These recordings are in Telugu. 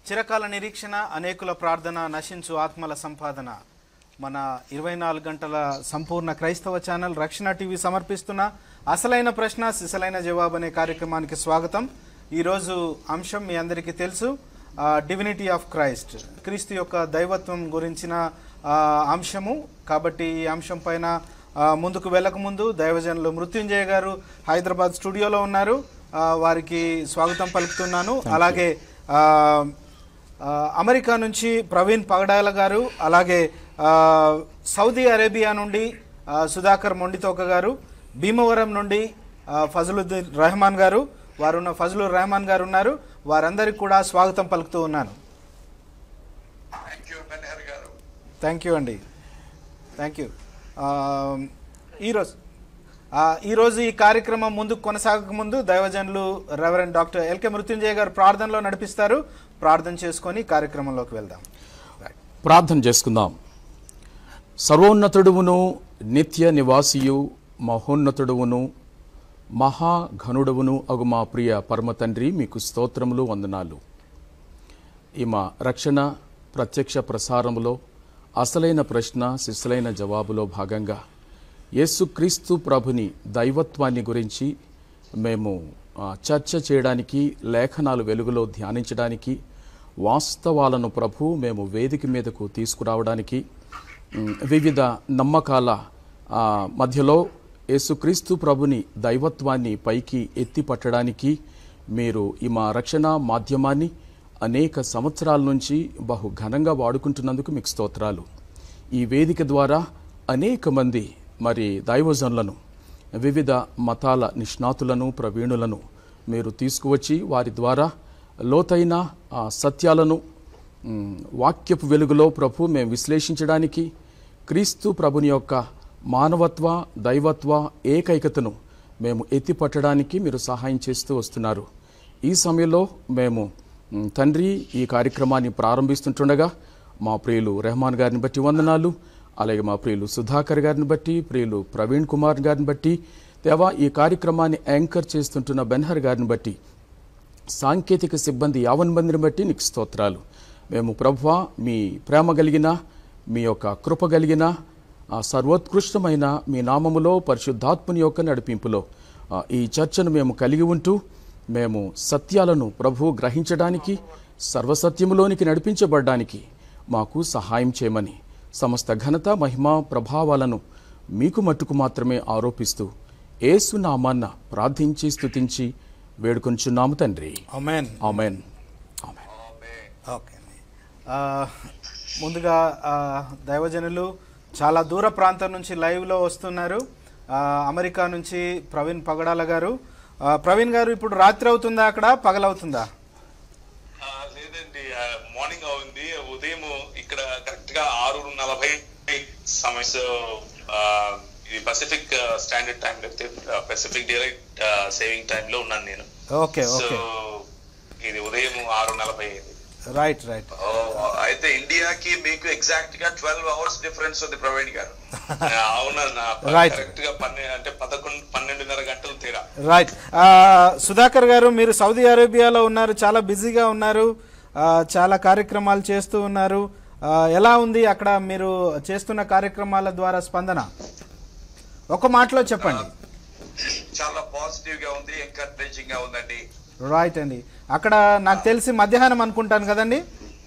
చిరకాల నిరీక్షణ అనేకుల ప్రార్థన నశించు ఆత్మల సంపాదన మన ఇరవై నాలుగు గంటల సంపూర్ణ క్రైస్తవ ఛానల్ రక్షణ టీవీ సమర్పిస్తున్న అసలైన ప్రశ్న సిసలైన జవాబు అనే కార్యక్రమానికి స్వాగతం ఈరోజు అంశం మీ అందరికీ తెలుసు డివినిటీ ఆఫ్ క్రైస్ట్ క్రీస్తు యొక్క దైవత్వం గురించిన ఆ, అంశము కాబట్టి ఈ అంశం పైన ఆ, ముందుకు వెళ్ళక ముందు దైవజనులు మృత్యుంజయ గారు హైదరాబాద్ స్టూడియోలో ఉన్నారు ఆ, వారికి స్వాగతం పలుకుతున్నాను అలాగే ఆ, ఆ, అమెరికా నుంచి ప్రవీణ్ పగడాల గారు అలాగే ఆ, సౌదీ అరేబియా నుండి ఆ, సుధాకర్ మొండితోక గారు భీమవరం నుండి ఆ, ఫజలుద్దీన్ రెహమాన్ గారు వారు ఉన్న ఫజలుర్ రెహమాన్ గారు ఉన్నారు వారందరికీ కూడా స్వాగతం పలుకుతూ ఉన్నాను థ్యాంక్ యూ బెన్హర్ గారు థ్యాంక్ యూ అండి థ్యాంక్ యూ ఆ, ఈరోజు ఆ, ఈరోజు ఈ కార్యక్రమం ముందుకు కొనసాగక ముందు దైవజనులు రెవరెండ్ డాక్టర్ ఎల్కే మృత్యుంజయ గారు ప్రార్థనలో నడిపిస్తారు ప్రార్థన చేసుకొని కార్యక్రమంలోకి వెళ్దాం ప్రార్థన చేసుకుందాం సర్వోన్నతుడువును నిత్య నివాసియు మహోన్నతుడువును మహాఘనుడువును అగు మా ప్రియ పరమ తండ్రి మీకు స్తోత్రములు వందనాలు ఈ మా రక్షణ ప్రత్యక్ష ప్రసారములో అసలైన ప్రశ్న శిశులైన జవాబులో భాగంగా యేసుక్రీస్తు ప్రభుని దైవత్వాన్ని గురించి మేము ఆ, చర్చ చేయడానికి లేఖనాలు వెలుగులో ధ్యానించడానికి వాస్తవాలను ప్రభు మేము వేదిక మీదకు తీసుకురావడానికి ఉమ్, వివిధ నమ్మకాల ఆ, మధ్యలో యేసుక్రీస్తు ప్రభుని దైవత్వాన్ని పైకి ఎత్తి పట్టడానికి మీరు ఈ మా రక్షణ మాధ్యమాన్ని అనేక సంవత్సరాల నుంచి బహు ఘనంగా వాడుకుంటున్నందుకు మీకు స్తోత్రాలు ఈ వేదిక ద్వారా అనేక మంది మరి దైవజనులను వివిధ మతాల నిష్ణాతులను ప్రవీణులను మీరు తీసుకువచ్చి వారి ద్వారా లోతైన ఆ, సత్యాలను మ్, వాక్యపు వెలుగులో ప్రభు మేము విశ్లేషించడానికి క్రీస్తు ప్రభుని యొక్క మానవత్వ దైవత్వ ఏకైకతను మేము ఎత్తిపట్టడానికి మీరు సహాయం చేస్తూ వస్తున్నారు ఈ సమయంలో మేము మ్, తండ్రి ఈ కార్యక్రమాన్ని ప్రారంభిస్తుంటుండగా మా ప్రియులు రెహమాన్ గారిని బట్టి వందనాలు అలాగే మా ప్రియులు సుధాకర్ గారిని బట్టి ప్రియులు ప్రవీణ్ కుమార్ గారిని బట్టి దేవా ఈ కార్యక్రమాన్ని యాంకర్ చేస్తుంటున్న బెన్హర్ గారిని బట్టి సాంకేతిక సిబ్బంది యావన్ మందిని బట్టి నీకు స్తోత్రాలు మేము ప్రభువా మీ ప్రేమ కలిగిన మీ యొక్క కృప కలిగిన ఆ సర్వోత్కృష్టమైన మీ నామములో పరిశుద్ధాత్మని యొక్క నడిపింపులో ఆ, ఈ చర్చను మేము కలిగి ఉంటూ మేము సత్యాలను ప్రభు గ్రహించడానికి సర్వసత్యములోనికి నడిపించబడడానికి మాకు సహాయం చేయమని సమస్త ఘనత మహిమ ప్రభావాలను మీకు మట్టుకు మాత్రమే ఆరోపిస్తూ ఏసు నామాన్న ప్రార్థించి స్తుతించి వేడుకొంచున్నాము తండ్రి అమెన్ ఆమెన్ ఆమెన్ ఓకే అండి ఆ, ముందుగా ఆ, దైవజనులు చాలా దూర ప్రాంతం నుంచి లైవ్లో వస్తున్నారు ఆ, అమెరికా నుంచి ప్రవీణ్ పగడాల గారు ఆ, ప్రవీణ్ గారు ఇప్పుడు రాత్రి అవుతుందా అక్కడ పగలవుతుందా ఆ, లేదండి ఆ, మార్నింగ్ అవుంది ఉదయం ఇక్కడ కరెక్ట్ గా ఆరు నలభై సమయం ఆ, ఇది పసిఫిక్ స్టాండర్డ్ టైం లేకపోతే పసిఫిక్ డైరెక్ట్ సేవింగ్ టైం లో ఉన్నాను నేను ఓకే సో ఓకే ఇది ఉదయం ఆరు నలభై అయింది రైట్ రైట్ ఓ, అయితే ఇండియాకి మీకు ఎగ్జాక్ట్ గా ట్వెల్వ్ అవర్స్ డిఫరెన్స్ ఉంది ప్రవీణ్ గారు అవునన్నా Right. కరెక్ట్ గా పన్నె అంటే పదకొండు పన్నెండున్నర గంటలు తేడా రైట్ ఆ, సుధాకర్ గారు మీరు సౌదీ అరేబియాలో ఉన్నారు చాలా బిజీగా ఉన్నారు ఆ, చాలా కార్యక్రమాలు చేస్తూ ఉన్నారు ఆ, ఎలా ఉంది అక్కడ మీరు చేస్తున్న కార్యక్రమాల ద్వారా స్పందన ఒక మాటలో చెప్పండి చాలా పాజిటివ్ గా ఉంది ఎంకరేజింగ్ గా ఉందండి రైట్ అండి అక్కడ నాకు తెలిసి మధ్యాహ్నం అనుకుంటాను కదండి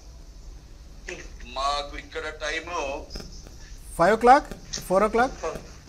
మాకు ఇక్కడ time five o'clock four o'clock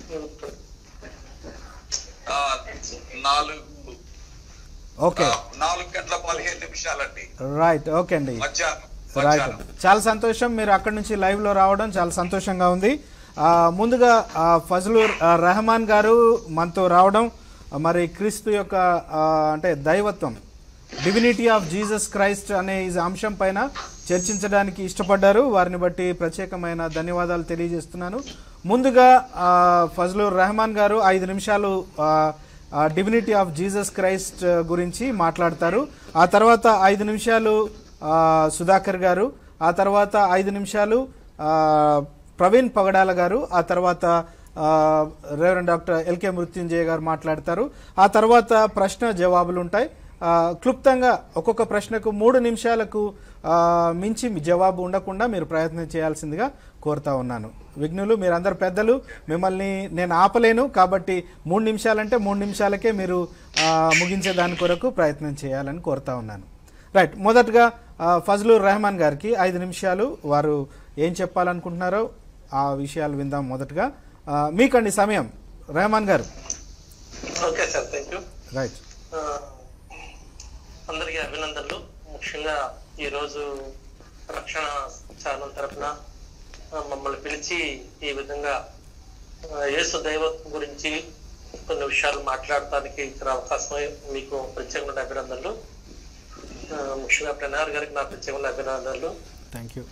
ఆ, నాలుగు ఓకే ఆ, నాలుగు గంటల పదిహేను నిమిషాలండి రైట్ ఓకే అండి మధ్యాహ్నం రైట్ మధ్యాహ్నం చాలా సంతోషం మీరు అక్కడ నుంచి లైవ్ లో రావడం చాలా సంతోషంగా ఉంది ఆ, ముందుగా ఆ, ఫజలుర్ ఆ, రెహమాన్ గారు మనతో రావడం ఆ, మరి క్రీస్తు యొక్క ఆ, అంటే దైవత్వం డివినిటీ ఆఫ్ జీసస్ క్రైస్ట్ అనే ఈ అంశం పైన చర్చించడానికి ఇష్టపడ్డారు వారిని బట్టి ప్రత్యేకమైన ధన్యవాదాలు తెలియజేస్తున్నాను ముందుగా ఆ, ఫజలుర్ రెహమాన్ గారు ఐదు నిమిషాలు ఆ, ఆ, డివినిటీ ఆఫ్ జీసస్ క్రైస్ట్ గురించి మాట్లాడతారు ఆ తర్వాత ఐదు నిమిషాలు ఆ, సుధాకర్ గారు ఆ తర్వాత ఐదు నిమిషాలు ఆ, ప్రవీణ్ పగడాల గారు ఆ తర్వాత ఆ, రెవరెండ్ డాక్టర్ ఎల్కే మృత్యుంజయ గారు మాట్లాడతారు ఆ తర్వాత ప్రశ్న జవాబులు ఉంటాయి ఆ, క్లుప్తంగా ఒక్కొక్క ప్రశ్నకు మూడు నిమిషాలకు ఆ, మించి మీ జవాబు ఉండకుండా మీరు ప్రయత్నం చేయాల్సిందిగా కోరుతా ఉన్నాను విఘ్నులు మీరందరు పెద్దలు మిమ్మల్ని నేను ఆపలేను కాబట్టి మూడు నిమిషాలంటే మూడు నిమిషాలకే మీరు ఆ, ముగించే దాని కొరకు ప్రయత్నం చేయాలని కోరుతా ఉన్నాను రైట్ మొదటగా ఆ, ఫజ్లుర్ రెహమాన్ గారికి ఐదు నిమిషాలు వారు ఏం చెప్పాలనుకుంటున్నారో ఆ విషయాలు విందాం మొదటగా ఆ, మీకండి సమయం రెహమాన్ గారు okay sir thank you right ఆ, అందరికీ అభినందనలు ముఖ్యంగా ఈరోజు రక్షణ ఛానల్ తరఫున ఆ, మమ్మల్ని పిలిచి ఈ విధంగా ఆ, యేసు దైవత్వం గురించి కొన్ని విషయాలు మాట్లాడటానికి ఇచ్చిన అవకాశం మీకు ప్రత్యేకమైన అభినందనలు ఆ, ముఖ్యంగా ప్రణార్ గారికి నా ప్రత్యేకమైన అభినందనలు థ్యాంక్ యూ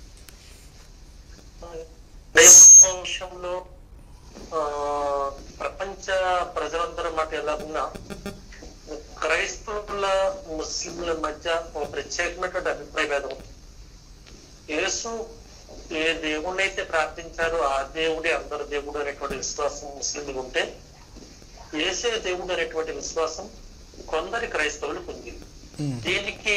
దైవత్వం విషయంలో ఆ, ప్రపంచ ప్రజలందరూ మాట ఎలా ఉన్నా క్రైస్తవుల ముస్లింల మధ్య ఒక ప్రత్యేకమైనటువంటి అభిప్రాయ భేదం ఉంది. యేసు ఏ దేవుణ్ణి అయితే ప్రార్థించారో ఆ దేవుడే అందరు దేవుడు అనేటువంటి విశ్వాసం ముస్లింలు ఉంటే ఏసే దేవుడు అనేటువంటి విశ్వాసం కొందరి క్రైస్తవులకు ఉంది మ్మ్. దీనికి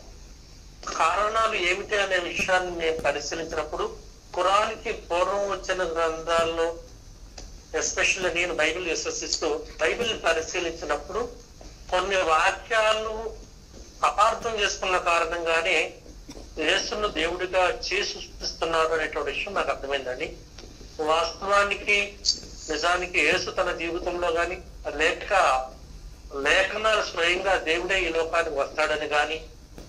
కారణాలు ఏమిటి అనే విషయాన్ని మేము పరిశీలించినప్పుడు ఖురాన్కి పూర్వం వచ్చిన గ్రంథాల్లో ఎస్పెషల్లీ నేను బైబిల్ విశ్వసిస్తూ బైబిల్ పరిశీలించినప్పుడు కొన్ని వాక్యాలు అపార్థం చేసుకున్న కారణంగానే యేసును దేవుడిగా చేసి సృష్టిస్తున్నారు అనేటువంటి విషయం నాకు అర్థమైందండి వాస్తవానికి నిజానికి యేసు తన జీవితంలో గాని లేక లేఖనాలు స్వయంగా దేవుడే ఈ లోకానికి వస్తాడని గాని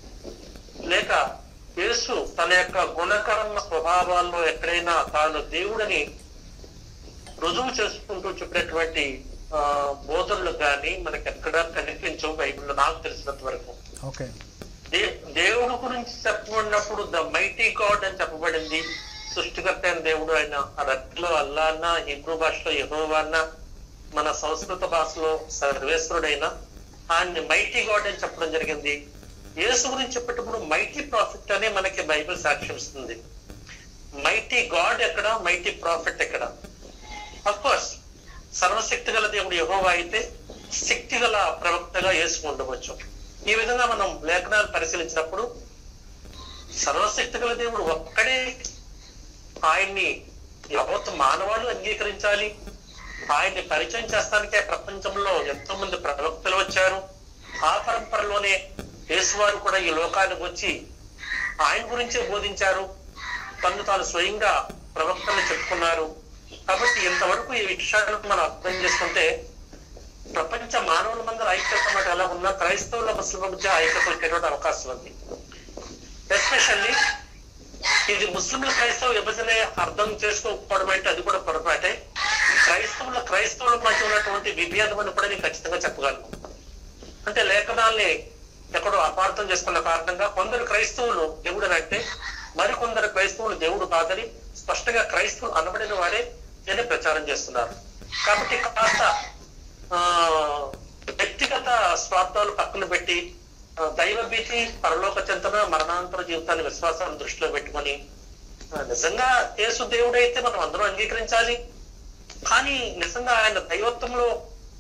లేక యేసు తన యొక్క గుణకర్మ స్వభావాల్లో ఎక్కడైనా తాను దేవుడని రుజువు చేసుకుంటూ చెప్పినటువంటి ఆ, బోధనలు కానీ మనకి ఎక్కడ కనిపించవు బైబిల్లో నాకు తెలిసినంత వరకు ఓకే దే- దేవుడు గురించి చెప్పబడినప్పుడు ద మైటీ గాడ్ అని చెప్పబడింది సృష్టికర్త అయిన దేవుడు ఆయన అరట్లో అల్లా అన్న హిబ్రూ భాషలో యెహోవా అన్న మన సంస్కృత భాషలో సర్వేశ్వరుడైన ఆయన్ని మైటీ గాడ్ అని చెప్పడం జరిగింది యేసు గురించి చెప్పేటప్పుడు మైటీ ప్రాఫిట్ అనే మనకి బైబిల్ సాక్ష్యం ఇస్తుంది మైటీ గాడ్ ఎక్కడ మైటీ ప్రాఫిట్ ఎక్కడ అఫ్ కోర్స్ సర్వశక్తి గల దేవుడు యెహోవా అయితే శక్తి గల ప్రవక్తగా యేసు ఉండవచ్చు ఈ విధంగా మనం లేఖనాలు పరిశీలించినప్పుడు సర్వశక్తి గల దేవుడు ఒక్కడే ఆయన్ని యావత్ మానవాళి అంగీకరించాలి ఆయన్ని పరిచయం చేస్తానికే ప్రపంచంలో ఎంతో మంది ప్రవక్తలు వచ్చారు ఆ పరంపరలోనే యేసువారు కూడా ఈ లోకానికి వచ్చి ఆయన గురించే బోధించారు తను తాను స్వయంగా ప్రవక్తలు చెప్పుకున్నారు కాబట్టి ఇంతవరకు ఈ విషయాలను మనం అర్థం చేసుకుంటే ప్రపంచ మానవుల మందర ఐక్యత మాట ఎలా ఉన్నా క్రైస్తవుల ముస్లింల మధ్య ఐక్యత వచ్చేటువంటి అవకాశం ఉంది ఎస్పెషల్లీ ఇది ముస్లింల క్రైస్తవ విభజన అర్థం చేసుకోకపోవడం అంటే అది కూడా పొరపాటే క్రైస్తవుల క్రైస్తవుల మధ్య ఉన్నటువంటి విభేదం అని కూడా నేను ఖచ్చితంగా చెప్పగలను అంటే లేఖనాల్ని ఎక్కడో అపార్థం చేసుకున్న కారణంగా కొందరు క్రైస్తవులు దేవుడు అని అంటే మరికొందరు క్రైస్తవులు దేవుడు కాదని స్పష్టంగా క్రైస్తవులు అనబడిన వారే దీన్ని ప్రచారం చేస్తున్నారు కాబట్టి కాస్త ఆ వ్యక్తిగత స్వార్థాలు పక్కన పెట్టి ఆ, దైవ భీతి పరలోక చింతన మరణాంతర జీవితాన్ని విశ్వాసాన్ని దృష్టిలో పెట్టుకొని ఆ, నిజంగా యేసు దేవుడైతే మనం అందరం అంగీకరించాలి కానీ నిజంగా ఆయన దైవత్వంలో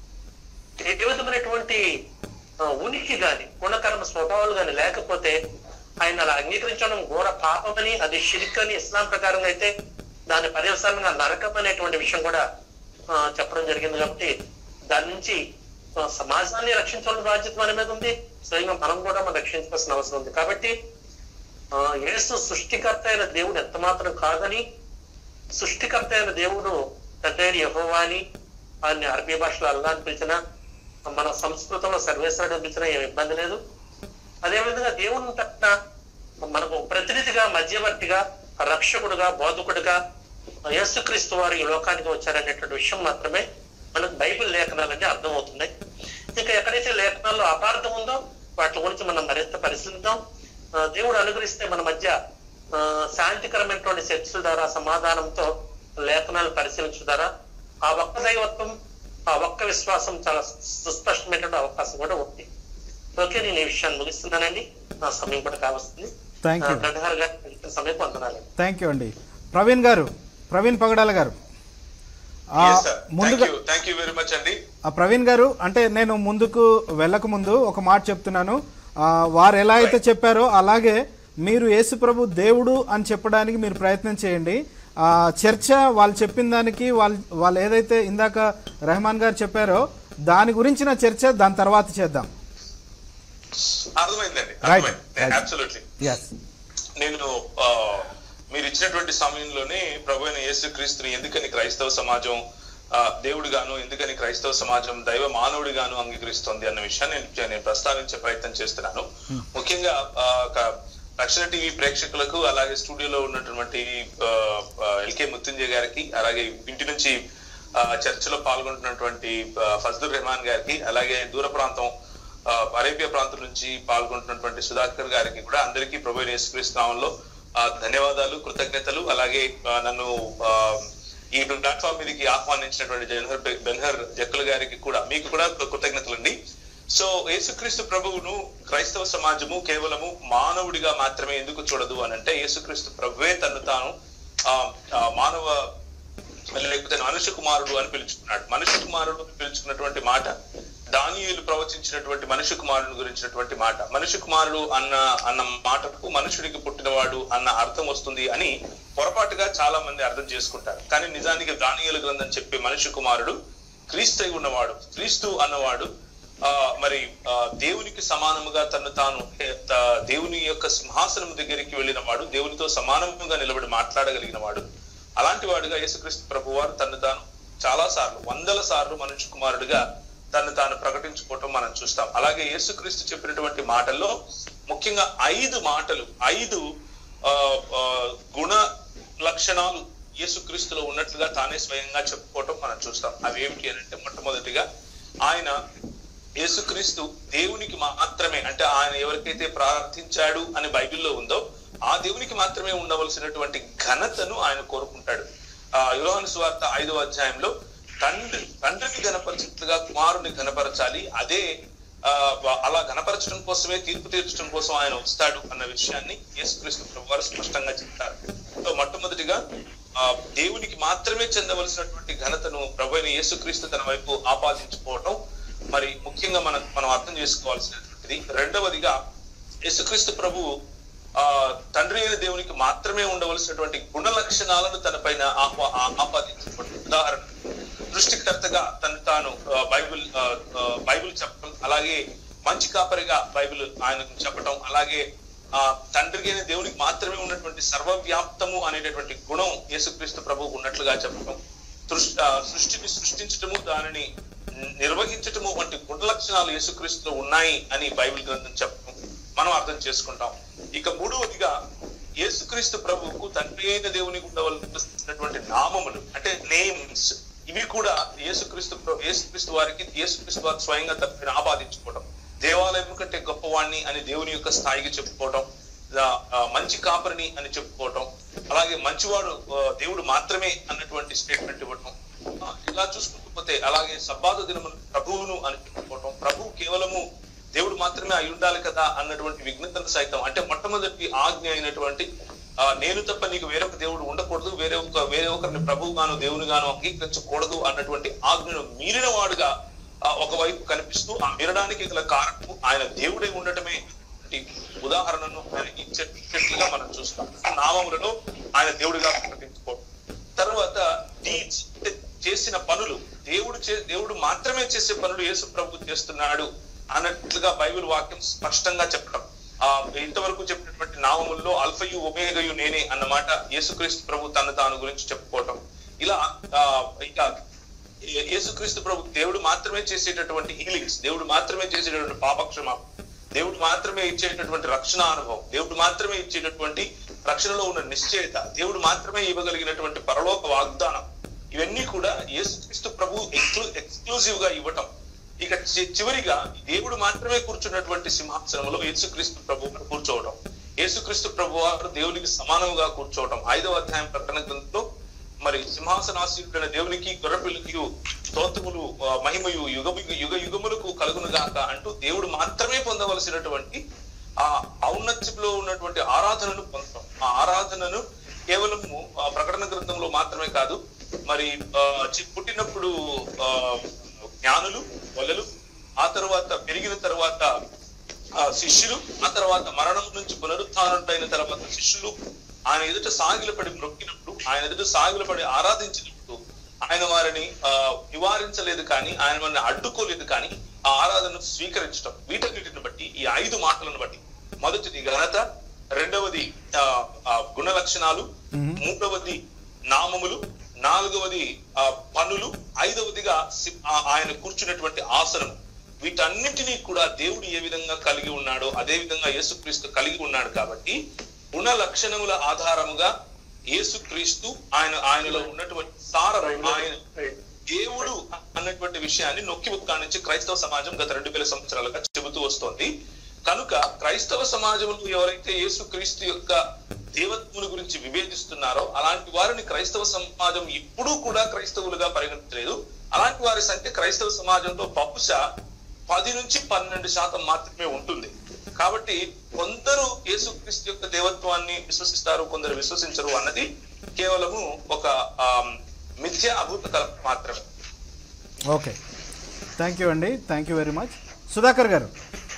ఏ విధమైనటువంటి ఆ, ఉనికి గాని గుణకర్మ స్వభావాలు గాని లేకపోతే ఆయన అలా అంగీకరించడం ఘోర పాపమని అది షిరిక్ అని ఇస్లాం ప్రకారంగా అయితే దాని పర్యవసానంగా నరకం అనేటువంటి విషయం కూడా ఆ, చెప్పడం జరిగింది కాబట్టి దాని నుంచి ఆ, సమాజాన్ని రక్షించాలని బాధ్యత మన మీద ఉంది స్వయంగా మనం కూడా మనం రక్షించాల్సిన అవసరం ఉంది కాబట్టి ఆ, యేసు సృష్టికర్త అయిన దేవుడు ఎంత మాత్రం కాదని సృష్టికర్త అయిన దేవుడు తండ్రి యహోవాని ఆయన్ని అరబీ భాషలో అల్లా అని పిలిచిన మన సంస్కృతంలో సర్వేశ్వరుడు అని పిలిచిన ఏం ఇబ్బంది లేదు అదేవిధంగా దేవుని తట్టిన మనకు ప్రతినిధిగా మధ్యవర్తిగా రక్షకుడుగా బోధకుడుగా యేసుక్రీస్తు వారు ఈ లోకానికి వచ్చారనేటువంటి విషయం మాత్రమే మనకు బైబిల్ లేఖనాలన్నీ అర్థమవుతున్నాయి ఇంకా ఎక్కడైతే లేఖనాల్లో అపార్థం ఉందో వాటి గురించి మనం మరింత పరిశీలిద్దాం ఆ, దేవుడు అనుగ్రహిస్తే మన మధ్య ఆ, శాంతికరమైనటువంటి చర్చల ద్వారా సమాధానంతో లేఖనాలు పరిశీలించడం ద్వారా ఆ ఒక్క దైవత్వం ఆ ఒక్క విశ్వాసం చాలా సుస్పష్టమైనటువంటి అవకాశం కూడా ఉంది ఓకే నేను ఈ విషయాన్ని ముగిస్తున్నానండి నా సమయం కూడా కావస్తుంది థ్యాంక్ యూ గంగాధర్ గారు ఇచ్చిన సమయం వందనాలు థ్యాంక్ యూ అండి ప్రవీణ్ గారు ప్రవీణ్ పగడాల గారు ఆ, Yes, sir. Thank ముందుగా you. Thank you very much అండి ఆ, ప్రవీణ్ గారు అంటే నేను ముందుకు వెళ్ళక ముందు ఒక మాట చెప్తున్నాను ఆ, వారు ఎలా అయితే చెప్పారో అలాగే మీరు యేసు ప్రభు దేవుడు అని చెప్పడానికి మీరు ప్రయత్నం చేయండి ఆ, చర్చ వాళ్ళు చెప్పిన దానికి వాళ్ళు వాళ్ళు ఏదైతే ఇందాక రెహమాన్ గారు చెప్పారో దాని గురించిన చర్చ దాని తర్వాత చేద్దాం అర్థమైందండి Right. అర్థమైంది Right. అబ్సల్యూట్లీ ఎస్ నేను ఆ, మీరు ఇచ్చినటువంటి సమయంలోనే ప్రభు అయిన యేసుక్రీస్తుని ఎందుకని క్రైస్తవ సమాజం ఆ, దేవుడిగాను ఎందుకని క్రైస్తవ సమాజం దైవ మానవుడిగాను అంగీకరిస్తోంది అన్న విషయాన్ని నేను నేను ప్రస్తావించే ప్రయత్నం చేస్తున్నాను ముఖ్యంగా ఆ, ఒక రక్షణ టీవీ ప్రేక్షకులకు అలాగే స్టూడియోలో ఉన్నటువంటి ఆ, ఆ, ఎల్కే ముత్తుంజయ్ గారికి అలాగే ఇంటి నుంచి ఆ, చర్చలో పాల్గొంటున్నటువంటి ఆ, ఫజ్లుర్ రెహమాన్ గారికి అలాగే దూర ప్రాంతం ఆ, అరేబియా ప్రాంతం నుంచి పాల్గొంటున్నటువంటి సుధాకర్ గారికి కూడా అందరికీ ప్రభు అయిన యేసుక్రీస్తు నామంలో ఆ, ధన్యవాదాలు కృతజ్ఞతలు అలాగే ఆ, నన్ను ఆ, ఈ ప్లాట్ఫామ్ మీదకి ఆహ్వానించినటువంటి జన్హర్ బెన్హర్ జక్కుల గారికి కూడా మీకు కూడా కృతజ్ఞతలండి సో యేసుక్రీస్తు ప్రభువును క్రైస్తవ సమాజము కేవలము మానవుడిగా మాత్రమే ఎందుకు చూడదు అని అంటే యేసుక్రీస్తు ప్రభువే తను తాను ఆ, ఆ, మానవ లేకపోతే మనుష్య కుమారుడు అని పిలుచుకున్నాడు మనుష్య కుమారుడు అని పిలుచుకున్నటువంటి మాట దానియులు ప్రవచించినటువంటి మనుష్య కుమారుని గురించినటువంటి మాట మనుష్య కుమారుడు అన్న అన్న మాటకు మనుషుడికి పుట్టినవాడు అన్న అర్థం వస్తుంది అని పొరపాటుగా చాలా మంది అర్థం చేసుకుంటారు కానీ నిజానికి దానియుల గ్రంథం చెప్పే మనుష్య కుమారుడు క్రీస్తు అయి ఉన్నవాడు క్రీస్తు అన్నవాడు ఆ మరి ఆ, దేవునికి సమానముగా తను తాను ఏ, త- దేవుని యొక్క సింహాసనం దగ్గరికి వెళ్ళిన వాడు దేవునితో సమానముగా నిలబడి మాట్లాడగలిగిన వాడు అలాంటి వాడుగా యేసుక్రీస్తు ప్రభు వారు తను తాను చాలా సార్లు వందల సార్లు మనుష్య కుమారుడిగా తను తాను ప్రకటించుకోవటం మనం చూస్తాం అలాగే యేసుక్రీస్తు చెప్పినటువంటి మాటల్లో ముఖ్యంగా ఐదు మాటలు ఐదు ఆ, ఆ, గుణ లక్షణాలు యేసుక్రీస్తులో ఉన్నట్లుగా తానే స్వయంగా చెప్పుకోవటం మనం చూస్తాం అవి ఏమిటి అని అంటే మొట్టమొదటిగా ఆయన యేసుక్రీస్తు దేవునికి మాత్రమే అంటే ఆయన ఎవరికైతే ప్రార్థించాడు అని బైబిల్లో ఉందో ఆ దేవునికి మాత్రమే ఉండవలసినటువంటి ఘనతను ఆయన కోరుకుంటాడు ఆ యోహాను సువార్త ఐదవ అధ్యాయంలో తండ్రి తండ్రిని గనపరచినట్లుగా కుమారుని గనపరచాలి అదే ఆ వా- అలా గనపరచడం కోసమే తీర్పు తీర్చడం కోసం ఆయన వస్తాడు అన్న విషయాన్ని యేసుక్రీస్తు ప్రభు వారు స్పష్టంగా చెప్తారు సో మొట్టమొదటిగా ఆ దేవునికి మాత్రమే చెందవలసినటువంటి ఘనతను ప్రభు అయిన యేసుక్రీస్తు తన వైపు ఆపాదించుకోవటం మరి ముఖ్యంగా మనం మనం అర్థం చేసుకోవాల్సినటువంటిది రెండవదిగా యేసుక్రీస్తు ప్రభు ఆ తండ్రి అయిన దేవునికి మాత్రమే ఉండవలసినటువంటి గుణ లక్షణాలను తన పైన ఆపా- ఆ- ఆపాదించుకోవడం ఉదాహరణ సృష్టికర్తగా తను తాను ఆ, బైబిల్ ఆ, ఆ, బైబిల్ చెప్పడం అలాగే మంచి కాపరిగా బైబిల్ ఆయనకు చెప్పడం అలాగే ఆ తండ్రికి అయిన దేవునికి మాత్రమే ఉన్నటువంటి సర్వవ్యాప్తము అనేటటువంటి గుణం యేసుక్రీస్తు ప్రభు ఉన్నట్లుగా చెప్పడం సృష్టి ఆ, సృష్టిని సృష్టించటము దానిని నిర్వహించటము వంటి గుణ లక్షణాలు యేసుక్రీస్తులో ఉన్నాయి అని బైబిల్ గ్రంథం చెప్పడం మనం అర్థం చేసుకుంటాం ఇక మూడవదిగా యేసుక్రీస్తు ప్రభువుకు తండ్రి అయిన దేవునికి ఉండవలసినటువంటి నామములు అంటే నేమ్స్ ఇవి కూడా యేసుక్రీస్తు ప్ర- యేసుక్రీస్తు వారికి యేసుక్రీస్తు వారు స్వయంగా తప్పిన ఆపాదించుకోవడం దేవాలయం కంటే గొప్పవాణ్ణి అని దేవుని యొక్క స్థాయికి చెప్పుకోవడం ఆ, ఆ, మంచి కాపరిని అని చెప్పుకోవటం అలాగే మంచివాడు ఆ, దేవుడు మాత్రమే అన్నటువంటి స్టేట్మెంట్ ఇవ్వటం ఆ, ఇలా చూసుకుంటూ పోతే అలాగే సబ్బాదు దినమును ప్రభువును అని చెప్పుకోవటం ప్రభువు కేవలము దేవుడు మాత్రమే అయి ఉండాలి కదా అన్నటువంటి విఘ్నతను సైతం అంటే మొట్టమొదటి ఆజ్ఞ అయినటువంటి ఆ, నేను తప్ప నీకు వేరొక దేవుడు ఉండకూడదు వేరే ఒక వేరే ఒకరిని ప్రభువుగాను దేవునిగాను అంగీకరించకూడదు అన్నటువంటి ఆజ్ఞను మీరిన వాడుగా ఆ, ఒకవైపు కనిపిస్తూ ఆ మీరడానికి గల కారణము ఆయన దేవుడై ఉండటమే అన్నటువంటి ఉదాహరణను ఆయన ఇచ్చే- ఇచ్చేట్లుగా మనం చూస్తాం నామములలో ఆయన దేవుడిగా ప్రకటించుకోవడం తర్వాత డీడ్స్ అంటే చేసిన పనులు దేవుడు చే దేవుడు మాత్రమే చేసే పనులు యేసు ప్రభు చేస్తున్నాడు అన్నట్లుగా బైబిల్ వాక్యం స్పష్టంగా చెప్పడం ఆ ఇంతవరకు చెప్పినటువంటి నామముల్లో అల్ఫయు ఒమేగయు నేనే అన్నమాట యేసుక్రీస్తు ప్రభు తన తాను గురించి చెప్పుకోవటం ఇలా ఆ ఇక ఏ- యేసుక్రీస్తు ప్రభు దేవుడు మాత్రమే చేసేటటువంటి హీలింగ్స్ దేవుడు మాత్రమే చేసేటటువంటి పాపక్షమ దేవుడు మాత్రమే ఇచ్చేటటువంటి రక్షణ అనుభవం దేవుడు మాత్రమే ఇచ్చేటటువంటి రక్షణలో ఉన్న నిశ్చయత దేవుడు మాత్రమే ఇవ్వగలిగినటువంటి పరలోక వాగ్దానం ఇవన్నీ కూడా యేసుక్రీస్తు ప్రభు ఎక్స్క్లూజివ్ గా ఇవ్వటం ఇక చి- చివరిగా దేవుడు మాత్రమే కూర్చున్నటువంటి సింహాసనంలో యేసుక్రీస్తు ప్రభు కూర్చోవడం యేసుక్రీస్తు ప్రభు వారు దేవునికి సమానంగా కూర్చోవడం ఐదవ అధ్యాయం ప్రకటన గ్రంథంలో మరి సింహాసనాసీనుడైన దేవునికి గొర్రెపిల్లకి స్తోత్రములు ఆ, మహిమయు యుగ యుగ యుగములకు కలుగును గాక అంటూ దేవుడు మాత్రమే పొందవలసినటువంటి ఆ ఔన్నత్యంలో ఉన్నటువంటి ఆరాధనను పొందడం ఆ ఆరాధనను కేవలము ఆ ప్రకటన గ్రంథంలో మాత్రమే కాదు మరి ఆ, చి- పుట్టినప్పుడు ఆ జ్ఞానులు వలలు ఆ తర్వాత పెరిగిన తర్వాత ఆ శిష్యులు ఆ తర్వాత మరణం నుంచి పునరుత్థానుడైన తర్వాత శిష్యులు ఆయన ఎదుట సాగిలపడి మొక్కినప్పుడు ఆయన ఎదుట సాగిలపడి ఆరాధించినప్పుడు ఆయన వారిని ఆ నివారించలేదు కానీ ఆయన వారిని అడ్డుకోలేదు కానీ ఆ ఆరాధనను స్వీకరించడం వీటన్నిటిని బట్టి ఈ ఐదు మాటలను బట్టి మొదటిది ఘనత రెండవది ఆ, ఆ గుణ లక్షణాలు మూడవది నామములు నాలుగవది ఆ పనులు ఐదవదిగా సి- ఆ- ఆయన కూర్చున్నటువంటి ఆసనం వీటన్నిటినీ కూడా దేవుడు ఏ విధంగా కలిగి ఉన్నాడో అదే విధంగా యేసుక్రీస్తు కలిగి ఉన్నాడు కాబట్టి గుణ లక్షణముల ఆధారముగా యేసుక్రీస్తు ఆయన ఆయనలో ఉన్నటువంటి సారం ఆయన దేవుడు అన్నటువంటి విషయాన్ని నొక్కి ఉత్కానించి క్రైస్తవ సమాజం గత రెండు వేల సంవత్సరాలుగా చెబుతూ వస్తోంది కనుక క్రైస్తవ సమాజంలో ఎవరైతే యేసుక్రీస్తు యొక్క దేవత్వముల గురించి విభేదిస్తున్నారో అలాంటి వారిని క్రైస్తవ సమాజం ఎప్పుడూ కూడా క్రైస్తవులుగా పరిగణించలేదు అలాంటి వారి సంఖ్య క్రైస్తవ సమాజంలో బహుశా పది నుంచి పన్నెండు శాతం మాత్రమే ఉంటుంది కాబట్టి కొందరు యేసుక్రీస్తు యొక్క దేవత్వాన్ని విశ్వసిస్తారు కొందరు విశ్వసించరు అన్నది కేవలము ఒక ఆమ్, మిథ్య అభూత కల్పన మాత్రమే ఓకే థ్యాంక్ యూ అండి thank you very much Sudhakar గారు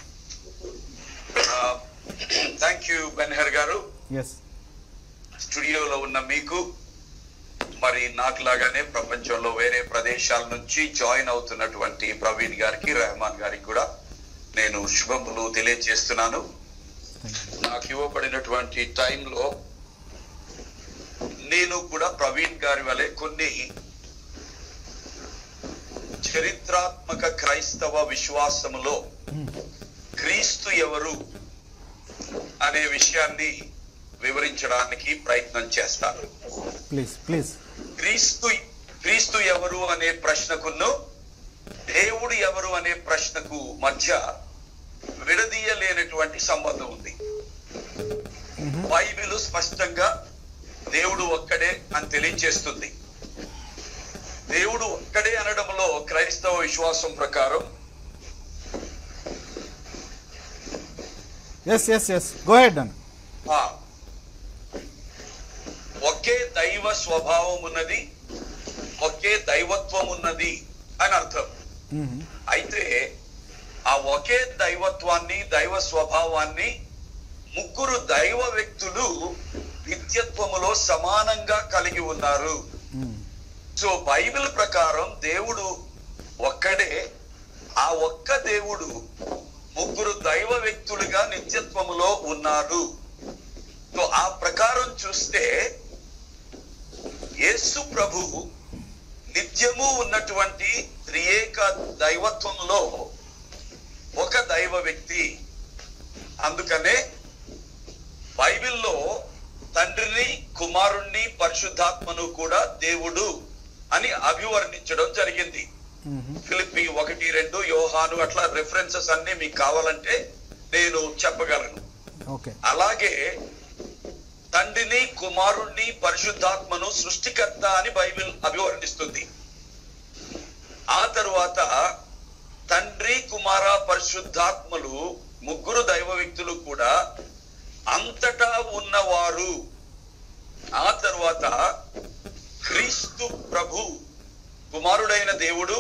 థ్యాంక్ యూ బెన్హర్ గారు ఎస్ స్టూడియోలో ఉన్న మీకు మరి నాకు లాగానే ప్రపంచంలో వేరే ప్రదేశాల నుంచి జాయిన్ అవుతున్నటువంటి ప్రవీణ్ గారికి రెహమాన్ గారికి కూడా నేను శుభములు తెలియజేస్తున్నాను నాకు ఇవ్వబడినటువంటి టైంలో నేను కూడా ప్రవీణ్ గారి వలె కొన్ని చరిత్రాత్మక క్రైస్తవ విశ్వాసములో క్రీస్తు ఎవరు అనే విషయాన్ని వివరించడానికి ప్రయత్నం చేస్తాను ప్లీజ్ ప్లీజ్ క్రీస్తు క్రీస్తు ఎవరు అనే ప్రశ్నకును దేవుడు ఎవరు అనే ప్రశ్నకు మధ్య విడదీయలేనటువంటి సంబంధం ఉంది బైబిల్ స్పష్టంగా దేవుడు ఒక్కడే అని తెలియజేస్తుంది దేవుడు ఒక్కడే అనడంలో క్రైస్తవ విశ్వాసం ప్రకారం yes yes yes go ahead అన్న ఆ, ఒకే దైవ స్వభావం ఉన్నది ఒకే దైవత్వం ఉన్నది అని అర్థం అయితే ఆ ఒకే దైవత్వాన్ని దైవ స్వభావాన్ని ముగ్గురు దైవ వ్యక్తులు నిత్యత్వములో సమానంగా కలిగి ఉన్నారు సో బైబిల్ ప్రకారం దేవుడు ఒక్కడే ఆ ఒక్క దేవుడు ముగ్గురు దైవ వ్యక్తులుగా నిత్యత్వములో ఉన్నారు సో ఆ ప్రకారం చూస్తే యేసు ప్రభు నిత్యము ఉన్నటువంటి త్రియేక దైవత్వంలో ఒక దైవ వ్యక్తి అందుకనే బైబిల్లో తండ్రిని కుమారుణ్ణి పరిశుద్ధాత్మను కూడా దేవుడు అని అభివర్ణించడం జరిగింది ఫిలిప్పి ఒకటి రెండు యోహాను అట్లా రెఫరెన్సెస్ అన్ని మీకు కావాలంటే నేను చెప్పగలను ఓకే అలాగే తండ్రిని కుమారుణ్ణి పరిశుద్ధాత్మను సృష్టికర్త అని బైబిల్ అభివర్ణిస్తుంది ఆ తరువాత తండ్రి కుమార పరిశుద్ధాత్మలు ముగ్గురు దైవ వ్యక్తులు కూడా అంతటా ఉన్నవారు ఆ తరువాత క్రీస్తు ప్రభు కుమారుడైన దేవుడు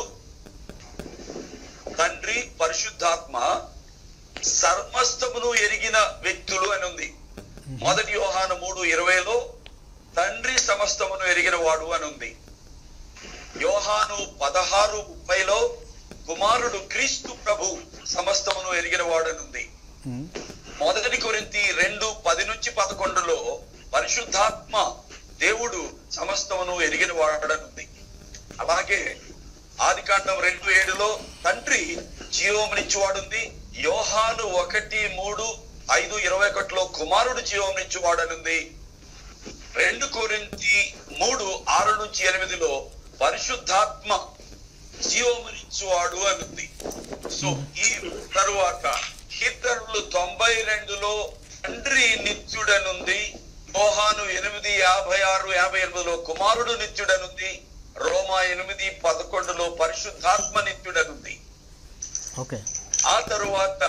తండ్రి పరిశుద్ధాత్మ సర్మస్తమును ఎరిగిన వ్యక్తులు అని ఉంది మొదటి యోహాను మూడు ఇరవైలో తండ్రి సమస్తమును ఎరిగిన వాడు అని ఉంది యోహాను పదహారు ముప్పైలో కుమారుడు క్రీస్తు ప్రభు సమస్తమును ఎరిగిన వాడని ఉంది మొదటి కొరింతి రెండు పది నుంచి పదకొండులో పరిశుద్ధాత్మ దేవుడు సమస్తమును ఎరిగిన వాడనుంది అలాగే ఆది కాండం రెండు ఏడులో తండ్రి జీవమునిచ్చువాడుంది యోహాను ఒకటి మూడు ఐదు ఇరవై ఒకటిలో కుమారుడు జీవమునిచ్చువాడనుంది రెండు కొరింతి మూడు ఆరు నుంచి ఎనిమిదిలో పరిశుద్ధాత్మ జీవమునిచ్చువాడు అనుంది సో ఈ తరువాత ఇతరులు తొంభై రెండులో తండ్రి నిత్యుడనుంది మోహాను ఎనిమిది యాభై ఆరు యాభై ఎనిమిదిలో కుమారుడు నిత్యుడనుంది రోమా ఎనిమిది పదకొండులో పరిశుద్ధాత్మ నిత్యుడనుంది ఓకే ఆ తరువాత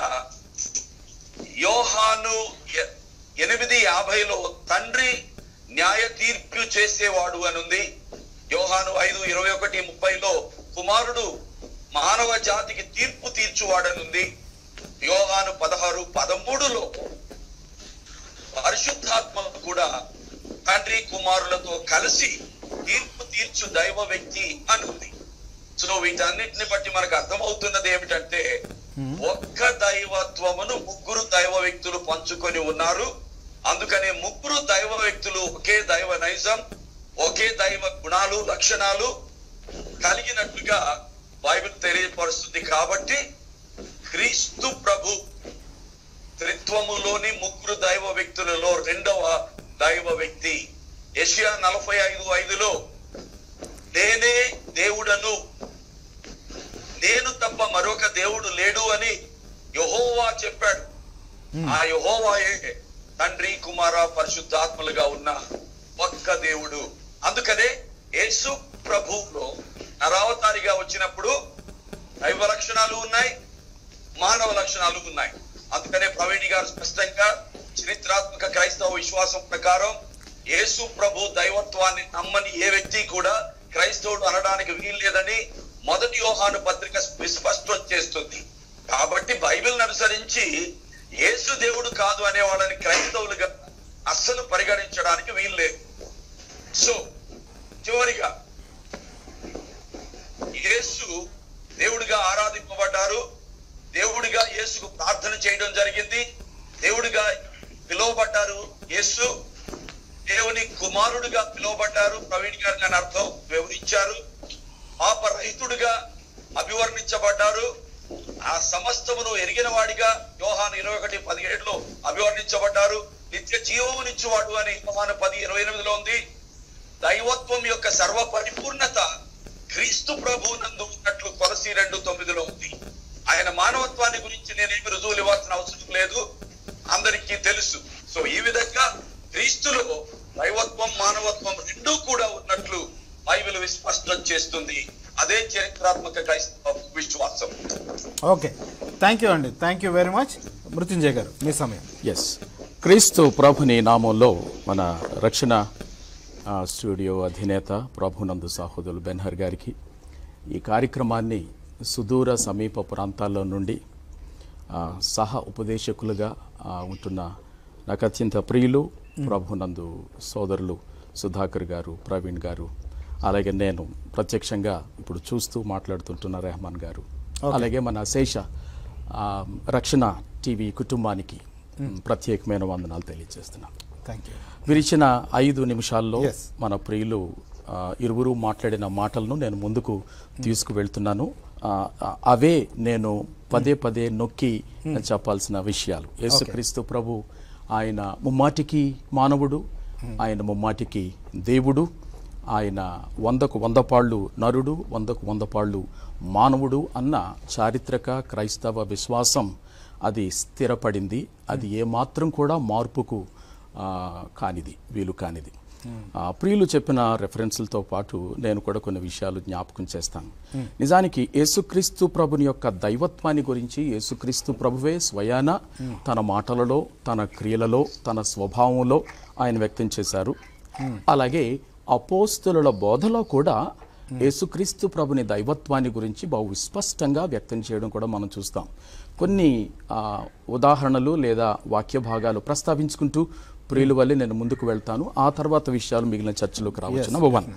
యోహాను ఎ- ఎనిమిది యాభైలో తండ్రి న్యాయ తీర్పు చేసేవాడు అనుంది యోహాను ఐదు ఇరవై ఒకటి ముప్పైలో కుమారుడు మానవ జాతికి తీర్పు తీర్చువాడనుంది యోహాను పదహారు పదమూడులో పరిశుద్ధాత్మ కూడా తండ్రి కుమారులతో కలిసి తీర్పు తీర్చు దైవ వ్యక్తి అనుంది సో వీటన్నిటిని బట్టి మనకు అర్థమవుతున్నది ఏమిటంటే ఒక్క దైవత్వమును ముగ్గురు దైవ వ్యక్తులు పంచుకొని ఉన్నారు అందుకనే ముగ్గురు దైవ వ్యక్తులు ఒకే దైవ నైజం ఒకే దైవ గుణాలు లక్షణాలు కలిగినట్లుగా బైబిల్ తెలియపరుస్తుంది కాబట్టి క్రీస్తు ప్రభు త్రిత్వములోని ముగ్గురు దైవ వ్యక్తులలో రెండవ దైవ వ్యక్తి యెషయా నలభై ఐదు ఐదులో నేనే దేవుడను నేను తప్ప మరొక దేవుడు లేడు అని యహోవా చెప్పాడు ఆ యహోవాయే తండ్రి కుమార పరిశుద్ధాత్మలుగా ఉన్న ఒక్క దేవుడు అందుకనే యేసు ప్రభువులో నరావతారిగా వచ్చినప్పుడు దైవ లక్షణాలు ఉన్నాయి మానవ లక్షణాలు ఉన్నాయి అందుకనే ప్రవీణి గారు స్పష్టంగా చరిత్రాత్మక క్రైస్తవ విశ్వాసం ప్రకారం యేసు ప్రభు దైవత్వాన్ని నమ్మని ఏ వ్యక్తి కూడా క్రైస్తవుడు అనడానికి వీల్లేదని మొదటి యోహాను పత్రిక విస్పష్టం చేస్తుంది కాబట్టి బైబిల్ అనుసరించి యేసు దేవుడు కాదు అనే వాళ్ళని క్రైస్తవులుగా అస్సలు పరిగణించడానికి వీల్లేదు సో చివరిగా యేసు దేవుడిగా ఆరాధింపబడ్డారు దేవుడిగా యేసుకు ప్రార్థన చేయడం జరిగింది దేవుడిగా పిలువబడ్డారు యేసు దేవుని కుమారుడిగా పిలువబడ్డారు ప్రవీణ్ గారు దాని అర్థం వివరించారు పాపరహితుడిగా అభివర్ణించబడ్డారు ఆ సమస్తమును ఎరిగిన వాడిగా యోహాను ఇరవై ఒకటి పదిహేడులో అభివర్ణించబడ్డారు నిత్య జీవమునిచ్చువాడు అని యోహాను పది ఇరవై ఎనిమిదిలో ఉంది దైవత్వం యొక్క సర్వ పరిపూర్ణత క్రీస్తు ప్రభు నందు ఉన్నట్లు కొలసి రెండు తొమ్మిదిలో ఉంది ఆయన మానవత్వాన్ని గురించి నేనేమి రుజువులు ఇవ్వాల్సిన అవసరం లేదు అందరికీ తెలుసు సో ఈ విధంగా క్రీస్తులో దైవత్వం మానవత్వం రెండూ కూడా ఉన్నట్లు బైబిల్ విస్పష్టం చేస్తుంది అదే చరిత్రాత్మక క్రైస్తవ విశ్వాసం ఓకే థ్యాంక్ యూ అండి thank you very much Mrityunjay గారు మీ సమయం ఎస్ క్రీస్తు ప్రభుని నామంలో మన రక్షణ ఆ, స్టూడియో అధినేత ప్రభునందు సహోదరులు బెన్హర్ గారికి ఈ కార్యక్రమాన్ని సుదూర సమీప ప్రాంతాల్లో నుండి ఆ, సహ ఉపదేశకులుగా ఆ, ఉంటున్న నాకు అత్యంత ప్రియులు ప్రభునందు సోదరులు సుధాకర్ గారు ప్రవీణ్ గారు అలాగే నేను ప్రత్యక్షంగా ఇప్పుడు చూస్తూ మాట్లాడుతుంటున్న రెహమాన్ గారు అలాగే మన శేష ఆ, రక్షణ టీవీ కుటుంబానికి ప్రత్యేకమైన వందనాలు తెలియజేస్తున్నాను థ్యాంక్ యూ విరిచిన ఐదు నిమిషాల్లో Yes. మన ప్రియులు ఆ, ఇరువురు మాట్లాడిన మాటలను నేను ముందుకు తీసుకువెళ్తున్నాను ఆ, ఆ, అవే నేను పదే పదే నొక్కి చెప్పాల్సిన విషయాలు యేసుక్రీస్తు ప్రభు ఆయన ముమ్మాటికి మానవుడు ఆయన ముమ్మాటికి దేవుడు ఆయన వందకు వంద పాళ్ళు నరుడు వందకు వంద పాళ్ళు మానవుడు అన్న చారిత్రక క్రైస్తవ విశ్వాసం అది స్థిరపడింది అది ఏమాత్రం కూడా మార్పుకు ఆ, కానిది వీలు కానిది ఆ, ప్రియులు చెప్పిన రెఫరెన్స్లతో పాటు నేను కూడా కొన్ని విషయాలు జ్ఞాపకం చేస్తాను నిజానికి యేసుక్రీస్తు ప్రభుని యొక్క దైవత్వాన్ని గురించి యేసుక్రీస్తు ప్రభువే స్వయాన తన మాటలలో తన క్రియలలో తన స్వభావంలో ఆయన వ్యక్తం చేశారు అలాగే అపోస్తుల బోధలో కూడా యేసుక్రీస్తు ప్రభుని దైవత్వాన్ని గురించి బహు విస్పష్టంగా వ్యక్తం చేయడం కూడా మనం చూస్తాం కొన్ని ఆ, ఉదాహరణలు లేదా వాక్య భాగాలు ప్రస్తావించుకుంటూ ప్రియుల వల్లే నేను ముందుకు వెళ్తాను ఆ తర్వాత విషయాలు మిగిలిన చర్చలోకి రావచ్చు నెంబర్ వన్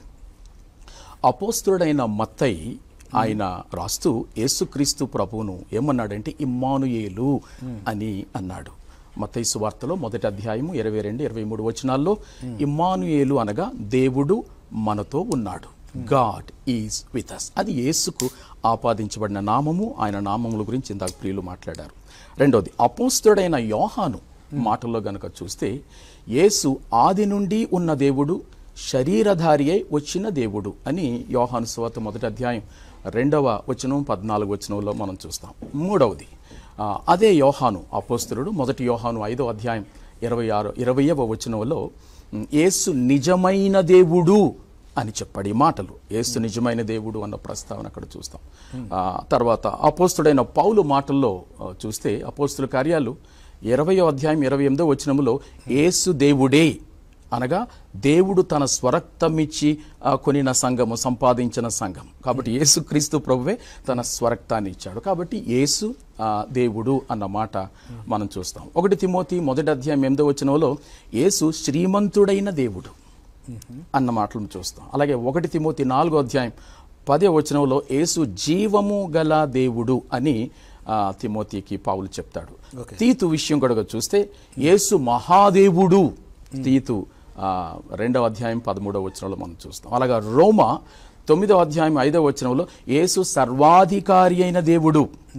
అపోస్తుడైన మత్తయి ఆయన రాస్తూ యేసుక్రీస్తు ప్రభువును ఏమన్నాడంటే ఇమ్మానుయేలు అని అన్నాడు మత్తయి సువార్తలో మొదటి అధ్యాయము ఇరవై రెండు ఇరవై మూడు వచనాల్లో ఇమ్మానుయేలు అనగా దేవుడు మనతో ఉన్నాడు గాడ్ ఈజ్ విత్ అస్ అది యేసుకు ఆపాదించబడిన నామము ఆయన నామముల గురించి ఇందాక ప్రియులు మాట్లాడారు రెండోది అపోస్తుడైన యోహాను మాటల్లో గనుక చూస్తే యేసు ఆది నుండి ఉన్న దేవుడు శరీరధారి అయి వచ్చిన దేవుడు అని యోహాను సువార్త మొదటి అధ్యాయం రెండవ వచనం పద్నాలుగు వచనంలో మనం చూస్తాం మూడవది ఆ, అదే యోహాను అపోస్తులుడు మొదటి యోహాను ఐదవ అధ్యాయం ఇరవై ఆరు ఇరవయవ వచనంలో ఉమ్, యేసు నిజమైన దేవుడు అని చెప్పాడు ఈ మాటలు యేసు నిజమైన దేవుడు అన్న ప్రస్తావన అక్కడ చూస్తాం ఆ, తర్వాత అపోస్తుడైన పౌలు మాటల్లో ఆ, చూస్తే అపోస్తుల కార్యాలు ఇరవయో అధ్యాయం ఇరవై ఎనిమిదో వచనములో యేసు దేవుడే అనగా దేవుడు తన స్వరక్తమిచ్చి ఆ, కొనిన సంఘము సంపాదించిన సంఘం కాబట్టి యేసుక్రీస్తు ప్రభువే తన స్వరక్తాన్ని ఇచ్చాడు కాబట్టి యేసు ఆ, దేవుడు అన్న మాట మనం చూస్తాం ఒకటి తిమోతి మొదటి అధ్యాయం ఎనిమిదో వచనంలో యేసు శ్రీమంతుడైన దేవుడు అన్న మాటలను చూస్తాం అలాగే ఒకటి తిమోతి నాలుగో అధ్యాయం పదే వచనంలో యేసు జీవము గల దేవుడు అని ఆ, తిమోతికి పావులు చెప్తాడు తీతు విషయం కూడా చూస్తే యేసు మహాదేవుడు తీతు ఆ, రెండవ అధ్యాయం పదమూడవ వచనంలో మనం చూస్తాం అలాగా రోమా తొమ్మిదవ అధ్యాయం ఐదవ వచనంలో యేసు సర్వాధికారి అయిన దేవుడు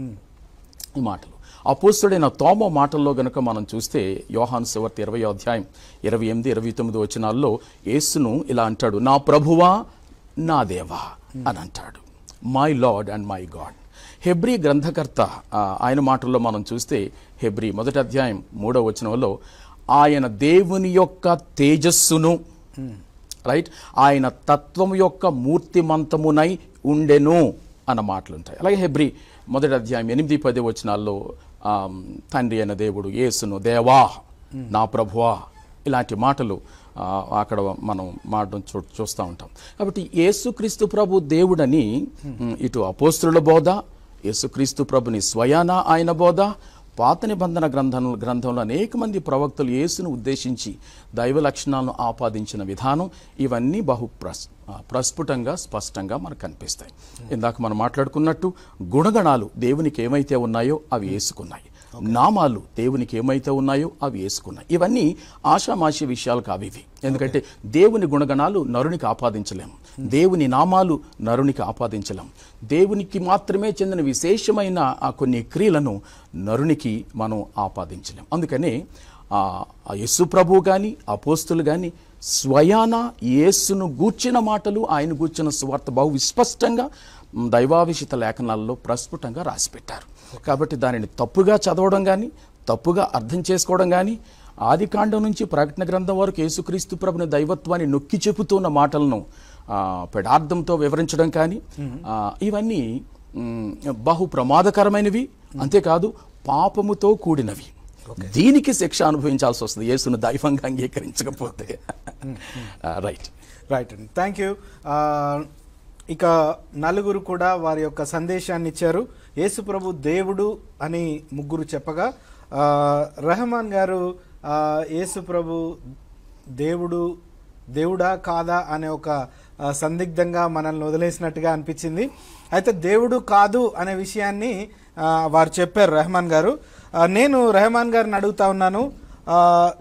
ఈ మాటలు అపోస్తుడైన తోమ మాటల్లో గనుక మనం చూస్తే యోహాను సువార్త ఇరవై అధ్యాయం ఇరవై ఎనిమిది ఇరవై తొమ్మిది వచనాల్లో యేసును ఇలా అంటాడు నా ప్రభువా నా దేవా అని అంటాడు my Lord and my God Hebrew గ్రంథకర్త ఆ, ఆయన మాటల్లో మనం చూస్తే హెబ్రీ మొదటి అధ్యాయం మూడవ వచనంలో ఆయన దేవుని యొక్క తేజస్సును రైట్ ఆయన తత్వం యొక్క మూర్తిమంతమునై ఉండెను అన్న మాటలు ఉంటాయి అలాగే హెబ్రి మొదటి అధ్యాయం ఎనిమిది పది వచనాల్లో ఆమ్, తండ్రి అయిన దేవుడు యేసును దేవా నా ప్రభువా ఇలాంటి మాటలు ఆ, అక్కడ మనం మాటం చూ చూస్తూ ఉంటాం కాబట్టి యేసుక్రీస్తు ప్రభు దేవుడని ఉమ్, ఇటు అపోస్తుల బోధ యేసుక్రీస్తు ప్రభుని స్వయాన ఆయన బోధ పాత నిబంధన గ్రంథం గ్రంథంలో అనేక మంది ప్రవక్తలు యేసును ఉద్దేశించి దైవ లక్షణాలను ఆపాదించిన విధానం ఇవన్నీ బహు ప్రస్ ఆ, ప్రస్ఫుటంగా స్పష్టంగా మనకు కనిపిస్తాయి ఇందాక మనం మాట్లాడుకున్నట్టు గుణగణాలు దేవునికి ఏమైతే ఉన్నాయో అవి వేసుకున్నాయి నామాలు దేవునికి ఏమైతే ఉన్నాయో అవి వేసుకున్నాయి ఇవన్నీ ఆషామాషి విషయాలు కావు ఇవి ఎందుకంటే దేవుని గుణగణాలు నరునికి ఆపాదించలేము దేవుని నామాలు నరునికి ఆపాదించలేం దేవునికి మాత్రమే చెందిన విశేషమైన ఆ కొన్ని క్రియలను నరునికి మనం ఆపాదించలేం అందుకనే ఆ ఆ యేసు ప్రభు కానీ అపోస్తులు కానీ స్వయాన యేసును గూర్చిన మాటలు ఆయన గూర్చిన సువార్త బహు విస్పష్టంగా మ్, దైవావిషిత లేఖనాల్లో ప్రస్ఫుటంగా రాసిపెట్టారు కాబట్టి దానిని తప్పుగా చదవడం కానీ తప్పుగా అర్థం చేసుకోవడం కానీ ఆది కాండం నుంచి ప్రకటన గ్రంథం వరకు యేసుక్రీస్తు ప్రభుని దైవత్వాన్ని నొక్కి చెబుతున్న మాటలను ఆ, పెడార్థంతో వివరించడం కానీ ఆ, ఇవన్నీ మ్, బహు ప్రమాదకరమైనవి అంతేకాదు పాపముతో కూడినవి దీనికి శిక్ష అనుభవించాల్సి వస్తుంది యేసును దైవంగా అంగీకరించకపోతే రైట్ రైట్ అండి థ్యాంక్ యూ ఇక నలుగురు కూడా వారి యొక్క సందేశాన్ని ఇచ్చారు యేసు ప్రభు దేవుడు అని ముగ్గురు చెప్పగా ఆ, రెహమాన్ గారు ఆ, యేసు ప్రభు దేవుడు దేవుడా కాదా అనే ఒక ఆ, సందిగ్ధంగా మనల్ని వదిలేసినట్టుగా అనిపించింది అయితే దేవుడు కాదు అనే విషయాన్ని ఆ, వారు చెప్పారు రెహమాన్ గారు ఆ, నేను రెహమాన్ గారిని అడుగుతా ఉన్నాను ఆ,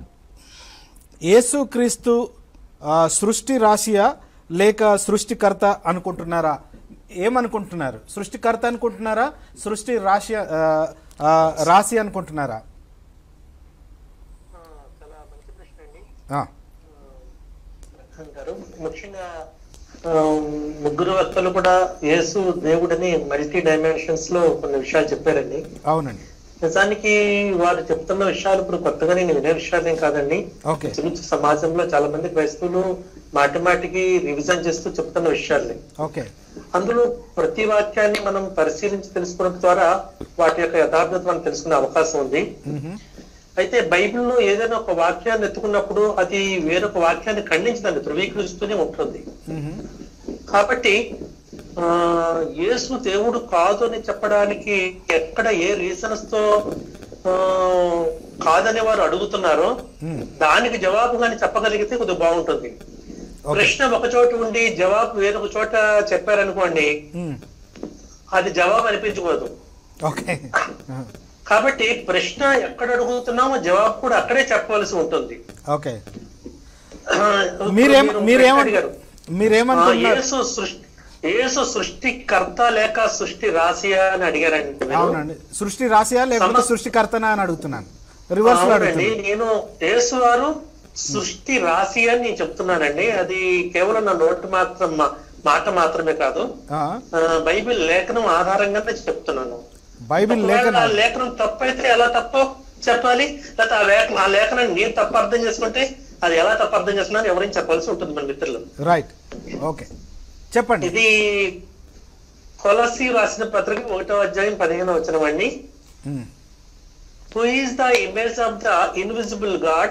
యేసుక్రీస్తు ఆ, సృష్టి రాశియా లేక సృష్టికర్త అనుకుంటున్నారా ఏమనుకుంటున్నారు సృష్టికర్త అనుకుంటున్నారా సృష్టి రాశి ఆ, ఆ, రాశి అనుకుంటున్నారా ఆ, చాలా మంచి ప్రశ్న అండి ఆ, అంటారు ముఖ్యంగా ఆ, ముగ్గురు వ్యక్తులు కూడా యేసు దేవుడని మల్టీ డైమెన్షన్స్ లో కొన్ని విషయాలు చెప్పారండి అవునండి నిజానికి వారు చెప్తున్న విషయాలు ఇప్పుడు కొత్తగా నేను వినే విషయాలేం కాదండి ఓకే ఇంచుమించు సమాజంలో చాలా మంది క్రైస్తవులు మాటి మాటికి రివిజన్ చేస్తూ చెప్తున్న విషయాలే ఓకే అందులో ప్రతి వాక్యాన్ని మనం పరిశీలించి తెలుసుకోవడం ద్వారా వాటి యొక్క యథార్థత మనం తెలుసుకునే అవకాశం ఉంది అయితే బైబిల్లో ఏదైనా ఒక వాక్యాన్ని ఎత్తుకున్నప్పుడు అది వేరొక వాక్యాన్ని ఖండించదండి ధృవీకరిస్తూనే ఉంటుంది కాబట్టి ఆ యేసు దేవుడు కాదు అని చెప్పడానికి ఎక్కడ ఏ రీజన్స్ తో ఆ, కాదని వారు అడుగుతున్నారో దానికి జవాబు కానీ చెప్పగలిగితే కొద్దిగా బాగుంటుంది ప్రశ్న ఒక చోట ఉండి జవాబు వేరొక చోట చెప్పారనుకోండి మ్మ్. అది జవాబు అనిపించకూడదు ఓకే ఆ, కాబట్టి ప్రశ్న ఎక్కడ అడుగుతున్నామో జవాబు కూడా అక్కడే చెప్పవలసి ఉంటుంది ఓకే ఆ, మీరేం మీరు మీరేమ ప్రశ్న అడిగారు. ఆ, మీరేమనుకుంటున్నారు యేసు సృష్టి యేసు సృష్టికర్త లేక సృష్టి రాసియా అని అడిగారండి మీరు. అవునండి సృష్టి రాశియా లేకపోతే సమ- సృష్టికర్తనా అని అడుగుతున్నాను రివర్స్ లో అవునండి అడుగుతున్నాను నేను యేసు వారు సృష్టి రాశి అని నేను చెప్తున్నానండి అది కేవలం నా నోటి మాత్రం మా- మాట మాత్రమే కాదు ఆ, ఆ, బైబిల్ లేఖనం ఆధారంగానే చెప్తున్నాను బైబిల్ ఒకవేళ లేఖన ఆ లేఖనం తప్పైతే ఎలా తప్పో చెప్పాలి లేకపోతే ఆ లేఖ ఆ లేఖనాన్ని నేను తప్పు అర్థం చేసుకుంటే అది ఎలా తప్పు అర్థం చేసుకున్నాను ఎవరైనా చెప్పాల్సి ఉంటుంది మన మిత్రులు రైట్ ఓకే చెప్పండి ఇది కొలసి రాసిన పత్రిక ఒకటో అధ్యాయం పదిహేను వచనం అండి hmm. Who is the image of the invisible God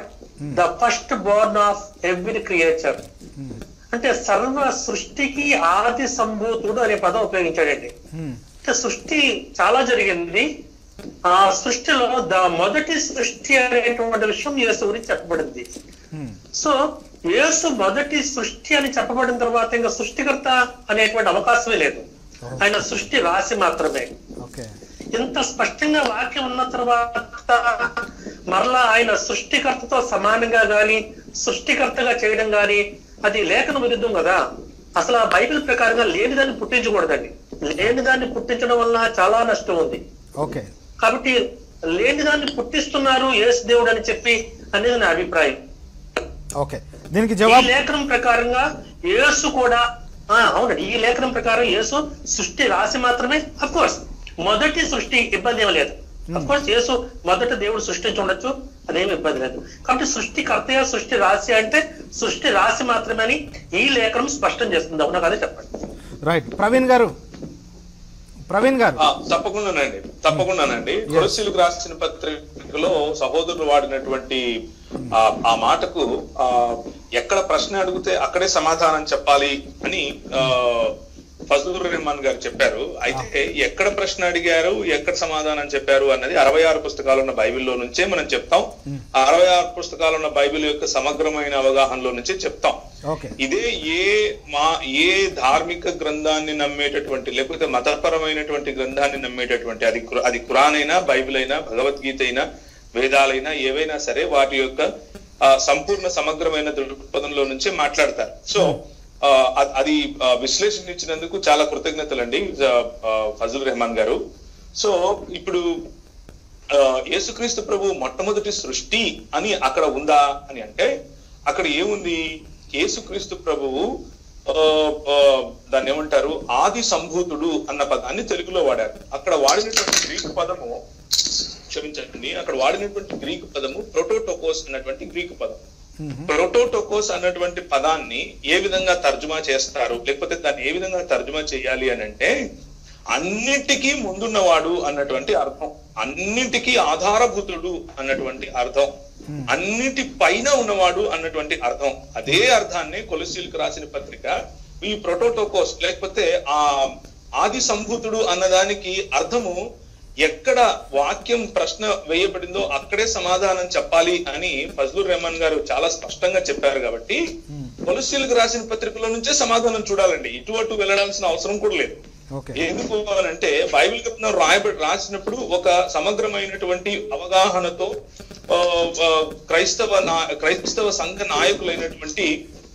the first born of every creature అంటే సర్వ సృష్టికి ఆది సంభూతుడు అనే పదం ఉపయోగించాడండి అంటే సృష్టి చాలా జరిగింది ఆ సృష్టిలో ద మొదటి సృష్టి అనేటువంటి విషయం యేసు గురించి చెప్పబడింది సో యేసు మొదటి సృష్టి అని చెప్పబడిన తర్వాత ఇంకా సృష్టికర్త అనేటువంటి అవకాశమే లేదు ఆయన సృష్టి రాసి మాత్రమే ఓకే ఇంత స్పష్టంగా వాక్యం ఉన్న తర్వాత మరలా ఆయన సృష్టికర్తతో సమానంగా గాని సృష్టికర్తగా చేయడం గాని అది లేఖన విరుద్ధం కదా అసలు ఆ బైబిల్ ప్రకారంగా లేని దాన్ని పుట్టించకూడదండి లేని దాన్ని పుట్టించడం వల్ల చాలా నష్టం ఉంది ఓకే కాబట్టి లేని దాన్ని పుట్టిస్తున్నారు యేసు దేవుడు అని చెప్పి అనేది నా అభిప్రాయం ఓకే దీనికి ఈ జవాబు లేఖనం ప్రకారంగా యేసు కూడా ఆ, అవునండి ఈ లేఖనం ప్రకారం యేసు సృష్టి రాసి మాత్రమే అఫ్ కోర్స్ మొదటి సృష్టి ఇబ్బంది ఏమీ లేదు అఫ్ కోర్స్ యేసు మొదట దేవుడు సృష్టించి ఉండొచ్చు అదేమి ఇబ్బంది లేదు కాబట్టి సృష్టి కర్తయ్య సృష్టి రాసి అంటే సృష్టి రాసి మాత్రమే అని ఈ లేఖనం స్పష్టం చేస్తుంది అవునా కదా చెప్పండి రైట్ ప్రవీణ్ గారు ప్రవీణ్ గారు ఆ, తప్పకుండానండి తప్పకుండానండి కొలసీలకు రాసిన పత్రికలో సహోదరులు వాడినటువంటి ఆ ఆ మాటకు ఆ ఎక్కడ ప్రశ్న అడిగితే అక్కడే సమాధానం చెప్పాలి అని ఆ ఫజలుర్ రెహమాన్ గారు చెప్పారు అయితే ఎక్కడ ప్రశ్న అడిగారు ఎక్కడ సమాధానం చెప్పారు అన్నది అరవై ఆరు పుస్తకాలు ఉన్న బైబిల్లో నుంచే మనం చెప్తాం ఆ అరవై ఆరు పుస్తకాలు ఉన్న బైబిల్ యొక్క సమగ్రమైన అవగాహనలో నుంచే చెప్తాం ఓకే ఇదే ఏ మా ఏ ధార్మిక గ్రంథాన్ని నమ్మేటటువంటి లేకపోతే మతపరమైనటువంటి గ్రంథాన్ని నమ్మేటటువంటి అది ఖురా- అది ఖురాన్ అయినా బైబిల్ అయినా భగవద్గీత అయినా వేదాలైనా ఏవైనా సరే వాటి యొక్క ఆ, సంపూర్ణ సమగ్రమైన దృక్పథంలో నుంచే మాట్లాడతారు సో ఆ, అ- అది ఆ, విశ్లేషణ ఇచ్చినందుకు చాలా కృతజ్ఞతలండి ఆ, ఆ, ఫజల్ రెహమాన్ గారు సో ఇప్పుడు ఆ, యేసుక్రీస్తు ప్రభు మొట్టమొదటి సృష్టి అని అక్కడ ఉందా అని అంటే అక్కడ ఏముంది యేసుక్రీస్తు ప్రభువు ఆ, ఆ, దాన్ని ఏమంటారు ఆది సంభూతుడు అన్న పదాన్ని తెలుగులో వాడారు అక్కడ వాడినటువంటి గ్రీకు పదము క్షమించండి అక్కడ వాడినటువంటి గ్రీకు పదము ప్రొటోటోకోస్ అన్నటువంటి గ్రీకు పదం ప్రొటోటోకోస్ అన్నటువంటి పదాన్ని ఏ విధంగా తర్జుమా చేస్తారు లేకపోతే దాన్ని ఏ విధంగా తర్జుమా చేయాలి అని అంటే అన్నిటికీ ముందున్నవాడు అన్నటువంటి అర్థం అన్నిటికీ ఆధారభూతుడు అన్నటువంటి అర్థం అన్నిటి పైన ఉన్నవాడు అన్నటువంటి అర్థం అదే అర్థాన్ని కొలసీలకు రాసిన పత్రిక ఈ ప్రొటోటోకోస్ లేకపోతే ఆ ఆది సంభూతుడు అన్నదానికి అర్థము ఎక్కడ వాక్యం ప్రశ్న వేయబడిందో అక్కడే సమాధానం చెప్పాలి అని ఫజ్లుర్ రెహమాన్ గారు చాలా స్పష్టంగా చెప్పారు కాబట్టి కొలసీలకు రాసిన పత్రికలో నుంచే సమాధానం చూడాలండి ఇటు అటు వెళ్ళడాల్సిన అవసరం కూడా లేదు ఓకే ఎందుకు అని అంటే బైబిల్ గ్రంథం రాయబడి రాసినప్పుడు ఒక సమగ్రమైనటువంటి అవగాహనతో ఆ, ఆ, క్రైస్తవ నా- క్రైస్తవ సంఘ నాయకులైనటువంటి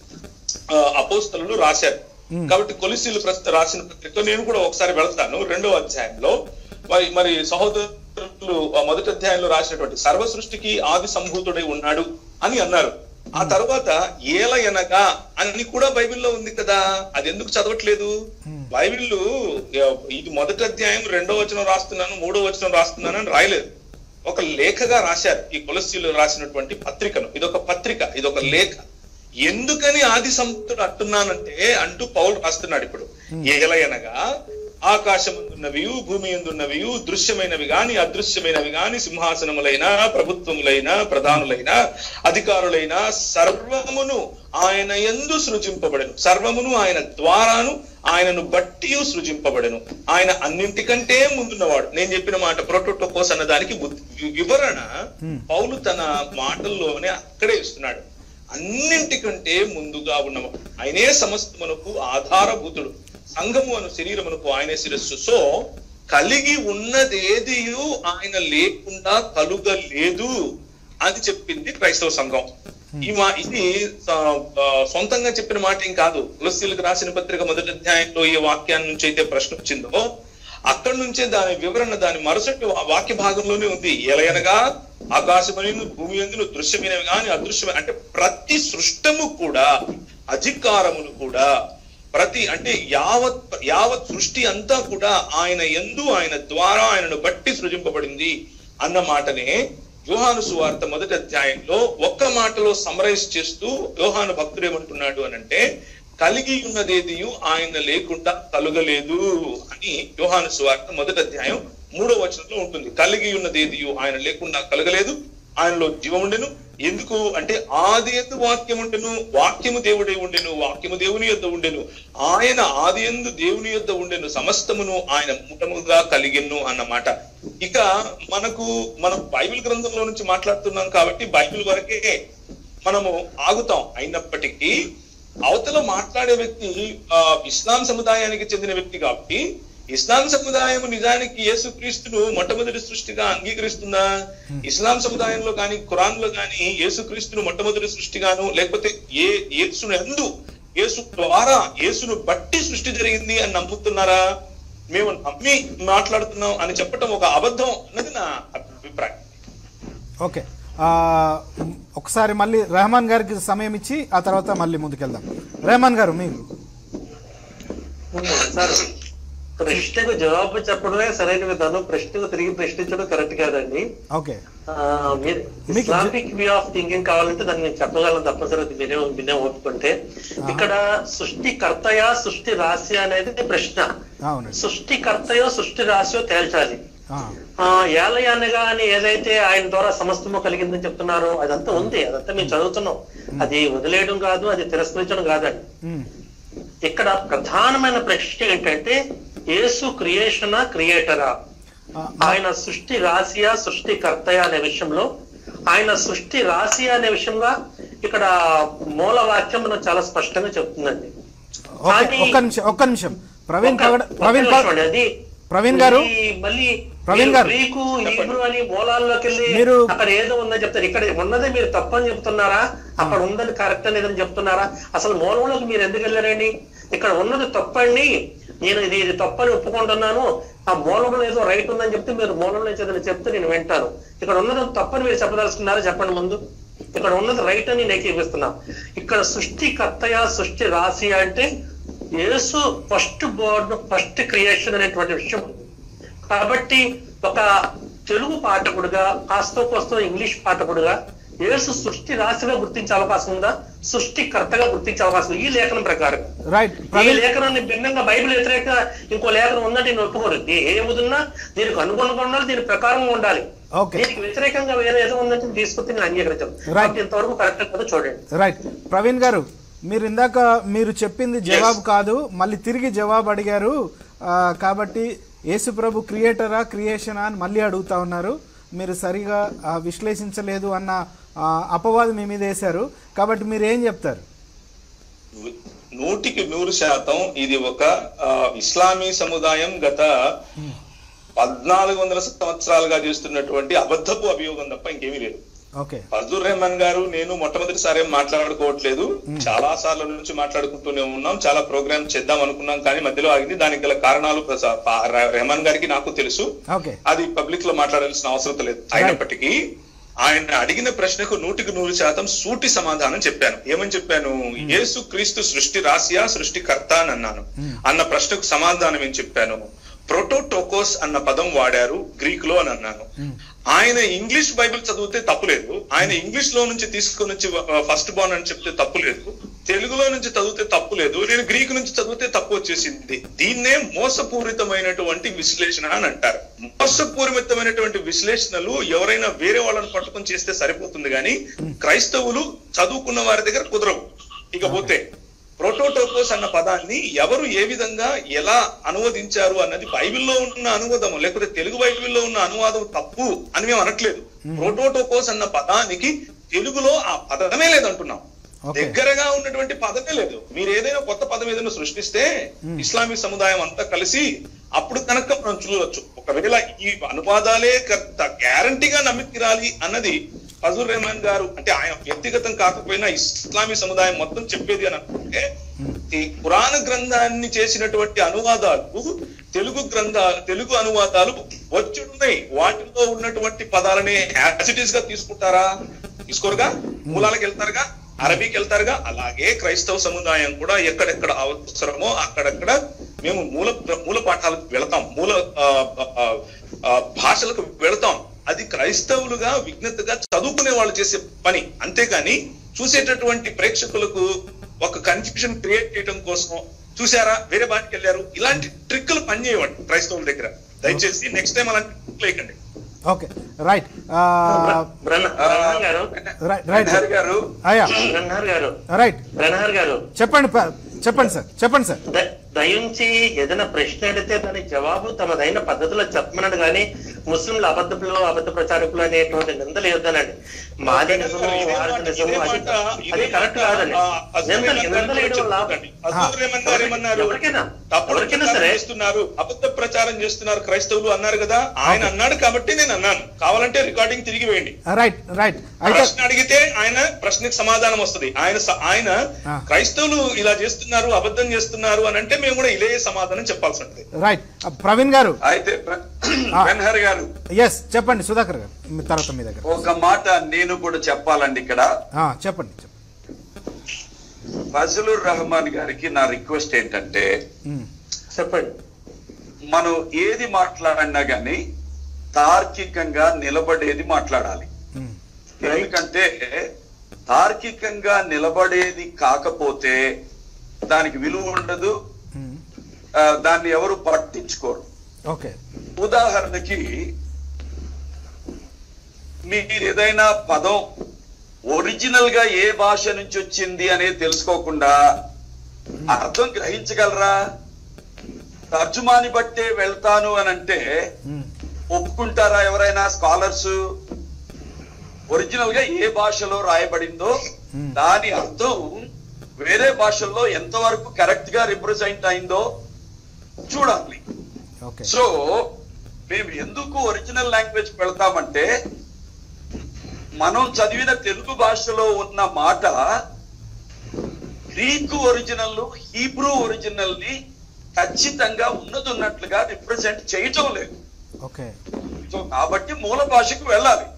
ఆ, అపోస్తలులు రాశారు కాబట్టి కొలిసీలు ప్రస్తుతం రాసిన పత్రిక నేను కూడా ఒకసారి వెళ్తాను రెండో అధ్యాయంలో మరి మరి సహోదరులు ఆ మొదటి అధ్యాయంలో రాసినటువంటి సర్వ సృష్టికి ఆది సంభూతుడై ఉన్నాడు అని అన్నారు ఆ తర్వాత ఏలయనగా అని కూడా బైబిల్లో ఉంది కదా అది ఎందుకు చదవట్లేదు బైబిల్ ఇది మొదటి అధ్యాయం రెండో వచనం రాస్తున్నాను మూడో వచనం రాస్తున్నాను అని రాయలేదు ఒక లేఖగా రాశారు ఈ కొలసీలు రాసినటువంటి పత్రికను ఇదొక పత్రిక ఇదొక లేఖ ఎందుకని ఆది సంతుడు అంటున్నానంటే అంటూ పౌలు రాస్తున్నాడు ఇప్పుడు ఏలయనగా ఆకాశమందున్నవి భూమి ఎందున్నవి దృశ్యమైనవి గాని అదృశ్యమైనవి గాని సింహాసనములైన ప్రభుత్వములైన ప్రధానులైన అధికారులైన సర్వమును ఆయన ఎందు సృజింపబడెను సర్వమును ఆయన ద్వారాను ఆయనను బట్టి సృజింపబడెను ఆయన అన్నింటికంటే ముందున్నవాడు నేను చెప్పిన మాట ప్రోటోటోకోస్ అన్న దానికి ఉద్- వివరణ పౌలు తన మాటల్లోనే అక్కడే ఇస్తున్నాడు అన్నింటికంటే ముందుగా ఉన్నవాడు ఆయనే సమస్తమునకు ఆధారభూతుడు సంఘము అను శరీరమునకు ఆయనే శిరస్సు సో కలిగి ఉన్నదేదియు ఆయన లేకుండా కలుగలేదు అని చెప్పింది క్రైస్తవ సంఘం ఈ మా ఇది ఆ, ఆ, సొంతంగా చెప్పిన మాట ఏం కాదు తులసీలకు రాసిన పత్రిక మొదటి అధ్యాయంలో ఏ వాక్యాన్ని నుంచి అయితే ప్రశ్న వచ్చిందో అక్కడి నుంచే దాని వివరణ దాని మరుసటి వా- వాక్య భాగంలోనే ఉంది ఎలయనగా ఆకాశమైన భూమి ఎందును దృశ్యమైనవి కానీ అదృశ్యమైన అంటే ప్రతి సృష్టము కూడా అధికారములు కూడా ప్రతి అంటే యావత్ యావత్ సృష్టి అంతా కూడా ఆయన ఎందు ఆయన ద్వారా ఆయనను బట్టి సృజింపబడింది అన్న మాటనే యోహాను సువార్త మొదటి అధ్యాయంలో ఒక్క మాటలో సమరైజ్ చేస్తూ యోహాను భక్తుడు ఏమంటున్నాడు అని అంటే కలిగి ఉన్నదేదియు ఆయన లేకుండా కలుగలేదు అని యోహాను సువార్త మొదటి అధ్యాయం మూడో వచనంలో ఉంటుంది కలిగి ఉన్నదేదియు ఆయన లేకుండా కలగలేదు ఆయనలో జీవం ఉండెను ఎందుకు అంటే ఆది ఎందు వాక్యం ఉండెను వాక్యము దేవుడే ఉండెను వాక్యము దేవుని యొద్ద ఉండెను ఆయన ఆది ఎందు దేవుని యొద్ద ఉండెను సమస్తమును ఆయన ముటముగా కలిగెను అన్నమాట ఇక మనకు మనం బైబిల్ గ్రంథంలో నుంచి మాట్లాడుతున్నాం కాబట్టి బైబిల్ వరకే మనము ఆగుతాం అయినప్పటికీ అవతల మాట్లాడే వ్యక్తి ఆ, ఇస్లాం సముదాయానికి చెందిన వ్యక్తి కాబట్టి ఇస్లాం సముదాయం నిజానికి యేసుక్రీస్తును మొట్టమొదటి సృష్టిగా అంగీకరిస్తుందా ఇస్లాం సముదాయంలో కానీ ఖురాన్ లో కానీ యేసుక్రీస్తును మొట్టమొదటి సృష్టిగాను లేకపోతే ఏ యేసును ఎందు యేసు ద్వారా యేసును బట్టి సృష్టి జరిగింది అని నమ్ముతున్నారా మేము నమ్మి మాట్లాడుతున్నాం అని చెప్పటం ఒక అబద్ధం అన్నది నా అభిప్రాయం ఓకే ఆ, ఒకసారి మళ్ళీ రెహమాన్ గారికి సమయం ఇచ్చి ఆ తర్వాత మళ్ళీ ముందుకెళ్దాం రెహమాన్ గారు మీరు సార్ ప్రశ్నకు జవాబు చెప్పడమే సరైన విధానం ప్రశ్నకు తిరిగి ప్రశ్నించడం కరెక్ట్ కాదండి ఓకే ఆ, మీరు మీకు ఇస్లామిక్ వ్యూ ఆఫ్ థింకింగ్ కావాలంటే దాన్ని నేను చెప్పగలను తప్పనిసరి అది వినే వినే ఓపుకుంటే ఇక్కడ సృష్టి కర్తయా సృష్టి రాశి అనేది ప్రశ్న అవునండి సృష్టికర్తయో సృష్టి రాశియో తేల్చాలి ఆ, ఆ ఏలయనగా అని ఏదైతే ఆయన ద్వారా సమస్తము కలిగిందని చెప్తున్నారో అదంతా ఉంది అదంతా మేము చదువుతున్నాం అది వదిలేయడం కాదు అది తిరస్కరించడం కాదండి ఉమ్, ఇక్కడ ప్రధానమైన ప్రశ్న ఏంటంటే యేసు క్రియేషనా క్రియేటరా ఆ, ఆయన సృష్టి రాశియా సృష్టికర్తయా అనే విషయంలో ఆయన సృష్టి రాశి అనే విషయంగా ఇక్కడ మూల వాక్యం మనం చాలా స్పష్టంగా చెప్తుందండి ఓకే కానీ- ఒక్క నిమిషం ఒక్క నిమిషం ప్రవీణ్ ఒక్క- పగడ ఒక్క ప్రవీణ్ నిమిషం పగ- అండి. అది ప్రవీణ్ గారు? ఈ మళ్ళీ ప్రవీణ్ మీరు గారు. గ్రీకు హీబ్రూ అని మూలాల్లోకి వెళ్ళి మీరు- అక్కడ ఏదో ఉందని చెప్తారు ఇక్కడ ఉన్నదే మీరు తప్పని చెప్తున్నారా అక్కడ ఉందని కరెక్ట్ అనేదని చెప్తున్నారా అసలు మూలంలోకి మీరు ఎందుకు వెళ్ళారండి ఇక్కడ ఉన్నది తప్పండి నేను ఇది ఇది తప్పని ఒప్పుకుంటున్నాను ఆ మూలంలో ఏదో రైట్ ఉందని చెప్తే మీరు మూలంలో ఏదైనా చెప్తే నేను వింటాను ఇక్కడ ఉన్నది తప్పని మీరు చెప్పదలుచుకున్నారా చెప్పండి ముందు ఇక్కడ ఉన్నది రైట్ అని నేను ఏకీపిస్తున్నా ఇక్కడ సృష్టి కర్తయ సృష్టి రాశి అంటే Yesu first born first creation అనేటువంటి విషయం ఉంది కాబట్టి ఒక తెలుగు పాఠకుడుగా కాస్తో కోస్తో ఇంగ్లీష్ పాఠకుడుగా యేసు సృష్టి రాశిగా గుర్తించే అవకాశం ఉందా సృష్టికర్తగా గుర్తించే అవకాశం ఉంది. ఈ లేఖనం ప్రకారం రైట్ ఈ ప్రవీణ్ లేఖనాన్ని భిన్నంగా బైబిల్ వ్యతిరేక ఇంకో లేఖనం ఉందంటే నేను ఒప్పుకోరు ఏ- ఏమున్నా దీనికి అనుగుణంగా ఉండాలి దీని ప్రకారంగా ఉండాలి ఓకే దీనికి వ్యతిరేకంగా వేరే ఏదో ఉందంటే తీసుకొచ్చి నేను అంగీకరించాను కాబట్టి ఇంతవరకు కరెక్ట్ కాదు చూడండి రైట్ ప్రవీణ్ గారు మీరు ఇందాక మీరు చెప్పింది జవాబు కాదు మళ్ళీ తిరిగి జవాబు అడిగారు ఆ, కాబట్టి యేసు ప్రభు క్రియేటరా క్రియేషనా అని మళ్ళీ అడుగుతా ఉన్నారు మీరు సరిగా ఆ, విశ్లేషించలేదు అన్న ఆ, అపవాదం మీ మీద వేశారు కాబట్టి మీరు ఏం చెప్తారు నూటికి నూరు శాతం ఇది ఒక ఆ, ఇస్లామీ సముదాయం గత పద్నాలుగు వందల సంవత్సరాలుగా చేస్తున్నటువంటి అబద్ధపు అభియోగం తప్ప ఇంకేమీ లేదు ఓకే ఫజుర్ రెహమాన్ గారు నేను మొట్టమొదటిసారి ఏం మాట్లాడుకోవట్లేదు చాలా సార్ల నుంచి మాట్లాడుకుంటూనే ఉన్నాం చాలా ప్రోగ్రామ్ చేద్దాం అనుకున్నాం కానీ మధ్యలో ఆగింది దానికి గల కారణాలు ప్రస- ప- రెహమాన్ గారికి నాకు తెలుసు ఓకే అది పబ్లిక్ లో మాట్లాడాల్సిన అవసరం లేదు అయినప్పటికీ ఆయన అడిగిన ప్రశ్నకు నూటికి నూరు శాతం సూటి సమాధానం చెప్పాను ఏమని చెప్పాను యేసు క్రీస్తు సృష్టి రాసియా సృష్టికర్త అని అన్నాను అన్న ప్రశ్నకు సమాధానం ఏం చెప్పాను ప్రోటోటోకోస్ అన్న పదం వాడారు గ్రీక్ లో అని అన్నాను ఆయన ఇంగ్లీష్ బైబిల్ చదివితే తప్పులేదు ఆయన ఇంగ్లీష్ లో నుంచి తీసుకొని వచ్చి ఫస్ట్ బాన్ అని చెప్తే తప్పులేదు తెలుగులో నుంచి చదివితే తప్పులేదు నేను గ్రీక్ నుంచి చదివితే తప్పు వచ్చేసింది దీన్నే మోసపూరితమైనటువంటి విశ్లేషణ అని అంటారు మోసపూరితమైనటువంటి విశ్లేషణలు ఎవరైనా వేరే వాళ్ళని పట్టుకొని చేస్తే సరిపోతుంది కానీ క్రైస్తవులు చదువుకున్న వారి దగ్గర కుదరవు ఇకపోతే ప్రోటోటోకోస్ అన్న పదాన్ని ఎవరు ఏ విధంగా ఎలా అనువదించారు అన్నది బైబిల్లో ఉన్న అనువాదం లేకపోతే తెలుగు బైబిల్లో ఉన్న అనువాదం తప్పు అని మేము అనట్లేదు ప్రోటోటోకోస్ అన్న పదానికి తెలుగులో ఆ పదమే లేదంటున్నాం Okay. దగ్గరగా ఉన్నటువంటి పదమే లేదు మీరు ఏదైనా కొత్త పదం ఏదైనా సృష్టిస్తే ఇస్లామిక్ సముదాయం అంతా కలిసి అప్పుడు కనుక మనం చూడవచ్చు ఒకవేళ ఈ అనువాదాలే గ్యారంటీగా నమ్మితిరాలి అన్నది ఫజుర్ రెహమాన్ గారు అంటే ఆయన వ్యక్తిగతం కాకపోయినా ఇస్లామీ సముదాయం మొత్తం చెప్పేది అని అనుకుంటే ఈ పురాణ గ్రంథాన్ని చేసినటువంటి అనువాదాలు తెలుగు గ్రంథ తెలుగు అనువాదాలు వచ్చున్నాయి వాటిలో ఉన్నటువంటి పదాలని యాసిటీస్ గా తీసుకుంటారా తీసుకోరుగా మూలాలకు వెళ్తారుగా అరబీకి వెళ్తారుగా అలాగే క్రైస్తవ సముదాయం కూడా ఎక్కడెక్కడ అవసరమో అక్కడక్కడ మేము మూల మూల పాఠాలకు వెళతాం మూల ఆ, ఆ, ఆ, భాషలకు వెళతాం అది క్రైస్తవులుగా విజ్ఞతగా చదువుకునే వాళ్ళు చేసే పని అంతేగాని చూసేటటువంటి ప్రేక్షకులకు ఒక కన్ఫ్యూజన్ క్రియేట్ చేయడం కోసం చూసారా వేరే బాటికి వెళ్ళారు ఇలాంటి ట్రిక్కులు పనిచేయవండి క్రైస్తవుల దగ్గర దయచేసి నెక్స్ట్ టైం అలాంటి ట్రిక్కులు వేయకండి ఓకే రైట్ ఆ, బ్రహ్మ- బ్రహ్మన్ గారు రైట్ రైట్ హరి గారు అయ్యా బ్రహ్మన్ గారు రైట్ బ్రహ్మన్ గారు చెప్పండి ప- చెప్పండి సార్ చెప్పండి సార్ ద- దయించి ఏదైనా ప్రశ్న అడిగితే దానికి జవాబు తమదైన పద్ధతిలో చెప్పమన్నాడు కానీ ముస్లింలు అబద్ధపులు అబద్ధ ప్రచారకులు అనేటువంటి నిందలు ఇవ్వద్దనండి మాది నిజము వారిది నిజము అది అది కరెక్ట్ కాదండి నిందలు నిందలు వేయడం వల్ల ఎవరికైనా తప్పుడు ఎవరికైనా ప్రచారం సరే చేస్తున్నారు అబద్ధ ప్రచారం చేస్తున్నారు క్రైస్తవులు అన్నారు కదా ఆయన అన్నాడు కాబట్టి నేను అన్నాను కావాలంటే రికార్డింగ్ తిరిగి వేయండి రైట్ రైట్ అయితే ప్రశ్న అడిగితే ఆయన ప్రశ్నకి సమాధానం వస్తుంది ఆయన స- ఆయన ఆ. క్రైస్తవులు ఇలా చేస్తున్నారు అబద్ధం చేస్తున్నారు అని అంటే మేము కూడా ఇదే సమాధానం చెప్పాల్సి ఉంటుంది రైట్ ఆ, ప్రవీణ్ గారు అయితే బెన్హర్ గారు ఎస్ చెప్పండి సుధాకర్ గారు మీ తర్వాత మీ దగ్గర ఒక మాట నేను కూడా చెప్పాలండి ఇక్కడ ఆ, చెప్పండి చెప్పండి. ఫజలుర్ రహమాన్ గారికి నా రిక్వెస్ట్ ఏంటంటే ఉమ్, చెప్పండి మనం ఏది మాట్లాడినా గాని తార్కికంగా నిలబడేది మాట్లాడాలి ఉమ్, ఎందుకంటే తార్కికంగా నిలబడేది కాకపోతే దానికి విలువ ఉండదు ఉమ్, ఆ, దాన్ని ఎవరు పట్టించుకోరు ఓకే ఉదాహరణకి మీరు ఏదైనా పదం ఒరిజినల్ గా ఏ భాష నుంచి వచ్చింది అనేది తెలుసుకోకుండా అర్థం గ్రహించగలరా తర్జుమాని బట్టే వెళ్తాను అని అంటే ఉమ్, ఒప్పుకుంటారా ఎవరైనా స్కాలర్స్ ఒరిజినల్ గా ఏ భాషలో రాయబడిందో Hmm. దాని అర్థం వేరే భాషల్లో ఎంతవరకు కరెక్ట్ గా రిప్రజెంట్ అయిందో చూడాలి ఓకే సో మేము ఎందుకు ఒరిజినల్ లాంగ్వేజ్ పెడతామంటే మనం చదివిన తెలుగు భాషలో ఉన్న మాట గ్రీకు ఒరిజినల్ హీబ్రూ ఒరిజినల్ ని ఖచ్చితంగా ఉన్నది ఉన్నట్లుగా రిప్రజెంట్ చేయటం లేదు ఓకే సో కాబట్టి మూల భాషకు వెళ్ళాలి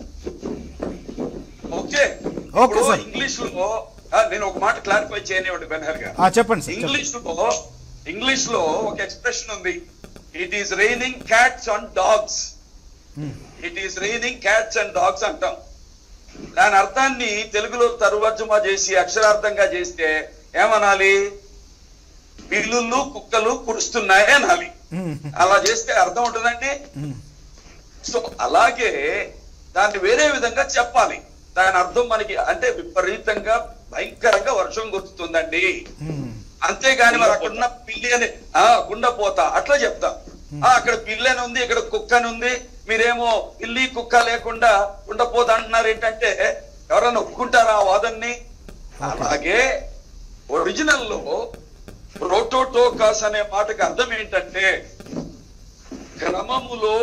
ఓకే ఓకే, సార్. ఇంగ్లీష్ లో ఆ, నేను ఒక మాట క్లారిఫై చేయనివ్వండి బెనహర్ గారు ఆ, చెప్పండి సార్ చెప్పండి. ఇంగ్లీష్ లో ఇంగ్లీష్ లో ఒక ఎక్స్ప్రెషన్ ఉంది it is raining cats and dogs um, it is raining cats and dogs అంటాం దాని అర్థాన్ని తెలుగులో తరువర్జుమా చేసి అక్షరార్థంగా చేస్తే ఏమనాలి పిల్లుళ్ళు కుక్కలు కురుస్తున్నాయి అనాలి ఉమ్, అలా చేస్తే అర్థం ఉంటుందండి ఉమ్, సో అలాగే దాన్ని వేరే విధంగా చెప్పాలి దాని అర్థం మనకి అంటే విపరీతంగా భయంకరంగా వర్షం కురుస్తుందండి ఉమ్, అంతేగాని మరి అక్కడ ఉన్న పిల్లి అని ఆ గుండపోత అట్లా చెప్తాం ఆ అక్కడ పిల్లి అని ఉంది ఇక్కడ కుక్క అని ఉంది మీరేమో పిల్లి కుక్క లేకుండా గుండపోత అంటున్నారు ఏంటంటే ఎవరైనా ఒప్పుకుంటారా ఆ వాదన్ని అలాగే ఒరిజినల్ లో ప్రోటోటోకాస్ అనే మాటకి అర్థం ఏంటంటే క్రమములో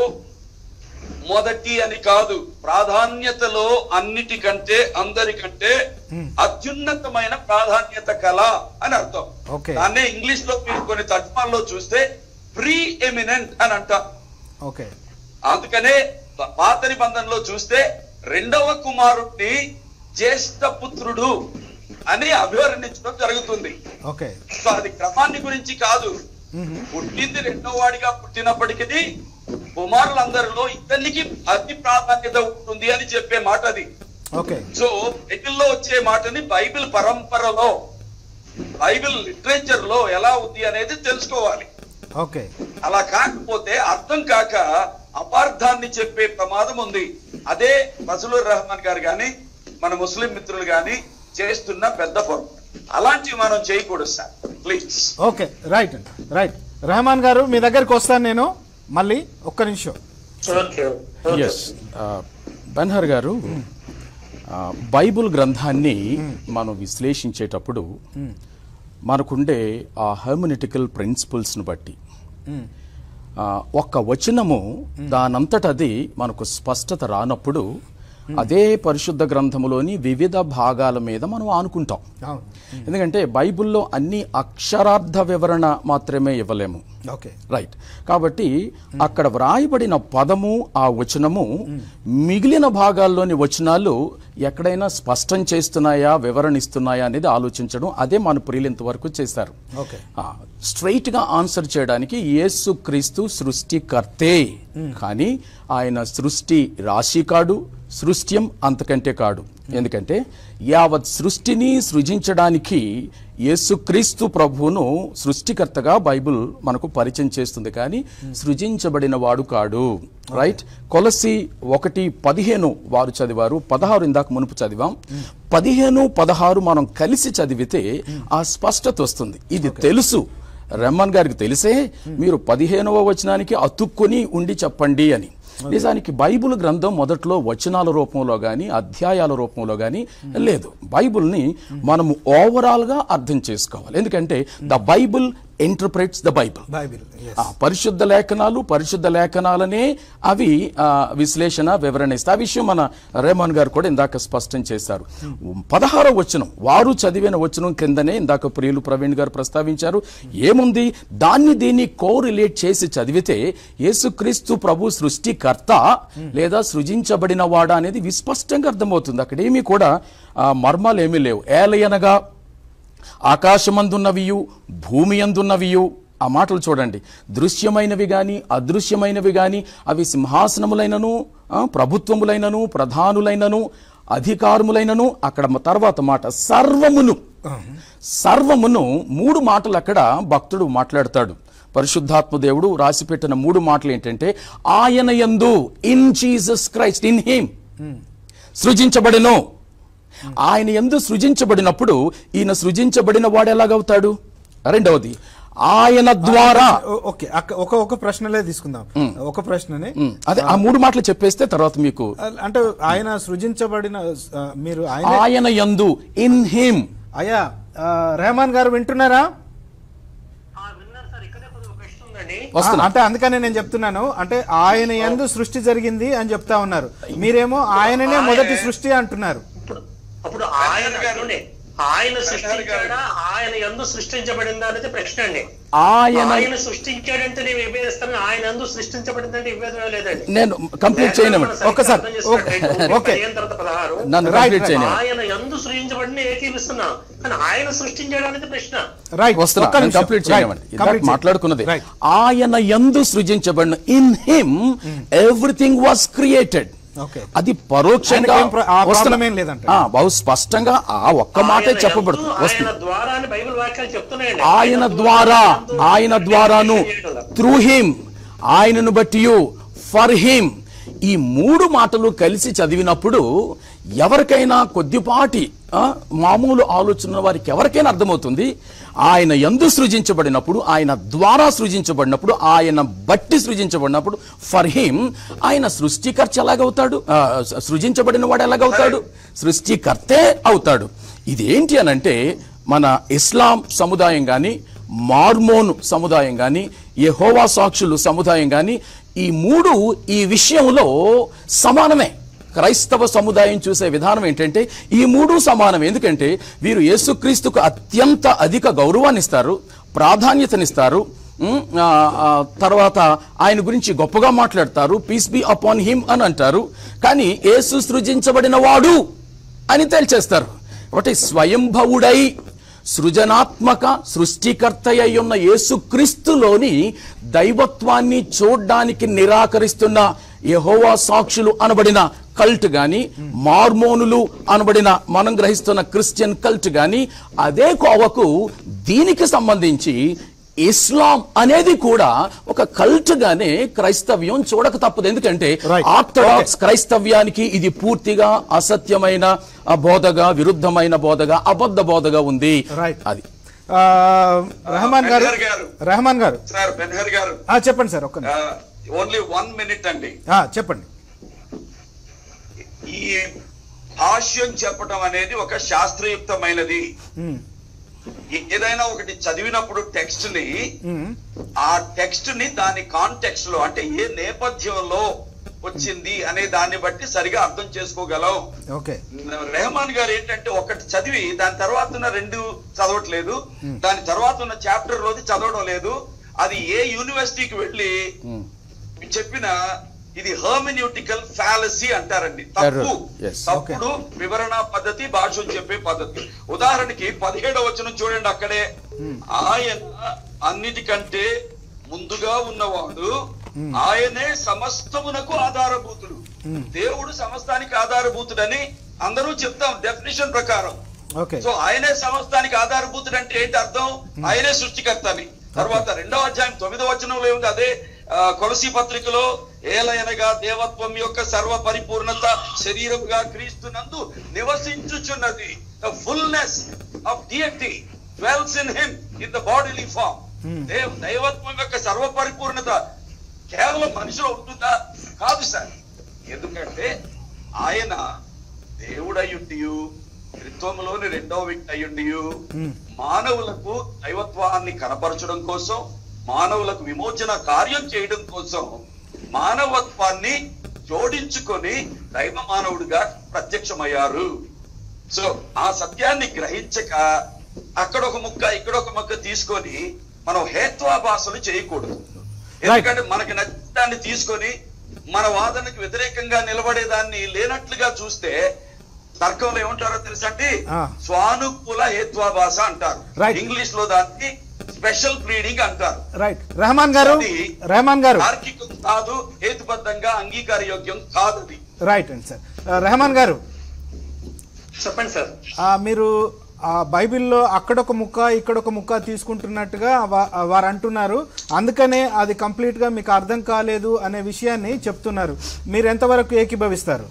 మొదటి అని కాదు ప్రాధాన్యతలో అన్నిటికంటే అందరికంటే Hmm. అత్యున్నతమైన ప్రాధాన్యత కల అని అర్థం Okay. దాన్నే ఇంగ్లీష్ లో మీరు కొన్ని తర్జమాల్లో చూస్తే ప్రీ ఎమినెంట్ అని అంటాం ఓకే అందుకనే పాత నిబంధనలో చూస్తే రెండవ కుమారుడిని జ్యేష్ఠ పుత్రుడు అని అభివర్ణించడం జరుగుతుంది ఓకే సో అది క్రమాన్ని గురించి కాదు ఉమ్, పుట్టింది రెండో వాడిగా పుట్టినప్పటికీ కుమారులందరిలో ఇతనికి అతి ప్రాధాన్యత ఉంటుంది అని చెప్పే మాట అది ఓకే సో బైబిల్లో వచ్చే మాటని బైబిల్ పరంపరలో బైబిల్ లిటరేచర్ లో ఎలా ఉంది అనేది తెలుసుకోవాలి ఓకే అలా కాకపోతే అర్థం కాక అపార్థాన్ని చెప్పే ప్రమాదం ఉంది అదే ఫజలుర్ రహమాన్ గారు గాని మన ముస్లిం మిత్రులు గాని చేస్తున్న పెద్ద పొరపాటు అలాంటివి మనం చేయకూడదు సార్ ప్లీజ్ ఓకే రైట్ అండి రైట్ రెహమాన్ గారు మీ దగ్గరికి వస్తాను నేను మళ్ళీ ఒక్క నిమిషం ఓకే ఓకే ఎస్ బెన్హర్ గారు ఆ, బైబుల్ గ్రంథాన్ని మనం విశ్లేషించేటప్పుడు మనకుండే ఆ హెర్మనెటికల్ ప్రిన్సిపల్స్ను బట్టి ఉమ్, ఆ, ఒక్క వచనము దానంతటది మనకు స్పష్టత రానప్పుడు అదే పరిశుద్ధ గ్రంథములోని వివిధ భాగాల మీద మనం ఆనుకుంటాం అవును ఎందుకంటే బైబిల్లో అన్ని అక్షరార్థ వివరణ మాత్రమే ఇవ్వలేము ఓకే రైట్ కాబట్టి అక్కడ వ్రాయబడిన పదము ఆ వచనము మిగిలిన భాగాల్లోని వచనాలు ఎక్కడైనా స్పష్టం చేస్తున్నాయా వివరణిస్తున్నాయా అనేది ఆలోచించడం అదే మన ప్రియులు ఇంతవరకు చేశారు ఓకే స్ట్రైట్ గా ఆన్సర్ చేయడానికి యేసు క్రీస్తు సృష్టికర్తే కానీ ఆయన సృష్టి రాశికాడు సృష్ట్యం అంతకంటే కాడు ఎందుకంటే యావత్ సృష్టిని సృజించడానికి యేసుక్రీస్తు ప్రభువును సృష్టికర్తగా బైబిల్ మనకు పరిచయం చేస్తుంది కానీ సృజించబడిన వాడు కాడు రైట్ కొలసి ఒకటి పదిహేను వారు చదివారు పదహారు ఇందాక మునుపు చదివాం పదిహేను పదహారు మనం కలిసి చదివితే ఆ స్పష్టత వస్తుంది ఇది తెలుసు రెమ్మన్ గారికి తెలిసే మీరు పదిహేనవ వచనానికి అతుక్కొని ఉండి చెప్పండి అని నిజానికి బైబిల్ గ్రంథం మొదట్లో వచనాల రూపంలో కానీ అధ్యాయాల రూపంలో కానీ లేదు బైబిల్ని మనము ఓవరాల్గా అర్థం చేసుకోవాలి ఎందుకంటే the Bible interprets the Bible Bible yes. ఆ పరిశుద్ధ లేఖనాలు పరిశుద్ధ లేఖనాలనే అవి ఆ, విశ్లేషణ వివరణ ఇస్తాయి ఆ విషయం మన రేమాన్ గారు కూడా ఇందాక స్పష్టం చేశారు పదహారో వచనం వారు చదివిన వచనం కిందనే ఇందాక ప్రియులు ప్రవీణ్ గారు ప్రస్తావించారు ఏముంది దాన్ని దీన్ని కోరిలేట్ చేసి చదివితే యేసుక్రీస్తు ప్రభు సృష్టికర్త లేదా సృజించబడిన వాడా అనేది విస్పష్టంగా అర్థమవుతుంది అక్కడ ఏమీ కూడా ఆ, మర్మాలు ఏమీ లేవు ఏలయనగా ఆకాశమందున్నవియు భూమి అందున్నవియు ఆ మాటలు చూడండి దృశ్యమైనవి గాని అదృశ్యమైనవి గాని అవి సింహాసనములైనను ఆ, ప్రభుత్వములైనను ప్రధానులైనను అధికారములైనను అక్కడ మ- తర్వాత మాట సర్వమును సర్వమును మూడు మాటలు అక్కడ భక్తుడు మాట్లాడతాడు పరిశుద్ధాత్మ దేవుడు రాసిపెట్టిన మూడు మాటలు ఏంటంటే ఆయన యందు in Jesus Christ in him సృజించబడిను ఆయన ఎందు సృజించబడినప్పుడు ఈయన సృజించబడిన వాడు ఎలాగవుతాడు రెండవది ఆయన ద్వారా ఓ- ఓకే అక్క- ఒక ఒక ప్రశ్నలే తీసుకుందాం ఒక ప్రశ్నని ఉమ్, అదే ఆ మూడు మాటలు చెప్పేస్తే తర్వాత మీకు అంటే ఆయన సృజించబడిన ఆ, మీరు ఆయన ఆయన యందు ఇన్ హిమ్ అయ్యా ఆ, రెహమాన్ గారు వింటున్నారా ఆ, విన్నారు సార్ ఇక్కడే కొద్దిగా ప్రశ్న ఉందండి వస్తున్నా ఆ, అంటే అందుకనే నేను చెప్తున్నాను అంటే ఆయన ఎందు సృష్టి జరిగింది అని చెప్తా ఉన్నారు మీరేమో ఆయననే మొదటి సృష్టి అంటున్నారు ఇప్పుడు అప్పుడు ఆయన చూడండి, ఆయన సృష్టించాడా ఆయన ఎందు సృష్టించబడిందా అనేది ప్రశ్న అండి ఆయన ఆయన సృష్టించాడంటే నేను విభేదిస్తాను ఆయన ఎందు సృష్టించబడిందంటే విభేదమే లేదండి నేను కంప్లీట్ చేయనివ్వండి సరిగ్గా ఒక్కసారి, అర్థం చేసుకోండి. Okay, okay. పదిహేను తర్వాత పదహారు నన్ను Right, కంప్లీట్ right. చేయనివ్వండి ఆయన ఎందు సృజించబడిన ఏకీపిస్తున్నా కానీ ఆయన సృష్టించాడు అనేది ప్రశ్న రైట్ వస్తున్నా ఒక్క నేను నిమిషం. Complete Right. చేయనివ్వండి Complete ఇందాక చేయండి. మాట్లాడుకున్నది Right. ఆయన యందు సృజించబడిన in him everything was created Okay. అది పరోక్షంగా ఆయనకేం ప్ర- ఆ వస్తున్నా. problem ఏం లేదంట. ఆ, బహు స్పష్టంగా ఆ ఒక్క మాటే ఆయన చెప్పబడుతుంది యందు, వస్తుంది ఆయన ద్వారా అని బైబిల్ వాక్యాలు చెప్తున్నాయండి ఆయన ద్వారా యందు ఆయన ద్వారాను చేయగలరు. త్రూ హిమ్ ఆయనను బట్టి ఫర్ హిమ్ ఈ మూడు మాటలు కలిసి చదివినప్పుడు ఎవరికైనా కొద్దిపాటి ఆ, మామూలు ఆలోచన ఉన్న వారికి ఎవరికైనా అర్థమవుతుంది ఆయన ఎందు సృజించబడినప్పుడు ఆయన ద్వారా సృజించబడినప్పుడు ఆయన బట్టి సృజించబడినప్పుడు ఫర్ హిమ్ ఆయన సృష్టికర్త ఎలాగవుతాడు ఆ, సృజించబడిన వాడు ఎలాగవుతాడు సృష్టికర్తే అవుతాడు ఇది ఏంటి అనంటే మన ఇస్లాం సముదాయం కానీ మార్మోన్ సముదాయం కానీ యెహోవా సాక్షులు సముదాయం కానీ ఈ మూడు ఈ విషయంలో సమానమే క్రైస్తవ సముదాయం చూసే విధానం ఏంటంటే ఈ మూడు సమానం ఎందుకంటే వీరు యేసుక్రీస్తుకు అత్యంత అధిక గౌరవాన్ని ఇస్తారు ప్రాధాన్యతనిస్తారు ఉమ్, ఆ, ఆ, తర్వాత ఆయన గురించి గొప్పగా మాట్లాడతారు పీస్ బి అపాన్ హిమ్ అని అంటారు కానీ యేసు సృజించబడిన వాడు అని తేల్చేస్తారు ఒకటి స్వయంభవుడై సృజనాత్మక సృష్టికర్త అయి ఉన్న యేసుక్రీస్తులోని దైవత్వాన్ని చూడ్డానికి నిరాకరిస్తున్న యెహోవా సాక్షులు అనబడిన కల్ట్ గాని మార్మోనులు అనబడిన మనం గ్రహిస్తున్న క్రిస్టియన్ కల్ట్ గాని అదే కోవకు దీనికి సంబంధించి ఇస్లాం అనేది కూడా ఒక కల్ట్ గానే క్రైస్తవ్యం చూడక తప్పదు ఎందుకంటే Right. ఆర్థడాక్స్ క్రైస్తవ్యానికి ఇది పూర్తిగా అసత్యమైన ఆ, బోధగా విరుద్ధమైన బోధగా అబద్ధ బోధగా ఉంది రైట్ అది ఆ, రెహమాన్ గారు బెన్హర్ గారు. రెహమాన్ గారు సార్ బెన్హర్ గారు ఆ, చెప్పండి సార్ ఒక్క నిమిషం. ఓన్లీ వన్ మినిట్ అండి ఆ, చెప్పండి ఈ భాష్యం చెప్పటం అనేది ఒక శాస్త్రయుక్తమైనది ఉమ్, ఏదైనా ఒకటి చదివినప్పుడు టెక్స్ట్ ని ఉమ్, ఆ టెక్స్ట్ ని దాని కాంటెక్స్ట్ లో అంటే ఏ నేపథ్యంలో వచ్చింది అనే దాన్ని బట్టి సరిగా అర్థం చేసుకోగలం ఓకే రెహమాన్ గారు ఏంటంటే ఒకటి చదివి దాని తర్వాత ఉన్న రెండు చదవట్లేదు దాని తర్వాత ఉన్న చాప్టర్ లోది చదవడం లేదు అది ఏ యూనివర్సిటీకి వెళ్ళి చెప్పిన ఇది హర్మిన్యూటికల్ ఫ్యాలసీ అంటారండి తప్పు Error. Yes. తప్పుడు వివరణ పద్ధతి భాష చెప్పే పద్ధతి ఉదాహరణకి పదిహేడవ వచనం చూడండి అక్కడే ఆయన అన్నిటికంటే ముందుగా ఉన్నవాడు ఆయనే సమస్తమునకు ఆధారభూతుడు దేవుడు సమస్తానికి ఆధారభూతుడని అందరూ చెప్తాం డెఫినేషన్ ప్రకారం ఓకే సో ఆయనే సమస్తానికి ఆధారభూతుడు అంటే ఏంటి అర్థం ఆయనే సృష్టికర్త అని తర్వాత రెండవ అధ్యాయం తొమ్మిదవ వచనంలో ఏముంది అదే ఆ, కొలసి పత్రికలో ఏలయనగా దేవత్వం యొక్క సర్వ పరిపూర్ణత శరీరముగా క్రీస్తునందు నివసించుచున్నది fullness of deity dwells in him in the bodily form దేవ దైవత్వం యొక్క సర్వ పరిపూర్ణత కేవలం మనిషిలో ఉంటుందా కాదు సార్ ఎందుకంటే ఆయన దేవుడయ్యుండి త్రిత్వములోని రెండవ వ్యక్తి అయ్యుండి మానవులకు దైవత్వాన్ని కనపరచడం కోసం మానవులకు విమోచన కార్యం చేయడం కోసం మానవత్వాన్ని జోడించుకొని దైవ మానవుడిగా ప్రత్యక్షమయ్యారు సో ఆ సత్యాన్ని గ్రహించక అక్కడ ఒక ముక్క ఇక్కడ ఒక ముక్క తీసుకొని మనం హేత్వాభాసలు చేయకూడదు ఎందుకంటే మనకి నచ్చాన్ని తీసుకొని మన వాదనకు వ్యతిరేకంగా నిలబడేదాన్ని లేనట్లుగా చూస్తే తర్కంలో ఏమంటారో తెలుసా అండి ఆ. స్వానుకూల హేత్వాభాష అంటారు Right. ఇంగ్లీష్ లో దాన్ని స్పెషల్ ప్లీడింగ్ అంటారు రైట్ రెహమాన్ గారు అది రెహమాన్ గారు తార్కికం కాదు హేతుబద్ధంగా అంగీకార యోగ్యం కాదు అది రైట్ అండి సార్ ఆ, రెహమాన్ గారు చెప్పండి సార్ ఆ, మీరు ఆ బైబిల్లో అక్కడొక ముక్క ఇక్కడొక ముక్క తీసుకుంటున్నట్టుగా వా- వారు అంటున్నారు అందుకనే అది కంప్లీట్గా మీకు అర్థం కాలేదు అనే విషయాన్ని చెప్తున్నారు మీరు ఎంతవరకు ఏకీభవిస్తారు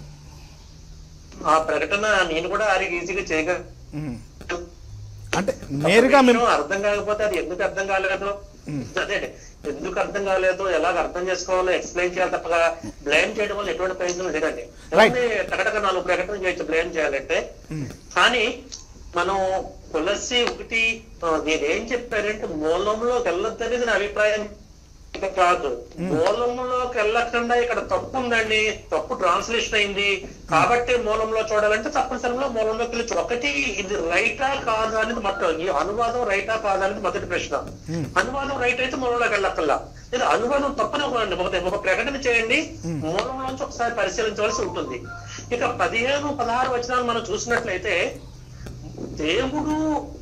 ఆ ప్రకటన నేను కూడా అది ఈజీగా చేయగలను ఉమ్. అంటే నేరుగా ఒక మేము విషయం అర్థం కాకపోతే అది ఎందుకు అర్థం కాలేదు అదే ఎందుకు అర్థం కాలేదు ఎలాగ అర్థం చేసుకోవాలో ఎక్స్ప్లెయిన్ చేయాలి తప్ప బ్లేమ్ చేయడం వల్ల ఎటువంటి ప్రయోజనం లేదండి Right. ఎవరిని టకటక నాలుగు ప్రకటన చేయొచ్చు బ్లేమ్ చేయాలంటే కానీ మనం తులసి ఒకటి ఆ, నేనేం చెప్పానంటే మూలంలోకి వెళ్ళొద్దనేది నా అభిప్రాయం కాదు మూలంలోకి వెళ్ళకుండా ఇక్కడ తప్పు ఉందండి తప్పు ట్రాన్స్లేషన్ అయింది కాబట్టి మూలంలో చూడాలంటే తప్పనిసరిగా మూలంలోకి వెళ్ళి చూ- ఒకటి ఇది రైటా కాదా అనేది మొత్తం ఈ అనువాదం రైటా కాదా అనేది మొదటి ప్రశ్న అనువాదం రైట్ అయితే మూలంలోకి వెళ్ళక్కల్లా లేదా అనువాదం తప్పని ఒక ఒక- ఒక ప్రకటన చేయండి మూలంలోంచి ఒకసారి పరిశీలించవలసి ఉంటుంది ఇక పదిహేను పదహారు వచనాలు మనం చూసినట్లయితే దేవుడు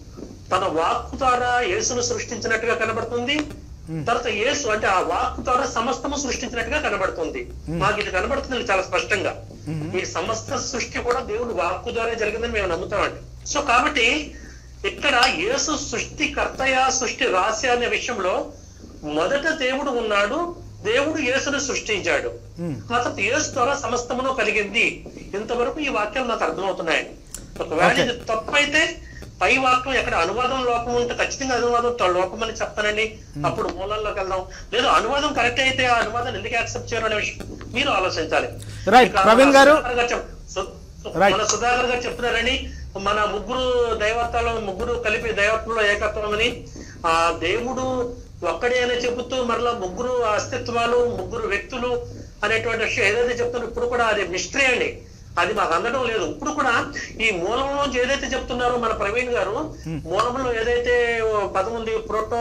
తన వాక్కు ద్వారా యేసును సృష్టించినట్టుగా కనబడుతుంది తర్వాత యేసు అంటే ఆ వాక్కు ద్వారా సమస్తము సృష్టించినట్టుగా కనబడుతుంది మాకు ఇది కనబడుతుంది చాలా స్పష్టంగా ఈ సమస్త సృష్టి కూడా దేవుడు వాక్కు ద్వారా జరిగిందని మేము నమ్ముతామండి సో కాబట్టి ఇక్కడ యేసు సృష్టికర్తయా సృష్టి రాశి అనే విషయంలో మొదట దేవుడు ఉన్నాడు దేవుడు యేసును సృష్టించాడు ఆ తర్వాత యేసు ద్వారా సమస్తమును కలిగింది ఇంతవరకు ఈ వాక్యాలు నాకు అర్థమవుతున్నాయి ఒకవేళ ఇది తప్పు అయితే పై వాక్యం ఎక్కడ అనువాదం లోపం ఉంటే ఖచ్చితంగా అనువాదం తో- లోపం అని చెప్తానండి అప్పుడు మూలాల్లోకి వెళ్దాం లేదు అనువాదం కరెక్ట్ అయితే ఆ అనువాదం ఎందుకు యాక్సెప్ట్ చేయరు అనే విషయం మీరు ఆలోచించాలి Right. ఇక ప్రవీణ్ గారు. సుధాకర్ గారు చెప్- సు- Right. మన సుధాకర్ గారు చెప్తున్నారని మన ముగ్గురు దైవత్వాలు ముగ్గురు కలిపి దైవత్వంలో ఏకత్వం అని ఆ దేవుడు ఒక్కడే అని చెబుతూ మరలా ముగ్గురు అస్తిత్వాలు ముగ్గురు వ్యక్తులు అనేటువంటి విషయం ఏదైతే చెప్తున్నా ఇప్పుడు కూడా అది మిస్టరీ అండి అది మాకు అందడం లేదు ఇప్పుడు కూడా ఈ మూలంలోంచి ఏదైతే చెప్తున్నారో మన ప్రవీణ్ గారు మూలంలో ఏదైతే పదం ఉంది ప్రోటో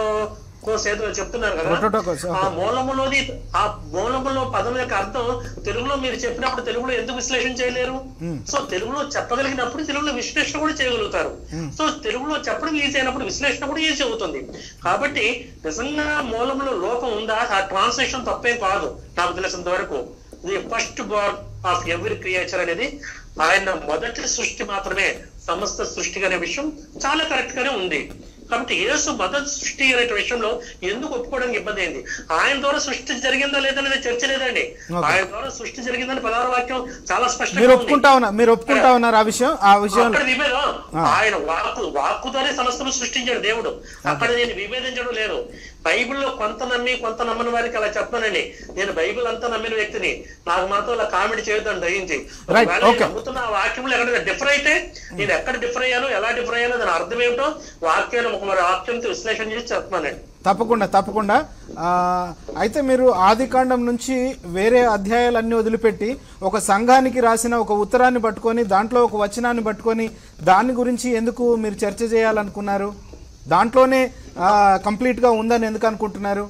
కోర్స్ ఏదో చెప్తున్నారు కదా Prototokos, ఆ మూలములోది ఆ మూలములో పదం యొక్క అర్థం తెలుగులో మీరు చెప్పినప్పుడు తెలుగులో ఎందుకు విశ్లేషణ చేయలేరు సో తెలుగులో చెప్పగలిగినప్పుడు తెలుగులో విశ్లేషణ కూడా చేయగలుగుతారు సో తెలుగులో చెప్పడం ఈజీ అయినప్పుడు విశ్లేషణ కూడా ఈజీ అవుతుంది కాబట్టి నిజంగా మూలంలో లోపం ఉందా ఆ ట్రాన్స్లేషన్ తప్పేం కాదు నాకు తెలిసినంత వరకు ది ఫస్ట్ బాడ్ ఆఫ్ ఎవ్రీ క్రియేచర్ అనేది ఆయన మొదటి సృష్టి మాత్రమే సమస్త సృష్టి అనే విషయం చాలా కరెక్ట్ గానే ఉంది కాబట్టి యేసు మొదటి సృష్టి అనే విషయంలో ఎందుకు ఒప్పుకోవడానికి ఇబ్బంది అయింది ఆయన ద్వారా సృష్టి జరిగిందా లేదనేది చర్చ లేదండి Okay. ఆయన ద్వారా సృష్టి జరిగిందని పదహారు వాక్యం చాలా స్పష్టంగా మీరు ఉంది. ఒప్పుకుంటా ఉన్నారు మీరు ఒప్పుకుంటా ఉన్నారు ఆ విషయం ఆ విషయంలో అక్కడ విభేదం ఆ. ఆయన వాక్కు వాక్కు ద్వారా సమస్తము సృష్టించాడు దేవుడు అక్కడ నేను విభేదించడం లేదు బైబిల్లో కొంత నమ్మి కొంత నమ్మని వారికి అలా చెప్పానండి నేను బైబిల్ అంతా నమ్మిన వ్యక్తిని నాకు మాత్రం అలా కామెడీ చేయొద్దని దయించి Right, ఒకవేళ నేను okay. నమ్ముతున్న ఆ వాక్యంలో ఎక్కడ డిఫర్ అయితే నేను ఎక్కడ డిఫర్ అయ్యాను ఎలా డిఫర్ అయ్యాను దాని అర్థం ఏమిటో వాక్యాన్ని ఒక మరి వాక్యంతో విశ్లేషణ చేసి చెప్తున్నానండి తప్పకుండా తప్పకుండా ఆ, అయితే మీరు ఆదికాండం నుంచి వేరే అధ్యాయాలన్నీ వదిలిపెట్టి ఒక సంఘానికి రాసిన ఒక ఉత్తరాన్ని పట్టుకొని దాంట్లో ఒక వచనాన్ని పట్టుకొని దాని గురించి ఎందుకు మీరు చర్చ చేయాలనుకున్నారు దాంట్లోనే ఆ, కంప్లీట్గా ఉందని ఎందుకు అనుకుంటున్నారు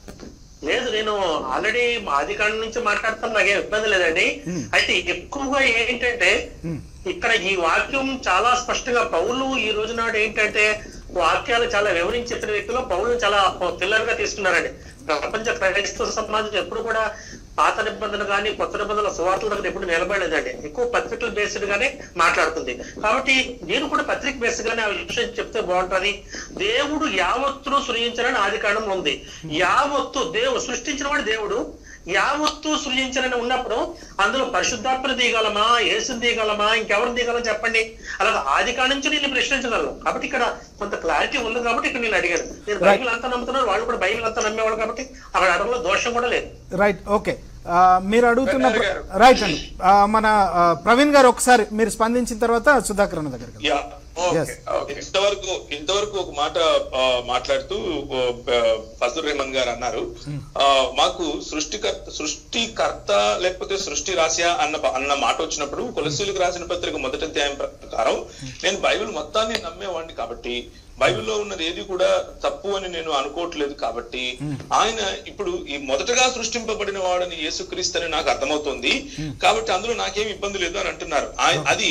లేదు నేను ఆల్రెడీ ఆది కాండం నుంచి మాట్లాడతాను నాకేం ఇబ్బంది లేదండి అయితే ఎక్కువగా ఏంటంటే ఇక్కడ ఈ వాక్యం చాలా స్పష్టంగా పౌలు ఈ రోజు నాడు ఏంటంటే వాక్యాలు చాలా వివరించి చెప్పిన వ్యక్తులు పౌరులు చాలా పిల్లలుగా తీసుకున్నారండి ప్రపంచ క్రైస్తవ సమాజం ఎప్పుడు కూడా పాత నిబంధన కానీ కొత్త నిబంధనల సువార్తల దగ్గర ఎప్పుడు నిలబడలేదండి ఎక్కువ పత్రికల బేస్డ్ గానే మాట్లాడుతుంది కాబట్టి నేను కూడా పత్రిక బేస్డ్ గానే ఆ విషయం చెప్తే బాగుంటది దేవుడు యావత్తును సృజించాలని ఆది కాండం ఉంది యావత్తు దేవుడు సృష్టించిన వాడు దేవుడు యావత్తు సృజించాలని ఉన్నప్పుడు అందులో పరిశుద్ధాత్మను తీయగలమా యేసుని తీయగలమా ఇంకెవరిని తీయగలం చెప్పండి అలాగే ఆది కాడ నుంచి నేను ప్రశ్నించగలను కాబట్టి ఇక్కడ కొంత క్లారిటీ ఉంది కాబట్టి ఇక్కడ నేను అడిగాను నేను బైబిల్ అంతా నమ్ముతున్నాను వాళ్ళు కూడా బైబిల్ అంతా నమ్మేవాళ్ళు కాబట్టి అక్కడ అడగలో దోషం కూడా లేదు రైట్ ఓకే ఆ, మీరు అడుగుతున్న బెన్నర్ గారు. రైట్ అండి ఆ, మన ఆ, ప్రవీణ్ గారు ఒకసారి మీరు స్పందించిన తర్వాత సుధాకర్ అన్న దగ్గరికి వెళ్దాం. Yeah Yes. ఇంతవరకు ఇంతవరకు ఒక మాట ఆ, మాట్లాడుతూ ఫజుర్ రెహమాన్ గారు అన్నారు ఆ, మాకు సృష్టికర్త సృష్టికర్త లేకపోతే సృష్టి రాశా అన్న అన్న మాట వచ్చినప్పుడు కొలసీలకు రాసిన పత్రిక మొదటి అధ్యాయం ప్రకారం నేను బైబిల్ మొత్తాన్ని నమ్మేవాడిని కాబట్టి బైబిల్లో ఉన్నది ఏది కూడా తప్పు అని నేను అనుకోవట్లేదు కాబట్టి ఆయన ఇప్పుడు ఈ మొదటగా సృష్టింపబడిన వాడని యేసుక్రీస్తు అని నాకు అర్థమవుతోంది కాబట్టి అందులో నాకేం ఇబ్బంది లేదు అని అంటున్నారు ఆయ- అది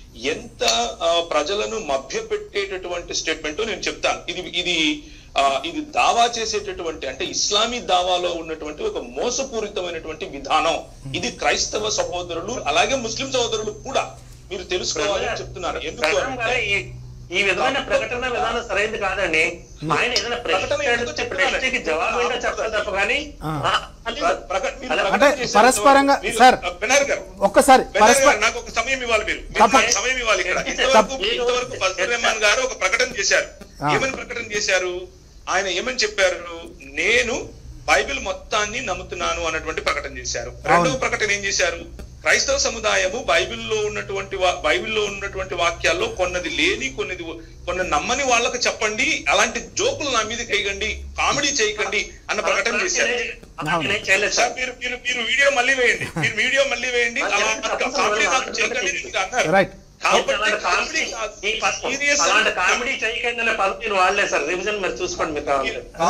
ఎంత ఆ, ప్రజలను మభ్య పెట్టేటటువంటి స్టేట్మెంట్ నేను చెప్తాను ఇది ఇది ఆ, ఇది దావా చేసేటటువంటి అంటే ఇస్లామీ దావాలో ఉన్నటువంటి ఒక మోసపూరితమైనటువంటి విధానం ఇది క్రైస్తవ సహోదరులు అలాగే ముస్లిం సహోదరులు కూడా మీరు తెలుసుకోవాలని చెప్తున్నారు ఎందుకు ప్రధానం అంటే గారే ఈ ఈ విధమైన ప్రకటన విధానం సరైనది కాదండి ఆయన ఏదైనా ప్రకటన ప్రశ్న ఎందుకు అడిగితే చెప్తున్నాను? ప్రశ్నకి జవాబు ఏంటో చెప్పాలి తప్ప కానీ ఆ. ఆ, అది ప్ర- ప్రక- మీరు అలా- ప్రకటన అంటే చేశారు. పరస్పరంగా- మీరు- సార్. ఆ, బెనర్ గారు ఒక్కసారి బెనర్ పరస్పర గారు, నాకు ఒక సమయం ఇవ్వాలి మీరు మీరు తప్ప- నాకు సమయం ఇవ్వాలి ఇక్కడ తప్ప- ఇంతవరకు తప్ప- ఇంతవరకు ఫజల్ రెహమాన్ గారు ఒక ప్రకటన చేశారు ఆ. ఏమని ప్రకటన చేశారు ఆయన ఏమని చెప్పారు నేను బైబిల్ మొత్తాన్ని నమ్ముతున్నాను అన్నటువంటి ప్రకటన చేశారు రెండవ అవును. ప్రకటన ఏం చేశారు క్రైస్తవ సముదాయము బైబిల్లో ఉన్నటువంటి వా- బైబిల్లో ఉన్నటువంటి వాక్యాల్లో కొన్నది లేని కొన్నిది కొన్ని నమ్మని వాళ్ళకు చెప్పండి అలాంటి జోకులు నా మీద వేయకండి కామెడీ చేయకండి అన్న ప్రకటన చేశారు అలాగే నేను చేయలేదు సార్ సార్ మీరు మీరు మీరు వీడియో మళ్ళీ వేయండి మీరు వీడియో మళ్ళీ వేయండి అలా కామెడీ నాకు చేయకండి అని మీరు అన్నారు రైట్ కాబట్టి అలాంటి కామెడీ కామెడీ ఈ ప- సీరియస్ అలాంటి కామెడీ చేయకండి అనే పదం నేను వాడలేదు సార్ రివిజన్ మీరు చూసుకోండి మీరు కావాలి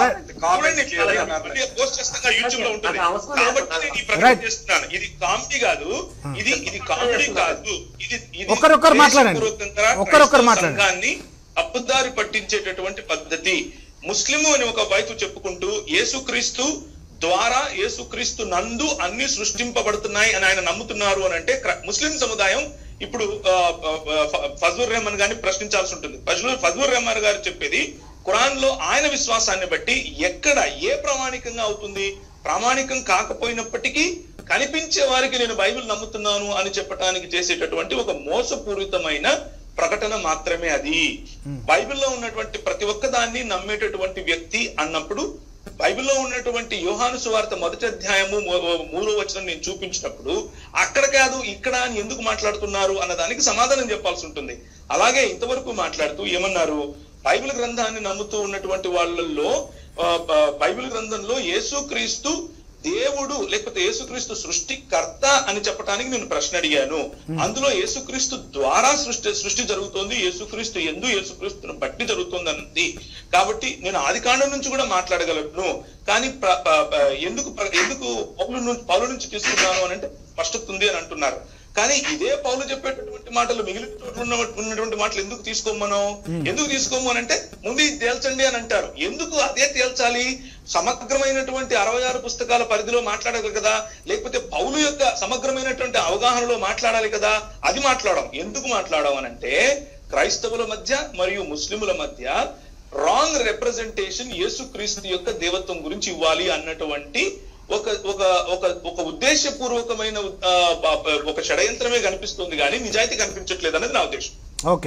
చూడండి వీడియో పోస్ట్ చేస్తాగా యూట్యూబ్ లో ఉంటుంది నాకు అవసరం లేదు. కాబట్టి నేను ఈ ప్రకటన Right. చేస్తున్నాను ఇది కామెడీ కాదు ఇది ఇది కామెడీ కాదు ఇది ఇది ఒక్కరొక్కరు మాట్లాడండి. దేశపూర్వకంగా ఒక్కరొక్కరు క్రైస్తవ మాట్లాడండి. సంఘాన్ని అప్పుదారి పట్టించేటటువంటి పద్ధతి ముస్లిము అని ఒక వైపు చెప్పుకుంటూ యేసుక్రీస్తు ద్వారా యేసుక్రీస్తు నందు అన్ని సృష్టింపబడుతున్నాయి అని ఆయన నమ్ముతున్నారు అని అంటే క్ర- ముస్లిం సముదాయం ఇప్పుడు ఆ, ఆ, ఫ- ఫజలుర్ రెహమాన్ గారిని ప్రశ్నించాల్సి ఉంటుంది ఫజలుర్ ఫజలుర్ రెహమాన్ గారు చెప్పేది ఖురాన్ లో ఆయన విశ్వాసాన్ని బట్టి ఎక్కడ ఏ ప్రామాణికంగా అవుతుంది ప్రామాణికం కాకపోయినప్పటికీ కనిపించే వారికి నేను బైబిల్ నమ్ముతున్నాను అని చెప్పడానికి చేసేటటువంటి ఒక మోసపూరితమైన ప్రకటన మాత్రమే అది బైబిల్లో ఉన్నటువంటి ప్రతి ఒక్క దాన్ని నమ్మేటటువంటి వ్యక్తి అన్నప్పుడు బైబిల్లో ఉన్నటువంటి యోహాను సువార్త మొదటి అధ్యాయము మూ- మూడో వచనం నేను చూపించినప్పుడు అక్కడ కాదు ఇక్కడ అని ఎందుకు మాట్లాడుతున్నారు అన్న దానికి సమాధానం చెప్పాల్సి ఉంటుంది అలాగే ఇంతవరకు మాట్లాడుతూ ఏమన్నారు బైబిల్ గ్రంథాన్ని నమ్ముతూ ఉన్నటువంటి వాళ్ళల్లో ఆ, ఆ, బైబిల్ గ్రంథంలో యేసుక్రీస్తు దేవుడు లేకపోతే యేసుక్రీస్తు సృష్టికర్త అని చెప్పడానికి నేను ప్రశ్న అడిగాను అందులో యేసుక్రీస్తు ద్వారా సృష్టి సృష్టి జరుగుతోంది యేసుక్రీస్తు ఎందు యేసుక్రీస్తును బట్టి జరుగుతుంది అన్నది కాబట్టి నేను ఆది కాండం నుంచి కూడా మాట్లాడగలను కానీ ప్ర- ప- ప- ఎందుకు ప్ర- ఎందుకు పౌలు నుంచి పౌలు నుంచి తీసుకున్నాను అని అంటే స్పష్టత ఉంది అని అంటున్నారు కానీ ఇదే పౌలు చెప్పేటటువంటి మాటలు మిగిలిన చోట్ల ఉన్న ఉన్నటువంటి మాటలు ఎందుకు తీసుకోమను ఎందుకు తీసుకోము అని అంటే ముందు ఇది తేల్చండి అని అంటారు ఎందుకు అదే తేల్చాలి సమగ్రమైనటువంటి అరవై ఆరు పుస్తకాల పరిధిలో మాట్లాడాలి కదా లేకపోతే పౌలు యొక్క సమగ్రమైనటువంటి అవగాహనలో మాట్లాడాలి కదా అది మాట్లాడడం ఎందుకు మాట్లాడడం అని అంటే క్రైస్తవుల మధ్య మరియు ముస్లిముల మధ్య రాంగ్ రిప్రజెంటేషన్ యేసుక్రీస్తు యొక్క దేవత్వం గురించి ఇవ్వాలి అన్నటువంటి ఒక ఒక ఒక ఒక ఉద్దేశపూర్వకమైన ఆ, బ- బ- ఒక షడయంత్రమే కనిపిస్తుంది కానీ నిజాయితీ కనిపించట్లేదు అనేది నా ఉద్దేశం ఓకే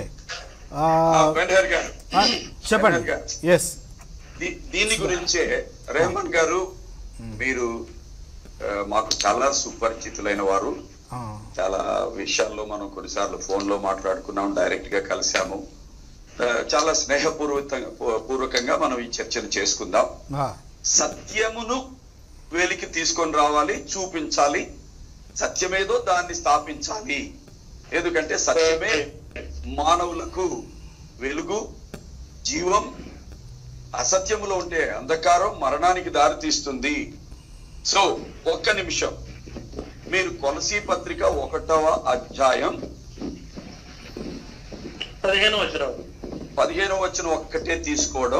వెంకయ్య గారు చెప్పండి వెంకయ్య గారు. ఎస్ దీ- దీని గురించే రెహమాన్ గారు మీరు ఆ, మాకు చాలా సుపరిచితులైన వారు చాలా విషయాల్లో మనం కొన్నిసార్లు ఫోన్ లో మాట్లాడుకున్నాం డైరెక్ట్ గా కలిసాము ఆ, చాలా స్నేహపూర్వక పూర్వకంగా మనం ఈ చర్చను చేసుకుందాం సత్యమును వెలికి తీసుకొని రావాలి చూపించాలి సత్యమేదో దాన్ని స్థాపించాలి ఎందుకంటే సత్యమే మానవులకు వెలుగు జీవం అసత్యములో ఉంటే అంధకారం మరణానికి దారితీస్తుంది సో ఒక్క నిమిషం మీరు కొలసీ పత్రిక ఒకటవ అధ్యాయం పదిహేను వచ్చిన పదిహేను వచ్చిన ఒక్కటే తీసుకోవడం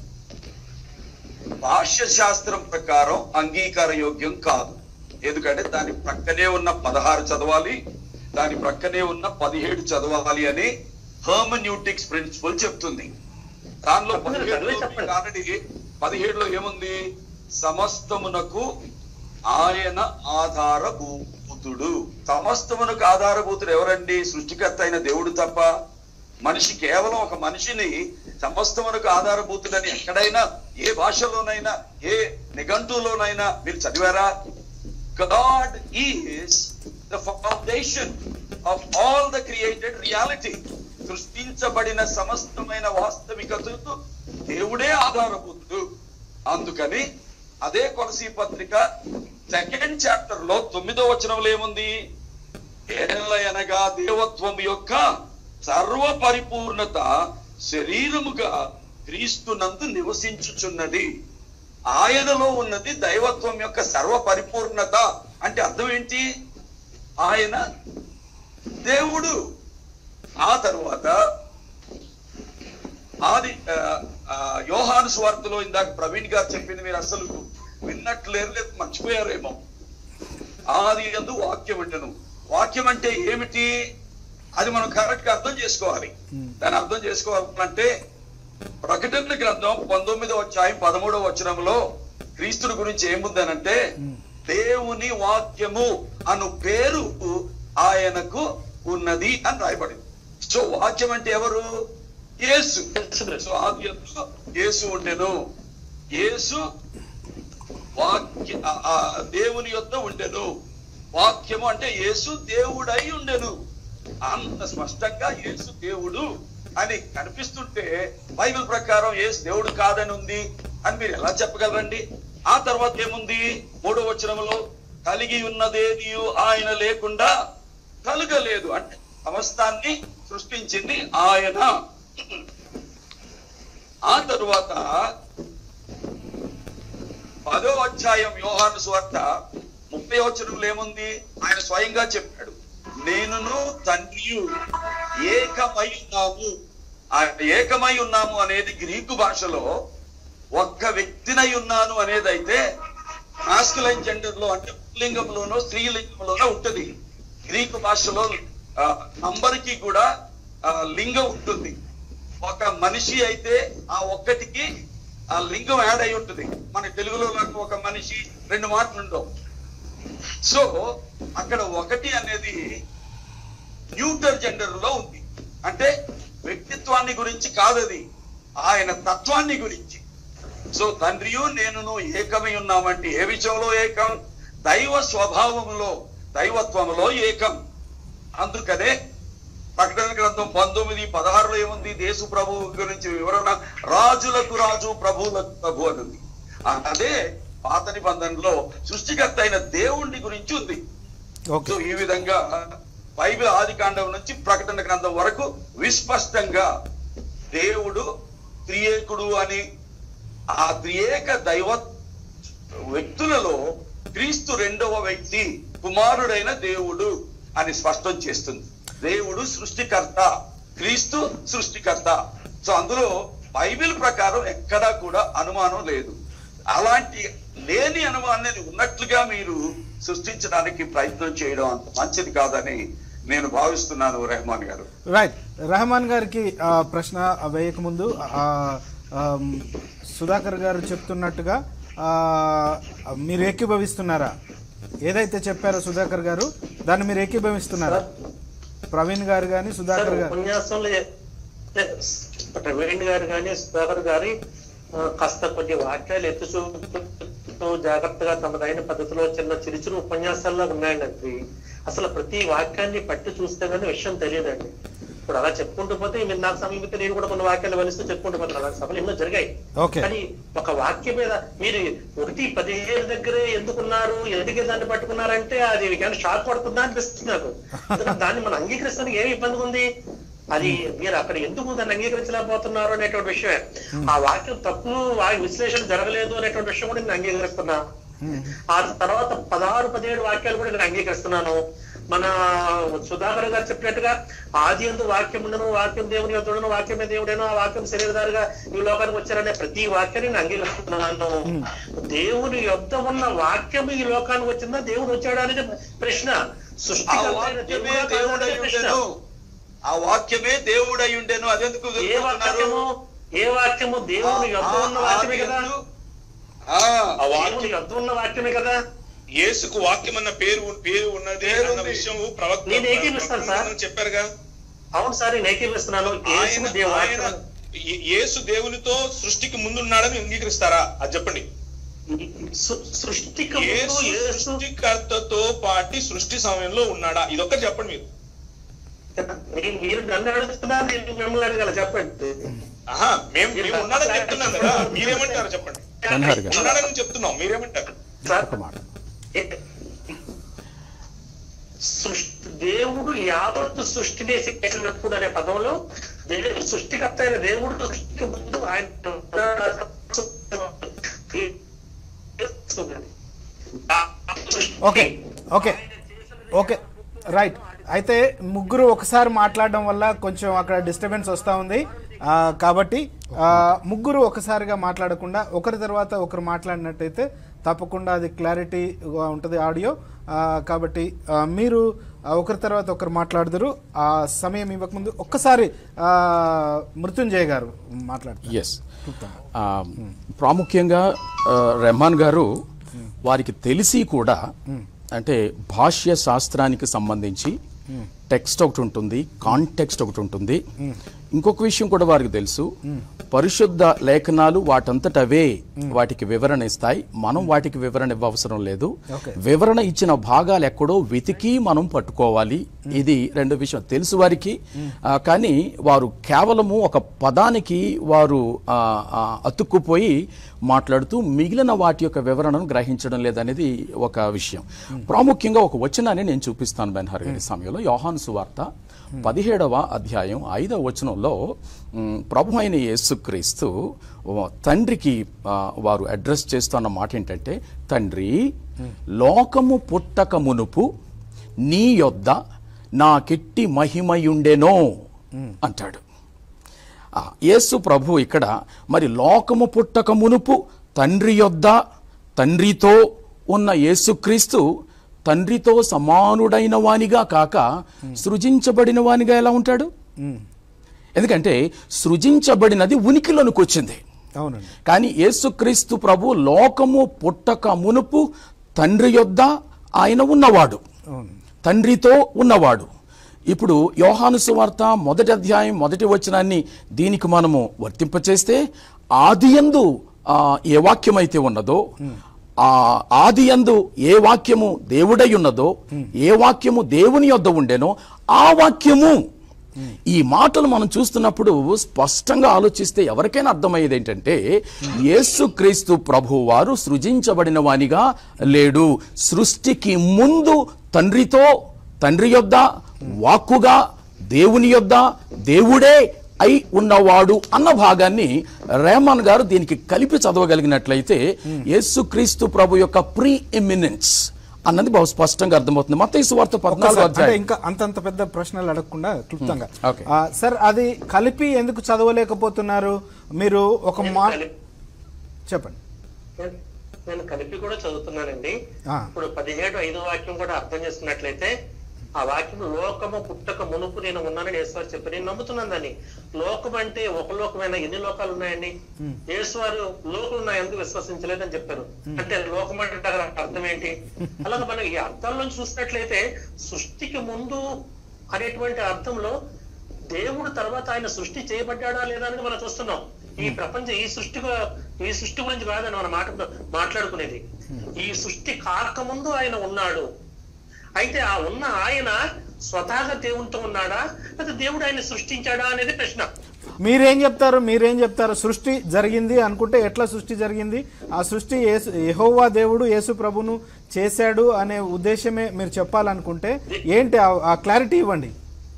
భాష్య శాస్త్రం ప్రకారం అంగీకార యోగ్యం కాదు ఎందుకంటే దాని ప్రక్కనే ఉన్న పదహారు చదవాలి దాని ప్రక్కనే ఉన్న పదిహేడు చదవాలి అని హర్మన్యూటిక్స్ ప్రిన్సిపల్ చెప్తుంది దానిలో చెప్పండి, పదిహేడులో చెప్పండి. ఆల్రెడీ పదిహేడులో ఏముంది సమస్తమునకు ఆయన ఆధారభూతుడు సమస్తమునకు ఆధారభూతుడు ఎవరండి సృష్టికర్త అయిన దేవుడు తప్ప మనిషి కేవలం ఒక మనిషిని సమస్తమునకు ఆధారభూతుడని ఎక్కడైనా ఏ భాషలోనైనా ఏ నిఘంటులోనైనా మీరు చదివారా God is the foundation of all the created reality సృష్టించబడిన సమస్తమైన వాస్తవికతకు దేవుడే ఆధారభూతుడు అందుకని అదే కొలసీ పత్రిక సెకండ్ చాప్టర్ లో తొమ్మిదో వచనంలో ఏముంది ఏల అనగా దేవత్వం యొక్క సర్వ పరిపూర్ణత శరీరముగా క్రీస్తునందు నివసించుచున్నది ఆయనలో ఉన్నది దైవత్వం యొక్క సర్వ పరిపూర్ణత అంటే అర్థం ఏంటి ఆయన దేవుడు ఆ తరువాత ఆది ఆ, ఆ, యోహాను స్వార్థలో ఇందాక ప్రవీణ్ గారు చెప్పింది మీరు అసలు విన్నట్లేరు లేదు మర్చిపోయారేమో ఆది ఎందు వాక్యం ఉండను వాక్యం అంటే ఏమిటి అది మనం కరెక్ట్ గా అర్థం చేసుకోవాలి దాన్ని అర్థం చేసుకోవాలంటే ప్రకటన గ్రంథం పంతొమ్మిదవ అధ్యాయం పదమూడవ వచనంలో క్రీస్తుని గురించి ఏముందనంటే దేవుని వాక్యము అను పేరు ఆయనకు ఉన్నది అని రాయబడింది సో వాక్యం అంటే ఎవరు యేసు సో ఆది యందు యేసు ఉండెను యేసు వాక్య ఆ- ఆ దేవుని యొద్ద ఉండెను వాక్యము అంటే యేసు దేవుడై ఉండెను అంత స్పష్టంగా యేసు దేవుడు అని కనిపిస్తుంటే బైబిల్ ప్రకారం యేసు దేవుడు కాదని ఉంది అని మీరు ఎలా చెప్పగలరండి ఆ తర్వాత ఏముంది మూడో వచనంలో కలిగి ఉన్నదేది ఆయన లేకుండా కలుగలేదు అంటే సమస్తాన్ని సృష్టించింది ఆయన ఆ తరువాత పదో అధ్యాయం యోహాను స్వార్త ముప్పై వచనంలో ఏముంది ఆయన స్వయంగా చెప్పాడు నేనును తండ్రియు ఏకమై ఉన్నాము ఆ ఏకమై ఉన్నాము అనేది గ్రీకు భాషలో ఒక్క వ్యక్తినై ఉన్నాను అనేది అయితే మాస్కులైన్ జెండర్ లో అంటే పుల్లింగంలోనో స్త్రీలింగంలోనో ఉంటది గ్రీకు భాషలో నంబర్ కి కూడా ఆ, లింగం ఉంటుంది ఒక మనిషి అయితే ఆ ఒక్కటికి ఆ లింగం యాడ్ అయి ఉంటుంది మన తెలుగులో నాకు ఒక మనిషి రెండు మాటలు ఉండవు సో అక్కడ ఒకటి అనేది న్యూటర్ జెండర్ లో ఉంది అంటే వ్యక్తిత్వాన్ని గురించి కాదది ఆయన తత్వాన్ని గురించి సో తండ్రియు నేనును ఏకమై ఉన్నామంటే ఏ విషయంలో ఏకం దైవ స్వభావములో దైవత్వములో ఏకం అందుకనే ప్రకటన గ్రంథం పంతొమ్మిది పదహారులో ఏముంది దేశు ప్రభువు గురించి వివరణ రాజులకు రాజు ప్రభువులకు ప్రభు అని ఉంది అదే పాత నిబంధనలో సృష్టికర్త అయిన దేవుణ్ణి గురించి ఉంది ఓకే సో ఈ విధంగా బైబిల్ ఆది కాండం నుంచి ప్రకటన గ్రంథం వరకు విస్పష్టంగా దేవుడు త్రియేకుడు అని ఆ త్రియేక దైవ వ్యక్తులలో క్రీస్తు రెండవ వ్యక్తి కుమారుడైన దేవుడు అని స్పష్టం చేస్తుంది దేవుడు సృష్టికర్త క్రీస్తు సృష్టికర్త సో అందులో బైబిల్ ప్రకారం ఎక్కడా కూడా అనుమానం లేదు అలాంటి లేని అనుమానాన్ని ఉన్నట్లుగా మీరు సృష్టించడానికి ప్రయత్నం చేయడం అంత మంచిది కాదని నేను భావిస్తున్నాను రెహమాన్ గారు రైట్ రెహమాన్ గారికి ఆ, ప్రశ్న వేయకముందు ఆ, ఆమ్, సుధాకర్ గారు చెప్తున్నట్టుగా ఆ, మీరు ఏకీభవిస్తున్నారా ఏదైతే చెప్పారో సుధాకర్ గారు దాన్ని మీరు ఏకీభవిస్తున్నారా ప్రవీణ్ గారు కానీ సార్ సుధాకర్ గారు ఉపన్యాసంలో ఏ- ఏ- ప్రవీణ్ గారు కానీ సుధాకర్ గారి ఆ, కాస్త కొన్ని వాక్యాలు ఎత్తు చూపుతూ జాగ్రత్తగా తమదైన పద్ధతిలో చిన్న చిరు చిరు ఉపన్యాసాల్లో ఉన్నాయండి అవి అసలు ప్రతి వాక్యాన్ని పట్టి చూస్తే కానీ విషయం తెలియదండి ఇప్పుడు అలా చెప్పుకుంటూ పోతే మీరు నాకు సమీపితే నేను కూడా కొన్ని వాక్యాలు వలిస్తూ చెప్పుకుంటూ పోతాను అలా సభలు ఎన్నో జరిగాయి ఓకే కానీ ఒక వాక్యం మీద మీరు ఒకటి పదిహేను దగ్గరే ఎందుకున్నారు ఎందుకే దాన్ని పట్టుకున్నారంటే అది కానీ షాక్ పడుతుందా అనిపిస్తుంది నాకు అందుకని దాన్ని మనం అంగీకరిస్తానికి ఏమి ఇబ్బంది ఉంది అది మీరు అక్కడ ఎందుకు దాన్ని అంగీకరించలేకపోతున్నారు అనేటువంటి విషయమే ఆ వాక్యం తప్పు వారి విశ్లేషణ జరగలేదు అనేటువంటి విషయం కూడా నేను అంగీకరిస్తున్నా ఆ తర్వాత పదహారు పదిహేడు వాక్యాలు కూడా నేను అంగీకరిస్తున్నాను మన సుధాకర్ గారు చెప్పినట్టుగా ఆది ఎందు వాక్యం ఉండను వాక్యం దేవుని యొద్దను వాక్యమే దేవుడేను ఆ వాక్యం శరీరదారుగా ఈ లోకానికి వచ్చారనే ప్రతి వాక్యాన్ని నేను అంగీకరిస్తున్నాను దేవుని యొద్ద ఉన్న వాక్యం ఈ లోకానికి వచ్చిందా దేవుడు వచ్చాడా అనేది ప్రశ్న ఆ సృష్టికర్త అయిన వాక్యమే దేవుడా కాదా దేవుడై అనేది ప్రశ్న. ఉండెను ఆ వాక్యమే దేవుడై ఉండెను అదెందుకు ఏ వెతుకుతున్నారు? వాక్యము ఏ వాక్యము దేవుని యొద్ద ఉన్న ఆ, వాక్యమే కదా ఆది ఆ, ఆ దేవుని వాక్యం యొద్ద ఉన్న వాక్యమే కదా యేసుకు వాక్యం అన్న పేరు పేరు ఉన్నది పేరు అన్న ఉంది. విషయం ప్రవక్త నేను ఏకీపిస్తాను సార్. ప్రవక్తలు చెప్పారుగా అవును సార్ నేను ఏకీపిస్తున్నాను ఆయన యేసుని దేవ ఆయన వాక్యం ఏ- యేసు దేవునితో సృష్టికి ముందున్నాడని అంగీకరిస్తారా అది చెప్పండి సు- సృష్టికి ముందు యేసు యేసు సృష్టికర్తతో పాటి సృష్టి సమయంలో ఉన్నాడా ఇదొక్కటి చెప్పండి మీరు నేను- మీరు నన్ను అడుగుతున్నారు నేను మిమ్మల్ని అడగాల చెప్పండి ఆహా మేము మేము ఉన్నాడని చెప్తున్నాం కదా మీరేమంటారు చెప్పండి కన్హార్ గారు ఉన్నాడని చెప్తున్నాం మీరేమంటారు సార్, ఒక మాట సృష్టి దేవుడు యావత్తు సృష్టిని చేసినప్పుడు అనే పదంలో దేవుడు సృష్టికర్త అయిన దేవుడు సృష్టికి ముందు ఆయన ఓకే ఓకే ఓకే రైట్ అయితే ముగ్గురు ఒకసారి మాట్లాడడం వల్ల కొంచెం అక్కడ డిస్టర్బెన్స్ వస్తూ ఉంది ఆ, కాబట్టి ఆ, ముగ్గురు ఒకసారిగా మాట్లాడకుండా ఒకరి తర్వాత ఒకరు మాట్లాడినట్టయితే తప్పకుండా అది క్లారిటీగా ఉంటుంది ఆడియో ఆ, కాబట్టి ఆ, మీరు ఆ, ఒకరి తర్వాత ఒకరు మాట్లాడదురు ఆ సమయం ఇవ్వకముందు ఒక్కసారి ఆ, మృత్యుంజయ్ గారు మాట్లాడతారు ఎస్ ప్రాముఖ్యంగా ఆ, రెహమాన్ గారు వారికి తెలిసి కూడా అంటే భాష్య శాస్త్రానికి సంబంధించి టెక్స్ట్ ఒకటి ఉంటుంది కాంటెక్స్ట్ ఒకటి ఉంటుంది ఇంకొక విషయం కూడా వారికి తెలుసు పరిశుద్ధ లేఖనాలు వాటంతట అవే వాటికి వివరణ ఇస్తాయి మనం వాటికి వివరణ ఇవ్వవసరం లేదు Okay. వివరణ ఇచ్చిన భాగాలు ఎక్కడో వెతికి మనం పట్టుకోవాలి ఇది రెండు విషయం తెలుసు వారికి ఆ, కానీ వారు కేవలము ఒక పదానికి వారు ఆ, ఆ, అతుక్కుపోయి మాట్లాడుతూ మిగిలిన వాటి యొక్క వివరణను గ్రహించడం లేదనేది ఒక విషయం ప్రాముఖ్యంగా ఒక వచనాన్ని నేను చూపిస్తాను బెన్హర్ గారి సమయంలో యోహాను సువార్త పదిహేడవ అధ్యాయం ఐదవ వచనంలో మ్, ప్రభు అయిన యేసుక్రీస్తు ఓ తండ్రికి ఆ, వారు అడ్రస్ చేస్తున్న మాట ఏంటంటే తండ్రి లోకము పుట్టక మునుపు నీ యొద్ద నాకెట్టి మహిమయుండెనో అంటాడు ఆ, యేసు ప్రభు ఇక్కడ మరి లోకము పుట్టక మునుపు తండ్రి యొద్ద తండ్రితో ఉన్న యేసుక్రీస్తు తండ్రితో సమానుడైన వానిగా కాక సృజించబడిన వానిగా ఎలా ఉంటాడు ఎందుకంటే సృజించబడినది ఉనికిలోనికి వచ్చింది అవునండి కానీ యేసుక్రీస్తు ప్రభు లోకము పుట్టక మునుపు తండ్రి యొద్ద ఆయన ఉన్నవాడు అవును తండ్రితో ఉన్నవాడు ఇప్పుడు యోహాను సువార్త మొదటి అధ్యాయం మొదటి వచనాన్ని దీనికి మనము వర్తింపచేస్తే ఆదియందు ఆ, ఏ వాక్యమైతే ఉన్నదో ఆ ఆదియందు ఏ వాక్యము దేవుడై ఉన్నదో ఏ వాక్యము దేవుని యొద్ద ఉండెనో ఆ వాక్యము ఈ మాటలు మనం చూస్తున్నప్పుడు స్పష్టంగా ఆలోచిస్తే ఎవరికైనా అర్థమయ్యేది ఏంటంటే యేసుక్రీస్తు ప్రభు వారు సృజించబడిన వానిగా లేడు సృష్టికి ముందు తండ్రితో తండ్రి యొద్ద వాక్కుగా దేవుని యొద్ద దేవుడే అయి ఉన్నవాడు అన్న భాగాన్ని రేమాన్ గారు దీనికి కలిపి చదవగలిగినట్లయితే యేసుక్రీస్తు ప్రభు యొక్క ప్రీ ఎమినెన్స్ అన్నది బహు స్పష్టంగా అర్థమవుతుంది మత వార్త పద్నాలుగు ఒక్కసారి, అంటే అధ్యాయం ఇంకా అంతంత పెద్ద ప్రశ్నలు అడగకుండా క్లుప్తంగా ఓకే. ఆ, సార్ అది కలిపి ఎందుకు చదవలేకపోతున్నారు మీరు ఒక మా చెప్పండి నేను- నేను కలిపి కూడా చదువుతున్నానండి ఆ. ఇప్పుడు పదిహేడు ఐదో వాక్యం కూడా అర్థం చేసుకున్నట్లయితే ఆ వాక్యం లోకము పుట్టక మునుపు నేను ఉన్నానని యేసువారు చెప్పి నేను నమ్ముతున్నాను దాన్ని లోకం అంటే ఒక లోకమైన ఎన్ని లోకాలు ఉన్నాయండి యేసువారు లోకం ఉన్న ఎందుకు విశ్వసించలేదని చెప్పారు అంటే లోకం అంటే అక్కడ అర్థం ఏంటి అలాగే మనం ఈ అర్థంలో చూసినట్లయితే సృష్టికి ముందు అనేటువంటి అర్థంలో దేవుడు తర్వాత ఆయన సృష్టి చేయబడ్డాడా లేదా అనేది మనం చూస్తున్నాం ఈ ప్రపంచం ఈ సృష్టి ఈ సృష్టి గురించి కాదని మనం మాట మాట్లాడుకునేది ఈ సృష్టి కాకముందు ఆయన ఉన్నాడు అయితే ఆ ఉన్న ఆయన స్వతహాగా దేవునితో ఉన్నాడా లేదా దేవుడు ఆయన సృష్టించాడా అనేది ప్రశ్న మీరేం చెప్తారు మీరేం చెప్తారు సృష్టి జరిగింది అనుకుంటే ఎట్లా సృష్టి జరిగింది ఆ సృష్టి యేసు యెహోవా దేవుడు యేసు ప్రభును చేశాడు అనే ఉద్దేశమే మీరు చెప్పాలనుకుంటే ఏంటి ఆ- ఆ క్లారిటీ ఇవ్వండి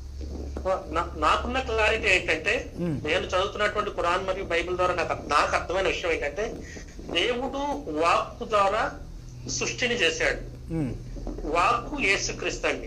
నా- నాకున్న క్లారిటీ ఏంటంటే నేను చదువుతున్నటువంటి ఖురాన్ మరియు బైబిల్ ద్వారా నాకు నాకు అర్థమైన విషయం ఏంటంటే దేవుడు వాక్కు ద్వారా సృష్టిని చేశాడు ఉమ్, వాక్కు యేసుక్రీస్తు అండి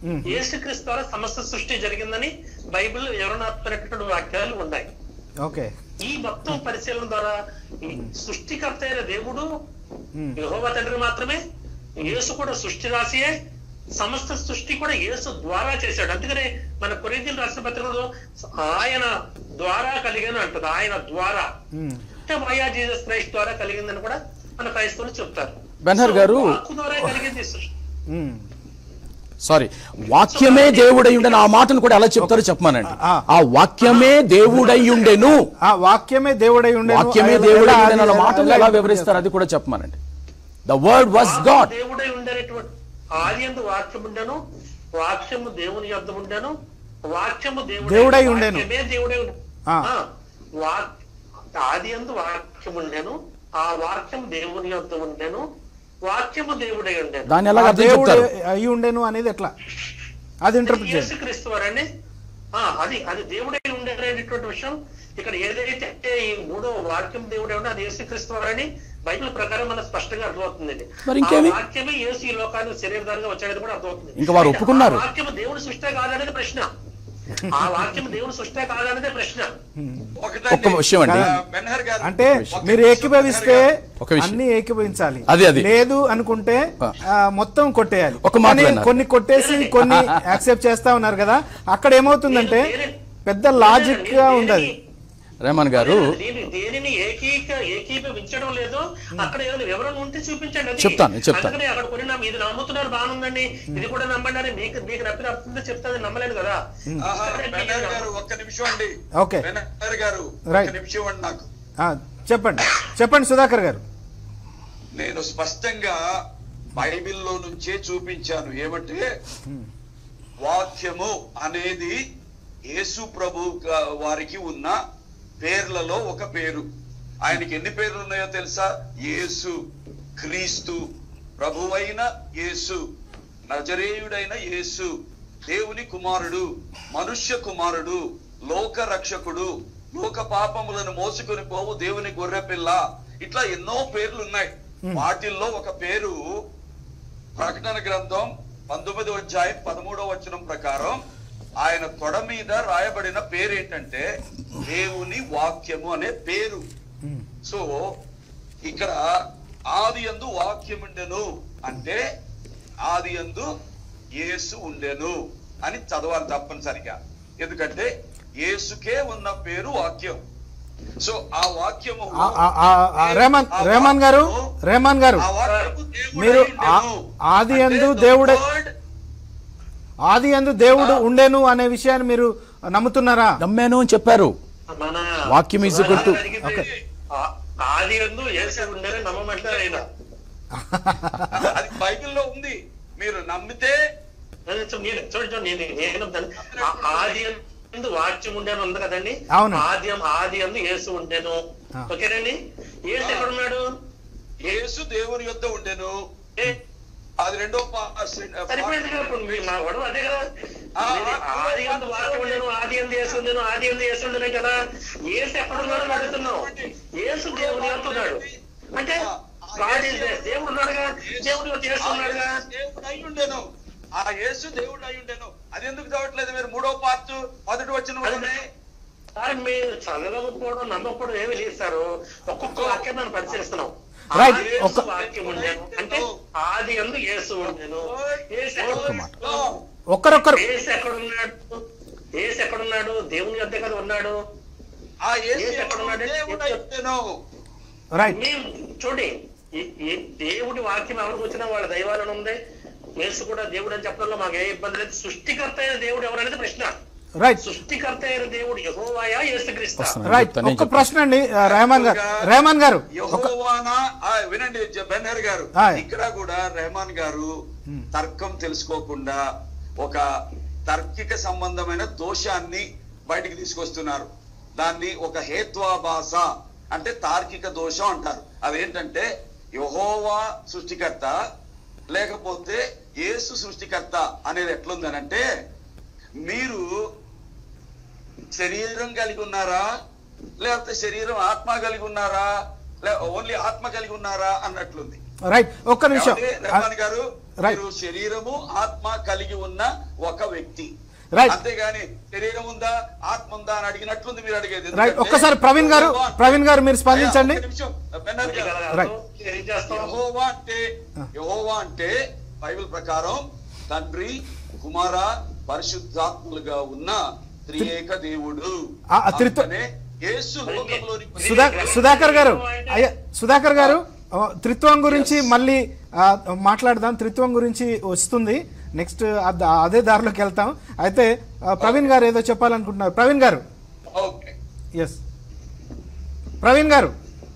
యేసుక్రీస్తు ద్వారా సమస్త సృష్టి జరిగిందని బైబిల్ వివరణాత్మకమైనటువంటి వాక్యాలు ఉన్నాయి ఓకే ఈ మొత్తం పరిశీలన ద్వారా ఈ సృష్టికర్త అయిన దేవుడు ఉమ్, యెహోవా తండ్రి మాత్రమే యేసు కూడా సృష్టి రాసియే సమస్త సృష్టి కూడా యేసు ద్వారా చేశాడు అందుకనే మన కొరింథీయులు రాసిన పత్రికలో ఆయన ద్వారా కలిగాను అంటుంది ఆయన ద్వారా ఉమ్. అంటే వయా జీసస్ క్రైస్ట్ ద్వారా కలిగిందని కూడా మన క్రైస్తవులు చెప్తారు బెనహర్ సో గారు- వాక్కు ద్వారా కలిగింది సృష్టి ఉమ్. సారీ వాక్యమే దేవుడై ఉండను ఆ మాటను కూడా ఎలా చెప్తారో చెప్పమానండి ఆ. ఆ వాక్యమే దేవుడై ఉండెను ఆ వాక్యమే దేవుడై ఉండేను వాక్యమే ఎలా- దేవుడై ఎలా- ఉండెను అన్న మాటను ఎలా- ఎలా వివరిస్తారు అది కూడా చెప్పమానండి ద వర్డ్ వాస్ గాడ్ దేవుడై ఉండేటువంటి ఆది ఎందు వాక్యం ఉండెను వాక్యము దేవుని యొద్ద ఉండెను వాక్యము దేవుడై దేవుడై ఉండెను. వాక్యమే దేవుడై ఉండెను ఆ. ఆ, వాక్ ఆది ఎందు వాక్యం ఉండెను ఆ వాక్యం దేవుని యొద్ద ఉండెను వాక్యము దేవుడై ఉండెను దాన్ని ఎలా ఆ అర్థం దేవుడు చెప్తారు అయి ఉండేను అనేది ఎట్లా అది ఇంటర్ప్రిట్ చేయండి యేసుక్రీస్తు వారండి ఆ, అది అది దేవుడై ఉండేటువంటి విషయం ఇక్కడ ఏదైతే ఈ మూడో వాక్యం దేవుడే ఉండో అది యేసుక్రీస్తు వారని బైబిల్ ప్రకారం మనకు స్పష్టంగా అర్థమవుతుంది మరి ఇంకేమి? ఆ వాక్యమే యేసు ఈ లోకానికి శరీరధారంగా వచ్చాడని కూడా అర్థమవుతుంది ఇంకా వారు ఒప్పుకున్నారు. ఆ వాక్యం దేవుని సృష్టి కాదనేది ప్రశ్న ఆ వాక్యం దేవుని సృష్టి కాదనేదే ప్రశ్న ఒక్క విషయం అండి. ఆ, బెన్హర్ గారు అంటే ఒక మీరు నిమిషం ఏకీభవిస్తే బెన్హర్ గారు. ఒక విషయం. అన్ని ఏకీభవించాలి అది, అది. లేదు అనుకుంటే ఆ. ఆ, మొత్తం కొట్టేయాలి ఒక మాట కానీ విన్నారు. కొన్ని కొట్టేసి కొన్ని యాక్సెప్ట్ చేస్తా ఉన్నారు కదా అక్కడ ఏమవుతుందంటే పెద్ద లాజిక్ గా ఉంది అది రేమన్ గారు దీని దేనిని ఏకీక ఏకీభవించడం లేదు అక్కడ ఏదైనా వివరణ ఉంటే చూపించండి అది. చెప్తాను, చెప్తాను. అందుకని అక్కడ కొన్ని నమ్మ- ఇది నమ్ముతున్నారు బాగుందండి ఇది కూడా నమ్మండి అని మీకు మీకు నప్పిన అప్పుడు చెప్తాను నమ్మలేను కదా ఆహా, బెన్హర్ గారు ఒక్క నిమిషం అండి ఓకే. బెన్హర్ గారు రైట్. ఒక్క నిమిషం అండి నాకు ఆ, చెప్పండి చెప్పండి సుధాకర్ గారు నేను స్పష్టంగా బైబిల్లో నుంచే చూపించాను ఏమంటే వాక్యము అనేది యేసు ప్రభు గా- వారికి ఉన్న పేర్లలో ఒక పేరు ఆయనకి ఎన్ని పేర్లు ఉన్నాయో తెలుసా యేసు క్రీస్తు ప్రభువైన యేసు నజరేయుడైన యేసు దేవుని కుమారుడు మనుష్య కుమారుడు లోక రక్షకుడు లోక పాపములను మోసుకొని పోవు దేవుని గొర్రెపిల్ల ఇట్లా ఎన్నో పేర్లు ఉన్నాయి వాటిల్లో ఒక పేరు ప్రకటన గ్రంథం పంతొమ్మిది అధ్యాయం పదమూడవ వచనం ప్రకారం ఆయన తొడ మీద రాయబడిన పేరు ఏంటంటే దేవుని వాక్యము అనే పేరు సో ఇక్కడ ఆది యందు వాక్యం ఉండెను అంటే ఆది యందు యేసు ఉండెను అని చదవాలి తప్పనిసరిగా ఎందుకంటే యేసుకే ఉన్న పేరు వాక్యం సో ఆ వాక్యము ఆ, ఆ, ఆ, ఆ, రేమన్ ఆ రేమన్ గారు వాక్యము- రేమన్ గారు ఆ వాక్యము దేవుడై మీరు ఆ- ఉండెను. ఆది యందు అంటే the దేవుడే- word ఆది అందు దేవుడు ఉండేను అనే విషయాన్ని మీరు నమ్ముతున్నారా నమ్మాను అని చెప్పారు మన వాక్యం is equal to- అడిగితే, ఆ- ఆది ఎందు యేసు ఉండని నమ్మమంటారు ఆయన అది బైబిల్లో ఉంది మీరు నమ్మితే అదే చూ- నేను చూడండి చూడండి, నేను నేను నమ్ముతాను. ఆ- ఆది ఎందు వాక్యం ఉండేను ఉంది కదండి అవును. ఆది ఆది ఎందు యేసు ఉండేను ఆ. ఓకేనండి యేసు ఎక్కడ ఉన్నాడు యేసు దేవుని యొద్ద ఉండెను ఏ, అది రెండో పా- సరిపోయింది కదా ఇప్పుడు మీ- మా గొడవ అదే కదా ఆ, మీరు ఆ, ఆది ఎందు వాక్యం ఉండేను ఆది ఎందు యేసు ఉండేను ఆది ఎందు యేసు ఉండేను కదా యేసు ఎక్కడ ఉన్నాడు అని అడుగుతున్నావు యేసు దేవుని యొద్ద ఉన్నాడు అంటే గాడ్ ఈజ్ దేర్. దేవుడు ఉన్నాడుగా దేవుడు యొద్ద యేసు ఉన్నాడుగా దేవుడు అయి ఉండెను ఆ యేసు దేవుడు అయి ఉండెను అది ఎందుకు చదవట్లేదు మీరు మూడో పార్ట్ మొదటి వచ్చిన వాళ్ళనే సార్ మీరు చదవకపోవడం నమ్మకపోవడం ఏమి లేదు సార్ ఒక్కొక్క వాక్యం మనం పరిశీలిస్తున్నాం Right. ఆది యేసు ఒక్క- వాక్యం ఉండేను అంటే ఆది ఎందు యేసు ఉండేను యేసు ఎక్కడ ఒక్కరొక్కరు యేసు ఎక్కడ ఉన్నాడు యేసు ఎక్కడ ఉన్నాడు దేవుని యొద్ద కదా ఉన్నాడు ఆ యేసు యేసు ఎక్కడ ఉన్నాడు? దేవుడు అయి ఉండెను రైట్ మేము చూడండి ఈ- ఈ దేవుడి వాక్యం ఎవరికి వచ్చినా వాళ్ళ దైవాలను ఉంది యేసు కూడా దేవుడు అని చెప్పడంలో మాకు ఏ ఇబ్బంది లేదు సృష్టికర్త అయిన దేవుడు ఎవరనేది ప్రశ్న రైట్ సృష్టికర్త అయిన దేవుడు యెహోవాయా యేసుక్రీస్తు వస్తున్నాను. రైట్ చెప్తాను, నేను ఒక్క చెప్తాను. ప్రశ్న అండి ఆ, రెహమాన్ గారు రెహమాన్ గారు ఒక యెహోవానా ఆ, వినండి జ- బెన్హర్ గారు ఆయ్. ఇక్కడ కూడా రెహమాన్ గారు తర్కం తెలుసుకోకుండా ఒక తర్కిక సంబంధమైన దోషాన్ని బయటికి తీసుకొస్తున్నారు దాన్ని ఒక హేత్వాభాష అంటే తార్కిక దోషం అంటారు అదేంటంటే యహోవా సృష్టికర్త లేకపోతే యేసు సృష్టికర్త అనేది ఎట్లుందనంటే మీరు శరీరం కలిగి ఉన్నారా లేకపోతే శరీరం ఆత్మ కలిగి ఉన్నారా లే ఓన్లీ ఆత్మ కలిగి ఉన్నారా అన్నట్లుంది రైట్ ఒక్క నిమిషం ఏమండి, రెహమాన్ గారు Right. మీరు శరీరము ఆత్మ కలిగి ఉన్న ఒక వ్యక్తి Right. అంతేగాని శరీరం ఉందా ఆత్మ ఉందా అని అడిగినట్లుంది మీరు అడిగేది రైట్ ఎందుకంటే ఒక్కసారి ప్రవీణ్ గారు యెహోవా అంటే- ప్రవీణ్ గారు మీరు స్పందించండి అయ్యా, ఒక్క నిమిషం. బెన్నర్ గారు. Right. ఏం చేస్తాం యెహోవా అంటే యెహోవా అంటే బైబిల్ ప్రకారం తండ్రి కుమార పరిశుద్ధాత్ములుగా ఉన్న త్రియేక దేవుడు ఆ, ఆ త్రిత్వ- అందుకనే యేసు లోకంలోనికి వచ్చి- సుధా సుధాకర్ గారు అయ్యా సుధాకర్ గారు ఆ, త్రిత్వం గురించి మళ్ళీ ఆ, మాట్లాడదాం త్రిత్వం గురించి వస్తుంది నెక్స్ట్ అద- అదే దారిలోకి వెళ్తాం అయితే ఆ, ప్రవీణ్ గారు ఏదో చెప్పాలనుకుంటున్నారు ప్రవీణ్ గారు ఓకే ఎస్ ప్రవీణ్ గారు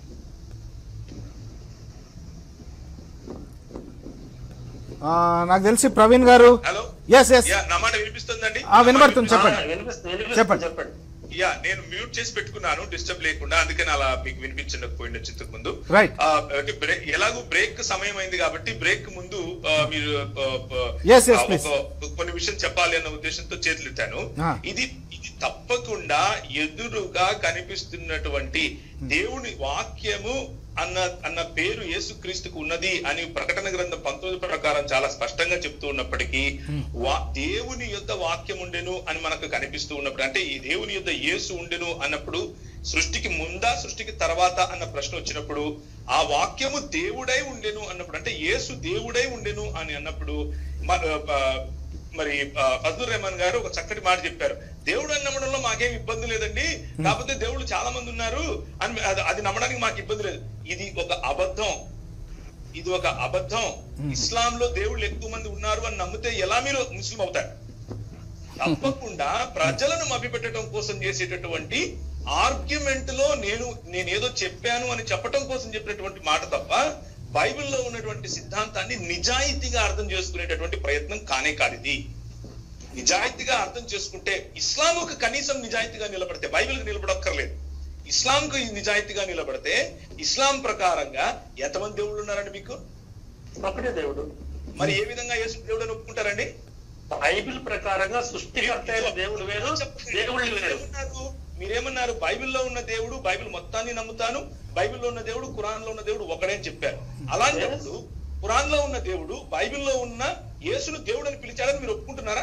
ఆ, నాకు తెలిసి ప్రవీణ్ గారు హలో ఎస్ ఎస్ యా నా మాట వినిపిస్తుందండి ఆ, వినబడుతుంది, చెప్పండి. ఆ, వినిపిస్తుంది వినిపిస్తుంది చెప్పండి. చెప్పండి యా నేను మ్యూట్ చేసి పెట్టుకున్నాను డిస్టర్బ్ లేకుండా అందుకని అలా మీకు వినిపించకపోయింది ఇంతకు ముందు Right. ఆ, అంటే బ్రే- ఎలాగో బ్రేక్ సమయం అయింది కాబట్టి బ్రేక్ ముందు ఆ, మీరు ఆ, ఆ, Yes, yes, ఆ, please. ఒక- కొన్ని విషయం చెప్పాలి అన్న ఉద్దేశంతో చేతులెత్తాను Ah. ఇది ఇది తప్పకుండా ఎదురుగా కనిపిస్తున్నటువంటి దేవుని వాక్యము అన్న అన్న పేరు యేసుక్రీస్తుకు ఉన్నది అని ప్రకటన గ్రంథం పంతొమ్మిది ప్రకారం చాలా స్పష్టంగా చెప్తూ ఉన్నప్పటికీ వా దేవుని యొక్క వాక్యం ఉండెను అని మనకు కనిపిస్తూ ఉన్నప్పుడు అంటే ఈ దేవుని యొక్క యేసు ఉండెను అన్నప్పుడు సృష్టికి ముందా సృష్టికి తర్వాత అన్న ప్రశ్న వచ్చినప్పుడు ఆ వాక్యము దేవుడై ఉండెను అన్నప్పుడు అంటే యేసు దేవుడై ఉండెను అని అన్నప్పుడు మన ఆ, మరి ఆ, ఫజలుర్ రెహమాన్ గారు ఒక చక్కటి మాట చెప్పారు దేవుడు అని నమ్మడంలో మాకేం ఇబ్బంది లేదండి కాకపోతే దేవుళ్ళు చాలా మంది ఉన్నారు అని అది- అది నమ్మడానికి మాకు ఇబ్బంది లేదు ఇది ఒక అబద్ధం ఇది ఒక అబద్ధం ఇస్లాం లో దేవుళ్ళు ఎక్కువ మంది ఉన్నారు అని నమ్మితే ఎలా మీరు ముస్లిం అవుతారు తప్పకుండా ప్రజలను మభ్యపెట్టడం కోసం చేసేటటువంటి ఆర్గ్యుమెంట్ లో నేను నేనేదో చెప్పాను అని చెప్పటం కోసం చెప్పినటువంటి మాట తప్ప బైబిల్లో ఉన్నటువంటి సిద్ధాంతాన్ని నిజాయితీగా అర్థం చేసుకునేటటువంటి ప్రయత్నం కానే కాదు ఇది నిజాయితీగా అర్థం చేసుకుంటే ఇస్లాంకు కనీసం నిజాయితీగా నిలబడితే బైబిల్కి నిలబడక్కర్లేదు ఇస్లాంకు నిజాయితీగా నిలబడితే ఇస్లాం ప్రకారంగా ఎంతమంది దేవుళ్ళు ఉన్నారండి మీకు ఒకటే దేవుడు మరి ఏ విధంగా యేసు దేవుడు అని ఒప్పుకుంటారండి బైబిల్ ప్రకారంగా సృష్టికర్త అయిన దేవుడు వేరు దేవుళ్ళు వేరు మీరేమన్నారు? మీరేమన్నారు బైబిల్లో ఉన్న దేవుడు బైబిల్ మొత్తాన్ని నమ్ముతాను బైబిల్లో ఉన్న దేవుడు ఖురాన్ లో ఉన్న దేవుడు ఒకడే అని చెప్పారు అలాంటప్పుడు ఖురాన్ లో ఉన్న దేవుడు బైబిల్లో ఉన్న యేసును దేవుడు అని పిలిచాడని మీరు ఒప్పుకుంటున్నారా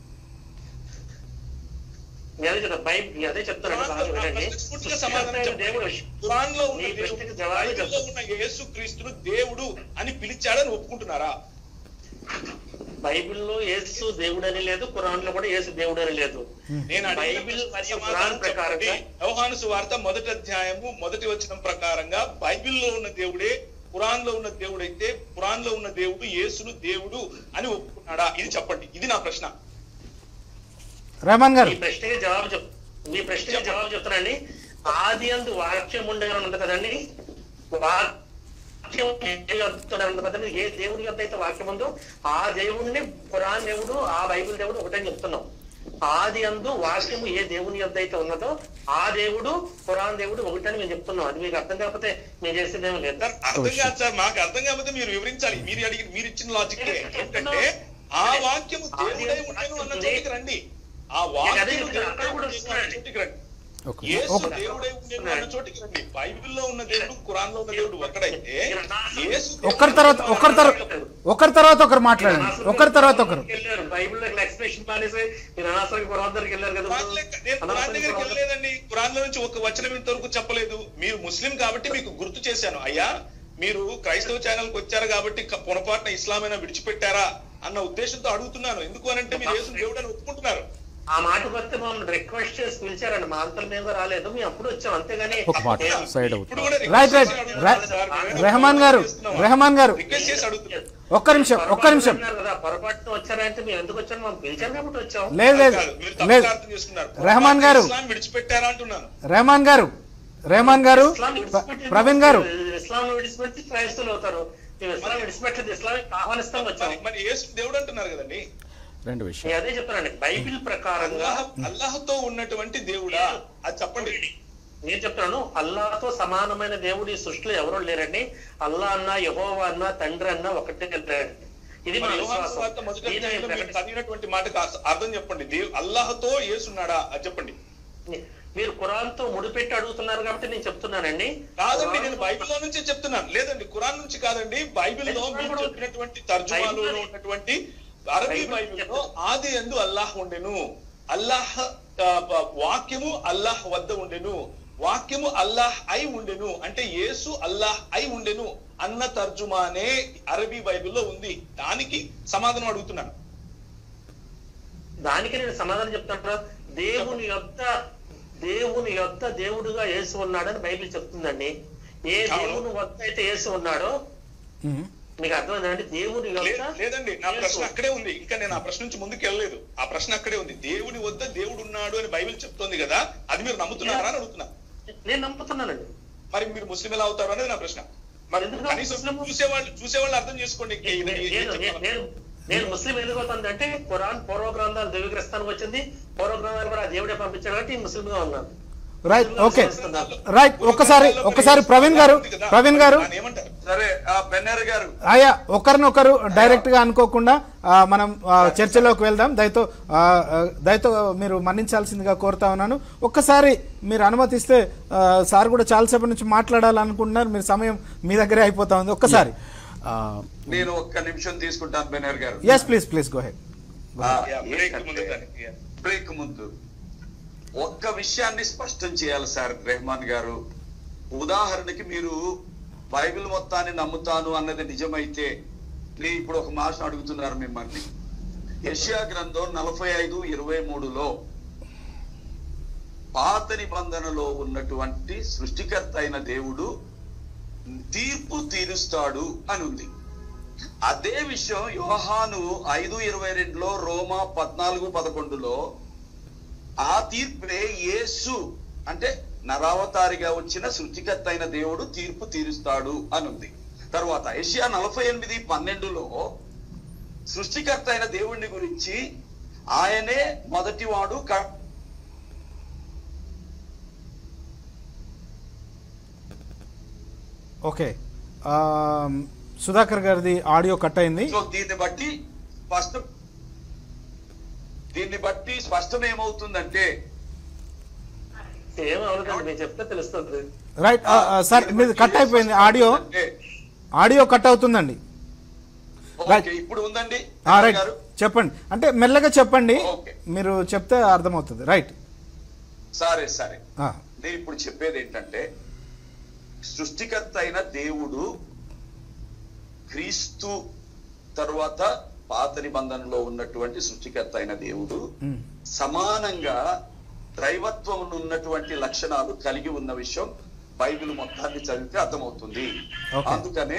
నేను అదే చెప్తాను బైబిల్ అదే చెప్తాను ఖురాన్ లో- బాగా వినండి. ప్రశ్నకు పూర్తిగా సృష్టికర్త సమాధానం అయిన చెప్పండి. దేవుడు ఖురాన్ లో ఉన్న నీ దేవుడు ప్రశ్నకి జవాబు బైబిల్లో చెప్తాను. ఉన్న యేసు క్రీస్తును దేవుడు అని పిలిచాడని ఒప్పుకుంటున్నారా బైబిల్లో యేసు దేవుడు అని లేదు ఖురాన్ లో కూడా యేసు దేవుడు అని లేదు నేను అడిగిన బైబిల్ ప్రశ్నకు మరియు సమాధానం ఖురాన్ ప్రకారంగా చెప్పండి. యోహాను సువార్త మొదటి అధ్యాయము మొదటి వచనం ప్రకారంగా బైబిల్లో ఉన్న దేవుడే ఖురాన్ లో ఉన్న దేవుడైతే ఖురాన్ లో ఉన్న దేవుడు యేసును దేవుడు అని ఒప్పుకున్నాడా ఇది చెప్పండి ఇది నా ప్రశ్న రెహమాన్ గారు మీ ప్రశ్నకి జవాబు చెప్ మీ ప్రశ్నకి జవాబు చెప్తానండి ఆది అందు వాక్యం ఉండే ఉంది కదండి వాక్యం ఏ యొద్ద ఉంది కదండి ఏ దేవుడి యొక్క అయితే వాక్యం ఉందో ఆ దేవుడిని ఖురాన్ దేవుడు ఆ బైబిల్ దేవుడు ఒకటని చెప్తున్నాం ఆది అందు వాక్యము ఏ దేవుని యొద్ద అయితే ఉన్నదో ఆ దేవుడు ఖురాన్ దేవుడు ఒకటని మేము చెప్తున్నాం అది మీకు అర్థం కాకపోతే మేము చేసేది ఏమి లేదు సార్ అర్థం కాదు సార్ మాకు అర్థం కాకపోతే మీరు వివరించాలి మీరు అడిగిన మీరు ఇచ్చిన లాజిక్ ఏంటంటే ఆ వాక్యము దేవుడై ఉండేను అన్న చోటికి రండి ఆ వాక్యము అదే చెప్తున్నా, అక్కడ కూడా దేవుడై ఉండేను అన్న చోటికి రండి ఓకే యేసు ఒక- దేవుడై ఉండేను అన్న చోటికి రండి బైబిల్లో ఉన్న దేవుడు ఖురాన్ లో ఉన్న దేవుడు ఒకడైతే యేసు ఒకరి తర్వాత ఒకరి తర్వాత ఒకరి తర్వాత ఒకరు మాట్లాడండి ఒకరి తర్వాత ఒకరు వెళ్ళారు బైబిల్ ఎక్స్ప్రెషన్ మానేసి మీరు అనవసరంగా ఖురాన్ దగ్గరికి వెళ్ళారు కదా ఖురాన్ లెక్క- నేను ఖురాన్ దగ్గరికి వెళ్ళలేదండి ఖురాన్ లో నుంచి ఒక వచనం ఇంతవరకు చెప్పలేదు మీరు ముస్లిం కాబట్టి మీకు గుర్తు చేశాను అయ్యా మీరు క్రైస్తవ ఛానల్ కి వచ్చారు కాబట్టి క- పొరపాటున ఇస్లామైనా విడిచిపెట్టారా అన్న ఉద్దేశంతో అడుగుతున్నాను ఎందుకు అనంటే మీరు యేసు దేవుడు అని ఒప్పుకుంటున్నారు ఆ మాటకు వస్తే మమ్మల్ని రిక్వెస్ట్ చేసి పిలిచారండి మా అంతల మీద రాలేదు మేము అప్పుడు వచ్చాం అంతేగాని ఒక మాట సైడ్ ఇప్పుడు అవుతుంది కూడా రైట్ రైట్ రిక్వెస్ట్ చేసి అడుగుతున్నాను సార్. మేమేం రెహమాన్ గారు చేస్తున్నామా? రెహమాన్ గారు రిక్వెస్ట్ చేసి అడుగుతున్నాను ఒక్క నిమిషం ఒక్క నిమిషం పొరపాటున కదా పొరపాటున వచ్చారంటే మేము ఎందుకు వచ్చాను మనం పిలిచారు కాబట్టి వచ్చాం లేదు లేదు కాదు, మీరు తప్పుగా లేదు అర్థం చేసుకున్నారు. రెహమాన్ గారు ఇస్లాం విడిచిపెట్టారా అంటున్నాను రెహమాన్ గారు రెహమాన్ గారు ఇస్లాం ప్ర- విడిచిపెట్టి ప్రవీణ్ గారు ఇస్లాం విడిచిపెట్టి క్రైస్తవులు అవుతారు మేము ఇస్లాం విడిచిపెట్టలేదు ఇస్లాం ఆహ్వానిస్తాం వచ్చాం మరి మరి యేసు దేవుడు అంటున్నారు కదండి రెండు విషయాలు నేను అదే చెప్తానండి బైబిల్ ప్రకారంగా అల్లాహ్ అల్లాహ్తో ఉన్నటువంటి దేవుడా అది చెప్పండి నేను చెప్తున్నాను అల్లాహతో సమానమైన దేవుడు ఈ సృష్టిలో ఎవరు లేరండి అల్లా అన్న యహోవా అన్న తండ్రి అన్న ఒకటే లేరండి ఇది మన మరి యోహాను విశ్వాసం సువార్త మొదటి దీన్ని అధ్యాయంలో మీరు ప్రకటిస్తాం. చదివినటువంటి మాటకు అర్థం చెప్పండి దేవ్ అల్లాహతో యేసున్నాడా అది చెప్పండి మీరు ఖురాన్ తో ముడిపెట్టి అడుగుతున్నారు కాబట్టి నేను చెప్తున్నానండి కాదండి నేను ఖురాన్ బైబిల్లో నుంచే చెప్తున్నాను లేదండి ఖురాన్ నుంచి కాదండి బైబిల్లో మీరు చెప్పినటువంటి తర్జుమాలో ఉన్నటువంటి అరబీ బైబిల్లో ఆది ఎందు అల్లాహ్ ఉండెను అల్లాహ్ ఆ, బ- వాక్యము అల్లాహ్ వద్ద ఉండెను వాక్యము అల్లాహ్ అయి ఉండెను అంటే యేసు అల్లాహ్ అయి ఉండెను అన్న తర్జుమానే అరబీ బైబిల్లో ఉంది దానికి సమాధానం అడుగుతున్నాను దానికి నేను సమాధానం చెప్తాను దేవుని యొక్క దేవుని యొక్క దేవుడుగా యేసు ఉన్నాడని బైబిల్ చెప్తుందండి ఏ దేవుని వద్ద అయితే యేసు ఉన్నాడో మ్మ్. మీకు అర్థమైందండి దేవుని లే- యొక్క లేదండి నా యేసు. ప్రశ్న అక్కడే ఉంది ఇంకా నేను ఆ ప్రశ్న నుంచి ముందుకు వెళ్ళలేదు ఆ ప్రశ్న అక్కడే ఉంది దేవుని వద్ద దేవుడు ఉన్నాడు అని బైబిల్ చెప్తోంది కదా అది మీరు నమ్ముతున్నారా అని అడుగుతున్నా నేను నమ్ముతున్నానండి మరి మీరు ముస్లిం ఎలా అవుతారు అనేది నా ప్రశ్న మరి ఎందుకు కనీసం ముస్లిం? చూసేవాళ్ళు చూసేవాళ్ళు అర్థం చేసుకోండి ఇది- ఇది- ఇది నేను చెప్తాను. నేను నేను ముస్లిం ఎందుకు అవుతుంది అంటే ఖురాన్ పూర్వ గ్రంథాలు దివ్యగ్రస్తానికి వచ్చింది పూర్వ గ్రంథాలు కూడా ఆ దేవుడే పంపించాడు కాబట్టి ముస్లిం గా ఉన్నాను రైట్ ఓకే రైట్ ఒక్కసారి ఒక్కసారి ప్రవీణ్ గారు ప్రవీణ్ గారు దాన్ని ఏమంటారు సరే ఆ బెన్నర్ గారు ఆయా ఒకరినొకరు డైరెక్ట్ గా అనుకోకుండా ఆ, మనం ఆ, చర్చలోకి వెళ్దాం దయతో ఆ, ఆ, దయతో మీరు మన్నించాల్సిందిగా కోరుతా ఉన్నాను ఒక్కసారి మీరు అనుమతిస్తే ఆ, సార్ కూడా చాలాసేపటి నుంచి మాట్లాడాలనుకుంటున్నారు మీరు సమయం మీ దగ్గరే అయిపోతా ఉంది ఒక్కసారి ఆ, నేను ఒక్క నిమిషం తీసుకుంటాను బెన్నర్ గారు yes please please go ahead ఆ, యా, బ్రేక్ ఏంటంటే, ముందు దానికి యా. బ్రేక్ ముందు ఒక్క విషయాన్ని స్పష్టం చేయాలి సార్ రెహమాన్ గారు ఉదాహరణకి మీరు బైబిల్ మొత్తాన్ని నమ్ముతాను అన్నది నిజమైతే నేను ఇప్పుడు ఒక మాట అడుగుతున్నారు మిమ్మల్ని యెషయా గ్రంథం నలభై ఐదు ఇరవై మూడులో పాత నిబంధనలో ఉన్నటువంటి సృష్టికర్త అయిన దేవుడు తీర్పు తీరుస్తాడు అని ఉంది అదే విషయం యోహాను ఐదు ఇరవై రెండులో రోమా పద్నాలుగు పదకొండులో ఆ తీర్పే యేసు అంటే నరావతారిగా వచ్చిన సృష్టికర్త అయిన దేవుడు తీర్పు తీరుస్తాడు అని ఉంది తర్వాత ఏషియా నలభై ఎనిమిది పన్నెండులో సృష్టికర్త అయిన దేవుడిని గురించి ఆయనే మొదటివాడు క- ఓకే ఆ, సుధాకర్ గారిది ఆడియో కట్ అయింది సో దీన్ని బట్టి స్పష్టం దీన్ని బట్టి స్పష్టం ఏమవుతుందంటే ఏం అవలేదండి మీరు చెప్తే తెలుస్తుంది రైట్ ఆ, ఆ, సార్ మీది కట్ అయిపోయింది ఆడియో అంటే, ఆడియో కట్ అవుతుందండి ఓకే ఇప్పుడు ఉందండి ఆ, రైట్ గారు చెప్పండి అంటే మెల్లగా చెప్పండి ఓకే. మీరు చెప్తే అర్థమవుతుంది రైట్ సరే సరే ఆ, నేను ఇప్పుడు చెప్పేది ఏంటంటే సృష్టికర్త అయిన దేవుడు క్రీస్తు తరువాత పాత నిబంధనలో ఉన్నటువంటి సృష్టికర్త అయిన దేవుడు ఉమ్, సమానంగా దైవత్వం ఉన్నటువంటి లక్షణాలు కలిగి ఉన్న విషయం బైబిల్ మొత్తాన్ని చదివితే అర్థమవుతుంది ఓకే. అందుకనే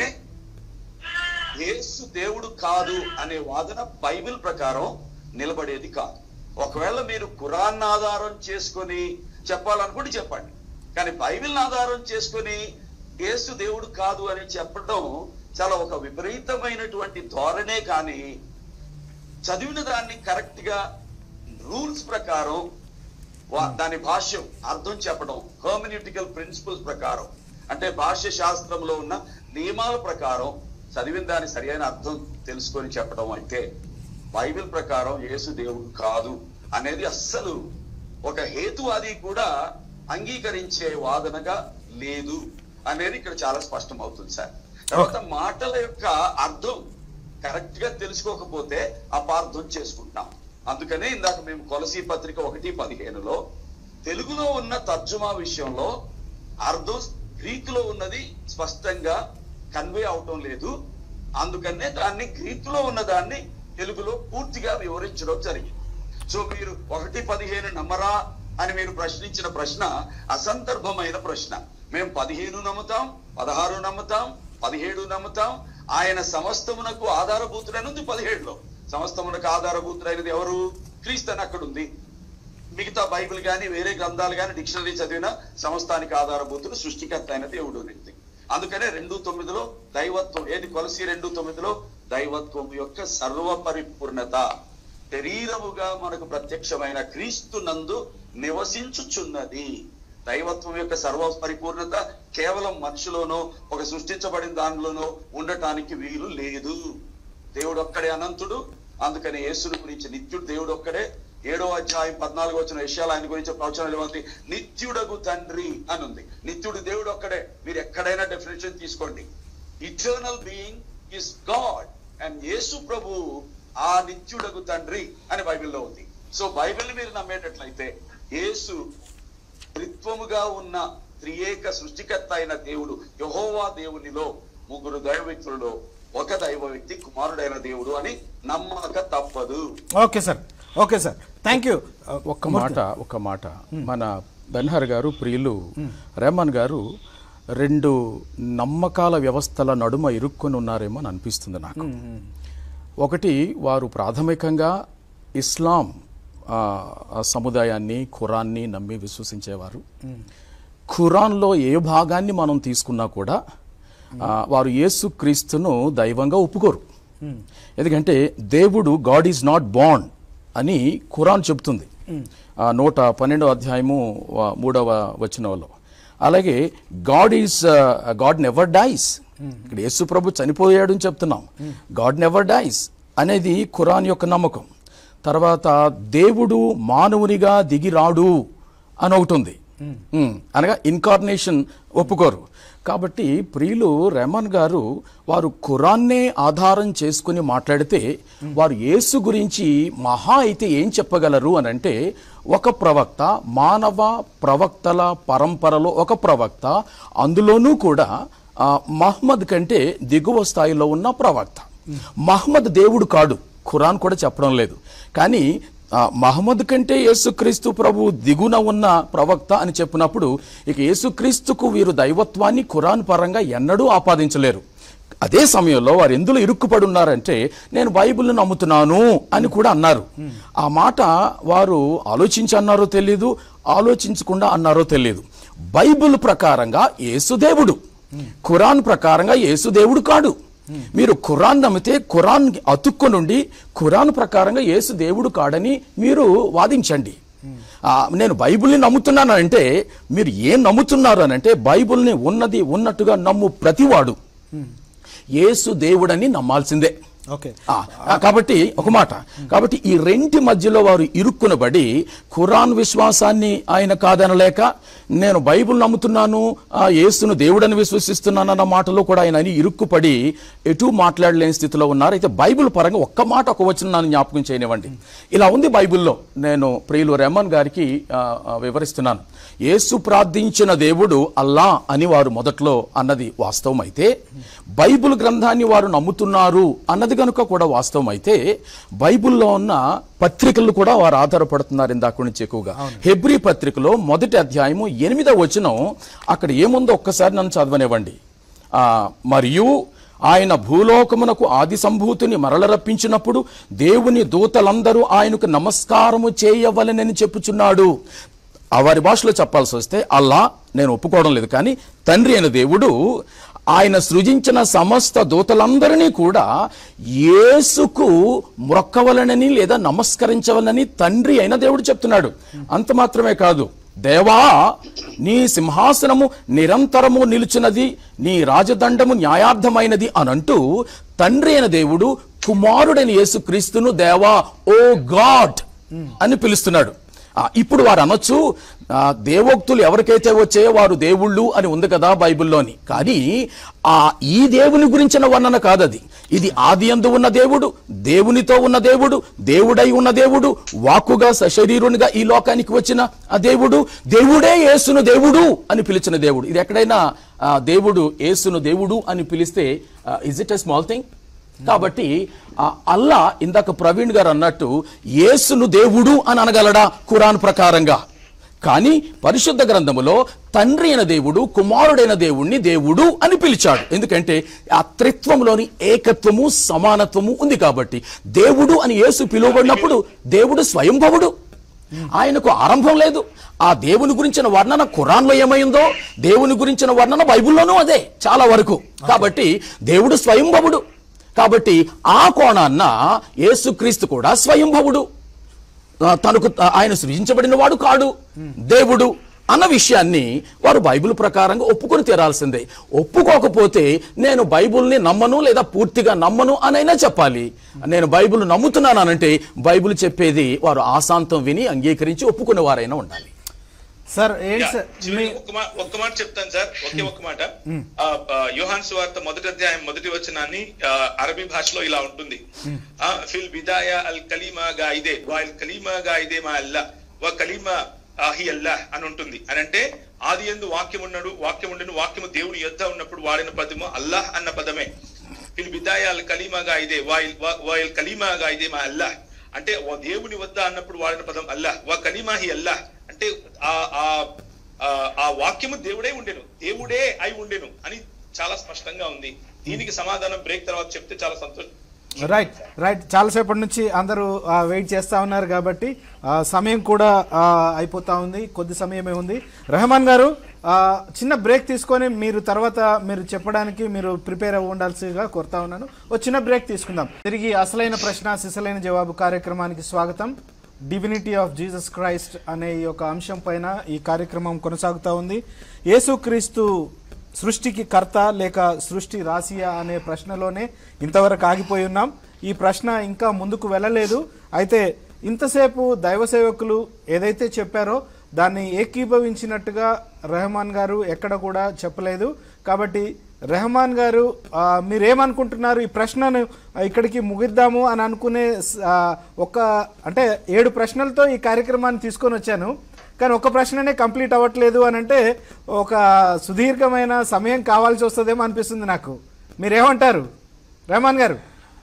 యేసు దేవుడు కాదు అనే వాదన బైబిల్ ప్రకారం నిలబడేది కాదు ఒకవేళ మీరు ఖురాన్ ఆధారం చేసుకొని చెప్పాలనుకుంటే చెప్పండి కానీ బైబిల్ ఆధారం చేసుకొని యేసు దేవుడు కాదు అని చెప్పడం చాలా ఒక విపరీతమైనటువంటి ధోరణే కానీ చదివిన దాన్ని కరెక్ట్ గా రూల్స్ ప్రకారం వా- దాని భాష్యం అర్థం చెప్పడం హర్మన్యూటికల్ ప్రిన్సిపల్స్ ప్రకారం అంటే భాష్య శాస్త్రంలో ఉన్న నియమాల ప్రకారం చదివిన దాని సరైన అర్థం తెలుసుకొని చెప్పడం అయితే బైబిల్ ప్రకారం యేసు దేవుడు కాదు అనేది అస్సలు ఒక హేతువాది కూడా అంగీకరించే వాదనగా లేదు అనేది ఇక్కడ చాలా స్పష్టం అవుతుంది సార్ తర్వాత మాటల యొక్క అర్థం కరెక్ట్ గా తెలుసుకోకపోతే అపార్థం చేసుకుంటాం అందుకనే ఇందాక మేము కొలసీ పత్రిక ఒకటి పదిహేనులో తెలుగులో ఉన్న తర్జుమా విషయంలో అర్థం గ్రీకులో ఉన్నది స్పష్టంగా కన్వే అవటం లేదు అందుకనే దాన్ని గ్రీకులో ఉన్న దాన్ని తెలుగులో పూర్తిగా వివరించడం జరిగింది సో మీరు ఒకటి పదిహేను నమ్మరా అని మీరు ప్రశ్నించిన ప్రశ్న అసందర్భమైన ప్రశ్న మేము పదిహేను నమ్ముతాం పదహారు నమ్ముతాం పదిహేడు నమ్ముతాం ఆయన సమస్తమునకు ఆధారభూతుడని ఉంది పదిహేడులో సమస్తమునకు ఆధారభూతుడైనది ఎవరు క్రీస్తు అని అక్కడ ఉంది మిగతా బైబిల్ గాని వేరే గ్రంథాలు గాని డిక్షనరీ చదివిన సమస్తానికి ఆధారభూతుడు సృష్టికర్త అయిన దేవుడు అనేది అందుకనే రెండు తొమ్మిదిలో దైవత్వం ఏది కొలసి రెండు తొమ్మిదిలో దైవత్వం యొక్క సర్వ పరిపూర్ణత శరీరముగా మనకు ప్రత్యక్షమైన క్రీస్తు నందు నివసించుచున్నది దైవత్వం యొక్క సర్వ పరిపూర్ణత కేవలం మనిషిలోనో ఒక సృష్టించబడిన దానిలోనో ఉండటానికి వీలు లేదు దేవుడు ఒక్కడే అనంతుడు అందుకని యేసుని గురించి నిత్యుడు దేవుడు ఒక్కడే ఏడో అధ్యాయం పద్నాలుగు వచ్చిన విషయాలు ఆయన గురించి ప్రవచనాలు ఏమంది నిత్యుడగు తండ్రి అని ఉంది నిత్యుడు దేవుడు ఒక్కడే మీరు ఎక్కడైనా డెఫినేషన్ తీసుకోండి eternal being is God and Yesu ప్రభు ఆ నిత్యుడగు తండ్రి అని బైబిల్లో ఉంది సో బైబిల్ మీరు నమ్మేటట్లయితే యేసు త్రిత్వముగా ఉన్న త్రియేక సృష్టికర్త అయిన దేవుడు యహోవా దేవునిలో ముగ్గురు దైవ వ్యక్తులలో ఒక దైవ వ్యక్తి కుమారుడైన దేవుడు అని నమ్మక తప్పదు okay sir okay sir thank you ఒక్క మాట ఒక్క మాట మన బెన్హర్ గారు ప్రియులు రెహమాన్ గారు రెండు నమ్మకాల వ్యవస్థల నడుమ ఇరుక్కొని ఉన్నారేమో అని అనిపిస్తుంది నాకు ఒకటి వారు ప్రాథమికంగా ఇస్లాం ఆ, ఆ సముదాయాన్ని ఖురాన్ని నమ్మి విశ్వసించేవారు ఖురాన్లో ఏ భాగాన్ని మనం తీసుకున్నా కూడా ఆ, వారు యేసుక్రీస్తును దైవంగా ఒప్పుకోరు ఎందుకంటే దేవుడు గాడ్ ఈజ్ నాట్ బాండ్ అని ఖురాన్ చెబుతుంది ఆ, నూట పన్నెండవ అధ్యాయము ఆ, మూడవ వచనంలో అలాగే God is God never dies ఇక్కడ యేసు ప్రభు చనిపోయాడు అని చెప్తున్నాం గాడ్ నెవర్ డైస్ అనేది ఖురాన్ యొక్క నమ్మకం తర్వాత దేవుడు మానవునిగా దిగిరాడు అని ఒకటి ఉంది ఉమ్, అనగా ఇన్కార్నేషన్ ఒప్పుకోరు కాబట్టి ప్రియులు రెహమాన్ గారు వారు ఖురాన్నే ఆధారం చేసుకుని మాట్లాడితే వారు యేసు గురించి మహా అయితే ఏం చెప్పగలరు అని అంటే ఒక ప్రవక్త మానవ ప్రవక్తల పరంపరలో ఒక ప్రవక్త అందులోనూ కూడా ఆ, మహమ్మద్ కంటే దిగువ స్థాయిలో ఉన్న ప్రవక్త మహమ్మద్ దేవుడు కాడు ఖురాన్ కూడా చెప్పడం లేదు కానీ ఆ, మహమ్మద్ కంటే యేసుక్రీస్తు ప్రభు దిగున ఉన్న ప్రవక్త అని చెప్పినప్పుడు ఇక యేసుక్రీస్తుకు వీరు దైవత్వాన్ని ఖురాన్ పరంగా ఎన్నడూ ఆపాదించలేరు అదే సమయంలో వారు ఎందులో ఇరుక్కుపడి ఉన్నారంటే నేను బైబిల్ని నమ్ముతున్నాను అని కూడా అన్నారు ఆ మాట వారు ఆలోచించి అన్నారో తెలియదు ఆలోచించకుండా అన్నారో తెలియదు బైబిల్ ప్రకారంగా యేసుదేవుడు ఖురాన్ ప్రకారంగా యేసుదేవుడు కాడు మీరు ఖురాన్ నమ్మితే ఖురాన్ అతుక్కునుండి ఖురాన్ ప్రకారంగా యేసు దేవుడు కాడని మీరు వాదించండి ఆ, నేను బైబిల్ని నమ్ముతున్నాను అంటే మీరు ఏం నమ్ముతున్నారు అని అంటే బైబిల్ని ఉన్నది ఉన్నట్టుగా నమ్ము ప్రతివాడు యేసు దేవుడని నమ్మాల్సిందే ఓకే ఆ, ఆ, కాబట్టి ఒక మాట కాబట్టి ఈ రెంటి మధ్యలో వారు ఇరుక్కునబడి ఖురాన్ విశ్వాసాన్ని ఆయన కాదనలేక నేను బైబిల్ నమ్ముతున్నాను ఆ యేసును దేవుడని విశ్వసిస్తున్నాను అన్న మాటలో కూడా ఆయన అని ఇరుక్కుపడి ఎటు మాట్లాడలేని స్థితిలో ఉన్నారు అయితే బైబిల్ పరంగా ఒక్క మాట ఒక వచ్చిన నన్ను జ్ఞాపకం చేయనివ్వండి ఇలా ఉంది బైబిల్లో నేను ప్రియులు రెహమాన్ గారికి ఆ, ఆ, వివరిస్తున్నాను యేసు ప్రార్థించిన దేవుడు అల్లా అని వారు మొదట్లో అన్నది వాస్తవం అయితే బైబిల్ గ్రంథాన్ని వారు నమ్ముతున్నారు అన్నది కనుక కూడా వాస్తవం అయితే బైబిల్లో ఉన్న పత్రికలు కూడా వారు ఆధారపడుతున్నారు ఇందాక నుంచి ఎక్కువగా హెబ్రీ పత్రికలో మొదటి అధ్యాయము ఎనిమిదవ వచనం అక్కడ ఏముందో ఒక్కసారి నన్ను చదవనివ్వండి ఆ, మరియు ఆయన భూలోకమునకు ఆది సంభూతిని మరల రప్పించినప్పుడు దేవుని దూతలందరూ ఆయనకు నమస్కారము చేయవలనని చెప్పుచున్నాడు ఆ వారి భాషలో చెప్పాల్సి వస్తే అల్లా నేను ఒప్పుకోవడం లేదు కానీ తండ్రి అయిన దేవుడు ఆయన సృజించిన సమస్త దూతలందరినీ కూడా యేసుకు మొక్కవలనని లేదా నమస్కరించవలనని తండ్రి అయిన దేవుడు చెప్తున్నాడు అంత మాత్రమే కాదు దేవా నీ సింహాసనము నిరంతరము నిలుచున్నది నీ రాజదండము న్యాయార్థమైనది అనంటూ తండ్రి అయిన దేవుడు కుమారుడైన యేసుక్రీస్తును దేవా ఓ గాడ్ అని పిలుస్తున్నాడు ఆ, ఇప్పుడు వారు అనొచ్చు ఆ, దేవోక్తులు ఎవరికైతే వచ్చాయో వారు దేవుళ్ళు అని ఉంది కదా బైబిల్లోని కానీ ఆ ఈ దేవుని గురించిన వర్ణన కాదది ఇది ఆది అందు ఉన్న దేవుడు దేవునితో ఉన్న దేవుడు దేవుడై ఉన్న దేవుడు వాక్కుగా సశరీరునిగా ఈ లోకానికి వచ్చిన ఆ దేవుడు దేవుడే యేసును దేవుడు అని పిలిచిన దేవుడు ఇది ఎక్కడైనా ఆ, దేవుడు యేసును దేవుడు అని పిలిస్తే is it a small thing కాబట్టి ఆ అల్లా ఇందాక ప్రవీణ్ గారు అన్నట్టు యేసును దేవుడు అని అనగలడా ఖురాన్ ప్రకారంగా కానీ పరిశుద్ధ గ్రంథములో తండ్రి అయిన దేవుడు కుమారుడైన దేవుణ్ణి దేవుడు అని పిలిచాడు ఎందుకంటే ఆ త్రిత్వంలోని ఏకత్వము సమానత్వము ఉంది కాబట్టి దేవుడు అని యేసు పిలువబడినప్పుడు దేవుడు స్వయంభవుడు ఆయనకు ఆరంభం లేదు ఆ దేవుని గురించిన వర్ణన ఖురాన్లో ఏమైందో దేవుని గురించిన వర్ణన బైబిల్లోనూ అదే చాలా వరకు కాబట్టి దేవుడు స్వయంభవుడు కాబట్టి ఆ కోణాన్న యేసుక్రీస్తు కూడా స్వయంభవుడు ఆ, తనకు ఆ, ఆయన సృజించబడిన వాడు కాడు దేవుడు అన్న విషయాన్ని వారు బైబిల్ ప్రకారంగా ఒప్పుకొని తీరాల్సిందే ఒప్పుకోకపోతే నేను బైబిల్ని నమ్మను లేదా పూర్తిగా నమ్మను అనైనా చెప్పాలి నేను బైబిల్ నమ్ముతున్నాను అనంటే బైబిల్ చెప్పేది వారు ఆశాంతం విని అంగీకరించి ఒప్పుకునే వారైనా ఉండాలి సార్ ఏంటి యా, సార్ చివరి మీ ఒక్క మా- ఒక్క మాట చెప్తాను సార్ ఒకే ఒక్క మాట ఆ, ఆ, యోహాన్ సువార్త మొదటి అధ్యాయం మొదటి వచనాన్ని ఆ, అరబీ భాషలో ఇలా ఉంటుంది ఆ, ఫిల్ బిదాయ అల్ కలీమా గా ఇదే వాల్ కలీమా గా ఇదే మా అల్లా వా కలీమా హి అల్లాహ్ అని ఉంటుంది అని అంటే ఆది ఎందు వాక్యం ఉన్నాడు వాక్యం ఉండను వాక్యము దేవుని యొద్ద ఉన్నప్పుడు వాడిన పదము అల్లాహ్ అన్న పదమే ఫిల్ బిదాయ అల్ కలీమాగా ఇదే వాయిల్ వాయిల్ కలీమాగా ఇదే మా అల్లాహ్ అంటే ఓ దేవుని వద్ద అన్నప్పుడు వాడిన పదం అల్లాహ్ వా కలీమాహి అల్లాహ్ అంటే ఆ ఆ ఆ- ఆ వాక్యము దేవుడే ఉండెను దేవుడే అయి ఉండెను అని చాలా స్పష్టంగా ఉంది దీనికి సమాధానం బ్రేక్ తర్వాత చెప్తే చాలా సంతోషం రైట్ రైట్ చాలాసేపటి నుంచి అందరూ ఆ, వెయిట్ చేస్తూ ఉన్నారు కాబట్టి ఆ, సమయం కూడా ఆ, అయిపోతా ఉంది కొద్ది సమయమే ఉంది రెహమాన్ గారు ఆ, చిన్న బ్రేక్ తీసుకొని మీరు తర్వాత మీరు చెప్పడానికి మీరు ప్రిపేర్ అవ్వ ఉండాల్సిగా కోరుతా ఉన్నాను ఓ చిన్న బ్రేక్ తీసుకుందాం తిరిగి అసలైన ప్రశ్న సిసలైన జవాబు కార్యక్రమానికి స్వాగతం డివినిటీ ఆఫ్ జీసస్ క్రైస్ట్ అనే ఈ యొక్క అంశం పైన ఈ కార్యక్రమం కొనసాగుతూ ఉంది యేసుక్రీస్తు సృష్టికి కర్త లేక సృష్టి రాసియా అనే ప్రశ్నలోనే ఇంతవరకు ఆగిపోయి ఉన్నాం ఈ ప్రశ్న ఇంకా ముందుకు వెళ్ళలేదు అయితే ఇంతసేపు దైవ సేవకులు ఏదైతే చెప్పారో దాన్ని ఏకీభవించినట్టుగా రెహమాన్ గారు ఎక్కడ కూడా చెప్పలేదు కాబట్టి రెహమాన్ గారు ఆ, మీరేమనుకుంటున్నారు ఈ ప్రశ్నను ఇక్కడికి ముగిద్దాము అని అనుకునే స- ఆ, ఒక అంటే ఏడు ప్రశ్నలతో ఈ కార్యక్రమాన్ని తీసుకొని వచ్చాను కానీ ఒక ప్రశ్ననే కంప్లీట్ అవ్వట్లేదు అని అంటే ఒక సుదీర్ఘమైన సమయం కావాల్సి వస్తుందేమో అనిపిస్తుంది నాకు మీరేమంటారు రెహమాన్ గారు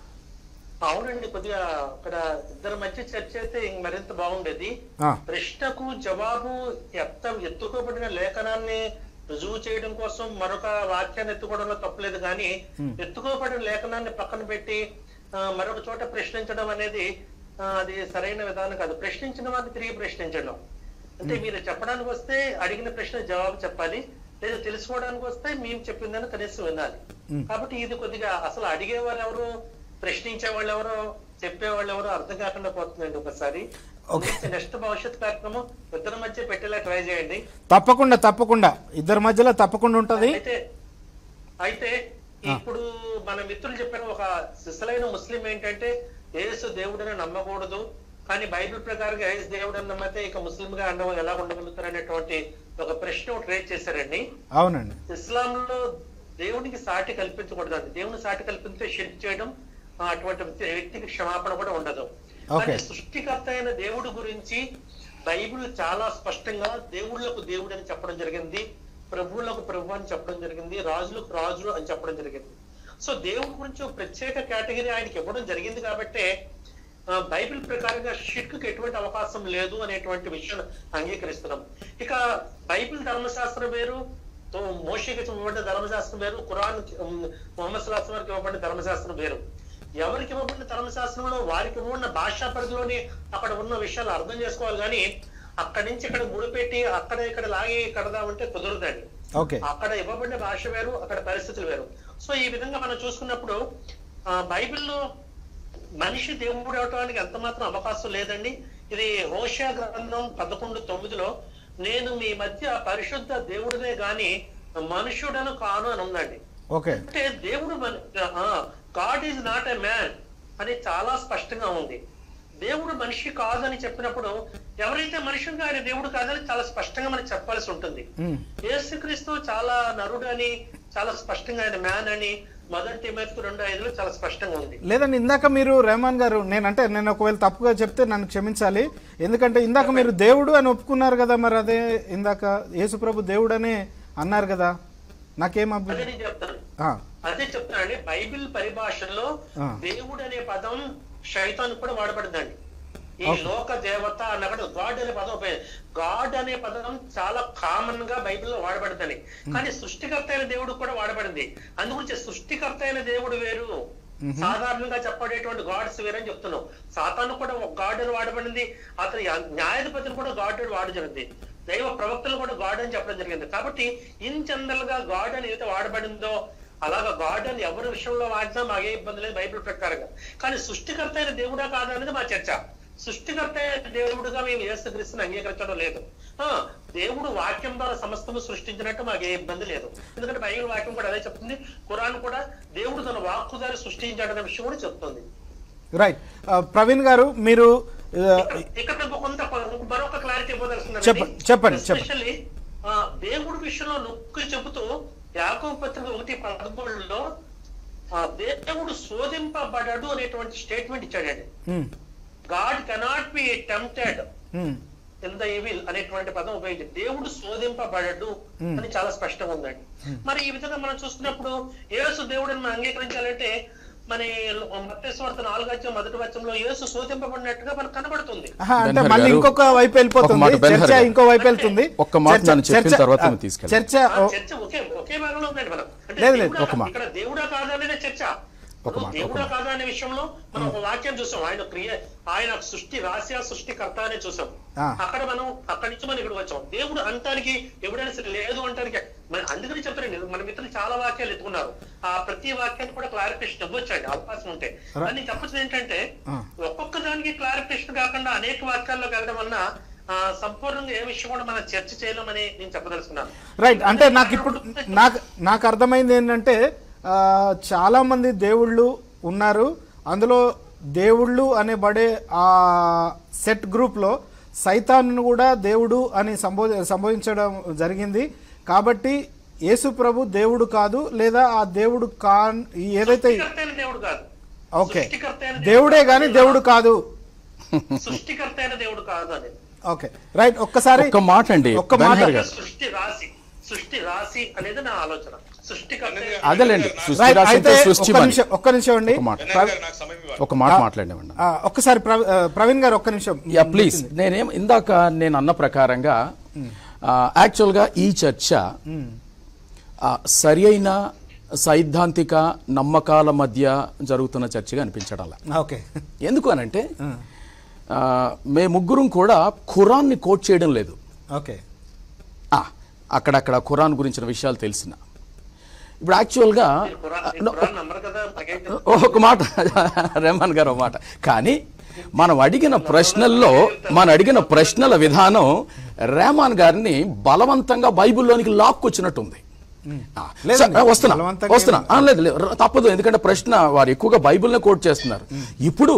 అవునండి కొద్దిగా అక్కడ ఇద్దరి మధ్య చర్చ అయితే ఇంక మరింత బాగుండేది ఆ. ప్రశ్నకు జవాబు ఎత్త ఎత్తుకోబడిన లేఖనాన్ని రుజువు చేయడం కోసం మరొక వాక్యాన్ని ఎత్తుకోవడంలో తప్పలేదు కానీ ఎత్తుకోబడిన లేఖనాన్ని పక్కన పెట్టి ఆ, మరొక చోట ప్రశ్నించడం అనేది ఆ, అది సరైన విధానం కాదు ప్రశ్నించిన వారిని తిరిగి ప్రశ్నించడం అంటే మీరు చెప్పడానికి వస్తే అడిగిన ప్రశ్న జవాబు చెప్పాలి లేదా తెలుసుకోవడానికి వస్తే మేము చెప్పిందని కనీసం వినాలి కాబట్టి ఇది కొద్దిగా అసలు అడిగేవారు ఎవరు ప్రశ్నించే వాళ్ళు ఎవరో చెప్పేవాళ్ళు ఎవరో అర్థం కాకుండా పోతుందండి ఒకసారి నెక్స్ట్ భవిష్యత్ కార్యక్రమం ఇద్దరి మధ్య పెట్టేలా ట్రై చేయండి తప్పకుండా తప్పకుండా ఇద్దరి మధ్యలో తప్పకుండా ఉంటుంది అయితే అయితే ఇప్పుడు మన మిత్రులు చెప్పిన ఒక సిసలైన ముస్లిం ఏంటంటే యేసు దేవుడని నమ్మకూడదు కానీ బైబిల్ ప్రకారంగా యేసు దేవుడని నమ్మితే ఇక ముస్లిం గా అండం ఎలా ఉండగలుగుతారు అనేటువంటి ఒక ప్రశ్న ఒకటి రేజ్ చేశారండి అవునండి ఇస్లాంలో దేవునికి సాటి కల్పించకూడదు అండి దేవుని సాటి కల్పిస్తే షిర్క్ చేయడం ఆ, అటువంటి వ్యక్తి- వ్యక్తికి క్షమాపణ కూడా ఉండదు Okay. కానీ సృష్టికర్త అయిన దేవుడు గురించి బైబిల్ చాలా స్పష్టంగా దేవుళ్ళకు దేవుడు అని చెప్పడం జరిగింది ప్రభువులకు ప్రభు అని చెప్పడం జరిగింది రాజులకు రాజులు అని చెప్పడం జరిగింది సో దేవుడి గురించి ఒక ప్రత్యేక కేటగిరీ ఆయనకి ఇవ్వడం జరిగింది కాబట్టే ఆ, బైబిల్ ప్రకారంగా షిర్క్ ఎటువంటి అవకాశం లేదు అనేటువంటి విషయం అంగీకరిస్తున్నాం ఇక బైబిల్ ధర్మశాస్త్రం వేరు తో మోషకి ఇవ్వబడిన ధర్మశాస్త్రం వేరు ఖురాన్ ఉమ్, ముహమ్మద్ సలాహం వారికి ఇవ్వబడిన ధర్మశాస్త్రం వేరు ఎవరికి ఇవ్వబడిన ధర్మశాస్త్రంలో వారికి ఉన్న భాషా పరిధిలోని అక్కడ ఉన్న విషయాలు అర్థం చేసుకోవాలి కానీ అక్కడి నుంచి ఇక్కడ ముడిపెట్టి అక్కడ ఇక్కడ లాగి కడదామంటే కుదరదండి ఓకే అక్కడ ఇవ్వబడిన భాష వేరు అక్కడ పరిస్థితులు వేరు సో ఈ విధంగా మనం చూసుకున్నప్పుడు ఆ, బైబిల్లో మనిషి దేవుడు అవటానికి ఎంత మాత్రం అవకాశం లేదండి ఇది హోషా గ్రంథం పదకొండు తొమ్మిదిలో నేను మీ మధ్య పరిశుద్ధ దేవుడినే గాని మనుషుడను కాను అని ఉందండి ఓకే అంటే దేవుడు God is not a man అని చాలా స్పష్టంగా ఉంది దేవుడు మనిషి కాదని చెప్పినప్పుడు ఎవరైతే మనిషిగా ఆయన దేవుడు కాదని చాలా స్పష్టంగా మనకి చెప్పాల్సి ఉంటుంది మ్మ్. యేసుక్రీస్తు చాలా నరుడు అని చాలా స్పష్టంగా ఆయన మ్యాన్ అని మొదటి మెత్తు రెండు ఐదులో చాలా స్పష్టంగా ఉంది లేదండి ఇందాక మీరు రెహమాన్ గారు నేనంటే నేను ఒకవేళ తప్పుగా చెప్తే నన్ను క్షమించాలి ఎందుకంటే ఇందాక మీరు దేవుడు అని ఒప్పుకున్నారు కదా మరి అదే ఇందాక యేసుప్రభు దేవుడు అనే అన్నారు కదా నాకేం అదే అభ్యంతరం నేను చెప్తాను ఆ, అదే చెప్తానండి బైబిల్ పరిభాషలో ఆ. దేవుడు అనే పదం శైతాన్ కూడా వాడబడిందండి ఈ లోక దేవత అన్నక్కడ గాడ్ అనే పదం ఉపయోగ- గాడ్ అనే పదం చాలా కామన్ గా బైబిల్లో వాడబడుతుంది కానీ సృష్టికర్త అయిన దేవుడు కూడా వాడబడింది అందుగురించి సృష్టికర్త అయిన దేవుడు వేరు సాధారణంగా చెప్పబడేటువంటి గాడ్స్ వేరని చెప్తున్నాం సాతాను కూడా ఒక గాడ్ అని వాడబడింది అతని న్యాయాధిపతిని కూడా గాడ్ అని వాడడం జరిగింది దైవ ప్రవక్తలు కూడా గాడ్ అని చెప్పడం జరిగింది కాబట్టి ఇన్ జనరల్ గా గాడ్ అని ఏదైతే వాడబడిందో అలాగా గాడ్ అని ఎవరి విషయంలో వాడినా మాకే ఇబ్బంది లేదు బైబిల్ ప్రకారంగా కానీ సృష్టికర్త అయిన దేవుడా కాదా అనేది మా చర్చ సృష్టికర్త అయిన దేవుడుగా మేము యేసుక్రీస్తుని అంగీకరించడం లేదు ఆ, దేవుడు వాక్యం ద్వారా సమస్తము సృష్టించినట్టు మాకు ఏ ఇబ్బంది లేదు ఎందుకంటే బైబిల్ వాక్యం కూడా అదే చెప్తుంది ఖురాన్ కూడా దేవుడు తన వాక్కు ద్వారా సృష్టించాడనే విషయం కూడా చెప్తుంది రైట్ ఆ, ప్రవీణ్ గారు మీరు ఆ, ఇక్కడ నాకు కొంత మరొక క్లారిటీ ఇవ్వదలుచుకున్నానండి. చెప్పండి, చెప్పండి, చెప్పండి. Especially, ఆ, దేవుడి విషయంలో నొక్కి చెబుతూ యాకోబు పత్రిక ఒకటి పదకొండులో ఆ, దేవుడు శోధింపబడడు అనేటువంటి స్టేట్మెంట్ ఇచ్చాడండి um, God cannot be tempted um, in the evil అనేటువంటి పదం ఉపయోగించి దేవుడు శోధింపబడడు అని చాలా స్పష్టంగా ఉందండి మరి ఈ విధంగా మనం చూస్తున్నప్పుడు యేసు దేవుడిని మనం అంగీకరించాలంటే మన మత్తేశ్వర్త నాలుగు వచ్చం మొదటి వచ్చంలో యేసు శోధింపబడినట్టుగా మనకు కనబడుతుంది ఆహా, అంటే బెన్హర్ మళ్ళీ గారు, ఇంకొక వైపు ఒక వెళ్ళిపోతుంది మాట బెన్హర్ చర్చ గారు. ఇంకో వైపు వెళ్తుంది ఒక్క మాట చర్చ- నన్ను చెప్పిన చర్చ- తర్వాత ఆ, మీరు తీసుకెళ్ళండి. చర్చ ఆ ఓ, చర్చ ఒకే ఒకే భాగంలో ఉందండి మనం అంటే లేదు, లేదు, దేవుడా- ఒక మాట. ఇక్కడ దేవుడా కాదా అనేది చర్చ ఒక మాట, ఒక దేవుడా మాట. కాదా అనే విషయంలో మనం ఒక వాక్యం చూసాం ఆయన క్రియ ఆయన సృష్టి రాశి సృష్టికర్త అనే చూసాం ఆ. అక్కడ మనం అక్కడి నుంచి మనం ఇక్కడ వచ్చాం దేవుడు అంటానికి ఎవిడెన్స్ లేదు అంటానికి మన అందుకని చెప్తారండి మన మిత్రులు చాలా వాక్యాలు ఎత్తుకున్నారు ఆ ప్రతి వాక్యాన్ని కూడా క్లారిఫికేషన్ ఇవ్వచ్చండి అవకాశం ఉంటే రా- కానీ చెప్పచ్చు ఏంటంటే ఆ. ఒక్కొక్క దానికి క్లారిఫికేషన్ కాకుండా అనేక వాక్యాల్లోకి వెళ్ళడం వలన ఆ, సంపూర్ణంగా ఏ విషయం కూడా మనం చర్చ చేయలేమని నేను చెప్పదలుచుకున్నాను రైట్ అంటే నాకు ఇప్పుడు నాకు నాకు అర్థమైంది ఏంటంటే ఆ, చాలా మంది దేవుళ్ళు ఉన్నారు అందులో దేవుళ్ళు అనే బడే ఆ సెట్ గ్రూప్లో సైతాన్ను కూడా దేవుడు అని సంబో సంబోధించడం జరిగింది కాబట్టి యేసు ప్రభు దేవుడు కాదు లేదా ఆ దేవుడు కా ఏదైతే సృష్టికర్త అయిన దేవుడు కాదు ఓకే సృష్టికర్త అయిన దేవుడే కానీ దేవుడు కాదు సృష్టికర్త అయిన దేవుడు కాదు అని ఓకే రైట్ ఒక్కసారి ఒక్క మాట అండి ఒక్క మాట బెన్హర్ గారు సృష్టి రాశి సృష్టి రాశి అనేది నా ఆలోచన సృష్టికర్త అయిన- అదేలేండి సృష్టి రైట్ రాసి అయితే అంటే సృష్టి ఒక్క పని నిమిషం ఒక్క నిమిషం అండి ఒక మాట. బెనర్ గారు నాకు సమయం ఇవ్వాలి ఒక మాట మాట్లాడేవండి ఆ, ఒక్కసారి ప్రవ- ఆ, ప్రవీణ్ గారు ఒక్క నిమిషం యా ప్లీజ్ నేనేం ఇందాక నేను అన్న ప్రకారంగా ఆ, యాక్చువల్గా ఈ చర్చ ఆ, సరి అయిన సైద్ధాంతిక నమ్మకాల మధ్య జరుగుతున్న చర్చగా అనిపించడంలా ఓకే ఎందుకు అనంటే ఆ, మే ముగ్గురం కూడా ఖురాన్ని కోట్ చేయడం లేదు ఓకే ఆ, అక్కడక్కడ ఖురాన్ గురించిన విషయాలు తెలిసిన ఇప్పుడు యాక్చువల్గా మీరు ఖురాన్ మీరు ఖురాన్ నమ్మరు కదా నాకేం తెలుసు? ఒక మాట రెహమాన్ గారు ఒక మాట కానీ మనం అడిగిన ప్రశ్నల్లో మనం అడిగిన ప్రశ్నల విధానం రెహమాన్ గారిని బలవంతంగా బైబిల్లోనికి లాక్కొచ్చినట్టుంది ఆ, లేదండి, స- వస్తున్నా బలవంతంగా వస్తున్నా ఆ, లేదు లేదు ర- తప్పదు ఎందుకంటే ప్రశ్న వారు ఎక్కువగా బైబిల్నే కోట్ చేస్తున్నారు ఇప్పుడు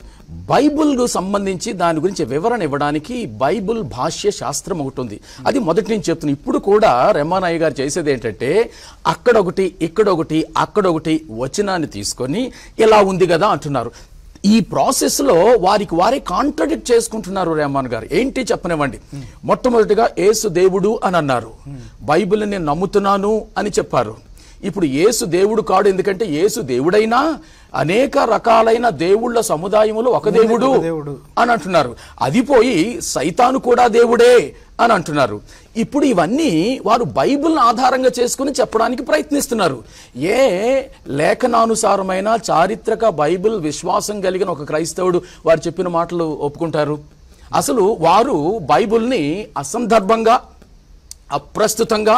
బైబిల్ సంబంధించి దాని గురించి వివరణ ఇవ్వడానికి బైబిల్ భాష్య శాస్త్రం ఒకటి ఉంది అది మొదటి నుంచి చెప్తున్నా ఇప్పుడు కూడా రెమ్మానాయ్య గారు చేసేది ఏంటంటే అక్కడ ఒకటి ఇక్కడ ఒకటి అక్కడ ఒకటి వచనాన్ని తీసుకొని ఇలా ఉంది కదా అంటున్నారు ఈ ప్రాసెస్ లో వారికి వారే కాంట్రడిక్ట్ చేసుకుంటున్నారు రెహమాన్ గారు ఏంటి చెప్పనివ్వండి మొట్టమొదటిగా యేసు దేవుడు అని అన్నారు బైబిల్ నేను నమ్ముతున్నాను అని చెప్పారు ఇప్పుడు యేసు దేవుడు కాడు ఎందుకంటే యేసు దేవుడైనా అనేక రకాలైన దేవుళ్ళ సముదాయములో ఒక దేవుడు ఒక దేవుడు. అని అంటున్నారు అది పోయి సైతాను కూడా దేవుడే అని అంటున్నారు ఇప్పుడు ఇవన్నీ వారు బైబిల్ ఆధారంగా చేసుకుని చెప్పడానికి ప్రయత్నిస్తున్నారు ఏ లేఖనానుసారమైన చారిత్రక బైబిల్ విశ్వాసం కలిగిన ఒక క్రైస్తవుడు వారు చెప్పిన మాటలు ఒప్పుకుంటారు అసలు వారు బైబిల్ని అసందర్భంగా అప్రస్తుతంగా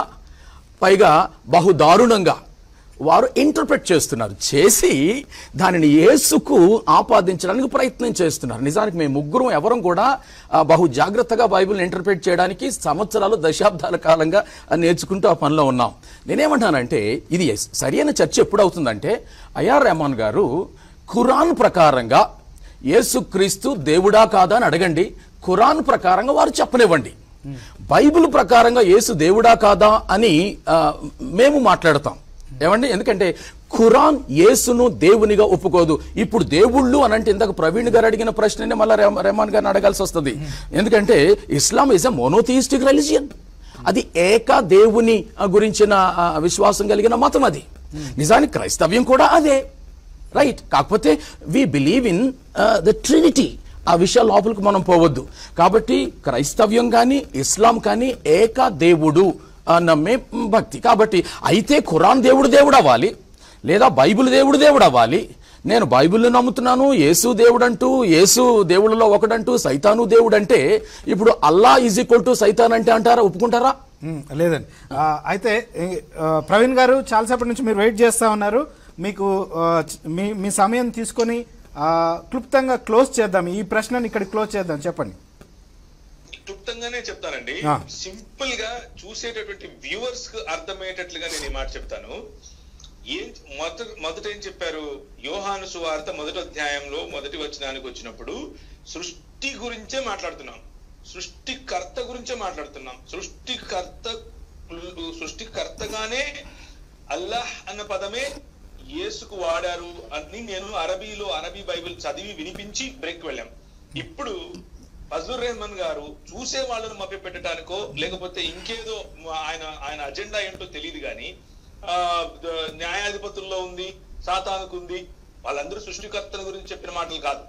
పైగా బహుదారుణంగా వారు ఇంటర్ప్రెట్ చేస్తున్నారు చేసి దానిని యేసుకు ఆపాదించడానికి ప్రయత్నం చేస్తున్నారు నిజానికి మేము ముగ్గురం ఎవరం కూడా ఆ, బహు జాగ్రత్తగా బైబిల్ని ఇంటర్ప్రెట్ చేయడానికి సంవత్సరాలు దశాబ్దాల కాలంగా ఆ, నేర్చుకుంటూ ఆ పనిలో ఉన్నాం నేనేమంటానంటే ఇది సరైన చర్చ ఎప్పుడు అవుతుందంటే అయార్ రెహమాన్ గారు ఖురాన్ ప్రకారంగా యేసుక్రీస్తు దేవుడా కాదా అని అడగండి ఖురాన్ ప్రకారంగా వారు చెప్పనివ్వండి బైబిల్ ప్రకారంగా యేసు దేవుడా కాదా అని ఆ, మేము మాట్లాడతాం ఏమండి ఎందుకంటే ఖురాన్ యేసును దేవునిగా ఒప్పుకోదు ఇప్పుడు దేవుళ్ళు అని అంటే ఇందాక ప్రవీణ్ గారు అడిగిన ప్రశ్ననే మళ్ళీ రెహమాన్ గారిని అడగాల్సి వస్తుంది ఎందుకంటే Islam is a monotheistic religion అది ఏక దేవుని ఆ, గురించిన ఆ, విశ్వాసం కలిగిన మతం అది నిజానికి క్రైస్తవ్యం కూడా అదే రైట్ కాకపోతే we believe in the Trinity ఆ విషయాల లోపలికి మనం పోవద్దు కాబట్టి క్రైస్తవ్యం కానీ ఇస్లాం కానీ ఏక దేవుడు ఆ, నమ్మే భక్తి కాబట్టి అయితే ఖురాన్ దేవుడు దేవుడు అవ్వాలి లేదా బైబిల్ దేవుడు దేవుడు అవ్వాలి నేను బైబిల్ని నమ్ముతున్నాను యేసు దేవుడు అంటూ యేసు దేవుళ్ళలో ఒకడంటూ సైతాను దేవుడు అంటే ఇప్పుడు అల్లా ఈజ్ ఈక్వల్ టు సైతాన్ అంటే అంటారా ఒప్పుకుంటారా మ్మ్, లేదండి ఆ, అయితే ఈ, ఆ, ప్రవీణ్ గారు చాలాసేపటి నుంచి మీరు వెయిట్ చేస్తా ఉన్నారు మీకు ఆ, చ- మీ మీ సమయం తీసుకొని ఆ, క్లుప్తంగా క్లోజ్ చేద్దాం ఈ ప్రశ్నని ఇక్కడ క్లోజ్ చేద్దాం చెప్పండి క్లుప్తంగానే చెప్తానండి ఆ. సింపుల్ గా చూసేటటువంటి వ్యూవర్స్ కు అర్థమయ్యేటట్లుగా నేను ఈ మాట చెప్తాను ఏం మొదట మొదట ఏం చెప్పారు యోహాను సువార్త మొదటి అధ్యాయంలో మొదటి వచనానికి వచ్చినప్పుడు సృష్టి గురించే మాట్లాడుతున్నాం సృష్టికర్త గురించే మాట్లాడుతున్నాం సృష్టికర్త సృష్టికర్తగానే అల్లాహ్ అన్న పదమే యేసుకు వాడారు అని నేను అరబీలో అరబీ బైబిల్ చదివి వినిపించి బ్రేక్ వెళ్ళాం ఇప్పుడు ఫజుర్ రెహమాన్ గారు చూసే వాళ్ళను మభ్య పెట్టడానికో లేకపోతే ఇంకేదో ఆయన ఆయన అజెండా ఏంటో తెలియదు కానీ ఆ ద- న్యాయాధిపతుల్లో ఉంది సాతానుకు ఉంది వాళ్ళందరూ సృష్టికర్తల గురించి చెప్పిన మాటలు కాదు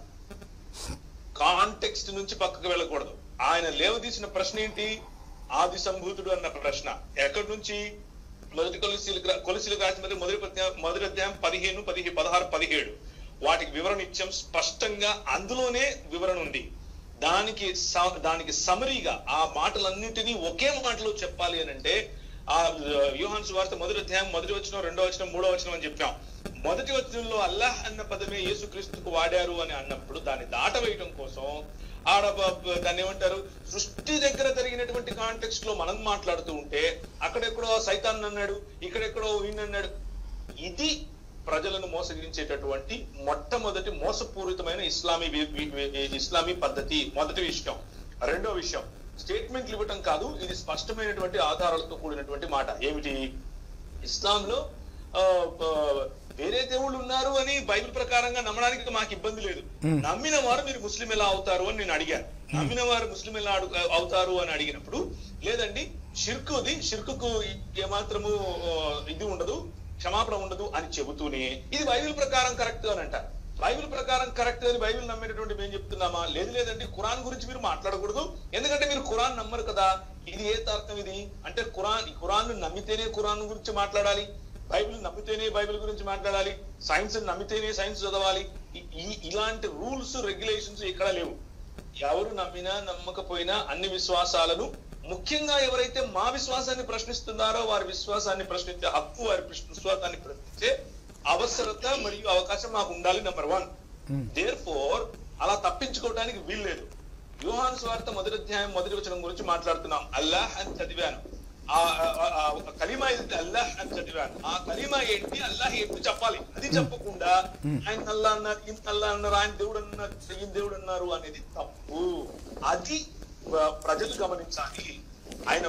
కాంటెక్స్ట్ నుంచి పక్కకు వెళ్ళకూడదు ఆయన లేవదీసిన ప్రశ్న ఏంటి ఆది సంభూతుడు అన్న ప్రశ్న ఎక్కడి నుంచి మొదటి కొలిసీలు కొలిసీలు రాసిన మొదటి మొదటి అధ్యాయం- మొదటి అధ్యాయం పదిహేను పదిహేను పదహారు పదిహేడు వాటికి వివరణ ఇచ్చాం స్పష్టంగా అందులోనే వివరణ ఉంది దానికి స- దానికి సమరీగా ఆ మాటలన్నింటినీ ఒకే మాటలో చెప్పాలి అని అంటే ఆ యోహాన్ సువార్త మొదటి అధ్యాయం మొదటి వచనం రెండో వచనం మూడో వచనం అని చెప్పాం మొదటి వచనంలో అల్లాహ్ అన్న పదమే యేసుక్రీస్తుకు వాడారు అని అన్నప్పుడు దాన్ని దాటవేయటం కోసం ఆడ బ- బ- దాన్ని ఏమంటారు సృష్టి దగ్గర జరిగినటువంటి కాంటెక్స్ట్ లో మనం మాట్లాడుతూ ఉంటే అక్కడెక్కడో సైతాన్ అన్నాడు ఇక్కడెక్కడో ఈయన అన్నాడు ఇది ప్రజలను మోసగించేటటువంటి మొట్టమొదటి మోసపూరితమైన ఇస్లామీ వి- వి- వి- ఇస్లామీ పద్ధతి మొదటి విషయం రెండో విషయం స్టేట్మెంట్లు ఇవ్వటం కాదు ఇది స్పష్టమైనటువంటి ఆధారాలతో కూడినటువంటి మాట ఏమిటి ఇస్లాంలో ఆ, ఆ, వేరే దేవుళ్ళు ఉన్నారు అని బైబిల్ ప్రకారంగా నమ్మడానికి మాకు ఇబ్బంది లేదు నమ్మిన వారు మీరు ముస్లిం ఎలా అవుతారు అని నేను అడిగాను నమ్మిన వారు ముస్లిం ఎలా అడు- అవుతారు అని అడిగినప్పుడు లేదండి షిర్కుది షిర్కుకు ఏమాత్రము ఆ, ఇది ఉండదు క్షమాపణ ఉండదు అని చెబుతూనే ఇది బైబిల్ ప్రకారం కరెక్ట్ అని అంటారు బైబిల్ ప్రకారం కరెక్ట్ అని బైబిల్ నమ్మేటటువంటి మేము చెప్తున్నామా లేదు లేదండి ఖురాన్ గురించి మీరు మాట్లాడకూడదు ఎందుకంటే మీరు ఖురాన్ నమ్మరు కదా ఇది ఏ తర్కం ఇది అంటే ఖురాన్ ఖురాన్ నమ్మితేనే ఖురాన్ గురించి మాట్లాడాలి బైబిల్ నమ్మితేనే బైబిల్ గురించి మాట్లాడాలి సైన్స్ నమ్మితేనే సైన్స్ చదవాలి ఈ- ఈ ఇలాంటి రూల్స్ రెగ్యులేషన్స్ ఇక్కడ లేవు ఎవరు నమ్మినా నమ్మకపోయినా అన్ని విశ్వాసాలను ముఖ్యంగా ఎవరైతే మా విశ్వాసాన్ని ప్రశ్నిస్తున్నారో వారి విశ్వాసాన్ని ప్రశ్నించే హక్కు వారి ప్రశ్న- విశ్వాసాన్ని ప్రశ్నించే అవసరత మరియు అవకాశం మాకు ఉండాలి నెంబర్ వన్ దేర్ ఫోర్ అలా తప్పించుకోవడానికి వీల్లేదు యోహాను స్వార్థ మొదటి అధ్యాయం మొదటి వచనం గురించి మాట్లాడుతున్నాం అల్లాహ్ అని చదివాను ఆ ఆ- ఆ- ఆ కలిమా ఏంటి అల్లాహ్ అని చదివాను ఆ కలిమా ఏంటి అల్లాహ్ ఏంటి చెప్పాలి అది చెప్పకుండా ఆయన అల్లా అన్నారు ఈయన అల్లా అన్నారు ఆయన దేవుడు అన్నారు ఈయన దేవుడు అన్నారు అనేది తప్పు అది ఆ, ప్రజలు గమనించాలి ఆయన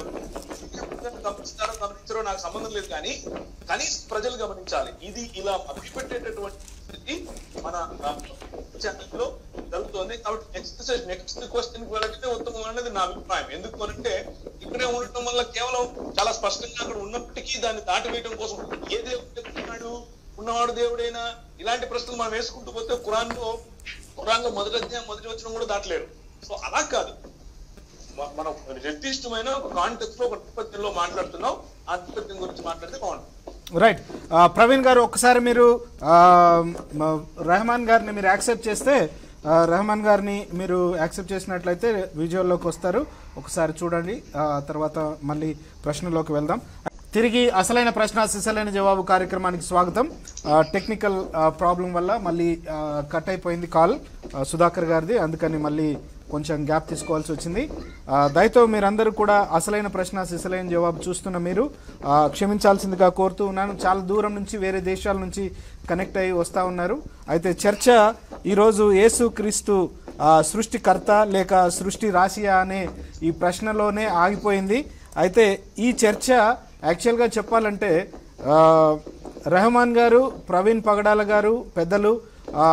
గమనిస్తారో గమనించారో నాకు సంబంధం లేదు కానీ కనీసం ప్రజలు గమనించాలి ఇది ఇలా మభ్యపెట్టేటటువంటి స్థితి మన ఛానల్ లో జరుగుతోంది కాబట్టి నెక్స్ట్ నెక్స్ట్ క్వశ్చన్ వెళ్ళటమే ఉత్తమం అనేది నా అభిప్రాయం ఎందుకు అంటే ఇక్కడే ఉండటం వల్ల కేవలం చాలా స్పష్టంగా అక్కడ ఉన్నప్పటికీ దాన్ని దాటివేయడం కోసం ఏ దేవుడు ఉన్నాడు ఉన్నవాడు దేవుడైనా ఇలాంటి ప్రశ్నలు మనం వేసుకుంటూ పోతే ఖురాన్ లో ఖురాన్ లో మొదటి అధ్యాయం మొదటి వచ్చిన కూడా దాటలేరు సో అలా కాదు మ- మనం నిర్దిష్టమైన ఒక కాంటెక్స్ట్ లో ఒక నేపథ్యంలో మాట్లాడుతున్నాం ఆ నేపథ్యం గురించి మాట్లాడితే బాగుంటుంది రైట్ ఆ, ప్రవీణ్ గారు ఒకసారి మీరు ఆ, మ- రెహమాన్ గారిని మీరు యాక్సెప్ట్ చేస్తే ఆ, రెహమాన్ గారిని మీరు యాక్సెప్ట్ చేసినట్లయితే విజువల్లోకి వస్తారు ఒకసారి చూడండి ఆ తర్వాత మళ్ళీ ప్రశ్నలోకి వెళ్దాం తిరిగి అసలైన ప్రశ్న సిసలైన జవాబు కార్యక్రమానికి స్వాగతం ఆ, టెక్నికల్ ఆ, ప్రాబ్లం వల్ల మళ్ళీ ఆ, కట్ అయిపోయింది కాల్ ఆ, సుధాకర్ గారిది అందుకని మళ్ళీ కొంచెం గ్యాప్ తీసుకోవాల్సి వచ్చింది ఆ, దయతో మీరందరూ కూడా అసలైన ప్రశ్న సిసలైన జవాబు చూస్తున్న మీరు ఆ, క్షమించాల్సిందిగా కోరుతూ ఉన్నాను చాలా దూరం నుంచి వేరే దేశాల నుంచి కనెక్ట్ అయ్యి వస్తూ ఉన్నారు అయితే చర్చ ఈరోజు యేసు క్రీస్తు ఆ, సృష్టికర్త లేక సృష్టి రాశియా అనే ఈ ప్రశ్నలోనే ఆగిపోయింది అయితే ఈ చర్చ యాక్చువల్గా చెప్పాలంటే ఆ, రెహమాన్ గారు ప్రవీణ్ పగడాల గారు పెద్దలు ఆ,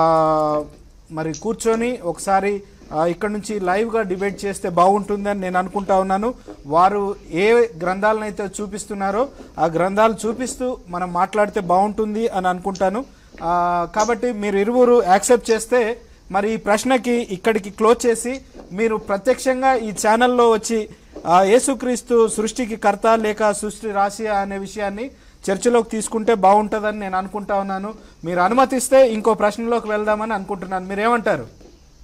మరి కూర్చొని ఒకసారి ఆ, ఇక్కడ నుంచి లైవ్గా డిబేట్ చేస్తే బాగుంటుందని నేను అనుకుంటా ఉన్నాను వారు ఏ గ్రంథాలను అయితే చూపిస్తున్నారో ఆ గ్రంథాలు చూపిస్తూ మనం మాట్లాడితే బాగుంటుంది అని అనుకుంటాను ఆ, కాబట్టి మీరు ఇరువురు యాక్సెప్ట్ చేస్తే మరి ఈ ప్రశ్నకి ఇక్కడికి క్లోజ్ చేసి మీరు ప్రత్యక్షంగా ఈ ఛానల్లో వచ్చి ఆ, యేసుక్రీస్తు సృష్టికి కర్త లేక సృష్టి రాశి అనే విషయాన్ని చర్చలోకి తీసుకుంటే బాగుంటుందని నేను అనుకుంటా ఉన్నాను మీరు అనుమతిస్తే ఇంకో ప్రశ్నలోకి వెళ్దామని అనుకుంటున్నాను మీరేమంటారు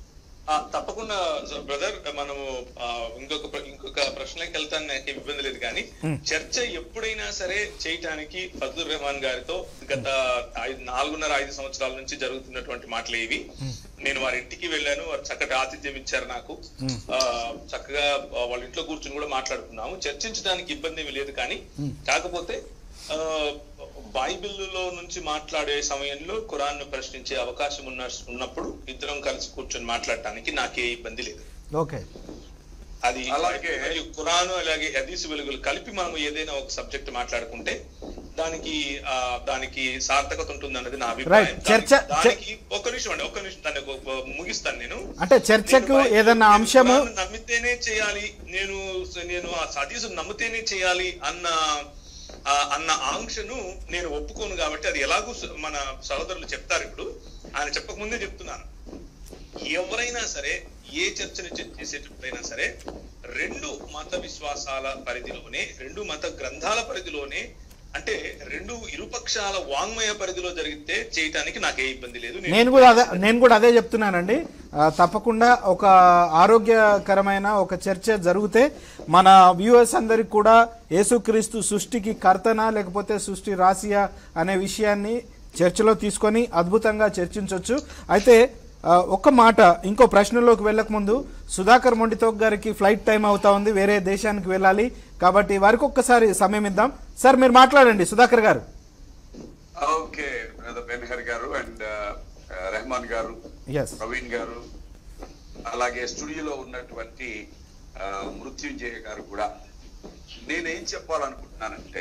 ఆ, తప్పకుండా బ్రదర్ మనము ఆ, ఇంకొక ప్ర- ఇంకొక ప్రశ్నకి వెళ్తాను నాకు ఏం ఇబ్బంది లేదు కానీ చర్చ ఎప్పుడైనా సరే చేయటానికి ఫజలుర్ రెహమాన్ గారితో గత ఐదు నాలుగున్నర ఐదు సంవత్సరాల నుంచి జరుగుతున్నటువంటి మాటలు ఇవి నేను వారి ఇంటికి వెళ్ళాను వారు చక్కటి ఆతిథ్యం ఇచ్చారు నాకు ఆ, చక్కగా ఆ, వాళ్ళ ఇంట్లో కూర్చుని కూడా మాట్లాడుకున్నాము చర్చించడానికి ఇబ్బంది ఏమీ లేదు కానీ కాకపోతే ఆ, బైబిల్లో నుంచి మాట్లాడే సమయంలో ఖురాన్ ను ప్రశ్నించే అవకాశం ఉన్న ఉన్నప్పుడు ఇద్దరం కలిసి కూర్చొని మాట్లాడటానికి నాకే ఇబ్బంది లేదు ఓకే అది అలాగే- మరియు ఖురాను అలాగే హదీసు వెలుగులు కలిపి మనం ఏదైనా ఒక సబ్జెక్ట్ మాట్లాడుకుంటే దానికి ఆ దానికి సార్థకత ఉంటుంది అన్నది నా అభిప్రాయం Right. చర్చ- దానికి- దానికి ఒక్క నిమిషం అండి ఒక్క నిమిషం దాన్ని ఒక- ఒక- ముగిస్తాను నేను అంటే చర్చకు నేను ఏదన్నా నేను అంశము ఖురాన్ నమ్మితేనే చేయాలి నేను నేను ఆ హదీసు నమ్మితేనే చేయాలి అన్న ఆ, అన్న ఆంక్షను నేను ఒప్పుకోను కాబట్టి అది ఎలాగూ స- మన సహోదరులు చెప్తారు ఇప్పుడు ఆయన చెప్పక ముందే చెప్తున్నాను ఎవరైనా సరే ఏ చర్చను చే- చేసేటప్పుడైనా సరే రెండు మత విశ్వాసాల పరిధిలోనే రెండు మత గ్రంథాల పరిధిలోనే అంటే రెండు ఇరుపక్షాల వాంగ్మయ పరిధిలో జరిగితే చేయటానికి నాకే ఇబ్బంది లేదు నేను- నేను కూడా అదే నేను కూడా అదే చెప్తున్నానండి ఆ, తప్పకుండా ఒక ఆరోగ్యకరమైన ఒక చర్చ జరిగితే మన వ్యూవర్స్ అందరికి కూడా యేసుక్రీస్తు సృష్టికి కర్తనా లేకపోతే సృష్టి రాసియా అనే విషయాన్ని చర్చలో తీసుకొని అద్భుతంగా చర్చించవచ్చు అయితే ఆ, ఒక్క మాట ఇంకో ప్రశ్నలోకి వెళ్ళక ముందు సుధాకర్ మొండితోక్ గారికి ఫ్లైట్ టైం అవుతా ఉంది వేరే దేశానికి వెళ్ళాలి కాబట్టి వారికి ఒక్కసారి సమయం ఇద్దాం సార్ మీరు మాట్లాడండి సుధాకర్ గారు ఓకే బ్రదర్ బెన్హర్ గారు అండ్ రెహమాన్ గారు ఎస్ ప్రవీణ్ గారు అలాగే స్టూడియోలో ఉన్నటువంటి ఆ, మృత్యుంజయ గారు కూడా నేనేం చెప్పాలనుకుంటున్నానంటే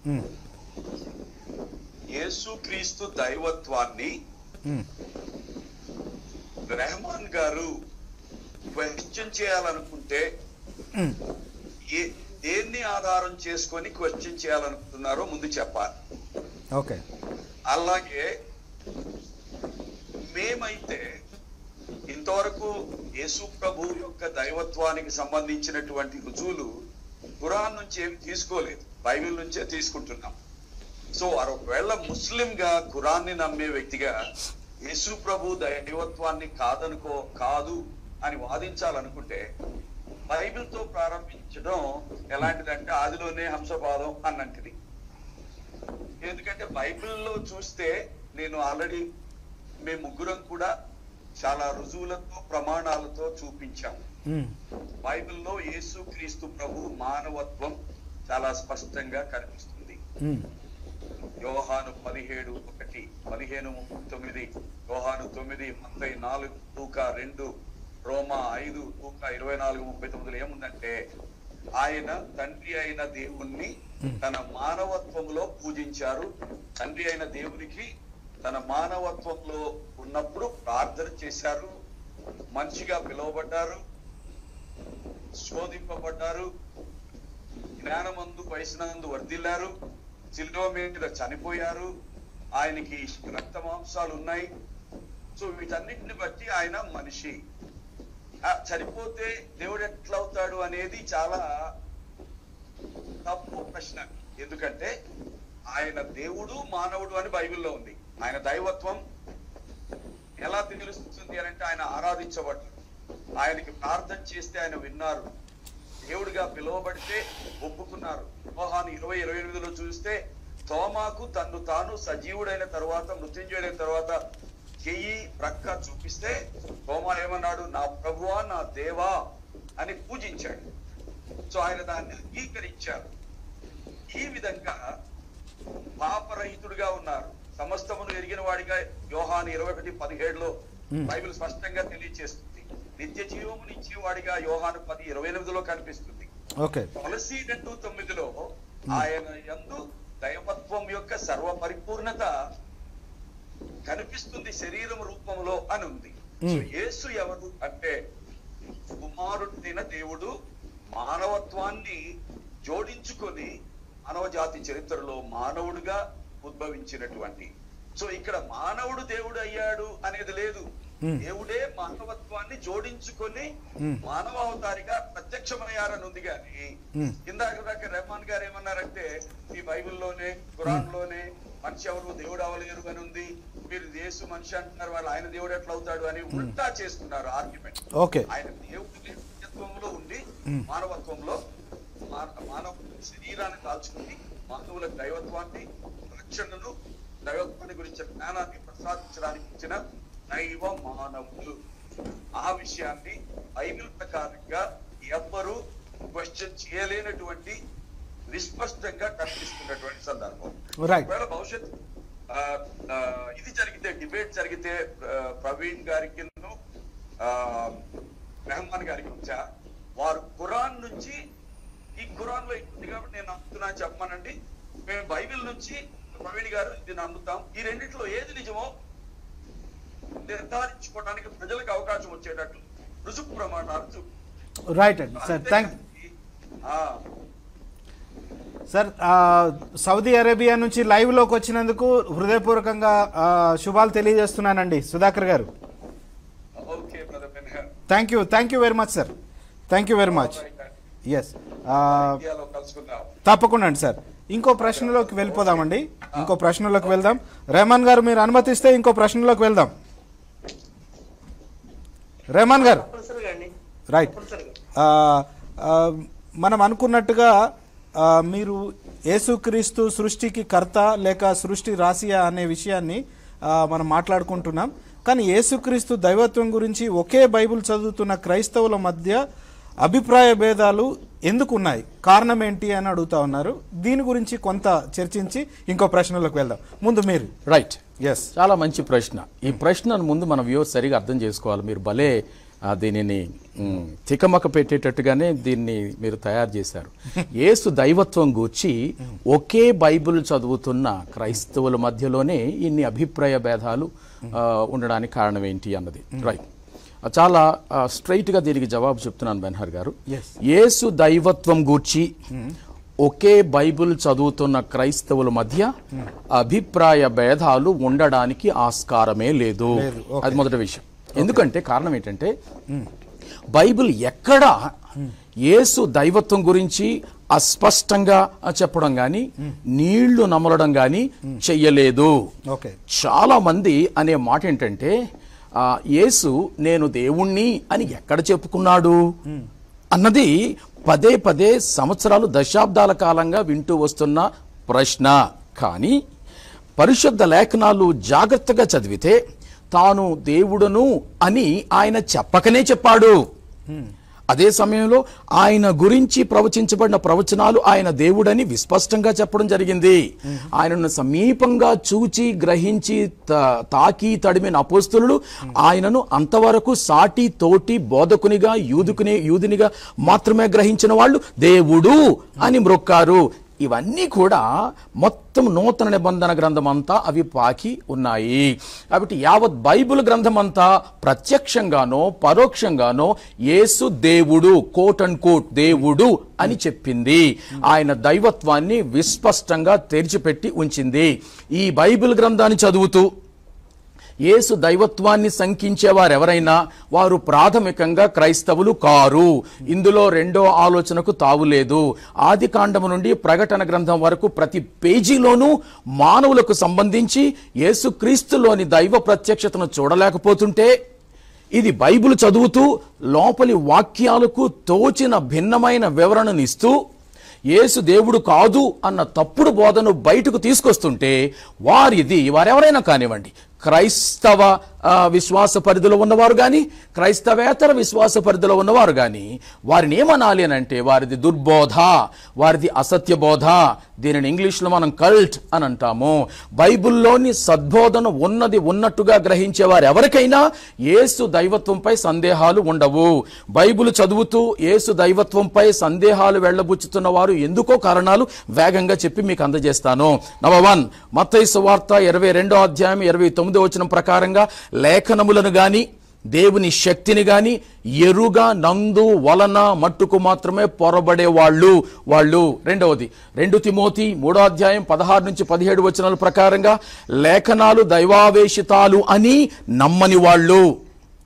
యేసుక్రీస్తు దైవత్వాన్ని రెహమాన్ గారు క్వశ్చన్ చేయాలనుకుంటే ఏ దేన్ని ఆధారం చేసుకొని క్వశ్చన్ చేయాలనుకుంటున్నారో ముందు చెప్పాలి ఓకే అలాగే మేమైతే ఇంతవరకు యేసు ప్రభు యొక్క దైవత్వానికి సంబంధించినటువంటి రుజువులు ఖురాన్ నుంచి ఏమి తీసుకోలేదు బైబిల్ నుంచే తీసుకుంటున్నాం సో వారు ఒకవేళ ముస్లిం గా ఖురాన్ని నమ్మే వ్యక్తిగా యేసు ప్రభు దైవత్వాన్ని కాదనుకో కాదు అని వాదించాలనుకుంటే బైబిల్ తో ప్రారంభించడం ఎలాంటిదంటే ఆదిలోనే హంసపాదం అన్నంటిది ఎందుకంటే బైబిల్లో చూస్తే నేను ఆల్రెడీ మేము ముగ్గురం కూడా చాలా రుజువులతో ప్రమాణాలతో చూపించాం బైబిల్లో యేసు క్రీస్తు ప్రభు మానవత్వం చాలా స్పష్టంగా కనిపిస్తుంది యోహాను పదిహేడు ఒకటి పదిహేను ముప్పై తొమ్మిది యోహాను తొమ్మిది ముప్పై నాలుగు తూకా రెండు రోమా ఐదు తూకా ఇరవై నాలుగు ముప్పై తొమ్మిదిలో ఏముందంటే ఆయన తండ్రి అయిన దేవుణ్ణి తన మానవత్వంలో పూజించారు తండ్రి అయిన దేవునికి తన మానవత్వంలో ఉన్నప్పుడు ప్రార్థన చేశారు మంచిగా పిలువబడ్డారు శోధింపబడ్డారు జ్ఞానమందు వయసునందు వర్ధిల్లారు శిల్వ మీద చనిపోయారు ఆయనకి రక్త మాంసాలు ఉన్నాయి సో వీటన్నిటిని బట్టి ఆయన మనిషి ఆ, చనిపోతే దేవుడు ఎట్లా అవుతాడు అనేది చాలా తప్పు ప్రశ్న ఎందుకంటే ఆయన దేవుడు మానవుడు అని బైబిల్లో ఉంది ఆయన దైవత్వం ఎలా తెలుస్తుంది అని అంటే ఆయన ఆరాధించబడ్డాడు ఆయనకి ప్రార్థన చేస్తే ఆయన విన్నారు దేవుడిగా పిలువబడితే ఒప్పుకున్నారు యోహాను ఇరవై ఇరవై ఎనిమిదిలో చూస్తే తోమాకు తన్ను తాను సజీవుడైన తర్వాత మృత్యుంజయుడైన తర్వాత చెయ్యి ప్రక్క చూపిస్తే తోమా ఏమన్నాడు నా ప్రభువా నా దేవా అని పూజించాడు సో ఆయన దాన్ని అంగీకరించారు ఈ విధంగా పాపరహితుడిగా ఉన్నారు సమస్తమును ఎరిగిన వాడిగా యోహాను ఇరవై ఒకటి పదిహేడులో బైబిల్ స్పష్టంగా తెలియజేస్తుంది నిత్య జీవమునిచ్చే వాడిగా యోహాను పది ఇరవై ఎనిమిదిలో కనిపిస్తుంది ఓకే తులసి రెండు తొమ్మిదిలో ఆయన యందు దైవత్వం యొక్క సర్వ పరిపూర్ణత కనిపిస్తుంది శరీరం రూపంలో అని ఉంది సో యేసు ఎవరు అంటే కుమారుడైన దేవుడు మానవత్వాన్ని జోడించుకొని మానవ జాతి చరిత్రలో మానవుడిగా ఉద్భవించినటువంటి సో ఇక్కడ మానవుడు దేవుడు అయ్యాడు అనేది లేదు దేవుడే మానవత్వాన్ని జోడించుకొని మానవ అవతారిగా ప్రత్యక్షమయ్యారని ఉంది కానీ ఇందాక దాకా రెహమాన్ గారు ఏమన్నారంటే ఈ బైబిల్లోనే ఖురాన్ లోనే మనిషి ఎవరు దేవుడు అవలేరు అని ఉంది మీరు యేసు మనిషి అంటున్నారు వాళ్ళు ఆయన దేవుడు ఎట్లా అవుతాడు అని ఉల్టా చేసుకున్నారు ఆర్గ్యుమెంట్ ఓకే ఆయన దేవుడి నిత్యత్వంలో ఉండి మానవత్వంలో మాన- మానవ శరీరాన్ని దాల్చుకుని మానవుల దైవత్వాన్ని రక్షణను దైవత్వాన్ని గురించిన జ్ఞానాన్ని ప్రసాదించడానికి ఇచ్చిన దైవ మానవులు ఆ విషయాన్ని బైబిల్ ప్రకారంగా ఎవ్వరూ క్వశ్చన్ చేయలేనటువంటి విస్పష్టంగా కనిపిస్తున్నటువంటి సందర్భం Right. ఒకవేళ భవిష్యత్ ఆ, ఆ, ఇది జరిగితే డిబేట్ జరిగితే ఆ, ప్రవీణ్ గారికి రెహమాన్ గారికి వచ్చా వారు ఖురాన్ నుంచి ఈ ఖురాన్ లో ఉంది కాబట్టి నేను నమ్ముతున్నాను చెప్పమనండి మేము బైబిల్ నుంచి ప్రవీణ్ గారు ఇది నమ్ముతాం ఈ రెండిట్లో ఏది నిజమో నిర్ధారించుకోవడానికి ప్రజలకు అవకాశం వచ్చేటట్లు రుజువు ప్రమాణాలు చూపు రైట్ అండి సార్ థ్యాంక్ ఆ, సార్ ఆ, సౌదీ అరేబియా నుంచి లైవ్లోకి వచ్చినందుకు హృదయపూర్వకంగా ఆ, శుభాలు తెలియజేస్తున్నానండి సుధాకర్ గారు okay brother Benhur thank you thank you very much sir thank you very much yes ఇండియాలో కలుసుకుందాం తప్పకుండా అండి సార్ ఇంకో ప్రశ్నలోకి వెళ్ళిపోదామండి ఇంకో ప్రశ్నలోకి వెళ్దాం రెహమాన్ గారు మీరు అనుమతిస్తే ఇంకో ప్రశ్నలోకి వెళ్దాం రెహమాన్ గారు తప్పనిసరిగా అండి రైట్ తప్పనిసరిగా ఆ, ఆ, మనం అనుకున్నట్టుగా ఆ, మీరు యేసుక్రీస్తు సృష్టికి కర్త లేక సృష్టి రాసియా అనే విషయాన్ని ఆ, మనం మాట్లాడుకుంటున్నాం కానీ యేసుక్రీస్తు దైవత్వం గురించి ఒకే బైబిల్ చదువుతున్న క్రైస్తవుల మధ్య అభిప్రాయ భేదాలు ఎందుకు ఉన్నాయి కారణం ఏంటి అని అడుగుతా ఉన్నారు దీని గురించి కొంత చర్చించి ఇంకో ప్రశ్నలోకి వెళ్దాం ముందు మీరు రైట్ ఎస్ చాలా మంచి ప్రశ్న ఈ ప్రశ్నను ముందు మన వ్యూవర్స్ సరిగా అర్థం చేసుకోవాలి మీరు భలే ఆ, దీనిని మ్, తికమక పెట్టేటట్టుగానే దీన్ని మీరు తయారు చేశారు యేసు దైవత్వం గూర్చి ఒకే బైబిల్ చదువుతున్న క్రైస్తవుల మధ్యలోనే ఇన్ని అభిప్రాయ భేదాలు ఆ, ఉండడానికి కారణం ఏంటి అన్నది రైట్ చాలా స్ట్రైట్ గా దీనికి జవాబు చెప్తున్నాను బెన్హర్ గారు Yes. యేసు దైవత్వం గూర్చి ఒకే బైబిల్ చదువుతున్న క్రైస్తవుల మధ్య అభిప్రాయ భేదాలు ఉండడానికి ఆస్కారమే లేదు లేదు, okay. అది మొదటి విషయం ఎందుకంటే కారణం ఏంటంటే బైబిల్ ఎక్కడ యేసు దైవత్వం గురించి అస్పష్టంగా చెప్పడం గాని నీళ్లు నమలడం గాని చెయ్యలేదు ఓకే చాలా మంది అనే మాట ఏంటంటే ఆ, యేసు నేను దేవుణ్ణి అని ఎక్కడ చెప్పుకున్నాడు అన్నది పదే పదే సంవత్సరాలు దశాబ్దాల కాలంగా వింటూ వస్తున్న ప్రశ్న కానీ పరిశుద్ధ లేఖనాలు జాగ్రత్తగా చదివితే తాను దేవుడును అని ఆయన చెప్పకనే చెప్పాడు అదే సమయంలో ఆయన గురించి ప్రవచించబడిన ప్రవచనాలు ఆయన దేవుడని విస్పష్టంగా చెప్పడం జరిగింది ఆయనను సమీపంగా చూచి గ్రహించి త- తాకి తడిమిన అపోస్తులు ఆయనను అంతవరకు సాటి తోటి బోధకునిగా యూదుకుని యూదునిగా మాత్రమే గ్రహించిన వాళ్ళు దేవుడు అని మ్రొక్కారు ఇవన్నీ కూడా మొత్తం నూతన నిబంధన గ్రంథం అంతా అవి పాకి ఉన్నాయి కాబట్టి యావత్ బైబిల్ గ్రంథం అంతా ప్రత్యక్షంగానో పరోక్షంగానో యేసు దేవుడు కోట్ అండ్ కోట్ దేవుడు అని చెప్పింది ఆయన దైవత్వాన్ని విస్పష్టంగా తెరిచిపెట్టి ఉంచింది ఈ బైబిల్ గ్రంథాన్ని చదువుతూ యేసు దైవత్వాన్ని శంకించేవారు ఎవరైనా వారు ప్రాథమికంగా క్రైస్తవులు కారు ఇందులో రెండో ఆలోచనకు తావులేదు ఆది కాండము నుండి ప్రకటన గ్రంథం వరకు ప్రతి పేజీలోనూ మానవులకు సంబంధించి యేసుక్రీస్తులోని దైవ ప్రత్యక్షతను చూడలేకపోతుంటే ఇది బైబిల్ చదువుతూ లోపలి వాక్యాలకు తోచిన భిన్నమైన వివరణను ఇస్తూ యేసు దేవుడు కాదు అన్న తప్పుడు బోధను బయటకు తీసుకొస్తుంటే వారిది వారెవరైనా కానివ్వండి క్రైస్తవ ఆ, విశ్వాస పరిధిలో ఉన్నవారు కానీ క్రైస్తవేతర విశ్వాస పరిధిలో ఉన్నవారు కానీ వారిని ఏమనాలి అని అంటే వారిది దుర్బోధ వారిది అసత్య బోధ దీనిని ఇంగ్లీష్లో మనం కల్ట్ అని అంటాము బైబిల్లోని సద్బోధన ఉన్నది ఉన్నట్టుగా గ్రహించే వారు ఎవరికైనా యేసు దైవత్వంపై సందేహాలు ఉండవు బైబిల్ చదువుతూ యేసు దైవత్వంపై సందేహాలు వెళ్ళబుచ్చుతున్న వారు ఎందుకో కారణాలు వేగంగా చెప్పి మీకు అందజేస్తాను నంబర్ వన్ మత్తయి సువార్త ఇరవై రెండో అధ్యాయం ఇరవై తొమ్మిదో వచనం ప్రకారంగా లేఖనములను గాని దేవుని శక్తిని గాని ఎరుగా నందు వలన మట్టుకు మాత్రమే పొరబడే వాళ్ళు వాళ్ళు రెండవది రెండు తిమోతి మూడో అధ్యాయం పదహారు నుంచి పదిహేడు వచనాల ప్రకారంగా లేఖనాలు దైవావేశితాలు అని నమ్మని వాళ్ళు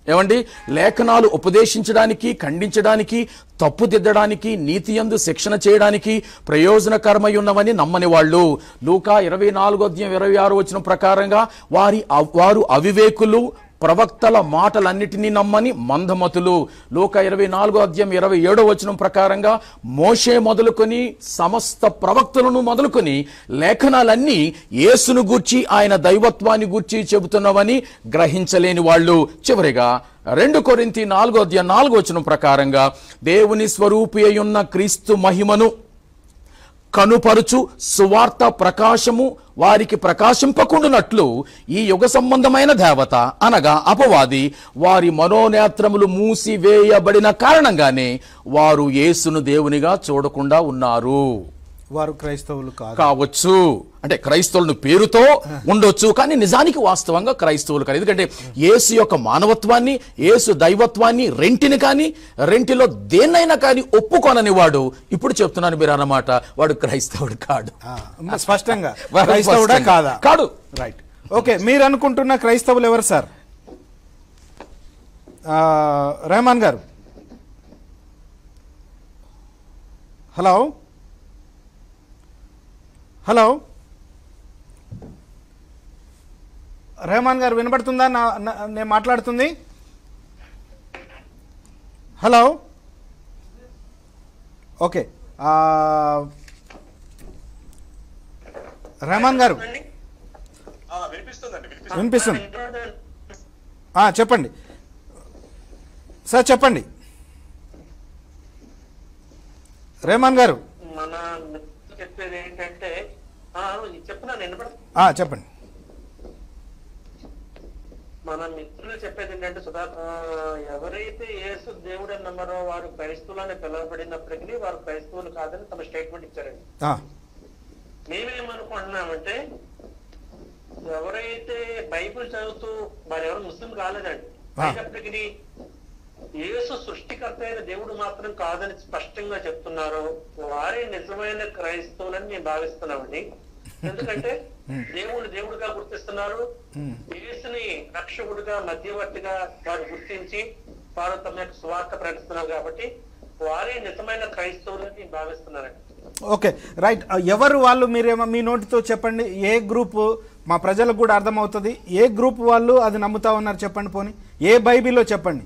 ఏమండి లేఖనాలు ఉపదేశించడానికి ఖండించడానికి తప్పుదిద్దడానికి నీతి యందు శిక్షణ చేయడానికి ప్రయోజనకరమై ఉన్నవని నమ్మని వాళ్ళు లూకా ఇరవై నాలుగో అధ్యాయం ఇరవై ఆరు వచ్చిన ప్రకారంగా వారి అవ్- వారు అవివేకులు ప్రవక్తల మాటలన్నిటినీ నమ్మని మందమతులు లోక ఇరవై నాలుగో అధ్యాయం ఇరవై ఏడో వచనం ప్రకారంగా మోషే మొదలుకొని సమస్త ప్రవక్తలను మొదలుకొని లేఖనాలన్నీ యేసును గూర్చి ఆయన దైవత్వాన్ని గూర్చి చెబుతున్నవని గ్రహించలేని వాళ్ళు చివరిగా రెండు కొరింతి నాలుగో అధ్యాయం నాలుగో వచనం ప్రకారంగా దేవుని స్వరూపి అయ్యున్న క్రీస్తు మహిమను కనుపరుచు సువార్త ప్రకాశము వారికి ప్రకాశింపకుండునట్లు ఈ యుగ సంబంధమైన దేవత అనగా అపవాది వారి మనోనేత్రములు మూసివేయబడిన కారణంగానే వారు యేసును దేవునిగా చూడకుండా ఉన్నారు వారు క్రైస్తవులు కాదు కావచ్చు అంటే క్రైస్తవులను పేరుతో ఉండొచ్చు కానీ నిజానికి వాస్తవంగా క్రైస్తవులు కాదు ఎందుకంటే యేసు యొక్క మానవత్వాన్ని యేసు దైవత్వాన్ని రెంటిని కానీ రెంటిలో దేన్నైనా కానీ ఒప్పుకోనని వాడు ఇప్పుడు చెప్తున్నాను మీరు అన్నమాట వాడు క్రైస్తవుడు కాడు ఆ, స్పష్టంగా వాడు క్రైస్తవుడా స్పష్టంగా. కాదా కాడు రైట్ ఓకే మీరు అనుకుంటున్న క్రైస్తవులు ఎవరు సార్ ఆ, రెహమాన్ గారు హలో హలో రెహమాన్ గారు వినపడుతుందా నా నా- నేను మాట్లాడుతుంది హలో ఓకే ఆ, రెహమాన్ గారు ఆ, వినిపిస్తుందండి వినిపిస్తుంది వినిపిస్తుంది ఆ, చెప్పండి సార్ చెప్పండి రేమాన్ గారు మన మిత్రులు చెప్పేది ఏంటంటే ఆ, చెప్తున్నాను వినపడుతుంది ఆ, చెప్పండి మన మిత్రులు చెప్పేది ఏంటంటే సుధా ఆ, ఎవరైతే యేసు దేవుడు అని నమ్మరో వారు క్రైస్తవులని పిలువబడినప్పటికీ వారు క్రైస్తవులు కాదని తమ స్టేట్మెంట్ ఇచ్చారండి ఆ, మేమేమనుకుంటున్నామంటే ఎవరైతే బైబిల్ చదువుతూ వారు ఎవరు ముస్లిం కాలేదండి ఆ. అయినప్పటికీ యేసు సృష్టికర్త అయిన దేవుడు మాత్రం కాదని స్పష్టంగా చెప్తున్నారో వారే నిజమైన క్రైస్తవులని మేము భావిస్తున్నామండి ఎందుకంటే దేవుడు దేవుడిగా గుర్తిస్తున్నారు యేసుని రక్షకుడిగా మధ్యవర్తిగా వారు గుర్తించి వారు తమ యొక్క స్వార్థ ప్రకటిస్తున్నారు కాబట్టి వారే నిజమైన క్రైస్తవులని మేము భావిస్తున్నారండి ఓకే రైట్ ఆ, ఎవరు వాళ్ళు మీరేమో మీ నోటితో చెప్పండి ఏ గ్రూప్ మా ప్రజలకు కూడా అర్థమవుతుంది ఏ గ్రూప్ వాళ్ళు అది నమ్ముతా ఉన్నారు చెప్పండి పోని ఏ బైబిల్లో చెప్పండి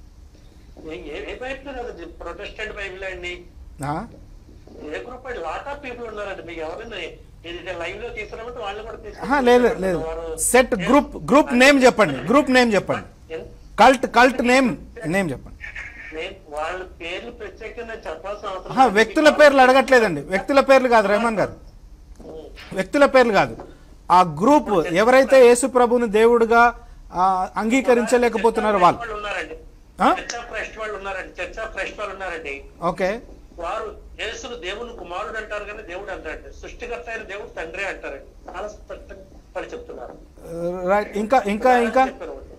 ఏ- ఏ- ఏ బైబిల్ కాదు ప్రొటెస్టెంట్ బైబిల్ అండి ఆ? ఏ గ్రూప్ అండి లాట్ ఆఫ్ పీపుల్ ఉన్నారండి మీకు ఎవరైనా ఇది లైవ్ లో తీసుకురామంటే వాళ్ళు కూడా ఆహా, లేదు లేదు సెట్ గ్రూప్ గ్రూప్ నేమ్ చెప్పండి గ్రూప్ నేమ్ చెప్పండి కల్ట్ కల్ట్ నేమ్ నేమ్ చెప్పండి వాళ్ళ పేర్లు ప్రత్యేకంగా చెప్పాల్సిన అవసరం ఆహా, లేదు. వ్యక్తుల పేర్లు అడగట్లేదండి వ్యక్తుల పేర్లు కాదు రెహమాన్ గారు వ్యక్తుల పేర్లు కాదు ఆ గ్రూప్ ఎవరైతే యేసు ప్రభుని దేవుడుగా ఆ, అంగీకరించలేకపోతున్నారో వాళ్ళు వాళ్ళు ఉన్నారండి ఆ? చర్చ్ ఆఫ్ క్రైస్ట్ వాళ్ళు ఉన్నారండి చర్చ్ ఆఫ్ క్రైస్ట్ వాళ్ళు ఉన్నారండి ఓకే వారు యేసును దేవుని కుమారుడు అంటారు కానీ దేవుడు అంటారండి సృష్టికర్త అయిన దేవుడు తండ్రి అంటారండి చాలా స్పష్టంగా వాళ్ళు చెప్తున్నారు రైట్ ఇంకా ఇంకా ఇంకా చెప్పారు వాళ్ళు.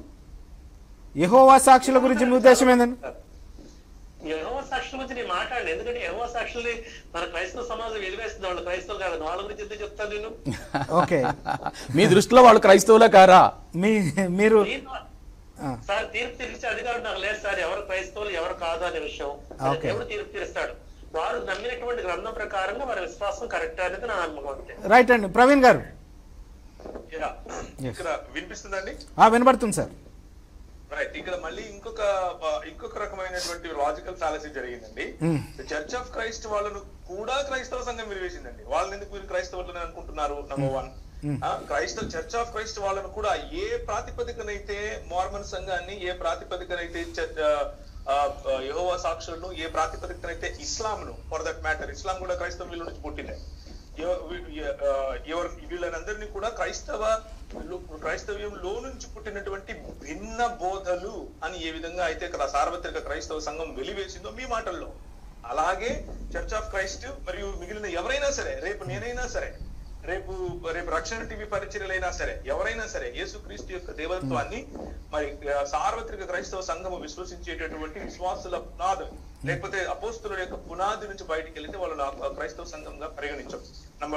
యెహోవా సాక్షుల గురించి మీ ఉద్దేశం ఏంటండి యహోవ సాక్షుల గురించి నేను మాట్లాడలేదు ఎందుకంటే యహోవ సాక్షుల్ని మన క్రైస్తవ సమాజం వెలివేస్తుంది వాళ్ళు క్రైస్తవులు కాదు వాళ్ళ గురించి ఎందుకు చెప్తాను నేను ఓకే మీ దృష్టిలో వాళ్ళు క్రైస్తవులే కారా మీ మీరు నేను- ఆ. సార్ తీర్పు తీర్చే అధికారం నాకు లేదు సార్ ఎవరు క్రైస్తవులు ఎవరు కాదు అనే విషయం అది ఓకే. దేవుడు తీర్పు తీరుస్తాడు వారు నమ్మినటువంటి గ్రంథం ప్రకారంగా వారి విశ్వాసం కరెక్ట్ అనేది నా నమ్మకం అంతే రైట్ అండి ప్రవీణ్ గారు Yeah. ఇక్కడ వినిపిస్తుందండి ఆ వినబడుతుంది సార్ రైట్ ఇక్కడ మళ్ళీ ఇంకొక ఆ, ఇంకొక రకమైనటువంటి లాజికల్ ఫాలసీ జరిగిందండి చర్చ్ ఆఫ్ క్రైస్ట్ వాళ్ళను కూడా క్రైస్తవ సంఘం విరివేసిందండి వాళ్ళని ఎందుకు మీరు క్రైస్తవులని అనుకుంటున్నారు నెంబర్ వన్ క్రైస్తవ చర్చ్ ఆఫ్ క్రైస్ట్ వాళ్ళను కూడా ఏ ప్రాతిపదికనైతే మార్మన్ సంఘాన్ని ఏ ప్రాతిపదికనైతే యహోవా సాక్షులను ఏ ప్రాతిపదికనైతే ఇస్లాంను ఫర్ దట్ మ్యాటర్ ఇస్లాం కూడా క్రైస్తవ వీళ్ళ నుంచి పుట్టిందే ఎవ- వీ- ఎ- ఆ, ఎవరు వీళ్ళనందరినీ కూడా క్రైస్తవ లో- క్రైస్తవ్యంలో నుంచి పుట్టినటువంటి భిన్న బోధలు అని ఏ విధంగా అయితే ఇక్కడ సార్వత్రిక క్రైస్తవ సంఘం వెలివేసిందో మీ మాటల్లో అలాగే చర్చ్ ఆఫ్ క్రైస్ట్ మరియు మిగిలిన ఎవరైనా సరే రేపు నేనైనా సరే రేపు రేపు రక్షణ టీవీ పరిచర్యలైనా సరే ఎవరైనా సరే యేసుక్రీస్తు యొక్క దేవత్వాన్ని మరి ఆ, సార్వత్రిక క్రైస్తవ సంఘము విశ్వసించేటటువంటి విశ్వాసుల పునాది లేకపోతే అపోస్తుల యొక్క పునాది నుంచి బయటికి వెళ్తే వాళ్ళు నాకు క్రైస్తవ సంఘంగా పరిగణించం నంబర్ వన్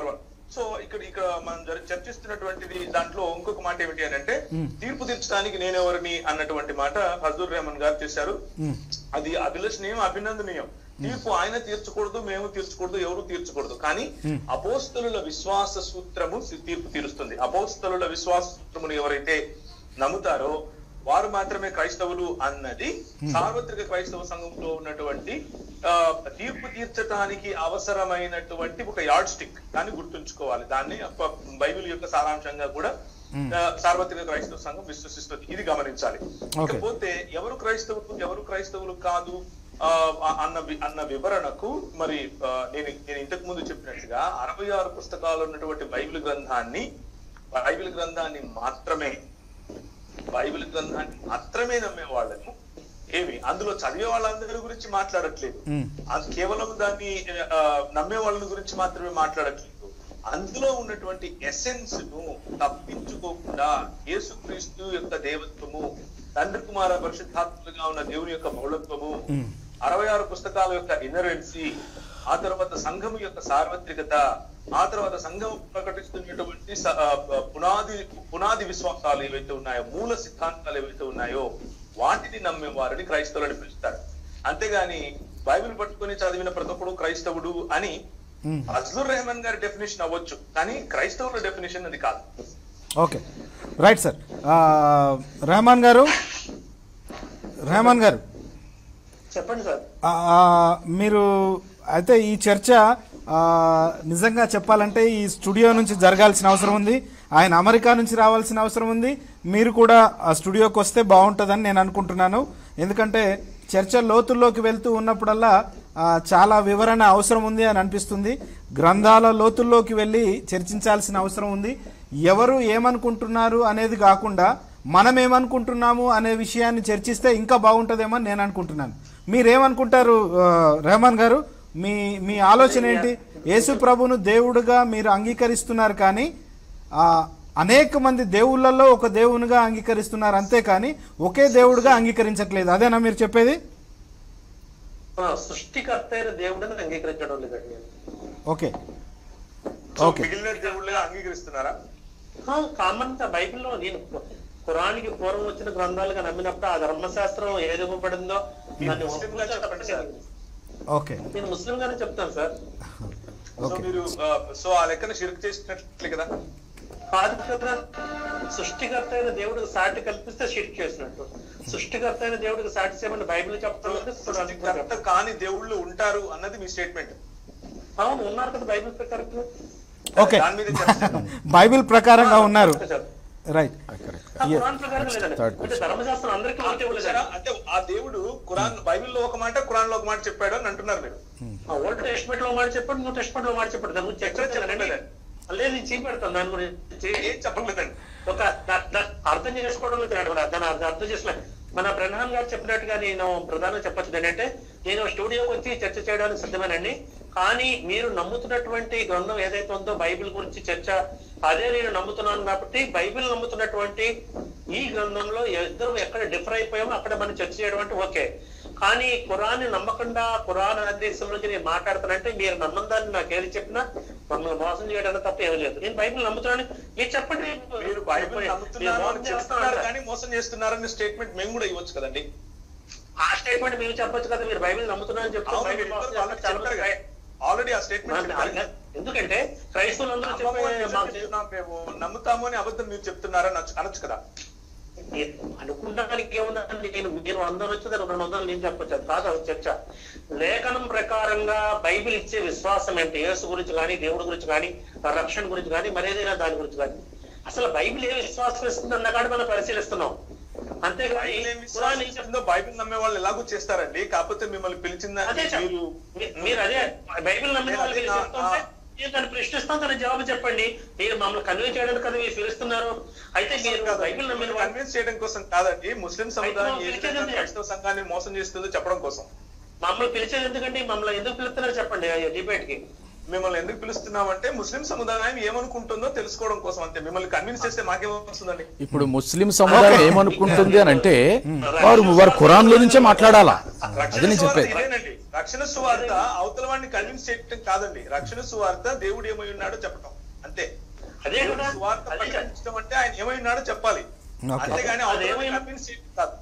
సో ఇక్కడ ఇక్కడ మనం జరి- చర్చిస్తున్నటువంటిది దాంట్లో ఇంకొక మాట ఏమిటి అని అంటే తీర్పు తీర్చడానికి నేనెవరిని అన్నటువంటి మాట హజూర్ రెహమాన్ గారు చేశారు అది అభిలషణీయం అభినందనీయం తీర్పు ఆయన తీర్చకూడదు మేము తీర్చకూడదు ఎవరు తీర్చకూడదు కానీ అపోస్తలుల విశ్వాస సూత్రము తీర్పు తీరుస్తుంది అపోస్తలుల విశ్వాస సూత్రమును ఎవరైతే నమ్ముతారో వారు మాత్రమే క్రైస్తవులు అన్నది సార్వత్రిక క్రైస్తవ సంఘంలో ఉన్నటువంటి ఆ, తీర్పు తీర్చడానికి అవసరమైనటువంటి ఒక యార్డ్ స్టిక్ దాన్ని గుర్తుంచుకోవాలి దాన్ని ఒక బైబిల్ యొక్క సారాంశంగా కూడా ఆ, సార్వత్రిక క్రైస్తవ సంఘం విశ్వసిస్తుంది ఇది గమనించాలి ఇకపోతే ఎవరు క్రైస్తవులు ఎవరు క్రైస్తవులు కాదు ఆ, అన్న వి- అన్న వివరణకు మరి ఆ, నేను నేను ఇంతకు ముందు చెప్పినట్టుగా అరవై ఆరు పుస్తకాలు ఉన్నటువంటి బైబిల్ గ్రంథాన్ని బైబిల్ గ్రంథాన్ని మాత్రమే బైబిల్ గ్రంథాన్ని మాత్రమే నమ్మే వాళ్ళను ఏమి అందులో చదివే వాళ్ళందరి గురించి మాట్లాడట్లేదు అది కేవలం దాన్ని ఆ, నమ్మే వాళ్ళ గురించి మాత్రమే మాట్లాడట్లేదు అందులో ఉన్నటువంటి ఎసెన్స్ ను తప్పించుకోకుండా యేసుక్రీస్తు యొక్క దేవత్వము తండ్రి కుమార పరిశుద్ధాత్మలుగా ఉన్న దేవుని యొక్క బౌళత్వము అరవై ఆరు పుస్తకాల యొక్క ఇన్నరెన్సీ ఆ తర్వాత సంఘము యొక్క సార్వత్రికత ఆ తర్వాత సంఘం ప్రకటిస్తున్నటువంటి స- ఆ, ఆ, పునాది పునాది విశ్వాసాలు ఏవైతే ఉన్నాయో మూల సిద్ధాంతాలు ఏవైతే ఉన్నాయో వాటిని నమ్మే వారిని క్రైస్తవులని పిలుస్తారు అంతేగాని బైబిల్ పట్టుకొని చదివిన ప్రతి ఒక్కడు క్రైస్తవుడు అని అజ్లుర్ రెహమాన్ గారి డెఫినేషన్ అవ్వచ్చు కానీ క్రైస్తవుల డెఫినేషన్ అది కాదు ఓకే రైట్ సార్ ఆ, రెహమాన్ గారు రెహమాన్ గారు చెప్పండి సార్ ఆ, మీరు అయితే ఈ చర్చ ఆ, నిజంగా చెప్పాలంటే ఈ స్టూడియో నుంచి జరగాల్సిన అవసరం ఉంది ఆయన అమెరికా నుంచి రావాల్సిన అవసరం ఉంది మీరు కూడా ఆ స్టూడియోకి వస్తే బాగుంటుందని నేను అనుకుంటున్నాను ఎందుకంటే చర్చ లోతుల్లోకి వెళ్తూ ఉన్నప్పుడల్లా ఆ, చాలా వివరణ అవసరం ఉంది అని అనిపిస్తుంది గ్రంథాల లోతుల్లోకి వెళ్ళి చర్చించాల్సిన అవసరం ఉంది ఎవరు ఏమనుకుంటున్నారు అనేది కాకుండా మనం ఏమనుకుంటున్నాము అనే విషయాన్ని చర్చిస్తే ఇంకా బాగుంటుందేమో అని నేను అనుకుంటున్నాను మీరేమనుకుంటారు ఆ, రెహమాన్ గారు మీ మీ ఆలోచన ఏంటి యేసు ప్రభును దేవుడుగా మీరు అంగీకరిస్తున్నారు కానీ ఆ, అనేక మంది దేవుళ్ళల్లో ఒక దేవునిగా అంగీకరిస్తున్నారు అంతేకాని ఒకే దేవుడుగా అంగీకరించట్లేదు అదేనా మీరు చెప్పేది ఆ, సృష్టికర్త అయిన దేవుడిని అంగీకరించడం లేదండి నేను ఓకే సో ఓకే మిగిలిన దేవుళ్ళగా అంగీకరిస్తున్నారా కామన్ గా బైబిల్లో నేను ఖురానికి పూర్వం వచ్చిన గ్రంథాలుగా నమ్మినప్పుడు ఆ ధర్మశాస్త్రం ఏది ఇవ్వబడిందో దాన్ని ముస్లింగా ఒప్పుకుంటే చెప్పండి సార్. ఓకే నేను ముస్లిం గానే చెప్తాను సార్ సో ఓకే మీరు ఆ, సో ఆ లెక్కన షిర్క్ చేసినట్లే కదా కాదు కదా సృష్టికర్త అయిన దేవుడికి సాటి కల్పిస్తే షిర్క్ చేసినట్టు సృష్టికర్త అయిన దేవుడికి సాటి చేయమని బైబిల్ చెప్తాం ఖురాన్ కూడా కరెక్ట్ చెప్తాం. కాని దేవుళ్ళు ఉంటారు అన్నది మీ స్టేట్మెంట్ అవును ఉన్నారు కదా బైబిల్ ప్రకారం ఓకే దాని మీద చర్చ చేద్దాం. బైబిల్ ప్రకారంగా ఉన్నారు రైట్ కరెక్ట్ ఆ ఖురాన్ ప్రకారం లేదండి Third అంటే ధర్మశాస్త్రం అందరికీ ఒకటే చూసారా? ఉండదు అంటే ఆ దేవుడు ఖురాన్ బైబిల్లో ఒక మాట ఖురాన్ లో ఒక మాట చెప్పాడు అని అంటున్నారు మీరు ఓల్డ్ టెస్ట్మెంట్ లో మాట చెప్పండి న్యూ టెస్ట్మెంట్ లో మాట చెప్పండి దాని గురించి ఎక్కడ చెప్పండి లేదు నేను చూపెడతాను దాని గురించి ఏం చెప్పలేదండి ఒక దా- దా- అర్థం చేసుకోవడం లేదు దాని దాన్ని అర్థం అర్థం చేసుకోలేదు మన ప్రధాన్ గారు చెప్పినట్టుగా నేను ప్రధానంగా చెప్పచ్చు ఏంటంటే నేను స్టూడియోకి వచ్చి చర్చ చేయడానికి సిద్ధమేనండి కానీ మీరు నమ్ముతున్నటువంటి గ్రంథం ఏదైతే ఉందో బైబిల్ గురించి చర్చ అదే నేను నమ్ముతున్నాను కాబట్టి బైబిల్ నమ్ముతున్నటువంటి ఈ గ్రంథంలో ఇద్దరు ఎక్కడ డిఫర్ అయిపోయామో అక్కడ మనం చర్చ చేయడం అంటే ఓకే కానీ ఖురాన్ని నమ్మకుండా ఖురాన్ ఆదేశం నుంచి నేను మాట్లాడుతానంటే మీరు నమ్మందాన్ని నాకు ఏది చెప్పినా మమ్మల్ని మోసం చేయడానికి తప్ప ఏమీ లేదు నేను బైబిల్ నమ్ముతున్నాను మీరు చెప్పండి మీరు బైబిల్ మీరు నమ్ముతున్నారు మోసం అని చెప్తున్నారు చేస్తున్నారు. కానీ మోసం చేస్తున్నారని స్టేట్మెంట్ మేము కూడా ఇవ్వచ్చు కదండి ఆ స్టేట్మెంట్ మీరు చెప్పొచ్చు కదా మీరు బైబిల్ నమ్ముతున్నారని చెప్తే అవును, బైబిల్ మీరు మోసం ఇద్దరు చేస్తారు. చెప్పారు చాలా కదా. ఆల్రెడీ ఆ స్టేట్మెంట్ మంది- ఎందుకంటే క్రైస్తవులందరూ చెప్పే మాకు మేము నమ్ముతాము అని అబద్ధం మీరు చెప్తున్నారని అనొచ్చు- అనొచ్చు కదా నేను అనుకుంటానికి ఏముందండి నేను మీరు వందలు వచ్చి దానికి రెండు వందలు నేను చెప్పొచ్చు అది కాదు అది చర్చ లేఖనం ప్రకారంగా బైబిల్ ఇచ్చే విశ్వాసం ఏంటి యేసు గురించి కానీ దేవుడి గురించి కానీ రక్షణ గురించి కానీ మరేదైనా దాని గురించి కానీ అసలు బైబిల్ ఏ విశ్వాసం ఇస్తుంది అన్న కాడ మనం పరిశీలిస్తున్నాం అంతేగాని బైబిల్ ఏం ఖురాన్ విశ్వాసం ఏం చెప్తుందో చెప్తుందో బైబిల్ నమ్మే వాళ్ళు ఎలాగో చేస్తారండి కాకపోతే మిమ్మల్ని పిలిచిందా అదే చెప్- మీరు మీ- మీరు అదే బైబిల్ నమ్మిన వాళ్ళకి నేను అది చెప్తుంటే నా- నేను దాన్ని ప్రశ్నిస్తాను దాని జవాబు చెప్పండి మీరు మమ్మల్ని కన్వే చేయడానికి కదా మీరు పిలుస్తున్నారు అయితే మీరు బైబిల్ నమ్మిన వాళ్ళు కన్విన్స్ చేయడం కోసం కాదండి ముస్లిం సముదాయం అయితే ఏ పిలిచేది విధంగా ఎందుకు? క్రైస్తవ సంఘాన్ని మోసం చేస్తుందో చెప్పడం కోసం మమ్మల్ని పిలిచేది ఎందుకండి మమ్మల్ని ఎందుకు పిలుస్తున్నారు చెప్పండి డిబేట్ కి మిమ్మల్ని ఎందుకు పిలుస్తున్నామంటే ముస్లిం సముదాయం ఏమనుకుంటుందో తెలుసుకోవడం కోసం అంతే మిమ్మల్ని కన్విన్స్ చేస్తే మాకేమొస్తుందండి ఇప్పుడు ముస్లిం సముదాయం ఏమనుకుంటుంది అని అంటే వారు వారు ఖురాన్లో నుంచే మాట్లాడాలా రక్షణ అది నేను సువార్త చెప్పేది ఇదేనండి రక్షణ సువార్త అవతల వాడిని కన్విన్స్ చేయటం కాదండి రక్షణ సువార్త దేవుడు ఏమై ఉన్నాడో చెప్పటం అదే కదా స్వార్థ అదే కదా. ప్రకటించడం అంటే ఆయన ఏమైనాడో చెప్పాలి ఓకే. అంతేగాని అదేమైనా- అవతల కన్విన్స్ చేయడం కాదు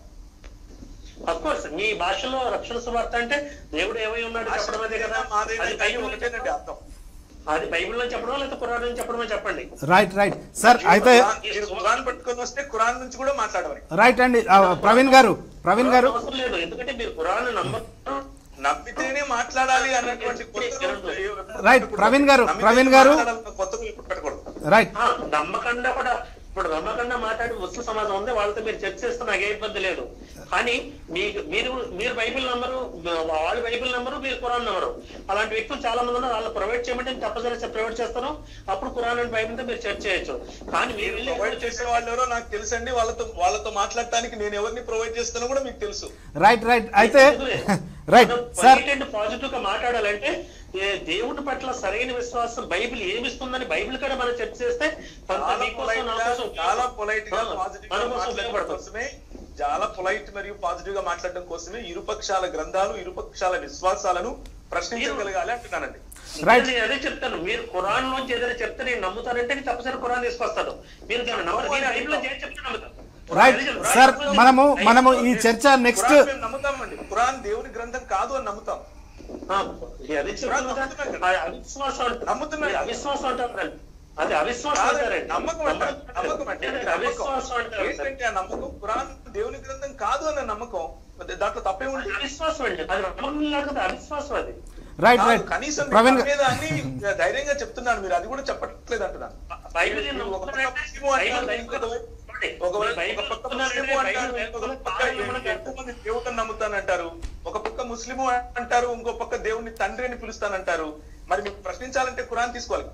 కోర్స్ మీ భాషలో రక్షణ సువార్త అంటే దేవుడు ఏమై ఉన్నాడు చెప్పడం అదే కదా మాదైనా అది కానీ బైబిల్ ఒకటేనండి అర్థం అది బైబిల్లో చెప్పడం లేకపోతే పురాణం చెప్పడమో చెప్పండి రైట్ రైట్ సార్ అయితే ఖురాన్- మీరు ఖురాన్ పట్టుకొని వస్తే ఖురాన్ నుంచి కూడా మాట్లాడమని రైట్ అండి ఆ, ప్రవీణ్ గారు ప్రవీణ్ గారు అవసరం లేదు ఎందుకంటే మీరు పురాణం నమ్మరు నమ్మితేనే మాట్లాడాలి అన్నటువంటి కొత్త రైట్, ప్రవీణ్ గారు, నమ్మితేనే ప్రవీణ్ గారు. మాట్లాడాలన్న కొత్త రూల్ ఇప్పుడు పెట్టకూడదు రైట్ ఆ, నమ్మకండా కూడా ఇప్పుడు నమ్మకండా మాట్లాడి ముస్లిం సమాజం ఉంది వాళ్ళతో మీరు చర్చ చేస్తే నాకు ఏ ఇబ్బంది లేదు కానీ మీకు మీరు మీరు బైబిల్ నంబరు వాళ్ళు బైబిల్ నంబరు మీరు ఖురాన్ నంబరు అలాంటి వ్యక్తులు చాలా మంది ఉన్నారు వాళ్ళు ప్రొవైడ్ చేయమంటే నేను తప్పనిసరిగా ప్రొవైడ్ చేస్తాను అప్పుడు ఖురాన్ అండ్ బైబిల్ తో మీరు చర్చ చేయొచ్చు కానీ మీరు వెళ్ళి ప్రొవైడ్ చేసే వాళ్ళు ఎవరో నాకు తెలుసండి వాళ్ళతో వాళ్ళతో మాట్లాడటానికి నేను ఎవరిని ప్రొవైడ్ చేస్తానో కూడా మీకు తెలుసు రైట్ రైట్ అయితే రైట్ సార్ పాజిటివ్ గా మాట్లాడాలంటే ఏ దేవుడి పట్ల సరైన విశ్వాసం బైబిల్ ఏమిస్తుందని బైబిల్ కూడా మనం చర్చ చేస్తే కొంత చాలా మీకోసం, పొలైట్ నా గా కోసం చాలా పొలైట్ గా ఆ, పాజిటివ్ గా మన కోసం మాట్లాడడం ఉపయోగపడుతుంది. కోసమే చాలా పొలైట్ మరియు పాజిటివ్ గా మాట్లాడడం కోసమే ఇరుపక్షాల గ్రంథాలు ఇరుపక్షాల విశ్వాసాలను ప్రశ్నించగలగాలి అంటున్నానండి Right. నేను అదే చెప్తాను మీరు ఖురాన్ నుంచి ఏదైనా చెప్తే నేను నమ్ముతానంటే నేను తప్పనిసరి ఖురాన్ తీసుకొస్తాను మీరు దాన్ని నమ్మరు నేను బైబిల్లో ఏం చెప్తే నమ్ముతాను రైట్ సార్ మనము మనము ఈ చర్చ నెక్స్ట్ ఖురాన్ మేము నమ్ముతామండి ఖురాన్ దేవుని గ్రంథం కాదు అని నమ్ముతాం ఆ, ఇది అదే చెప్తున్నా కదా. ఆ అవిశ్వాసం అంటారు. నమ్ముతున్నాను. మీరు అవిశ్వాసం అంటారు అది అవిశ్వాసం కాదండి, అంటారండి నమ్మకం అంటారు నమ్మకం అంటే ఏంటంటే నమ్మకం. అవిశ్వాసం అంటారు ఏంటంటే ఆ నమ్మకం ఖురాన్ దేవుని గ్రంథం కాదు అన్న నమ్మకం దాంట్లో తప్పే అది ఉంటుంది అవిశ్వాసం అండి అది నమ్మకం కాదు కదా అవిశ్వాసం అది రైట్ కాదు, రైట్ కనీసం ప్రవీణ్ మీరు నమ్మేదాన్ని ధైర్యంగా చెప్తున్నాను మీరు అది కూడా చెప్పట్లేదు అంటున్నాను బైబిల్ మీరు ఒక పక్క నమ్ముతున్నారంటే ముస్లిము అంటారు, బైబిల్ ఇంకొక వైపు- చూడండి, ఒక వైపు- బైబిల్ ఒక పక్క నమ్ముతున్నారంటే ముస్లిము అంటారు, బైబిల్ ఇంకొక పక్క కాదని మనకు ఎక్కువ మంది దేవుడిని నమ్ముతానంటారు ఒక పక్క ముస్లిము అంటారు ఇంకో పక్క దేవుని తండ్రి అని పిలుస్తానంటారు మరి మీకు ప్రశ్నించాలంటే ఖురాన్ తీసుకోవాలి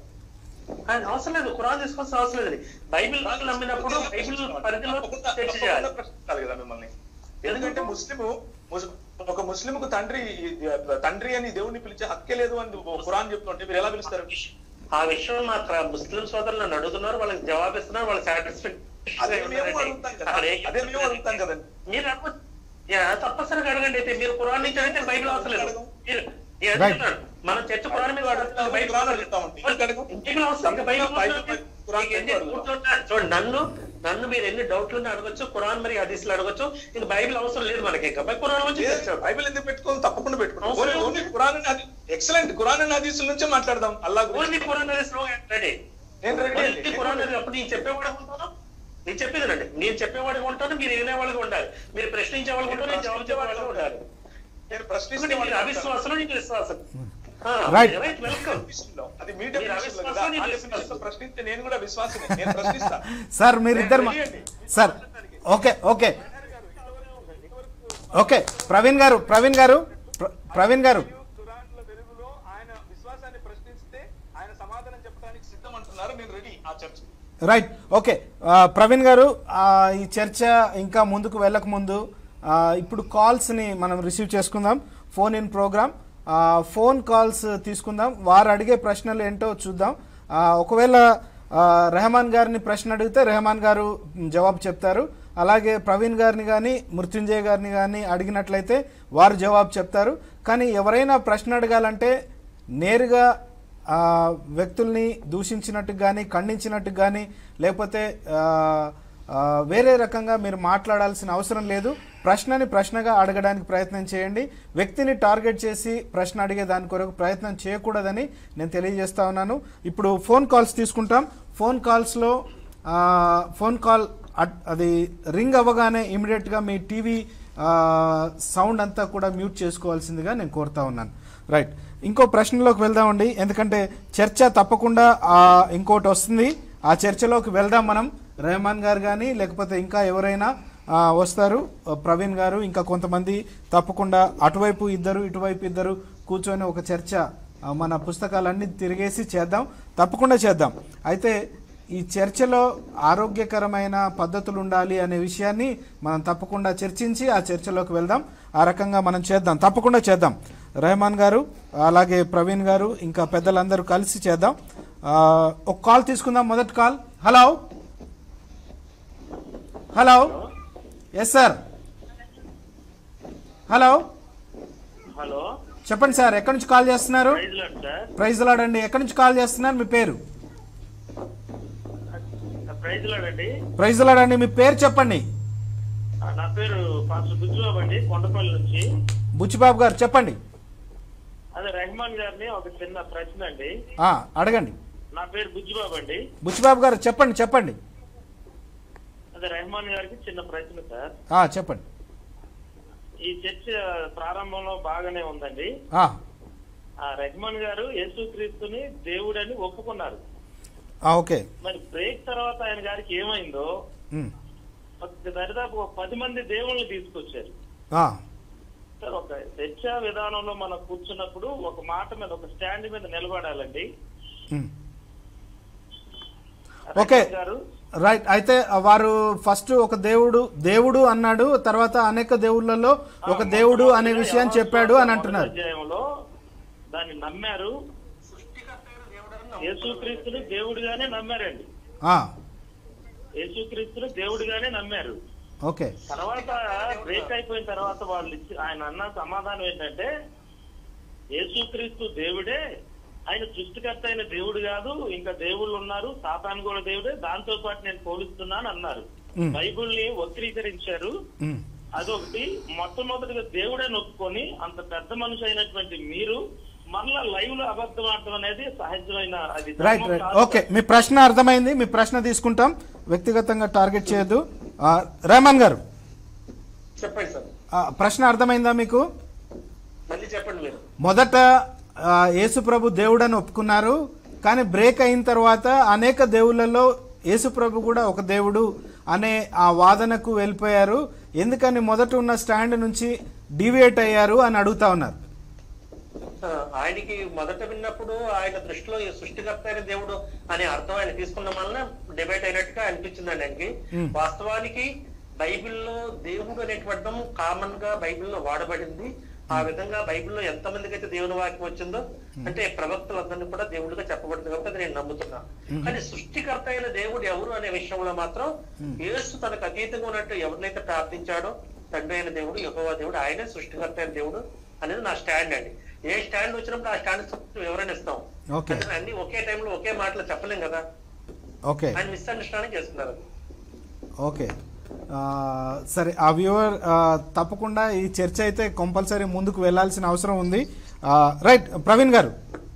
అది అవసరం లేదు ఖురాన్ తీసుకోవాల్సిన అవసరం లేదు బైబిల్ నమ్మినప్పుడు బైబిల్ పరిధిలో తప్పకుండా- చర్చ తప్పకుండా చేయాలి ప్రశ్నించాలి కదా మిమ్మల్ని ఎందుకంటే ముస్లిము ముస్- ఒక ముస్లింకు తండ్రి తండ్రి అని దేవుడిని పిలిచే హక్కే లేదు అని ఖురాన్ చెప్తుంటే మీరు ఎలా పిలుస్తారు ఆ విషయం మా క్ర- ముస్లిం సోదరులు నన్ను అడుగుతున్నారు వాళ్ళకి జవాబిస్తున్నారు వాళ్ళకి సాటిస్ఫాక్షన్ అదే మేము అడుగుతాం కదా అదే మేము అడుగుతాం కదండి మీరు అడగ- యా, తప్పనిసరిగా అడగండి అయితే మీరు ఖురాన్ నుంచి అడిగితే బైబిల్ అవసరం లేదు మీరు నేను అదే Right. చెప్తున్నాను. మనం చర్చ ఖురాన్ మీద అడుగుతున్నాం, బైబిల్ ఖురాన్ అవసరం లేదు. అడుగుతామండి. ఎందుకు అడగం? బైబిల్ అవసరం ఇంకా బైబిల్ బైబిల్ అవసరం లేదు. ఖురాన్ మీకు ఎన్ని ఎందుకు డౌట్లు ఉన్నా- చూడండి నన్ను నన్ను మీరు ఎన్ని డౌట్లు ఉన్నా అడగొచ్చు ఖురాన్ మరి హదీస్లు అడగొచ్చు ఇంకా బైబిల్ అవసరం లేదు మనకి ఇంకా బై- ఖురాన్ నుంచి లేదు, తెచ్చాడు. బైబిల్ ఎందుకు పెట్టుకోవాలి తప్పకుండా పెట్టుకోండి అవసరం ఓన్లీ- ఓన్లీ ఖురాన్ అండ్ హదీ- ఎక్సలెంట్ ఖురాన్ అండ్ హదీసుల నుంచే మాట్లాడదాం అల్లా గురించి ఓన్లీ ఖురాన్ హదీస్ లో రెడీ నేను రెడీ అండి. ఓన్లీ ఖురాన్ హదీస్ అప్పుడు నేను చెప్పేవాడిగా ఉంటాను నేను చెప్పేదేనండి నేను చెప్పేవాడిగా ఉంటాను మీరు వినేవాళ్ళగా ఉండాలి మీరు ప్రశ్నించే వాళ్ళగా ఉంటారు నేను జవాబు చెప్పేవాళ్ళగా ఉండాలి నేను ప్రశ్నిస్తే ఎందుకంటే మీరు వాళ్ళు అవిశ్వాసం నీకు విశ్వాసం Right. వెల్కమ్ definition లో, అది మీ మీరు definition లో కదా, అవిశ్వాసాన్ని ఆ విశ్వాసం. definition లో ప్రశ్నిస్తే నేను కూడా విశ్వాసమే నేను ప్రశ్నిస్తా సార్ మీరిద్దరు మా- రెడీ అండి. Sir okay okay okay Praveen garu Praveen గారు ప్ర- ప్రవీణ్ గారు ఖురాన్ల వెలుగులో ఆయన విశ్వాసాన్ని ప్రశ్నిస్తే ఆయన సమాధానం చెప్పడానికి సిద్ధం అంటున్నారు నేను రెడీ ఆ చర్చ రైట్ ఓకే ఆ, ప్రవీణ్ గారు ఆ, ఈ చర్చ ఇంకా ముందుకు వెళ్ళక ముందు ఆ, ఇప్పుడు కాల్స్ని మనం రిసీవ్ చేసుకుందాం ఫోన్ ఇన్ ప్రోగ్రామ్ ఆ, ఫోన్ కాల్స్ తీసుకుందాం వారు అడిగే ప్రశ్నలు ఏంటో చూద్దాం ఆ, ఒకవేళ ఆ, రెహమాన్ గారిని ప్రశ్న అడిగితే రెహమాన్ గారు జవాబు చెప్తారు అలాగే ప్రవీణ్ గారిని కానీ మృత్యుంజయ్ గారిని కానీ అడిగినట్లయితే వారు జవాబు చెప్తారు కానీ ఎవరైనా ప్రశ్న అడగాలంటే నేరుగా ఆ, వ్యక్తుల్ని దూషించినట్టు కానీ ఖండించినట్టు కానీ లేకపోతే ఆ, ఆ, వేరే రకంగా మీరు మాట్లాడాల్సిన అవసరం లేదు ప్రశ్నని ప్రశ్నగా అడగడానికి ప్రయత్నం చేయండి వ్యక్తిని టార్గెట్ చేసి ప్రశ్న అడిగే దాని కొరకు ప్రయత్నం చేయకూడదని నేను తెలియజేస్తా ఉన్నాను ఇప్పుడు ఫోన్ కాల్స్ తీసుకుంటాం ఫోన్ కాల్స్లో ఆ, ఫోన్ కాల్ అట్- అది రింగ్ అవ్వగానే ఇమీడియట్గా మీ టీవీ ఆ, సౌండ్ అంతా కూడా మ్యూట్ చేసుకోవాల్సిందిగా నేను కోరుతా ఉన్నాను రైట్ ఇంకో ప్రశ్నలోకి వెళ్దామండి ఎందుకంటే చర్చ తప్పకుండా ఆ, ఇంకోటి వస్తుంది ఆ చర్చలోకి వెళ్దాం మనం రెహమాన్ గారు కానీ లేకపోతే ఇంకా ఎవరైనా ఆ, వస్తారు ఆ, ప్రవీణ్ గారు ఇంకా కొంతమంది తప్పకుండా అటువైపు ఇద్దరు ఇటువైపు ఇద్దరు కూర్చొని ఒక చర్చ ఆ, మన పుస్తకాలన్నీ తిరిగేసి చేద్దాం తప్పకుండా చేద్దాం అయితే ఈ చర్చలో ఆరోగ్యకరమైన పద్ధతులు ఉండాలి అనే విషయాన్ని మనం తప్పకుండా చర్చించి ఆ చర్చలోకి వెళ్దాం ఆ రకంగా మనం చేద్దాం తప్పకుండా చేద్దాం రెహమాన్ గారు అలాగే ప్రవీణ్ గారు ఇంకా పెద్దలందరూ కలిసి చేద్దాం ఆ, ఒక కాల్ తీసుకుందాం మొదటి call hello hello yes sir hello hello చెప్పండి సార్ ఎక్కడి నుంచి కాల్ చేస్తున్నారు ప్రైజ్ లాడ్ సార్ ప్రైజ్ లాడండి ఎక్కడి నుంచి కాల్ చేస్తున్నారు మీ పేరు ప్రైజ్ లాడండి ప్రైజ్ లాడండి మీ పేరు చెప్పండి నా పేరు పాస్టర్ బుజ్జుబాబు అండి కొండపల్లి నుంచి బుచ్చిబాబు గారు చెప్పండి అదే రెహమాన్ గారిని ఒక చిన్న ప్రశ్న అండి ఆ, అడగండి నా పేరు బుజ్జుబాబు అండి బుచ్చిబాబు గారు చెప్పండి చెప్పండి అదే రెహమాన్ గారికి చిన్న ప్రశ్న సార్ ఆ, చెప్పండి ఈ చర్చ ప్రారంభంలో బాగానే ఉందండి ఆ, ఆ రెహమాన్ గారు యేసుక్రీస్తుని దేవుడని ఒప్పుకున్నారు ఆ, ఓకే మరి బ్రేక్ తర్వాత ఆయన గారికి ఏమైందో ఉమ్, ఒక దరిదాపు ఒక పది మంది దేవుళ్ళని తీసుకొచ్చారు ఆ, సార్ ఒక చర్చ విధానంలో మనం కూర్చున్నప్పుడు ఒక మాట మీద ఒక స్టాండ్ మీద నిలబడాలండి ఉమ్. ఓకే. రెహమాన్ గారు రైట్ అయితే వారు ఫస్ట్ ఒక దేవుడు దేవుడు అన్నాడు తర్వాత అనేక దేవుళ్ళలో ఒక దేవుడు అనే విషయాన్ని చెప్పాడు అని అంటున్నారు మొదటి అధ్యాయంలో దాన్ని నమ్మారు యేసుక్రీస్తుని దేవుడిగానే నమ్మారండి ఆ, యేసుక్రీస్తుని దేవుడిగానే నమ్మారు ఓకే తర్వాత బ్రేక్ అయిపోయిన తర్వాత వాళ్ళు ఇచ్చి ఆయన అన్న సమాధానం ఏంటంటే యేసుక్రీస్తు దేవుడే ఆయన సృష్టికర్త అయిన దేవుడు కాదు ఇంకా దేవుళ్ళు ఉన్నారు సాతాను కూడా దేవుడే దాంతో పాటు నేను పోలుస్తున్నాను అన్నారు Hmm. బైబుల్ని వక్రీకరించారు ఉమ్, అదొకటి మొట్టమొదటిగా దేవుడే నొప్పుకొని అంత పెద్ద మనిషి అయినటువంటి మీరు మరలా లైవ్ లో అబద్ధం ఆడటం అనేది సహజమైన అది రైట్ ధర్మం రైట్ కాదు. ఓకే మీ ప్రశ్న అర్థమైంది మీ ప్రశ్న తీసుకుంటాం వ్యక్తిగతంగా టార్గెట్ చేయొద్దు ఆ, రెహమాన్ గారు చెప్పండి సార్ ఆ, ప్రశ్న అర్థమైందా మీకు మళ్ళీ చెప్పండి మీరు మొదట ఆ, యేసుప్రభు దేవుడని ఒప్పుకున్నారు కానీ బ్రేక్ అయిన తర్వాత అనేక దేవుళ్ళలో యేసుప్రభు కూడా ఒక దేవుడు అనే ఆ వాదనకు వెళ్ళిపోయారు ఎందుకని మొదట ఉన్న స్టాండ్ నుంచి డివియేట్ అయ్యారు అని అడుగుతా ఉన్నారు ఆ, ఆయనకి మొదట విన్నప్పుడు ఆయన దృష్టిలో ఈ సృష్టికర్త అయిన దేవుడు అనే అర్థం ఆయన తీసుకున్న వలన డిబేట్ అయినట్టుగా అనిపించిందండి ఆయనకి Hmm. వాస్తవానికి బైబిల్లో దేవుడు అనేటువంటి కామన్ గా బైబిల్లో వాడబడింది ఆ విధంగా బైబిల్లో ఎంత మందికి అయితే దేవుని వాక్యం వచ్చిందో అంటే ప్రవక్తలందరినీ కూడా దేవుడిగా చెప్పబడింది కాబట్టి అది నేను నమ్ముతున్నా కానీ సృష్టికర్త అయిన దేవుడు ఎవరు అనే విషయంలో మాత్రం యేసు తనకు అతీతంగా ఉన్నట్టు ఎవరినైతే ప్రార్థించాడో తండ్రి అయిన దేవుడు యెహోవా దేవుడు ఆయనే సృష్టికర్త అయిన దేవుడు అనేది నా స్టాండ్ అండి ఏ స్టాండ్ వచ్చినప్పుడు ఆ స్టాండ్ వివరణ ఇస్తాం ఓకే. అంటే అన్ని ఒకే టైంలో ఒకే మాటలు చెప్పలేం కదా ఓకే ఆయన మిస్అండర్స్టాండింగ్ చేస్తున్నారు అది. ఓకే ఆ, సరే ఆ వ్యూవర్ ఆ, తప్పకుండా ఈ చర్చ అయితే కంపల్సరీ ముందుకు వెళ్ళాల్సిన అవసరం ఉంది ఆ, రైట్ ప్రవీణ్ గారు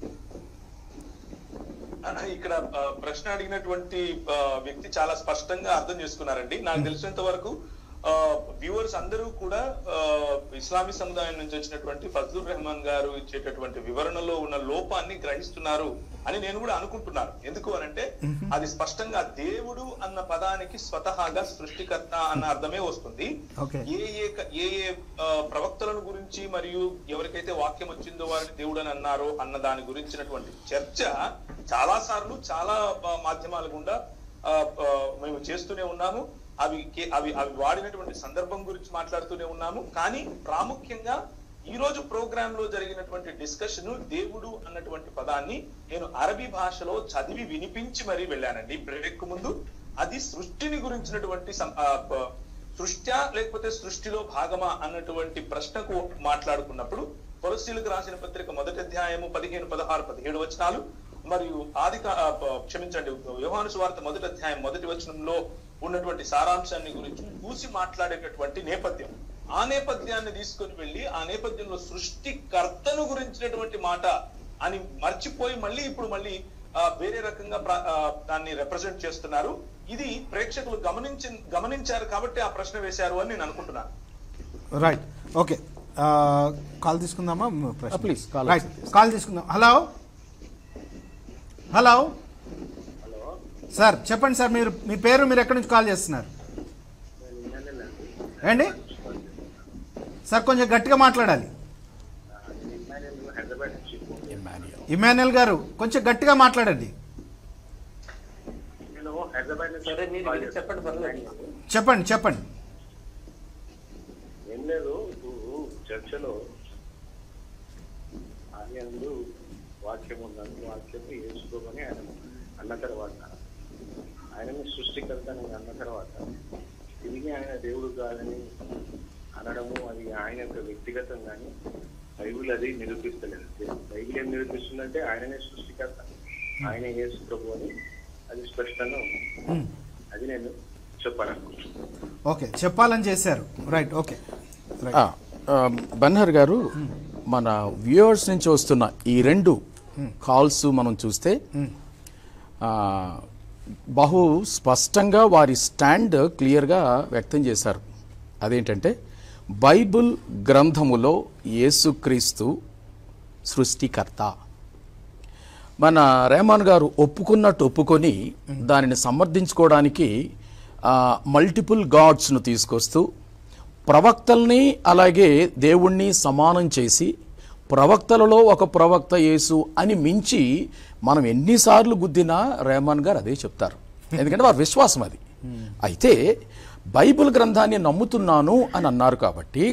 ఇక్కడ ఆ, ప్రశ్న అడిగినటువంటి ఆ, వ్యక్తి చాలా స్పష్టంగా అర్థం చేసుకున్నారండి నాకు తెలిసినంత వరకు వ్యూవర్స్ అందరూ కూడా ఆ, ఇస్లామీ సముదాయం నుంచి వచ్చినటువంటి ఫజ్లుర్ రెహమాన్ గారు ఇచ్చేటటువంటి వివరణలో ఉన్న లోపాన్ని గ్రహిస్తున్నారు అని నేను కూడా అనుకుంటున్నాను ఎందుకు అనంటే అది స్పష్టంగా దేవుడు అన్న పదానికి స్వతహాగా సృష్టికర్త అన్న అర్థమే వస్తుంది ఓకే. ఏ ఏ క- ఏ ఏ ఆ, ప్రవక్తలను గురించి మరియు ఎవరికైతే వాక్యం వచ్చిందో వారిని దేవుడు అని అన్నారో అన్న దాని గురించినటువంటి చర్చ చాలా సార్లు చాలా ఆ, మాధ్యమాల గుండా ఆ, ఆ, మేము చేస్తూనే ఉన్నాము అవి కే- అవి అవి వాడినటువంటి సందర్భం గురించి మాట్లాడుతూనే ఉన్నాము కానీ ప్రాముఖ్యంగా ఈ రోజు ప్రోగ్రామ్ లో జరిగినటువంటి డిస్కషన్ దేవుడు అన్నటువంటి పదాన్ని నేను అరబీ భాషలో చదివి వినిపించి మరీ వెళ్ళానండి బ్రేక్ ముందు అది సృష్టిని గురించినటువంటి సం- ఆ, ప- సృష్ట్యా లేకపోతే సృష్టిలో భాగమా అన్నటువంటి ప్రశ్నకు మాట్లాడుకున్నప్పుడు కొలసీలకు రాసిన పత్రిక మొదటి అధ్యాయము పదిహేను పదహారు పదిహేడు వచనాలు మరియు ఆది కా- ఆ, ప- క్షమించండి యోహాను సువార్త మొదటి అధ్యాయం మొదటి వచనంలో ఉన్నటువంటి సారాంశాన్ని గురించి చూసి మాట్లాడేటటువంటి నేపథ్యం ఆ నేపథ్యాన్ని తీసుకొని వెళ్ళి ఆ నేపథ్యంలో సృష్టికర్తను గురించినటువంటి మాట అని మర్చిపోయి మళ్ళీ ఇప్పుడు మళ్ళీ ఆ, వేరే రకంగా ప్ర- ఆ, దాన్ని రిప్రజెంట్ చేస్తున్నారు ఇది ప్రేక్షకులు గమనించి గమనించారు కాబట్టి ఆ ప్రశ్న వేశారు అని నేను అనుకుంటున్నాను రైట్ ఓకే ఆ, కాల్ తీసుకుందామా ప్రశ్న ప్లీజ్, కాల్ రైట్ కాల్ తీసుకుందాం హలో హలో సార్ చెప్పండి సార్ మీరు మీ పేరు మీరు ఎక్కడి నుంచి కాల్ చేస్తున్నారు ఏండి సార్ కొంచెం గట్టిగా మాట్లాడాలి ఇమాన్యుల్ గారు కొంచెం గట్టిగా మాట్లాడండి నేను హైదరాబాద్ నుంచి సరే మీరు కాల్ మీరు చెప్పండి పర్లేదు చెప్పండి చెప్పండి ఏం లేదు ఇప్పుడు చర్చలో ఆర్యందు వాక్యం ఉందని వాక్యం వేసుకోమని ఆయన అన్న తర్వాత ఆయనని సృష్టికర్త అని అన్న తర్వాత తిరిగి ఆయన దేవుడు కాదని అనడము అది ఆయన యొక్క వ్యక్తిగతం కానీ బైబిల్ అది నిరూపిస్తలేదు బైబిల్ ఏం నిరూపిస్తుందంటే ఆయననే సృష్టికర్త ఆయన యేసు ప్రభు అని అది స్పష్టంగా ఉంది ఉమ్, నేను చెప్పాలనుకుంటున్నాను ఓకే చెప్పాలని చేశారు రైట్ ఓకే రైట్ ఆ, ఆ, బన్హర్ గారు మన వ్యూవర్స్ నుంచి వస్తున్న ఈ రెండు కాల్స్ మనం చూస్తే ఆ, బహు స్పష్టంగా వారి స్టాండ్ క్లియర్గా వ్యక్తం చేశారు అదేంటంటే బైబిల్ గ్రంథములో యేసుక్రీస్తు సృష్టికర్త మన రేమాన్ గారు ఒప్పుకున్నట్టు ఒప్పుకొని దానిని సమర్థించుకోవడానికి మల్టిపుల్ గాడ్స్ను తీసుకొస్తూ ప్రవక్తల్ని అలాగే దేవుణ్ణి సమానం చేసి ప్రవక్తలలో ఒక ప్రవక్త యేసు అని మించి మనం ఎన్నిసార్లు గుద్దినా రేమాన్ గారు అదే చెప్తారు ఎందుకంటే వారి విశ్వాసం అది అయితే బైబిల్ గ్రంథాన్ని నమ్ముతున్నాను అని అన్నారు కాబట్టి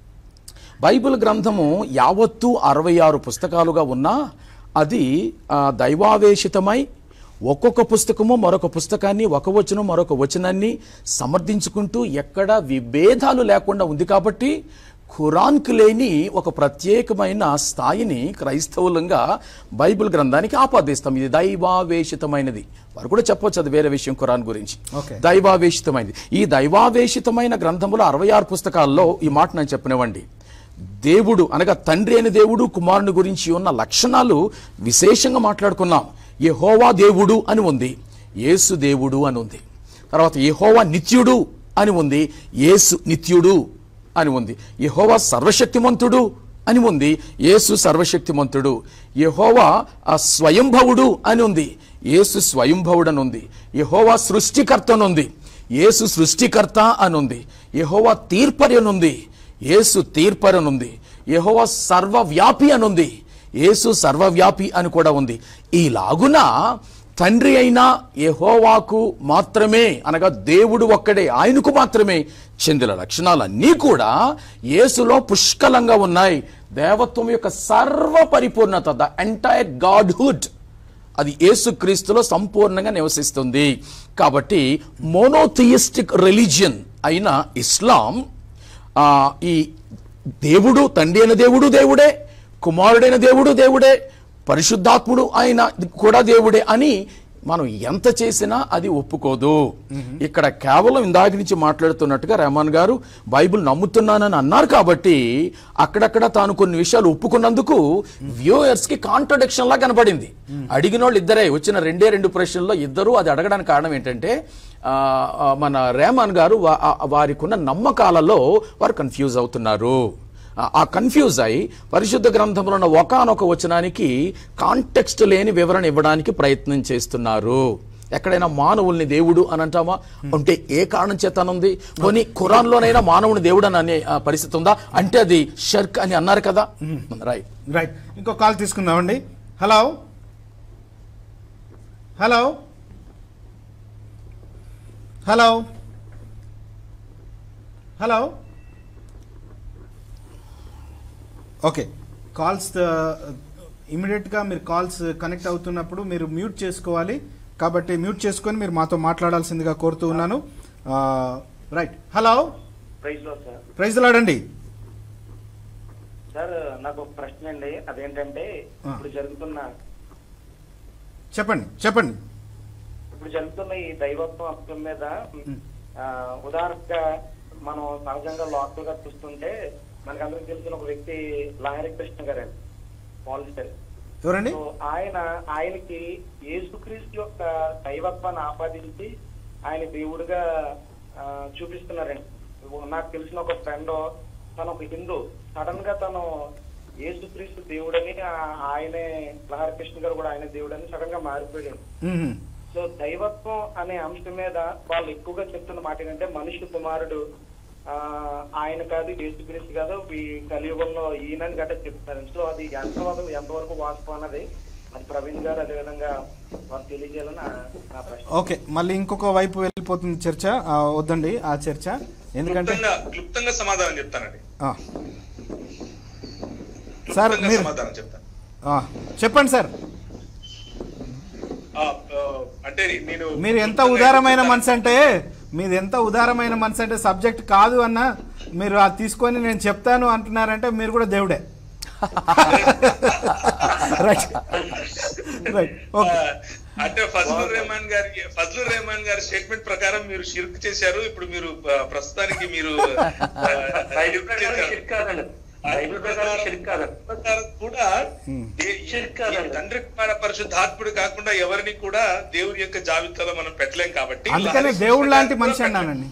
బైబిల్ గ్రంథము యావత్తు అరవై ఆరు పుస్తకాలుగా ఉన్నా అది ఆ, దైవావేశితమై ఒక్కొక్క పుస్తకము మరొక పుస్తకాన్ని ఒక వచనం మరొక వచనాన్ని సమర్థించుకుంటూ ఎక్కడ విభేదాలు లేకుండా ఉంది కాబట్టి ఖురాన్కు లేని ఒక ప్రత్యేకమైన స్థాయిని క్రైస్తవులంగా బైబిల్ గ్రంథానికి ఆపాదిస్తాం ఇది దైవావేశితమైనది వారు కూడా చెప్పొచ్చు అది వేరే విషయం ఖురాన్ గురించి Okay. దైవావేశితమైనది ఈ దైవావేశితమైన గ్రంథములో అరవై ఆరు పుస్తకాల్లో ఈ మాట నేను చెప్పనివ్వండి దేవుడు అనగా తండ్రి అయిన దేవుడు కుమారుని గురించి ఉన్న లక్షణాలు విశేషంగా మాట్లాడుకున్నాం యెహోవా దేవుడు అని ఉంది యేసు దేవుడు అని ఉంది తర్వాత యెహోవా నిత్యుడు అని ఉంది యేసు నిత్యుడు అని ఉంది యెహోవా సర్వశక్తిమంతుడు అని ఉంది యేసు సర్వశక్తిమంతుడు యెహోవా ఆ స్వయంభవుడు అని ఉంది యేసు స్వయంభవుడు అని ఉంది యెహోవా సృష్టికర్త అని ఉంది యేసు సృష్టికర్త అని ఉంది యెహోవా తీర్పరి అని ఉంది యేసు తీర్పరి అని ఉంది యెహోవా సర్వవ్యాపి అని ఉంది యేసు సర్వవ్యాపి అని కూడా ఉంది ఈలాగున తండ్రి అయిన యెహోవాకు మాత్రమే అనగా దేవుడు ఒక్కడే ఆయనకు మాత్రమే చెందిన లక్షణాలన్నీ కూడా యేసులో పుష్కలంగా ఉన్నాయి దేవత్వం యొక్క సర్వ పరిపూర్ణత ద ఎంటైర్ గాడ్హుడ్ అది యేసుక్రీస్తులో సంపూర్ణంగా నివసిస్తుంది కాబట్టి మోనోథియిస్టిక్ రిలీజియన్ అయిన ఇస్లాం ఆ, ఈ దేవుడు తండ్రి అయిన దేవుడు దేవుడే కుమారుడైన దేవుడు దేవుడే పరిశుద్ధాత్ముడు ఆయన కూడా దేవుడే అని మనం ఎంత చేసినా అది ఒప్పుకోదు ఇక్కడ కేవలం ఇందాక నుంచి మాట్లాడుతున్నట్టుగా రెహమాన్ గారు బైబిల్ నమ్ముతున్నానని అన్నారు కాబట్టి అక్కడక్కడ తాను కొన్ని విషయాలు ఒప్పుకున్నందుకు వ్యూయర్స్ కి కాంట్రడిక్షన్ లా కనబడింది అడిగిన వాళ్ళు ఇద్దరే వచ్చిన రెండే రెండు ప్రశ్నల్లో ఇద్దరు అది అడగడానికి కారణం ఏంటంటే ఆ, ఆ, మన రేమాన్ గారు వా- ఆ- వారికి ఉన్న నమ్మకాలలో వారు కన్ఫ్యూజ్ అవుతున్నారు ఆ- ఆ కన్ఫ్యూజ్ అయి పరిశుద్ధ గ్రంథంలో ఉన్న ఒకానొక వచనానికి కాంటెక్స్ట్ లేని వివరణ ఇవ్వడానికి ప్రయత్నం చేస్తున్నారు ఎక్కడైనా మానవుల్ని దేవుడు అని అంటామా అంటే ఏ కారణం చేత ఉంది కొన్ని ఖురాన్లోనైనా మానవుని దేవుడు అని అనే ఆ, పరిస్థితి ఉందా అంటే అది షర్క్ అని అన్నారు కదా రైట్ రైట్ ఇంకో కాల్ తీసుకుందామండి hello hello hello hello okay calls ఇమీడియట్గా మీరు కాల్స్ కనెక్ట్ అవుతున్నప్పుడు మీరు మ్యూట్ చేసుకోవాలి కాబట్టి మ్యూట్ చేసుకొని మీరు మాతో మాట్లాడాల్సిందిగా కోరుతూ ఉన్నాను right hello praise lord sir praise లాడండి సార్ నాకు ఒక ప్రశ్న అండి అదేంటంటే ఆ. ఇప్పుడు జరుగుతున్న చెప్పండి చెప్పండి ఇప్పుడు జరుగుతున్న ఈ దైవత్వం అంశం మీద ఆ, ఉదాహరణగా మనం సహజంగా లోకల్ గా చూస్తుంటే మనకందరికి తెలిసిన ఒక వ్యక్తి లహరి కృష్ణ గారు అండి పాలిస్టర్ ఎవరండి సో ఆయన ఆయనకి యేసుక్రీస్తు యొక్క దైవత్వాన్ని ఆపాదించి ఆయన దేవుడిగా ఆ, చూపిస్తున్నారండి నాకు తెలిసిన ఒక ఫ్రెండ్ తను ఒక హిందూ సడన్ గా తను యేసుక్రీస్తు దేవుడని ఆ- ఆయనే లహరి కృష్ణ గారు కూడా ఆయన దేవుడని సడన్ గా మారిపోయాడు మ్మ్. సో దైవత్వం అనే అంశం మీద వాళ్ళు ఎక్కువగా చెప్తున్న మాట ఏంటంటే మనిషి కుమారుడు ఆ ఆయన కాదు యేసుక్రీస్తు కాదు ఈ కలియుగంలో ఈయనని గట్రా చెప్తారు సో అది ఎంతవరకు ఎంతవరకు వాస్తవం అన్నది అది ప్రవీణ్ గారు అదేవిధంగా వారు తెలియజేయాలని నా నా ప్రశ్న ఓకే మళ్ళీ ఇంకొక వైపు వెళ్ళిపోతుంది చర్చ ఆ, వద్దండి ఆ చర్చ ఎందుకంటే క్లుప్తంగా క్లుప్తంగా సమాధానం చెప్తానండి ఆ. సార్ క్లుప్తంగా మీరు సమాధానం చెప్తాను ఆ, చెప్పండి సార్ ఆ, ఆ, అంటే నేను మీరు ఎంత క్లుప్తంగా ఉదారమైన చెప్తాను. మనసు అంటే మీది ఎంత ఉదారమైన మనసు అంటే సబ్జెక్ట్ కాదు అన్న మీరు అది తీసుకొని నేను చెప్తాను అంటున్నారంటే మీరు కూడా దేవుడే రైట్ రైట్ ఓకే అంటే ఫజలుర్ రెహమాన్ గారి ఫజలుర్ రెహమాన్ గారి స్టేట్మెంట్ ప్రకారం మీరు షిర్క్ చేశారు ఇప్పుడు మీరు ఆ, ప్రస్తుతానికి మీరు ఆ, బైబిల్ ప్రకారం చేశారు. షిర్క్ కాదండి బైబిల్ ప్రకారం షిర్క్ కాదండి ప్రకారం కూడా ఏ- షిర్క్ ఈ కాదండి. తండ్రి కుమార పరిశుద్ధాత్ముడు కాకుండా ఎవరిని కూడా దేవుడి యొక్క జాబితాలో మనం పెట్టలేం కాబట్టి అందుకనే లహరి దేవుడు కృష్ణ లాంటి గారిని మనిషి కూడా అన్నానండి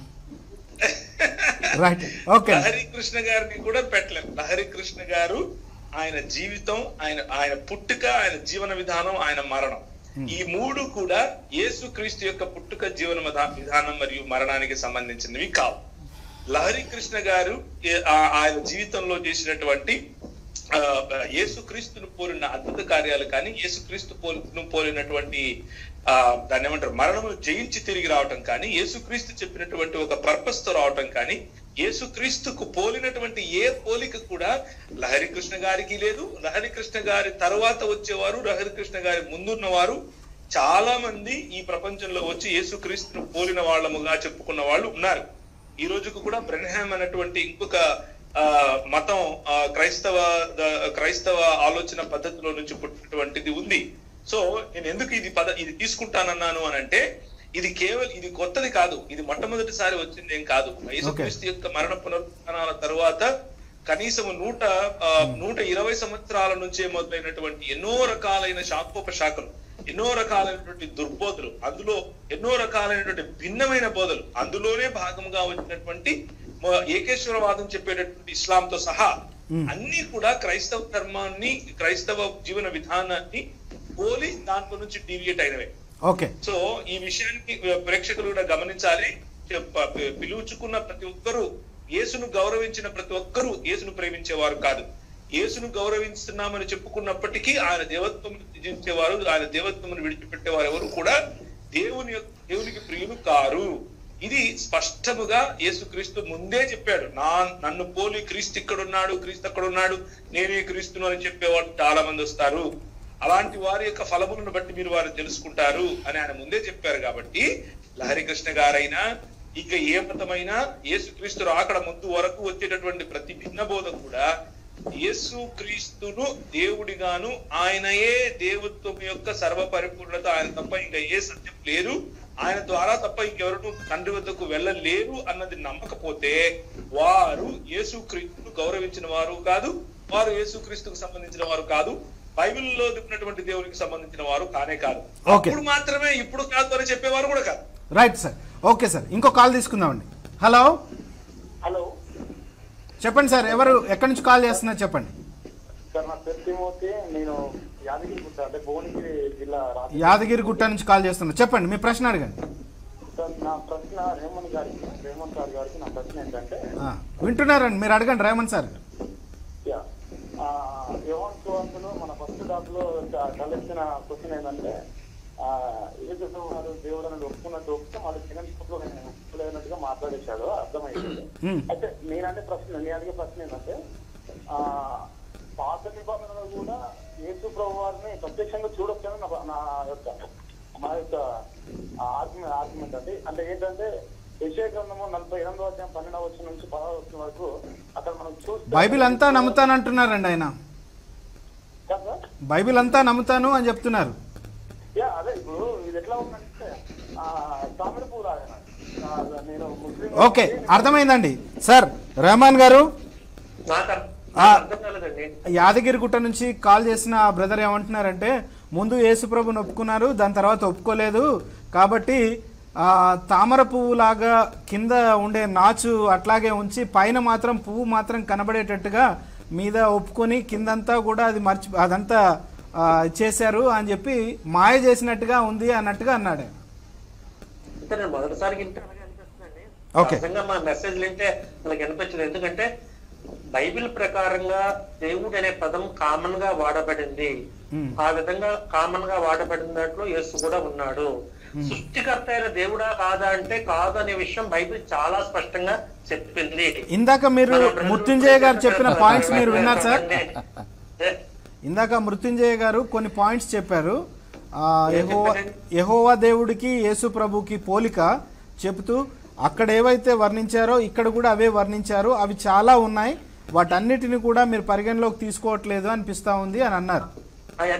రైట్ ఓకే లహరి కృష్ణ గారిని కూడా పెట్టలేం లహరి కృష్ణ గారు ఆయన జీవితం ఆయన ఆయన పుట్టుక ఆయన జీవన విధానం ఆయన మరణం ఈ మూడు కూడా యేసు క్రీస్తు యొక్క పుట్టుక జీవన విధా- విధానం మరియు మరణానికి సంబంధించినవి కావు లహరి కృష్ణ గారు ఏ- ఆ- ఆయన జీవితంలో చేసినటువంటి ఆ, యేసుక్రీస్తును పోలిన అద్భుత కార్యాలు కానీ యేసుక్రీస్తు పోలిను పోలినటువంటి ఆ దాన్ని ఏమంటారు మరణము జయించి తిరిగి రావటం కానీ యేసుక్రీస్తు చెప్పినటువంటి ఒక పర్పస్ తో రావటం కానీ యేసుక్రీస్తుకు పోలినటువంటి ఏ పోలిక కూడా లహరి కృష్ణ గారికి లేదు లహరి కృష్ణ గారి తర్వాత వచ్చేవారు లహరి కృష్ణ గారి ముందున్న వారు చాలా మంది ఈ ప్రపంచంలో వచ్చి యేసుక్రీస్తును పోలిన వాళ్ళముగా చెప్పుకున్న వాళ్ళు ఉన్నారు ఈ రోజుకు కూడా బ్రెన్హామ్ అనేటువంటి ఇంకొక ఆ, మతం ఆ, క్రైస్తవ ద- క్రైస్తవ ఆలోచన పద్ధతిలో నుంచి పుట్టినటువంటిది ఉంది సో నేను ఎందుకు ఇది పద ఇది తీసుకుంటానన్నాను అని అంటే ఇది కేవలం ఇది కొత్తది కాదు ఇది మొట్టమొదటిసారి వచ్చింది ఏం కాదు యేసుక్రీస్తు యొక్క మరణ పునరుత్థానాల తరువాత కనీసం నూట ఆ, నూట ఇరవై సంవత్సరాల నుంచే మొదలైనటువంటి ఎన్నో రకాలైన శాఖోపశాఖలు ఎన్నో రకాలైనటువంటి దుర్బోధలు అందులో ఎన్నో రకాలైనటువంటి భిన్నమైన బోధలు అందులోనే భాగంగా వచ్చినటువంటి మ- ఏకేశ్వరవాదం చెప్పేటటువంటి ఇస్లాంతో సహా అన్ని కూడా క్రైస్తవ ధర్మాన్ని క్రైస్తవ జీవన విధానాన్ని పోలి దాంట్లో నుంచి డీవియేట్ అయినవే ఓకే సో ఈ విషయానికి ప్రేక్షకులు కూడా గమనించాలి ప- ప- పిలుచుకున్న ప్రతి ఒక్కరూ యేసును గౌరవించిన ప్రతి ఒక్కరూ యేసును ప్రేమించేవారు కాదు యేసును గౌరవిస్తున్నామని చెప్పుకున్నప్పటికీ ఆయన దేవత్వం త్యజించేవారు ఆయన దేవత్వమును విడిచిపెట్టేవారు ఎవరు కూడా దేవుని యొక్క- దేవునికి ప్రియులు కారు ఇది స్పష్టముగా యేసుక్రీస్తు ముందే చెప్పాడు నా నన్ను పోలి క్రీస్తు ఇక్కడ ఉన్నాడు క్రీస్తు అక్కడ ఉన్నాడు నేనే క్రీస్తును అని చెప్పేవాడు చాలా మంది వస్తారు అలాంటి వారి యొక్క ఫలములను బట్టి మీరు వారు తెలుసుకుంటారు అని ఆయన ముందే చెప్పారు కాబట్టి లహరి కృష్ణ గారైనా ఇక ఏ మతమైనా యేసుక్రీస్తు రాకడ ముందు వరకు వచ్చేటటువంటి ప్రతి భిన్న బోధ కూడా యేసు క్రీస్తును దేవుడిగాను ఆయనయే దేవత్వం యొక్క సర్వ పరిపూర్ణత ఆయన తప్ప ఇంకా ఏ సత్యం లేదు ఆయన ద్వారా తప్ప ఇంకెవరు తండ్రి వద్దకు వెళ్ళలేరు అన్నది నమ్మకపోతే వారు యేసు క్రీస్తును గౌరవించిన వారు కాదు వారు యేసు క్రీస్తుకు సంబంధించిన వారు కాదు బైబిల్లో చెప్పినటువంటి దేవునికి సంబంధించిన వారు కానే కాదు Okay. అప్పుడు మాత్రమే ఇప్పుడు కాదు అని చెప్పేవారు కూడా కాదు రైట్ సార్ ఓకే సార్ ఇంకో కాల్ తీసుకుందామండి హలో హలో చెప్పండి సార్ ఎవరు ఎక్కడి నుంచి కాల్ చేస్తున్నారు చెప్పండి సార్ నా పేరు తిమోతి నేను యాదగిరి గుట్ట అంటే భువనగిరి జిల్లా రాజు యాదగిరి గుట్ట నుంచి కాల్ చేస్తున్నారు చెప్పండి మీ ప్రశ్న అడగండి సార్ నా ప్రశ్న రేమంత్ గారికి రేమంత్ సార్ గారికి నా ప్రశ్న ఏంటంటే ఆ, వింటున్నారండి మీరు అడగండి రేమంత్ సార్ యా యోహన్ సువార్తలో మన ఫస్ట్ డాక్ లో తలెత్తిన క్వశ్చన్ ఏంటంటే ఆ, యేసు వారు దేవుడు అని ఒప్పుకున్నట్టు ఒప్పుకుంటే మళ్ళీ సెకండ్ స్టెప్ లో నేను ఒప్పుకోలేనట్టుగా మాట్లాడేశాడు అర్థమైంది Hmm. అయితే నేనంటే ప్రశ్న నేను అడిగే ప్రశ్న ఏంటంటే ఆ పాత నిబంధనలు కూడా యేసు ప్రభు వారిని ప్రత్యక్షంగా చూడొచ్చని నా నా యొక్క మా యొక్క ఆర్గ్యుమెంట్ ఆర్గ్యుమెంట్ అండి అంటే ఏంటంటే యశయ గ్రంథము నలభై ఎనిమిదో అధ్యాయం పన్నెండవ వచ్చిన నుంచి పదహారు వచ్చిన వరకు అక్కడ మనం చూస్తే బైబిల్ అంతా నమ్ముతానంటున్నారండి ఆయన కదా? బైబిల్ అంతా నమ్ముతాను అని చెప్తున్నారు యా అదే ఇప్పుడు ఇది ఎట్లా ఉందంటే ఆ తామిడి పువ్వు లాగా నేను ముస్లిం ఓకే అర్థమైందండి సార్ రెహమాన్ గారు నాకు అర్థం ఆ. అర్థం కాలేదండి యాదగిరి గుట్ట నుంచి కాల్ చేసిన ఆ బ్రదర్ ఏమంటున్నారంటే ముందు యేసుప్రభుని ఒప్పుకున్నారు దాని తర్వాత ఒప్పుకోలేదు కాబట్టి ఆ, తామర పువ్వు లాగా కింద ఉండే నాచు అట్లాగే ఉంచి పైన మాత్రం పువ్వు మాత్రం కనబడేటట్టుగా మీద ఒప్పుకొని కిందంతా కూడా అది మర్చి అదంతా ఆ, చేశారు అని చెప్పి మాయ చేసినట్టుగా ఉంది అన్నట్టుగా అన్నాడు ఆయన. అంటే నేను మొదటిసారి వింటే అలాగే అనిపిస్తుందండి ఓకే. సహజంగా మా మెసేజ్ వింటే మనకి అనిపించదు ఎందుకంటే బైబిల్ ప్రకారంగా దేవుడు అనే పదం కామన్ గా వాడబడింది మ్మ్. ఆ విధంగా కామన్ గా వాడబడిన దాంట్లో యేసు కూడా ఉన్నాడు సృష్టికర్త అయిన దేవుడా కాదా అంటే కాదు అనే విషయం బైబిల్ చాలా స్పష్టంగా చెప్పింది ఇందాక మీరు మనం మృత్యుంజయ గారు చెప్పిన పాయింట్స్ మీరు విన్నారు సార్ ఏ, ఇందాక మృత్యుంజయ గారు కొన్ని పాయింట్స్ చెప్పారు ఆ, యెహోవా యెహోవా దేవుడికి యేసు ప్రభుకి పోలిక చెబుతూ అక్కడ ఏవైతే వర్ణించారో ఇక్కడ కూడా అవే వర్ణించారు అవి చాలా ఉన్నాయి వాటన్నిటిని కూడా మీరు పరిగణలోకి తీసుకోవట్లేదు అనిపిస్తా ఉంది అని అన్నారు అవన్నీ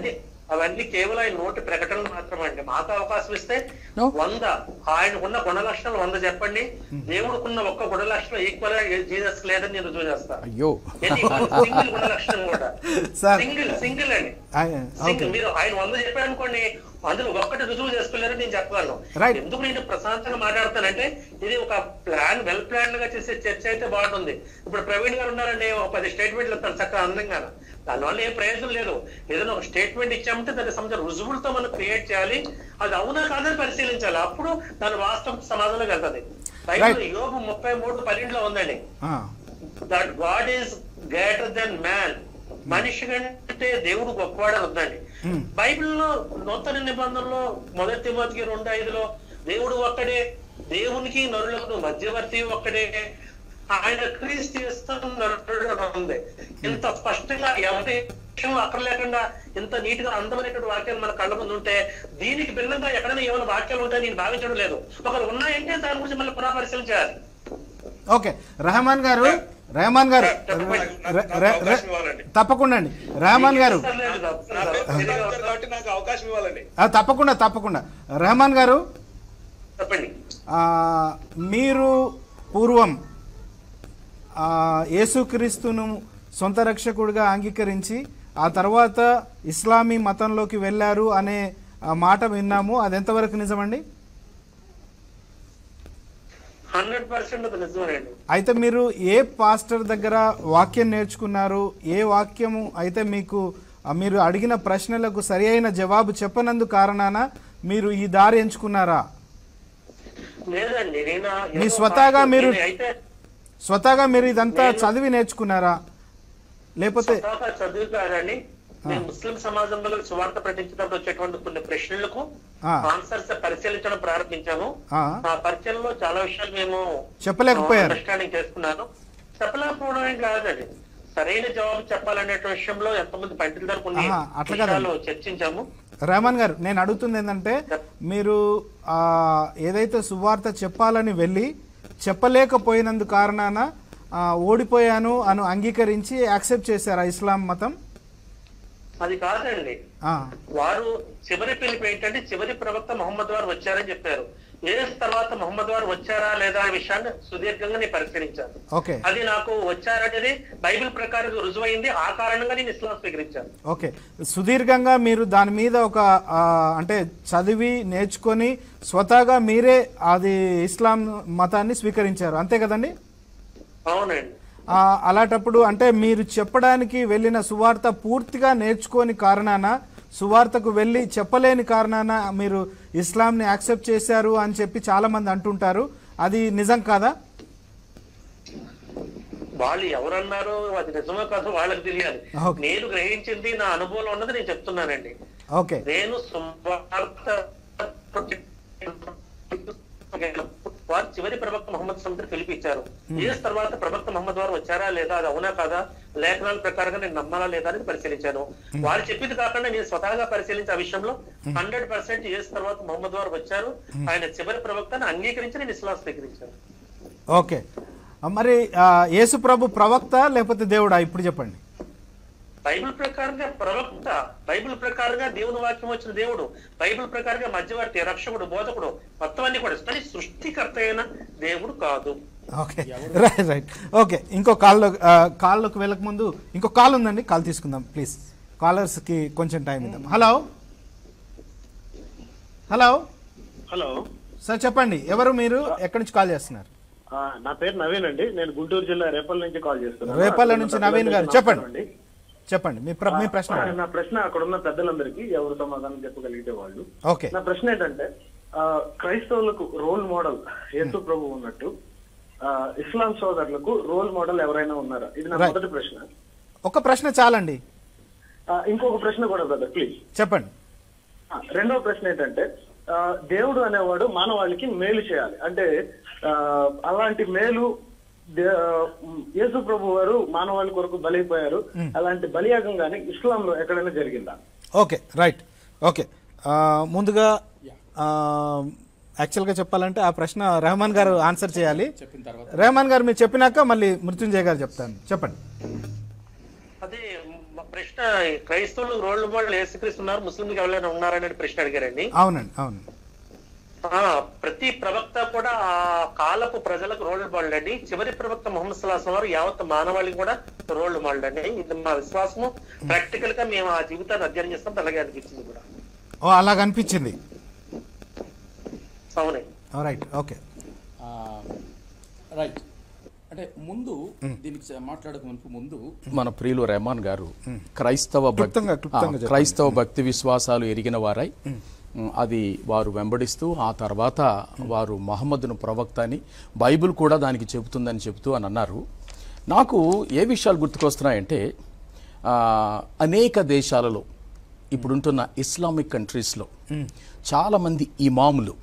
అవన్నీ కేవలం ఆయన నోటి ప్రకటనలు మాత్రమే అండి మాకు అవకాశం ఇస్తే No. వంద ఆయనకున్న గుణ లక్షణాలు వంద చెప్పండి దేవుడికున్న ఒక్క గుణ లక్షణం ఈక్వల్ గా జీసస్ లేదని నేను రుజువు చేస్తాను అయ్యో సింగిల్ గుణ లక్షణం కూడా సార్. సింగిల్ సింగిల్ అండి ఆయన- సింగిల్ ఓకే మీరు ఆయన వంద చెప్పారు అనుకోండి అందులో ఒక్కటి రుజువు చేసుకోలేరని నేను చెప్పగలను Right. ఎందుకు నేను ప్రశాంతంగా మాట్లాడతానంటే ఇది ఒక ప్లాన్ వెల్ ప్లాన్ గా చేసే చర్చ అయితే బాగుంటుంది ఇప్పుడు ప్రవీణ్ గారు ఉన్నారండి ఒక పది స్టేట్మెంట్లు ఇస్తారు చక్కగా అందంగా దానివల్ల ఏం ప్రయోజనం లేదు ఏదైనా ఒక స్టేట్మెంట్ ఇచ్చామంటే దానికి సంబంధించిన రుజువులతో మనం క్రియేట్ చేయాలి అది అవునా కాదని పరిశీలించాలి అప్పుడు దాని వాస్తవ సమాధానం వెళ్తుంది బైబిల్ యోగు ముప్పై మూడు పన్నెండులో ఉందండి ఆ, that god is greater than man మనిషి కంటే దేవుడు గొప్పవాడని ఉందండి బైబిల్లో నూతన నిబంధనలో మొదటి తిమోతికి రెండు ఐదులో దేవుడు ఒక్కడే దేవునికి నరులకు మధ్యవర్తి ఒక్కడే ఆయన క్రీస్తు చేస్తున్న నరుడు అని ఉంది ఇంత స్పష్టంగా ఎవరి విషయం అక్కడ లేకుండా ఇంత నీట్ గా అందమైనటువంటి వాక్యాలు మన కళ్ళ ముందు ఉంటే దీనికి భిన్నంగా ఎక్కడైనా ఏమైనా వాక్యాలు ఉంటాయని నేను భావించడం లేదు ఒకరు ఉన్నాయంటే దాని గురించి మళ్ళీ పునఃపరిశీలన చేయాలి ఓకే రెహమాన్ గారు రెహమాన్ గారు చెప్పండి. రె- రె- రె- ఇవ్వాలండి. తప్పకుండా అండి రెహమాన్ గారు నా పేరు ప్రతాప్ గారు కాబట్టి నాకు అవకాశం ఇవ్వాలండి ఆ, తప్పకుండా తప్పకుండా రెహమాన్ గారు చెప్పండి ఆ, మీరు పూర్వం ఆ, యేసుక్రీస్తును సొంత రక్షకుడిగా అంగీకరించి ఆ తర్వాత ఇస్లామీ మతంలోకి వెళ్ళారు అనే ఆ, మాట విన్నాము అది ఎంతవరకు నిజమండి హండ్రెడ్ పర్సెంట్ అది నిజమేనండి అయితే మీరు ఏ పాస్టర్ దగ్గర వాక్యం నేర్చుకున్నారు ఏ వాక్యము అయితే మీకు ఆ, మీరు అడిగిన ప్రశ్నలకు సరి అయిన జవాబు చెప్పనందు కారణాన మీరు ఈ దారి ఎంచుకున్నారా లేదండి నేను మీ ఏదో స్వతహాగా పాస్టర్ మీరు- నేను అయితే స్వతహాగా మీరు ఇదంతా చదివి నేర్చుకున్నారా లేకపోతే స్వతహాగా చదువు కాదండి నేను ముస్లిం సమాజంలో సువార్త ప్రకటించినప్పుడు వచ్చేటువంటి కొన్ని ప్రశ్నలకు ఆ. ఆన్సర్స్ పరిశీలించడం ప్రారంభించాము ఆ, ఆ పరిచయంలో చాలా విషయాలు మేము చెప్పలేకపోయారు అండర్స్టాండింగ్ చేసుకున్నాను చెప్పలేకపోవడం ఏం కాదండి సరైన జవాబు చెప్పాలనే విషయంలో ఎంతమంది పండితుల దగ్గర కొన్ని ఆహా, అట్లా కాదండి. విషయాలు చర్చించాము రహమాన్ గారు నేను అడుగుతుంది ఏంటంటే మీరు ఆ, ఏదైతే సువార్త చెప్పాలని వెళ్ళి చెప్పలేకపోయినందు కారణాన ఆ, ఓడిపోయాను అని అంగీకరించి యాక్సెప్ట్ చేశారా ఇస్లాం మతం అది కాదండి ఆ, వారు చివరి పిలుపు ఏంటంటే చివరి ప్రవక్త మొహమ్మద్ వారు వచ్చారని చెప్పారు ఏ తర్వాత మొహమ్మద్ వారు వచ్చారా లేదా అనే విషయాన్ని సుదీర్ఘంగా నేను పరిశీలించాను ఓకే అది నాకు వచ్చారనేది బైబిల్ ప్రకారం రుజువైంది ఆ కారణంగా నేను ఇస్లాం స్వీకరించాను ఓకే సుదీర్ఘంగా మీరు దాని మీద ఒక ఆ, అంటే చదివి నేర్చుకొని స్వతహాగా మీరే అది ఇస్లాం మతాన్ని స్వీకరించారు అంతే కదండి అవునండి ఆ, అలాంటప్పుడు అంటే మీరు చెప్పడానికి వెళ్ళిన సువార్త పూర్తిగా నేర్చుకోని కారణాన సువార్తకు వెళ్ళి చెప్పలేని కారణాన మీరు ఇస్లాంని యాక్సెప్ట్ చేశారు అని చెప్పి చాలా మంది అంటుంటారు అది నిజం కాదా వాళ్ళు ఎవరన్నారో అది నిజమో కాదో వాళ్ళకి తెలియాలి Okay. నేను గ్రహించింది నా అనుభవంలో ఉన్నది నేను చెప్తున్నానండి ఓకే నేను సువార్త వారు చివరి ప్రవక్త మహమ్మద్ సముద్ర పిలిపించారు ఏ తర్వాత ప్రవక్త మహమ్మద్ వారు వచ్చారా లేదా అది అవునా కాదా లేఖనాల ప్రకారంగా నేను నమ్మాలా లేదా అని పరిశీలించాను వాళ్ళు చెప్పింది కాకుండా నేను స్వతహాగా పరిశీలించే ఆ విషయంలో హండ్రెడ్ పర్సెంట్ ఏ తర్వాత మహమ్మద్ వారు వచ్చారు ఆయన చివరి ప్రవక్తను అంగీకరించి నేను ఇస్లాం స్వీకరించాను ఓకే ఆ, మరి ఆ, యేసు ప్రభు ప్రవక్త లేకపోతే దేవుడా ఇప్పుడు చెప్పండి బైబిల్ ప్రకారంగా ప్రవక్త బైబిల్ ప్రకారంగా దేవుని వాక్యం వచ్చిన దేవుడు బైబిల్ ప్రకారంగా మధ్యవర్తి రక్షకుడు బోధకుడు మొత్తం అన్ని కూడా కానీ సృష్టికర్త అయిన దేవుడు కాదు ఓకే రైట్ రైట్ ఓకే ఇంకో కాల్లో ఆ, కాల్లోకి వెళ్ళక ముందు ఇంకో కాల్ ఉందండి కాల్ తీసుకుందాం ప్లీజ్ కాలర్స్కి కొంచెం టైం ఇద్దాం హలో హలో హలో సార్ చెప్పండి ఎవరు మీరు ఎక్కడి నుంచి కాల్ చేస్తున్నారు ఆ, నా పేరు నవీన్ అండి నేను గుంటూరు జిల్లా రేపల్ నుంచి కాల్ చేస్తున్నాను రేపల్ల నుంచి నవీన్ గారు చెప్పండి నమస్కారం అండి. చెప్పండి మీ ప్ర మీ ప్రశ్న అడగండి. నా ప్రశ్న అక్కడ ఉన్న పెద్దలందరికీ ఎవరు సమాధానం చెప్పగలిగితే వాళ్ళు ఓకే నా ప్రశ్న ఏంటంటే ఆ, క్రైస్తవులకు రోల్ మోడల్ యేసు ప్రభు ఉన్నట్టు ఆ, ఇస్లాం సోదరులకు రోల్ మోడల్ ఎవరైనా ఉన్నారా ఇది నా Right. మొదటి ప్రశ్న ఒక ప్రశ్న చాలండి ఆ, ఇంకొక ప్రశ్న కూడా బ్రదర్ ప్లీజ్ చెప్పండి ఆ, రెండవ ప్రశ్న ఏంటంటే ఆ, దేవుడు అనేవాడు మానవాళికి మేలు చేయాలి అంటే ఆ, అలాంటి మేలు దే- ఆ, యేసు ప్రభు వారు మానవాళి కొరకు బలైపోయారు అలాంటి బలియాగం గాని ఇస్లాంలో ఎక్కడైనా జరిగిందా ఓకే రైట్ ఓకే ఆ, ముందుగా ఆ, యాక్చువల్గా చెప్పాలంటే ఆ ప్రశ్న రెహమాన్ గారు ఆన్సర్ చేయాలి రెహమాన్ గారు మీరు చెప్పినాక మళ్ళీ మృత్యుంజయ్ గారు చెప్తాను చెప్పండి అదే మ- ప్రశ్న క్రైస్తవులు రోడ్లు మోడల్ యేసుక్రీస్తు ఉన్నారు ముస్లింలకు ఎవరైనా ఉన్నారని ప్రశ్న అడిగారండి అవునండి అవును ఆ ప్రతి ప్రవక్త కూడా ఆ కాలపు ప్రజలకు రోల్ మోడల్ అండి చివరి ప్రవక్త ముహమ్మద్ సల్లాహం వారు యావత్ మానవాళికి కూడా రోల్ మోడల్ అండి ఇది మా విశ్వాసము ప్రాక్టికల్ గా మేము ఆ జీవితాన్ని అధ్యయనం చేస్తాం అలాగే అనిపించింది కూడా ఓ అలాగ అనిపించింది అవునండి రైట్ ఓకే రైట్ అంటే ముందు దీనికి మాట్లాడక మునుపు ముందు మన ప్రియులు రెహమాన్ గారు క్రైస్తవ భక్తి క్లుప్తంగా- క్లుప్తంగా ఆ, చెప్పండి. క్రైస్తవ భక్తి విశ్వాసాలు ఎరిగిన వారై ఉమ్, అది వారు వెంబడిస్తూ ఆ తర్వాత వారు మహమ్మద్ను ప్రవక్త అని బైబిల్ కూడా దానికి చెబుతుందని చెబుతూ అని అన్నారు నాకు ఏ విషయాలు గుర్తుకొస్తున్నాయంటే ఆ, అనేక దేశాలలో ఇప్పుడుంటున్న ఇస్లామిక్ కంట్రీస్లో చాలామంది ఇమాములు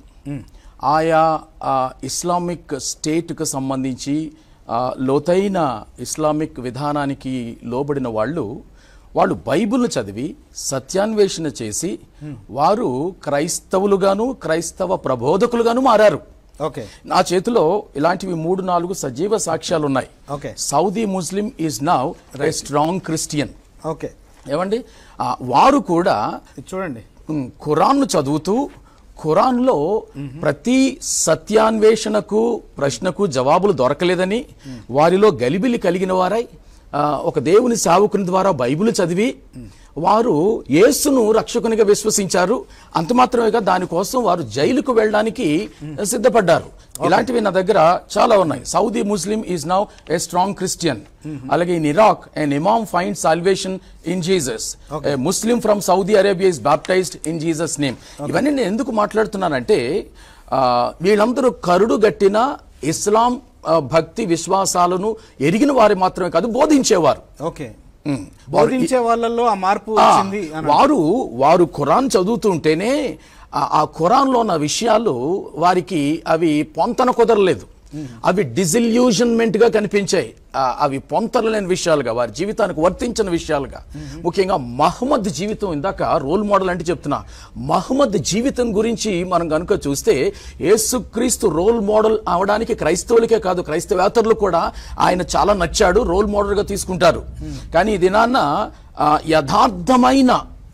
ఆయా ఆ, ఇస్లామిక్ స్టేట్కు సంబంధించి ఆ, లోతైన ఇస్లామిక్ విధానానికి లోబడిన వాళ్ళు వాళ్ళు బైబిల్ను చదివి సత్యాన్వేషణ చేసి వారు క్రైస్తవులుగాను క్రైస్తవ ప్రబోధకులుగాను మారారు ఓకే నా చేతిలో ఇలాంటివి మూడు నాలుగు సజీవ సాక్ష్యాలు ఉన్నాయి okay Saudi Muslim is now a strong Christian okay ఏమండి ఆ, వారు కూడా ఇది చూడండి ఉమ్, ఖురాన్ను చదువుతూ ఖురాన్లో ప్రతి సత్యాన్వేషణకు ప్రశ్నకు జవాబులు దొరకలేదని వారిలో గలిబిలి కలిగిన వారై ఆ, ఒక దేవుని సేవకుని ద్వారా బైబిల్ చదివి వారు యేసును రక్షకునిగా విశ్వసించారు అంత మాత్రమే కాదు దానికోసం వారు జైలుకు వెళ్ళడానికి సిద్ధపడ్డారు ఇలాంటివి నా దగ్గర చాలా ఉన్నాయి Saudi Muslim is now a strong Christian అలాగే in Iraq an imam find salvation in Jesus Muslim from Saudi Arabia is baptized in Jesus name ఇవన్నీ నేను ఎందుకు మాట్లాడుతున్నానంటే ఆ, వీళ్ళందరూ కరుడు గట్టిన ఇస్లాం ఆ, భక్తి విశ్వాసాలను ఎరిగిన వారు మాత్రమే కాదు బోధించేవారు ఓకే ఉమ్. బోధించే వాళ్ళల్లో ఆ మార్పు ఆ, వచ్చింది అని వారు వారు ఖురాన్ చదువుతుంటేనే ఆ- ఆ ఖురాన్లో ఉన్న విషయాలు వారికి అవి పొంతన కుదరలేదు అవి డిజిల్యూషన్మెంట్ గా కనిపించాయి ఆ, అవి పొంతనలేని విషయాలుగా వారి జీవితానికి వర్తించిన విషయాలుగా ముఖ్యంగా మహమ్మద్ జీవితం ఇందాక రోల్ మోడల్ అంటే చెప్తున్నా మహమ్మద్ జీవితం గురించి మనం కనుక చూస్తే యేసుక్రీస్తు రోల్ మోడల్ అవడానికి క్రైస్తవులకే కాదు క్రైస్తవేతరులు కూడా ఆయన చాలా నచ్చాడు రోల్ మోడల్ గా తీసుకుంటారు కానీ ఈ దినాన్న ఆ, యథార్థమైన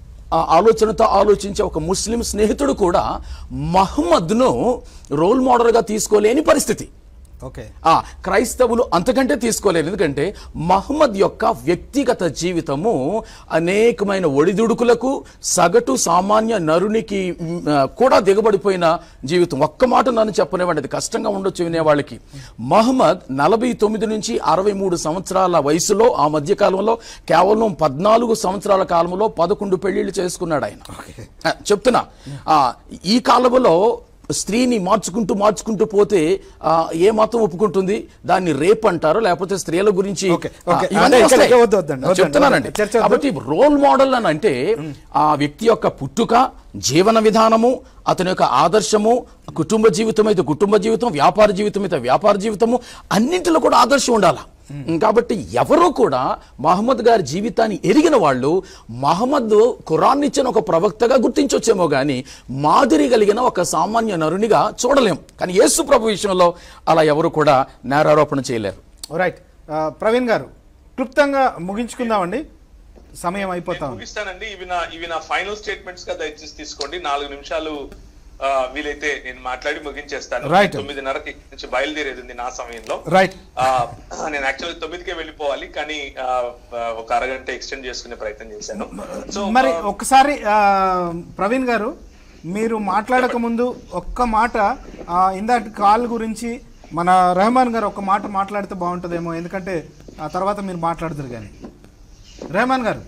ఆ ఆలోచనతో ఆలోచించే ఒక ముస్లిం స్నేహితుడు కూడా మహమ్మద్ను రోల్ మోడల్గా తీసుకోలేని పరిస్థితి ఓకే ఆ క్రైస్తవులు అంతకంటే తీసుకోలేరు ఎందుకంటే మహమ్మద్ యొక్క వ్యక్తిగత జీవితము అనేకమైన ఒడిదుడుకులకు సగటు సామాన్య నరునికి మ్, ఆ, కూడా దిగబడిపోయిన జీవితం ఒక్క మాట నన్ను చెప్పనివ్వండి అది కష్టంగా ఉండొచ్చు వినేవాళ్ళకి మహమ్మద్ నలభై తొమ్మిది నుంచి అరవై మూడు సంవత్సరాల వయసులో ఆ మధ్య కాలంలో కేవలం పద్నాలుగు సంవత్సరాల కాలంలో పదకొండు పెళ్లిళ్ళు చేసుకున్నాడు ఆయన ఆ, చెప్తున్నా ఆ, ఈ కాలంలో స్త్రీని మార్చుకుంటూ మార్చుకుంటూ పోతే ఆ, ఏ మతం ఒప్పుకుంటుంది దాన్ని రేప్ అంటారు లేకపోతే స్త్రీల గురించి ఓకే, ఆ, ఓకే. ఇవన్నీ అదే, వస్తాయి. ఇక్కడ వద్దు, వద్దండి, వద్దండి, చెప్తున్నానండి చర్చ వద్దు. కాబట్టి రోల్ మోడల్ అని అంటే ఆ వ్యక్తి యొక్క పుట్టుక జీవన విధానము అతని యొక్క ఆదర్శము కుటుంబ జీవితం అయితే కుటుంబ జీవితం వ్యాపార జీవితం అయితే వ్యాపార జీవితము అన్నింటిలో కూడా ఆదర్శం ఉండాలి కాబట్టి ఎవరూ కూడా మహమ్మద్ గారి జీవితాన్ని ఎరిగిన వాళ్ళు మహమ్మద్ ఖురాన్ ఇచ్చిన ఒక ప్రవక్తగా గుర్తించొచ్చేమో కానీ మాదిరి కలిగిన ఒక సామాన్య నరునిగా చూడలేం కానీ యేసు ప్రభు విషయంలో అలా ఎవరు కూడా నేరారోపణ చేయలేరు రైట్ ప్రవీణ్ గారు క్లుప్తంగా ముగించుకుందామండి సమయం అయిపోతా నేను ఉంది ముగిస్తానండి ఇవి నా ఇవి నా ఫైనల్ స్టేట్మెంట్స్ గా దయచేసి తీసుకోండి నాలుగు నిమిషాలు ఆ, వీలైతే నేను మాట్లాడి ముగించేస్తాను Right. తొమ్మిదిన్నరకి ఇక్కడి నుంచి బయలుదేరేది ఉంది నా సమయంలో రైట్ ఆ, నేను యాక్చువల్లీ తొమ్మిదికే వెళ్ళిపోవాలి కానీ ఆ, ఆ, ఒక అరగంట ఎక్స్టెండ్ చేసుకునే ప్రయత్నం చేశాను సో మరి ఒక్కసారి ఆ, ప్రవీణ్ గారు మీరు మాట్లాడక ముందు ఒక్క మాట ఆ, ఇందాక కాల్ గురించి మన రెహమాన్ గారు ఒక్క మాట మాట్లాడితే బాగుంటుందేమో ఎందుకంటే ఆ తర్వాత మీరు మాట్లాడతారు కానీ రెహమాన్ గారు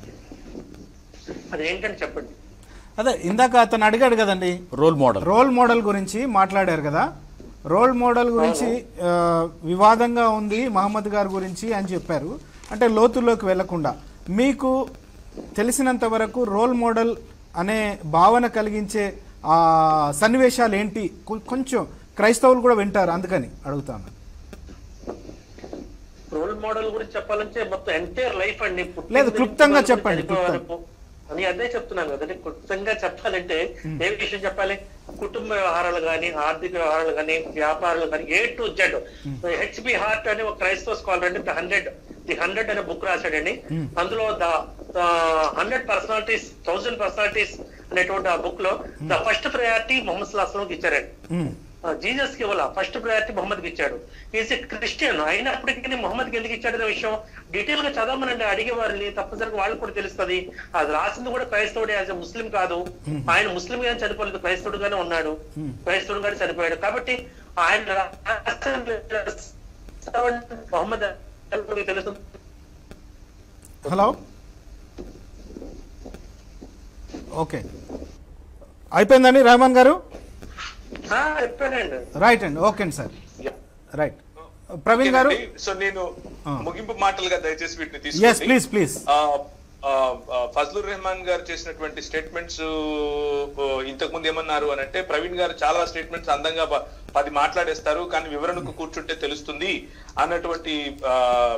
అదేంటని చెప్పండి అదే ఇందాక అతను అడిగాడు కదండి రోల్ మోడల్ రోల్ మోడల్ గురించి మాట్లాడారు కదా రోల్ మోడల్ గురించి ఆ, వివాదంగా ఉంది మహమ్మద్ గారి గురించి అని చెప్పారు అంటే లోతుల్లోకి వెళ్లకుండా మీకు తెలిసినంత వరకు రోల్ మోడల్ అనే భావన కలిగించే ఆ సన్నివేశాలు ఏంటి కొ- కొంచెం క్రైస్తవులు కూడా వింటారు అందుకని అడుగుతాను రోల్ మోడల్ గురించి చెప్పాలంటే మొత్తం ఎంటైర్ లైఫ్ అండి పుట్టిన లేదు, నుంచి క్లుప్తంగా చనిపోయే చెప్పండి, క్లుప్తం. వరకు. అని అదే చెప్తున్నాను కదండి క్లుప్తంగా చెప్పాలంటే ఏ విషయం చెప్పాలి కుటుంబ వ్యవహారాలు కానీ ఆర్థిక వ్యవహారాలు కానీ వ్యాపారాలు కానీ A to Z H B Hart అని ఒక క్రైస్తవ స్కాలర్ అండి ది హండ్రెడ్ ది హండ్రెడ్ అనే బుక్ రాశాడండి అందులో the hundred personalities thousand personalities అనేటువంటి ఆ బుక్ లో ద ఫస్ట్ ప్రయారిటీ మొహమ్మద్ సుల్లాహం ఇచ్చారండి ఉమ్, జీసస్ కి ఇవ్వాల ఫస్ట్ ప్రయారిటీ మొహమ్మద్ కి ఇచ్చాడు ఈజ్ క్రిస్టియన్ అయినప్పటికీ మొహమ్మద్ కి ఎందుకు ఇచ్చాడు అనే విషయం డీటెయిల్ గా చదవమనండి అడిగే వారిని తప్పనిసరిగా వాళ్ళకి కూడా తెలుస్తుంది అది రాసింది కూడా క్రైస్తవుడే యాజ్ ముస్లిం కాదు ఆయన ముస్లిం గానే చనిపోలేదు క్రైస్తవుడుగానే ఉన్నాడు క్రైస్తవుడుగానే చనిపోయాడు కాబట్టి ఆయన రాసిన మొహమ్మద్ మీకు తెలుసు హలో ఓకే అయిపోయిందండి రెహమాన్ గారు ఆ, చెప్పానండి రైట్ అండి ఓకే అండి సార్ రైట్ ప్రవీణ్ గారు ఓకేనండి. సో నేను ఆ. ముగింపు మాటలుగా దయచేసి వీటిని ఎస్ తీసుకోండి ప్లీజ్ ప్లీజ్ ఆ, ఆ, ఆ, ఫజ్లుర్ రెహమాన్ గారు చేసినటువంటి స్టేట్మెంట్స్ ఇంతకు ముందు ఏమన్నారు అని అంటే ప్రవీణ్ గారు చాలా స్టేట్మెంట్స్ అందంగా ప- పది మాట్లాడేస్తారు కానీ వివరణకు కూర్చుంటే తెలుస్తుంది అన్నటువంటి ఆ,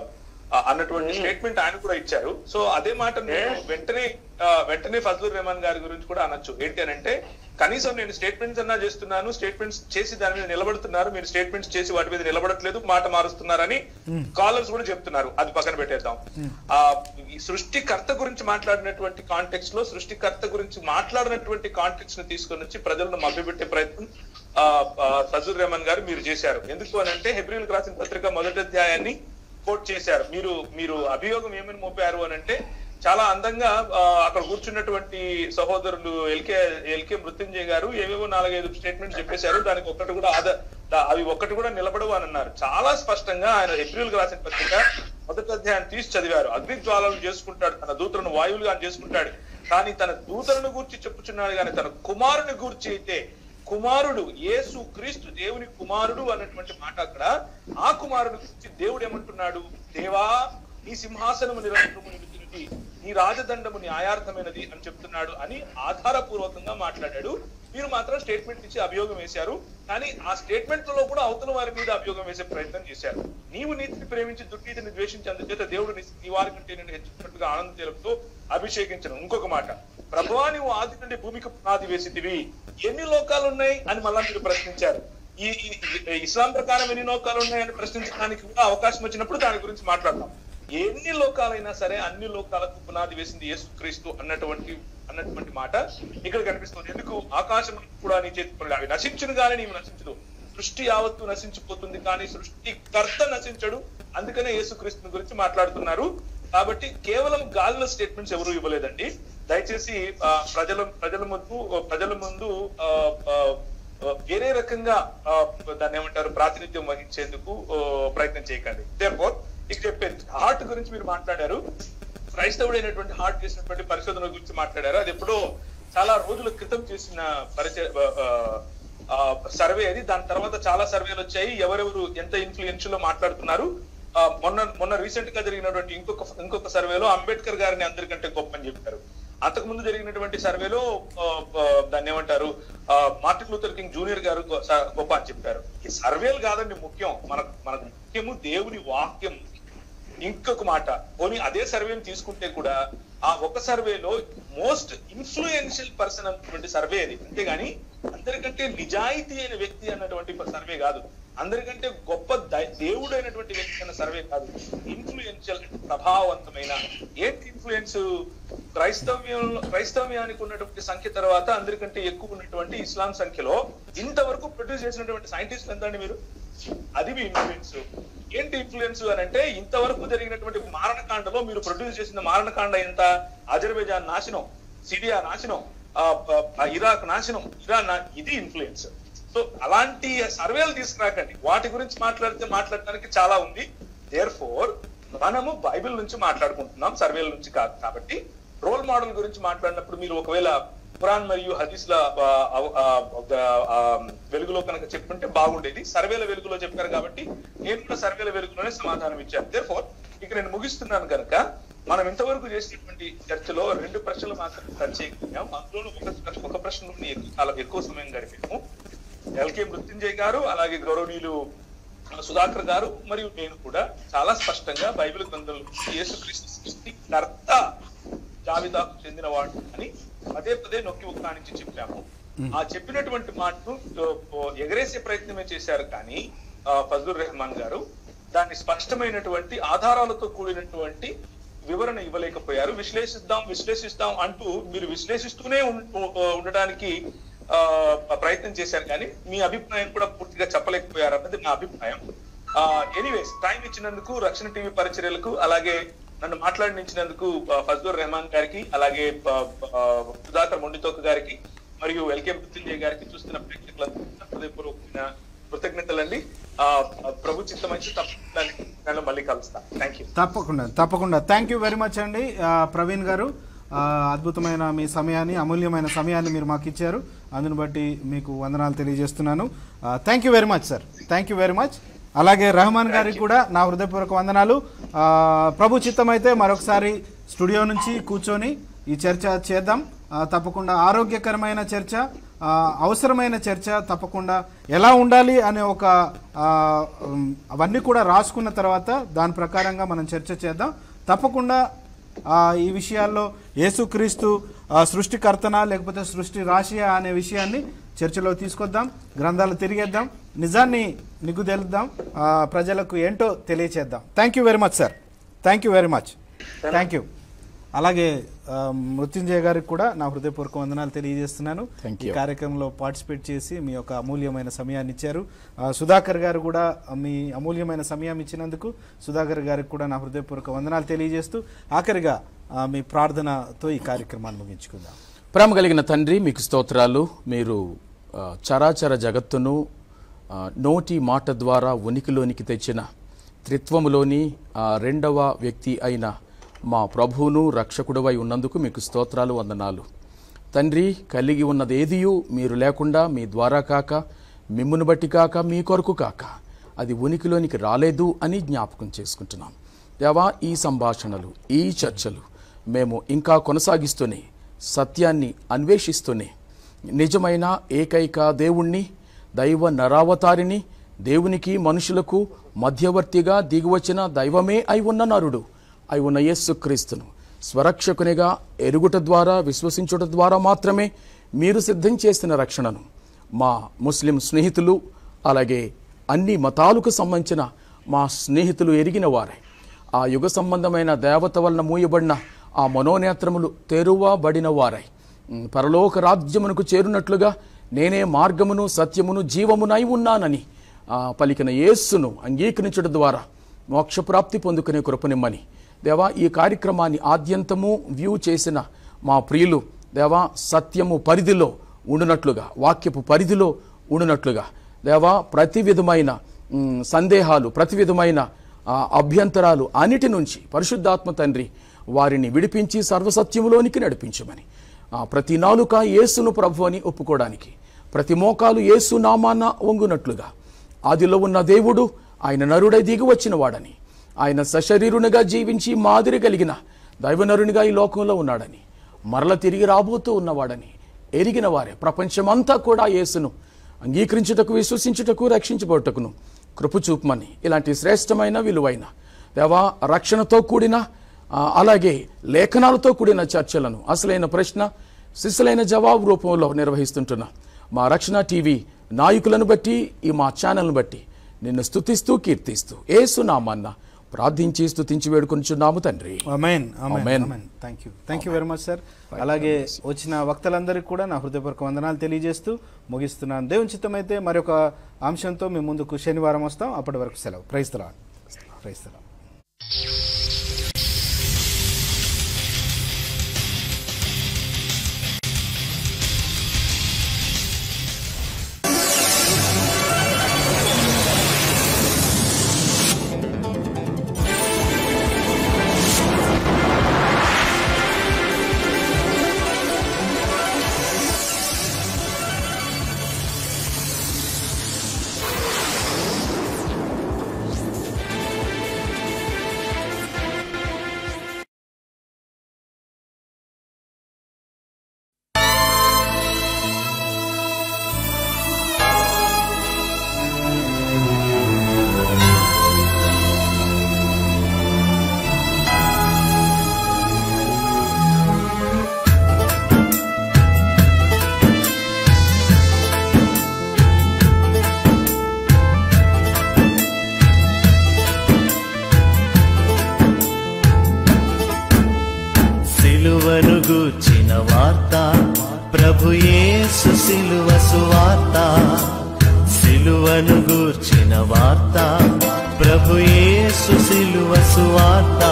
ఆ, అన్నటువంటి స్టేట్మెంట్ ఆయన కూడా ఇచ్చారు సో అదే మాట నేను వెంటనే ఆ, వెంటనే ఫజ్లుర్ రెహమాన్ గారి గురించి కూడా అనొచ్చు ఏంటి అని అంటే కనీసం నేను స్టేట్మెంట్స్ అన్నా చేస్తున్నాను స్టేట్మెంట్స్ చేసి దాని మీద నిలబడుతున్నారు మీరు స్టేట్మెంట్స్ చేసి వాటి మీద నిలబడట్లేదు మాట మారుస్తున్నారని కాలర్స్ కూడా చెప్తున్నారు అది పక్కన పెట్టేద్దాం ఆ ఈ సృష్టికర్త గురించి మాట్లాడినటువంటి కాంటెక్స్ లో సృష్టికర్త గురించి మాట్లాడినటువంటి కాంటెక్స్ ని తీసుకొని వచ్చి ప్రజలను మభ్యపెట్టే ప్రయత్నం ఆ ఆ, ఫజుర్ రెహమాన్ గారు మీరు చేశారు ఎందుకు అని అంటే హెబ్రిల్ రాసిన పత్రిక మొదటి అధ్యాయాన్ని కోట్ చేశారు మీరు మీరు అభియోగం ఏమని మోపారు అని అంటే చాలా అందంగా ఆ, అక్కడ కూర్చున్నటువంటి సహోదరులు ఎల్కే ఎల్కే మృత్యుంజయ్ గారు ఏవేవో నాలుగైదు స్టేట్మెంట్ చెప్పేశారు దానికి ఒక్కటి కూడా ఆద దా- అవి ఒక్కటి కూడా నిలబడవు అని అన్నారు చాలా స్పష్టంగా ఆయన ఏప్రిల్ రాసిన పత్రిక మొదటి అధ్యాయం తీసి చదివారు అగ్ని జ్వాలలు చేసుకుంటాడు తన దూతలను వాయువులుగా ఆయన చేసుకుంటాడు కానీ తన దూతలను గూర్చి చెప్పుచున్నాడు కానీ తన కుమారుని గూర్చి అయితే కుమారుడు యేసు క్రీస్తు దేవుని కుమారుడు అన్నటువంటి మాట అక్కడ ఆ కుమారుడు గురించి దేవుడు ఏమంటున్నాడు దేవా నీ సింహాసనము నిరంతరము నిలుచున్నది నీ రాజదండము న్యాయార్థమైనది అని చెప్తున్నాడు అని ఆధారపూర్వకంగా మాట్లాడాడు మీరు మాత్రం స్టేట్మెంట్ ఇచ్చి అభియోగం వేశారు కానీ ఆ స్టేట్మెంట్ లో కూడా అవతల వారి మీద అభియోగం వేసే ప్రయత్నం చేశారు నీవు నీతిని ప్రేమించి దుర్నీతిని ద్వేషించి అందుచేత దేవుడు నీ- నీ వారి కంటే నేను హెచ్చుకున్నట్టుగా ఆనంద తెలుపుతూ అభిషేకించను ఇంకొక మాట ప్రభువా నువ్వు ఆది నుండి భూమికి పునాది వేసితివి ఎన్ని లోకాలు ఉన్నాయి అని మళ్ళా మీరు ప్రశ్నించారు ఈ ఈ- ఈ- ఇస్లాం ప్రకారం ఎన్ని లోకాలు ఉన్నాయని ప్రశ్నించడానికి కూడా అవకాశం వచ్చినప్పుడు దాని గురించి మాట్లాడదాం ఎన్ని లోకాలైనా సరే అన్ని లోకాలకు పునాది వేసింది యేసుక్రీస్తు అన్నటువంటి అన్నటువంటి మాట ఇక్కడ కనిపిస్తుంది ఎందుకు ఆకాశం కూడా నీ చేతి పనులు అవి నశించును కానీ నీవు నశించదు సృష్టి యావత్తు నశించిపోతుంది కానీ సృష్టికర్త నశించడు అందుకనే యేసుక్రీస్తుని గురించి మాట్లాడుతున్నారు కాబట్టి కేవలం గాలిలో స్టేట్మెంట్స్ ఎవరు ఇవ్వలేదండి దయచేసి ఆ, ప్రజల ప్రజల ముందు ప్రజల ముందు ఆ, ఆ, ఆ, వేరే రకంగా ఆ, దాన్ని ఏమంటారు ప్రాతినిధ్యం వహించేందుకు ఆ, ప్రయత్నం చేయకండి దేర్ఫోర్ ఇక చెప్పేది హార్ట్ గురించి మీరు మాట్లాడారు క్రైస్తవుడైనటువంటి హార్ట్ చేసినటువంటి పరిశోధన గురించి మాట్లాడారు అది ఎప్పుడో చాలా రోజుల క్రితం చేసిన పరిచయ ఆ, సర్వే అది దాని తర్వాత చాలా సర్వేలు వచ్చాయి ఎవరెవరు ఎంత ఇన్ఫ్లుయెన్షియల్ మాట్లాడుతున్నారు ఆ, మొన్న మొన్న రీసెంట్ గా జరిగినటువంటి ఇంకొక ఇంకొక సర్వేలో అంబేద్కర్ గారిని అందరికంటే గొప్ప అని చెప్పారు అంతకు ముందు జరిగినటువంటి సర్వేలో ఆ, ఆ, దాన్ని ఏమంటారు ఆ, మార్టిన్ లూథర్ కింగ్ జూనియర్ గారు గొ- స- గొప్ప అని చెప్పారు ఈ సర్వేలు కాదండి ముఖ్యం మనకు మనకు ముఖ్యము దేవుని వాక్యం ఇంకొక మాట పోనీ అదే సర్వేని తీసుకుంటే కూడా ఆ ఒక సర్వేలో మోస్ట్ ఇన్ఫ్లుయెన్షియల్ పర్సన్ అన్నటువంటి సర్వే అది అంతేగాని అందరికంటే నిజాయితీ అయిన వ్యక్తి అన్నటువంటి సర్వే కాదు అందరికంటే గొప్ప ద- దేవుడు అయినటువంటి వ్యక్తి అన్న సర్వే కాదు ఇన్ఫ్లుయెన్షియల్ ప్రభావవంతమైన ఏంటి ఇన్ఫ్లుయెన్స్ క్రైస్తవ్యం క్రైస్తవ్యానికి ఉన్నటువంటి సంఖ్య తర్వాత అందరికంటే ఎక్కువ ఉన్నటువంటి ఇస్లాం సంఖ్యలో ఇంతవరకు ప్రొడ్యూస్ చేసినటువంటి సైంటిస్టులు ఎంత అండి మీరు అది మీ ఇన్ఫ్లుయెన్స్ ఏంటి ఇన్ఫ్లుయెన్స్ అని అంటే ఇంతవరకు జరిగినటువంటి మారణకాండలో మీరు ప్రొడ్యూస్ చేసిన మారణకాండ ఎంత అజర్బైజాన్ నాశనం సిరియా నాశనం ఆ, ఆ, ఇరాక్ నాశనం ఇరాన్ నా- ఇది ఇన్ఫ్లుయెన్స్ సో అలాంటి సర్వేలు తీసుకురాకండి వాటి గురించి మాట్లాడితే మాట్లాడటానికి చాలా ఉంది దేర్ ఫోర్ మనము బైబిల్ నుంచి మాట్లాడుకుంటున్నాం సర్వేల నుంచి కాదు కాబట్టి రోల్ మోడల్ గురించి మాట్లాడినప్పుడు మీరు ఒకవేళ ఖురాన్ మరియు హదీస్ల ఆ, ఆ, ఆ, ఆ, వెలుగులో కనుక చెప్పుంటే బాగుండేది సర్వేల వెలుగులో చెప్పారు కాబట్టి నేను కూడా సర్వేల వెలుగులోనే సమాధానం ఇచ్చాను దేర్ ఫోర్ ఇక నేను ముగిస్తున్నాను కనుక మనం ఇంతవరకు చేసినటువంటి చర్చలో రెండు ప్రశ్నలు మాత్రం ప్రత్యేకించాం అందులో ఒక ప్రశ్న- ఒక ప్రశ్నలోనే ఎక్కువ చాలా ఎక్కువ సమయం గడిపాము ఎల్కే మృత్యుంజయ్ గారు అలాగే గౌరవనీయులు సుధాకర్ గారు మరియు నేను కూడా చాలా స్పష్టంగా బైబిల్ గ్రంథంలో యేసుక్రీస్తు సృష్టికర్త జాబితాకు చెందినవాడు అని పదే పదే నొక్కి ఉక్కానించి చెప్పాము ఆ చెప్పినటువంటి మాటను ఓ, ఎగరేసే ప్రయత్నమే చేశారు కానీ ఆ, ఫజలుర్ రెహమాన్ గారు దాన్ని స్పష్టమైనటువంటి ఆధారాలతో కూడినటువంటి వివరణ ఇవ్వలేకపోయారు విశ్లేషిద్దాం విశ్లేషిస్తాం అంటూ మీరు విశ్లేషిస్తూనే ఉం- ఉ- ఉండడానికి ఆ, ప్రయత్నం చేశారు కానీ మీ అభిప్రాయం కూడా పూర్తిగా చెప్పలేకపోయారు అన్నది నా అభిప్రాయం ఎనీవేస్ టైం ఇచ్చినందుకు రక్షణ టీవీ పరిచర్యలకు అలాగే నన్ను మాట్లాడించినందుకు ఫజ్లుర్ రెహమాన్ గారికి అలాగే ఆ, ఆ, సుధాకర్ మొండితోక గారికి మరియు ఎల్కే మృత్యుంజయ్ గారికి చూస్తున్న ప్రేక్షకులందరూ హృదయపూర్వకమైన కృతజ్ఞతలండి ఆ, ప్రభు చిత్తమైతే తప్పకుండా నేను మళ్ళీ కలుస్తాను థ్యాంక్ యూ తప్పకుండా తప్పకుండా థ్యాంక్ యూ వెరీ మచ్ అండి ఆ, ప్రవీణ్ గారు ఆ, అద్భుతమైన మీ సమయాన్ని అమూల్యమైన సమయాన్ని మీరు మాకు ఇచ్చారు అందుని బట్టి మీకు వందనాలు తెలియజేస్తున్నాను thank you very much sir thank you very much అలాగే రెహమాన్ గారికి కూడా నా హృదయపూర్వక వందనాలు ఆ, ప్రభు చిత్తమైతే మరొకసారి స్టూడియో నుంచి కూర్చొని ఈ చర్చ చేద్దాం ఆ, తప్పకుండా ఆరోగ్యకరమైన చర్చ ఆ, అవసరమైన చర్చ తప్పకుండా ఎలా ఉండాలి అనే ఒక ఆ, ఉమ్, అవన్నీ కూడా రాసుకున్న తర్వాత దాని ప్రకారంగా మనం చర్చ చేద్దాం తప్పకుండా ఆ, ఈ విషయాల్లో యేసుక్రీస్తు ఆ, సృష్టికర్తన లేకపోతే సృష్టి రాశియా అనే విషయాన్ని చర్చలో తీసుకొద్దాం గ్రంథాలు తిరిగేద్దాం నిజాన్ని నిగ్గుదేలుద్దాం ఆ, ప్రజలకు ఏంటో తెలియచేద్దాం thank you very much sir thank you very much thank you అలాగే ఆ, మృత్యుంజయ గారికి కూడా నా హృదయపూర్వక వందనాలు తెలియజేస్తున్నాను Thank ఈ you. కార్యక్రమంలో పార్టిసిపేట్ చేసి మీ యొక్క అమూల్యమైన సమయాన్ని ఇచ్చారు ఆ, సుధాకర్ గారు కూడా మీ అమూల్యమైన సమయం ఇచ్చినందుకు సుధాకర్ గారికి కూడా నా హృదయపూర్వక వందనాలు తెలియజేస్తూ ఆఖరిగా ఆ, మీ ప్రార్థనతో ఈ కార్యక్రమాన్ని ముగించుకుందాం ప్రేమ కలిగిన తండ్రి మీకు స్తోత్రాలు మీరు ఆ, చరాచర జగత్తును ఆ, నోటి మాట ద్వారా ఉనికిలోనికి తెచ్చిన త్రిత్వములోని ఆ రెండవ వ్యక్తి అయిన మా ప్రభువును రక్షకుడవై ఉన్నందుకు మీకు స్తోత్రాలు వందనాలు తండ్రి కలిగి ఉన్నది ఏదియు మీరు లేకుండా మీ ద్వారా కాక మిమ్మును బట్టి కాక మీ కొరకు కాక అది ఉనికిలోనికి రాలేదు అని జ్ఞాపకం చేసుకుంటున్నాం దేవా ఈ సంభాషణలు ఈ చర్చలు మేము ఇంకా కొనసాగిస్తూనే సత్యాన్ని అన్వేషిస్తూనే నిజమైన ఏకైక దేవుణ్ణి దైవ నరావతారిని దేవునికి మనుషులకు మధ్యవర్తిగా దిగివచ్చిన దైవమే అయి ఉన్న నరుడు అయి ఉన్న యేసుక్రీస్తును స్వరక్షకునిగా ఎరుగుట ద్వారా విశ్వసించుట ద్వారా మాత్రమే మీరు సిద్ధం చేసిన రక్షణను మా ముస్లిం స్నేహితులు అలాగే అన్ని మతాలకు సంబంధించిన మా స్నేహితులు ఎరిగిన వారే ఆ యుగ సంబంధమైన దేవత వలన మూయబడిన ఆ మనోనేత్రములు తెరువబడిన వారై ఉమ్, పరలోక రాజ్యమునకు చేరునట్లుగా నేనే మార్గమును సత్యమును జీవమునై ఉన్నానని ఆ పలికిన యేస్సును అంగీకరించడం ద్వారా మోక్షప్రాప్తి పొందుకునే కృపనిమ్మని దేవా ఈ కార్యక్రమాన్ని ఆద్యంతము వ్యూ చేసిన మా ప్రియులు దేవా సత్యము పరిధిలో ఉండునట్లుగా వాక్యపు పరిధిలో ఉండునట్లుగా దేవా ప్రతి విధమైన ఉమ్, సందేహాలు ప్రతి విధమైన ఆ, అభ్యంతరాలు అన్నిటి నుంచి పరిశుద్ధాత్మ తండ్రి వారిని విడిపించి సర్వసత్యములోనికి నడిపించమని ఆ, ప్రతి నాలుక యేసును ప్రభు అని ఒప్పుకోవడానికి ప్రతి మోకాలు యేసు నామాన వంగునట్లుగా ఆదిలో ఉన్న దేవుడు ఆయన నరుడై దిగి వచ్చిన వాడని ఆయన సశరీరునిగా జీవించి మాదిరి కలిగిన దైవనరునిగా ఈ లోకంలో ఉన్నాడని మరల తిరిగి రాబోతూ ఉన్నవాడని ఎరిగిన వారే ప్రపంచమంతా కూడా యేసును అంగీకరించుటకు విశ్వసించుటకు రక్షించబోటకును కృప చూపమని ఇలాంటి శ్రేష్టమైన విలువైన దేవా రక్షణతో కూడిన ఆ, అలాగే లేఖనాలతో కూడిన చర్చలను అసలైన ప్రశ్న శిశులైన జవాబు రూపంలో నిర్వహిస్తుంటున్న మా రక్షణ టీవీ నాయకులను బట్టి ఈ మా ఛానల్ను బట్టి నిన్ను స్తుతిస్తూ కీర్తిస్తూ ఏసునామాన్న ప్రార్థించి స్తుతించి వేడుకొనిచున్నాము తండ్రి amen Amen. Amen thank you thank you very much sir అలాగే వచ్చిన వక్తలందరికీ కూడా నా హృదయపూర్వక వందనాలు తెలియజేస్తూ ముగిస్తున్నాను దేవుని చిత్తమైతే మరొక అంశంతో మేము ముందుకు శనివారం వస్తాం అప్పటి వరకు సెలవు ప్రైస్తరా ప్రైస్తరా ప్రభు యేసు సిలువ సువార్త సిలువను గూర్చిన వార్త ప్రభు యేసు సిలువ సువార్త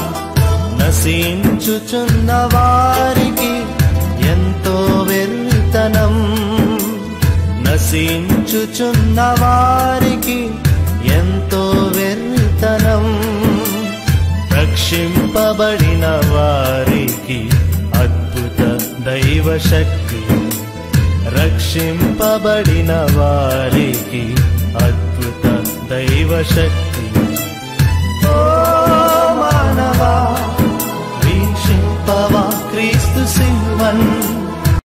నశించుచున్న వారికి ఎంతో వెర్రితనం నశించుచున్న వారికి ఎంతో వెర్రితనం రక్షింపబడిన వారికి అద్భుత దైవ శక్తి రక్షింపబడిన వారికి అద్భుత దైవ శక్తి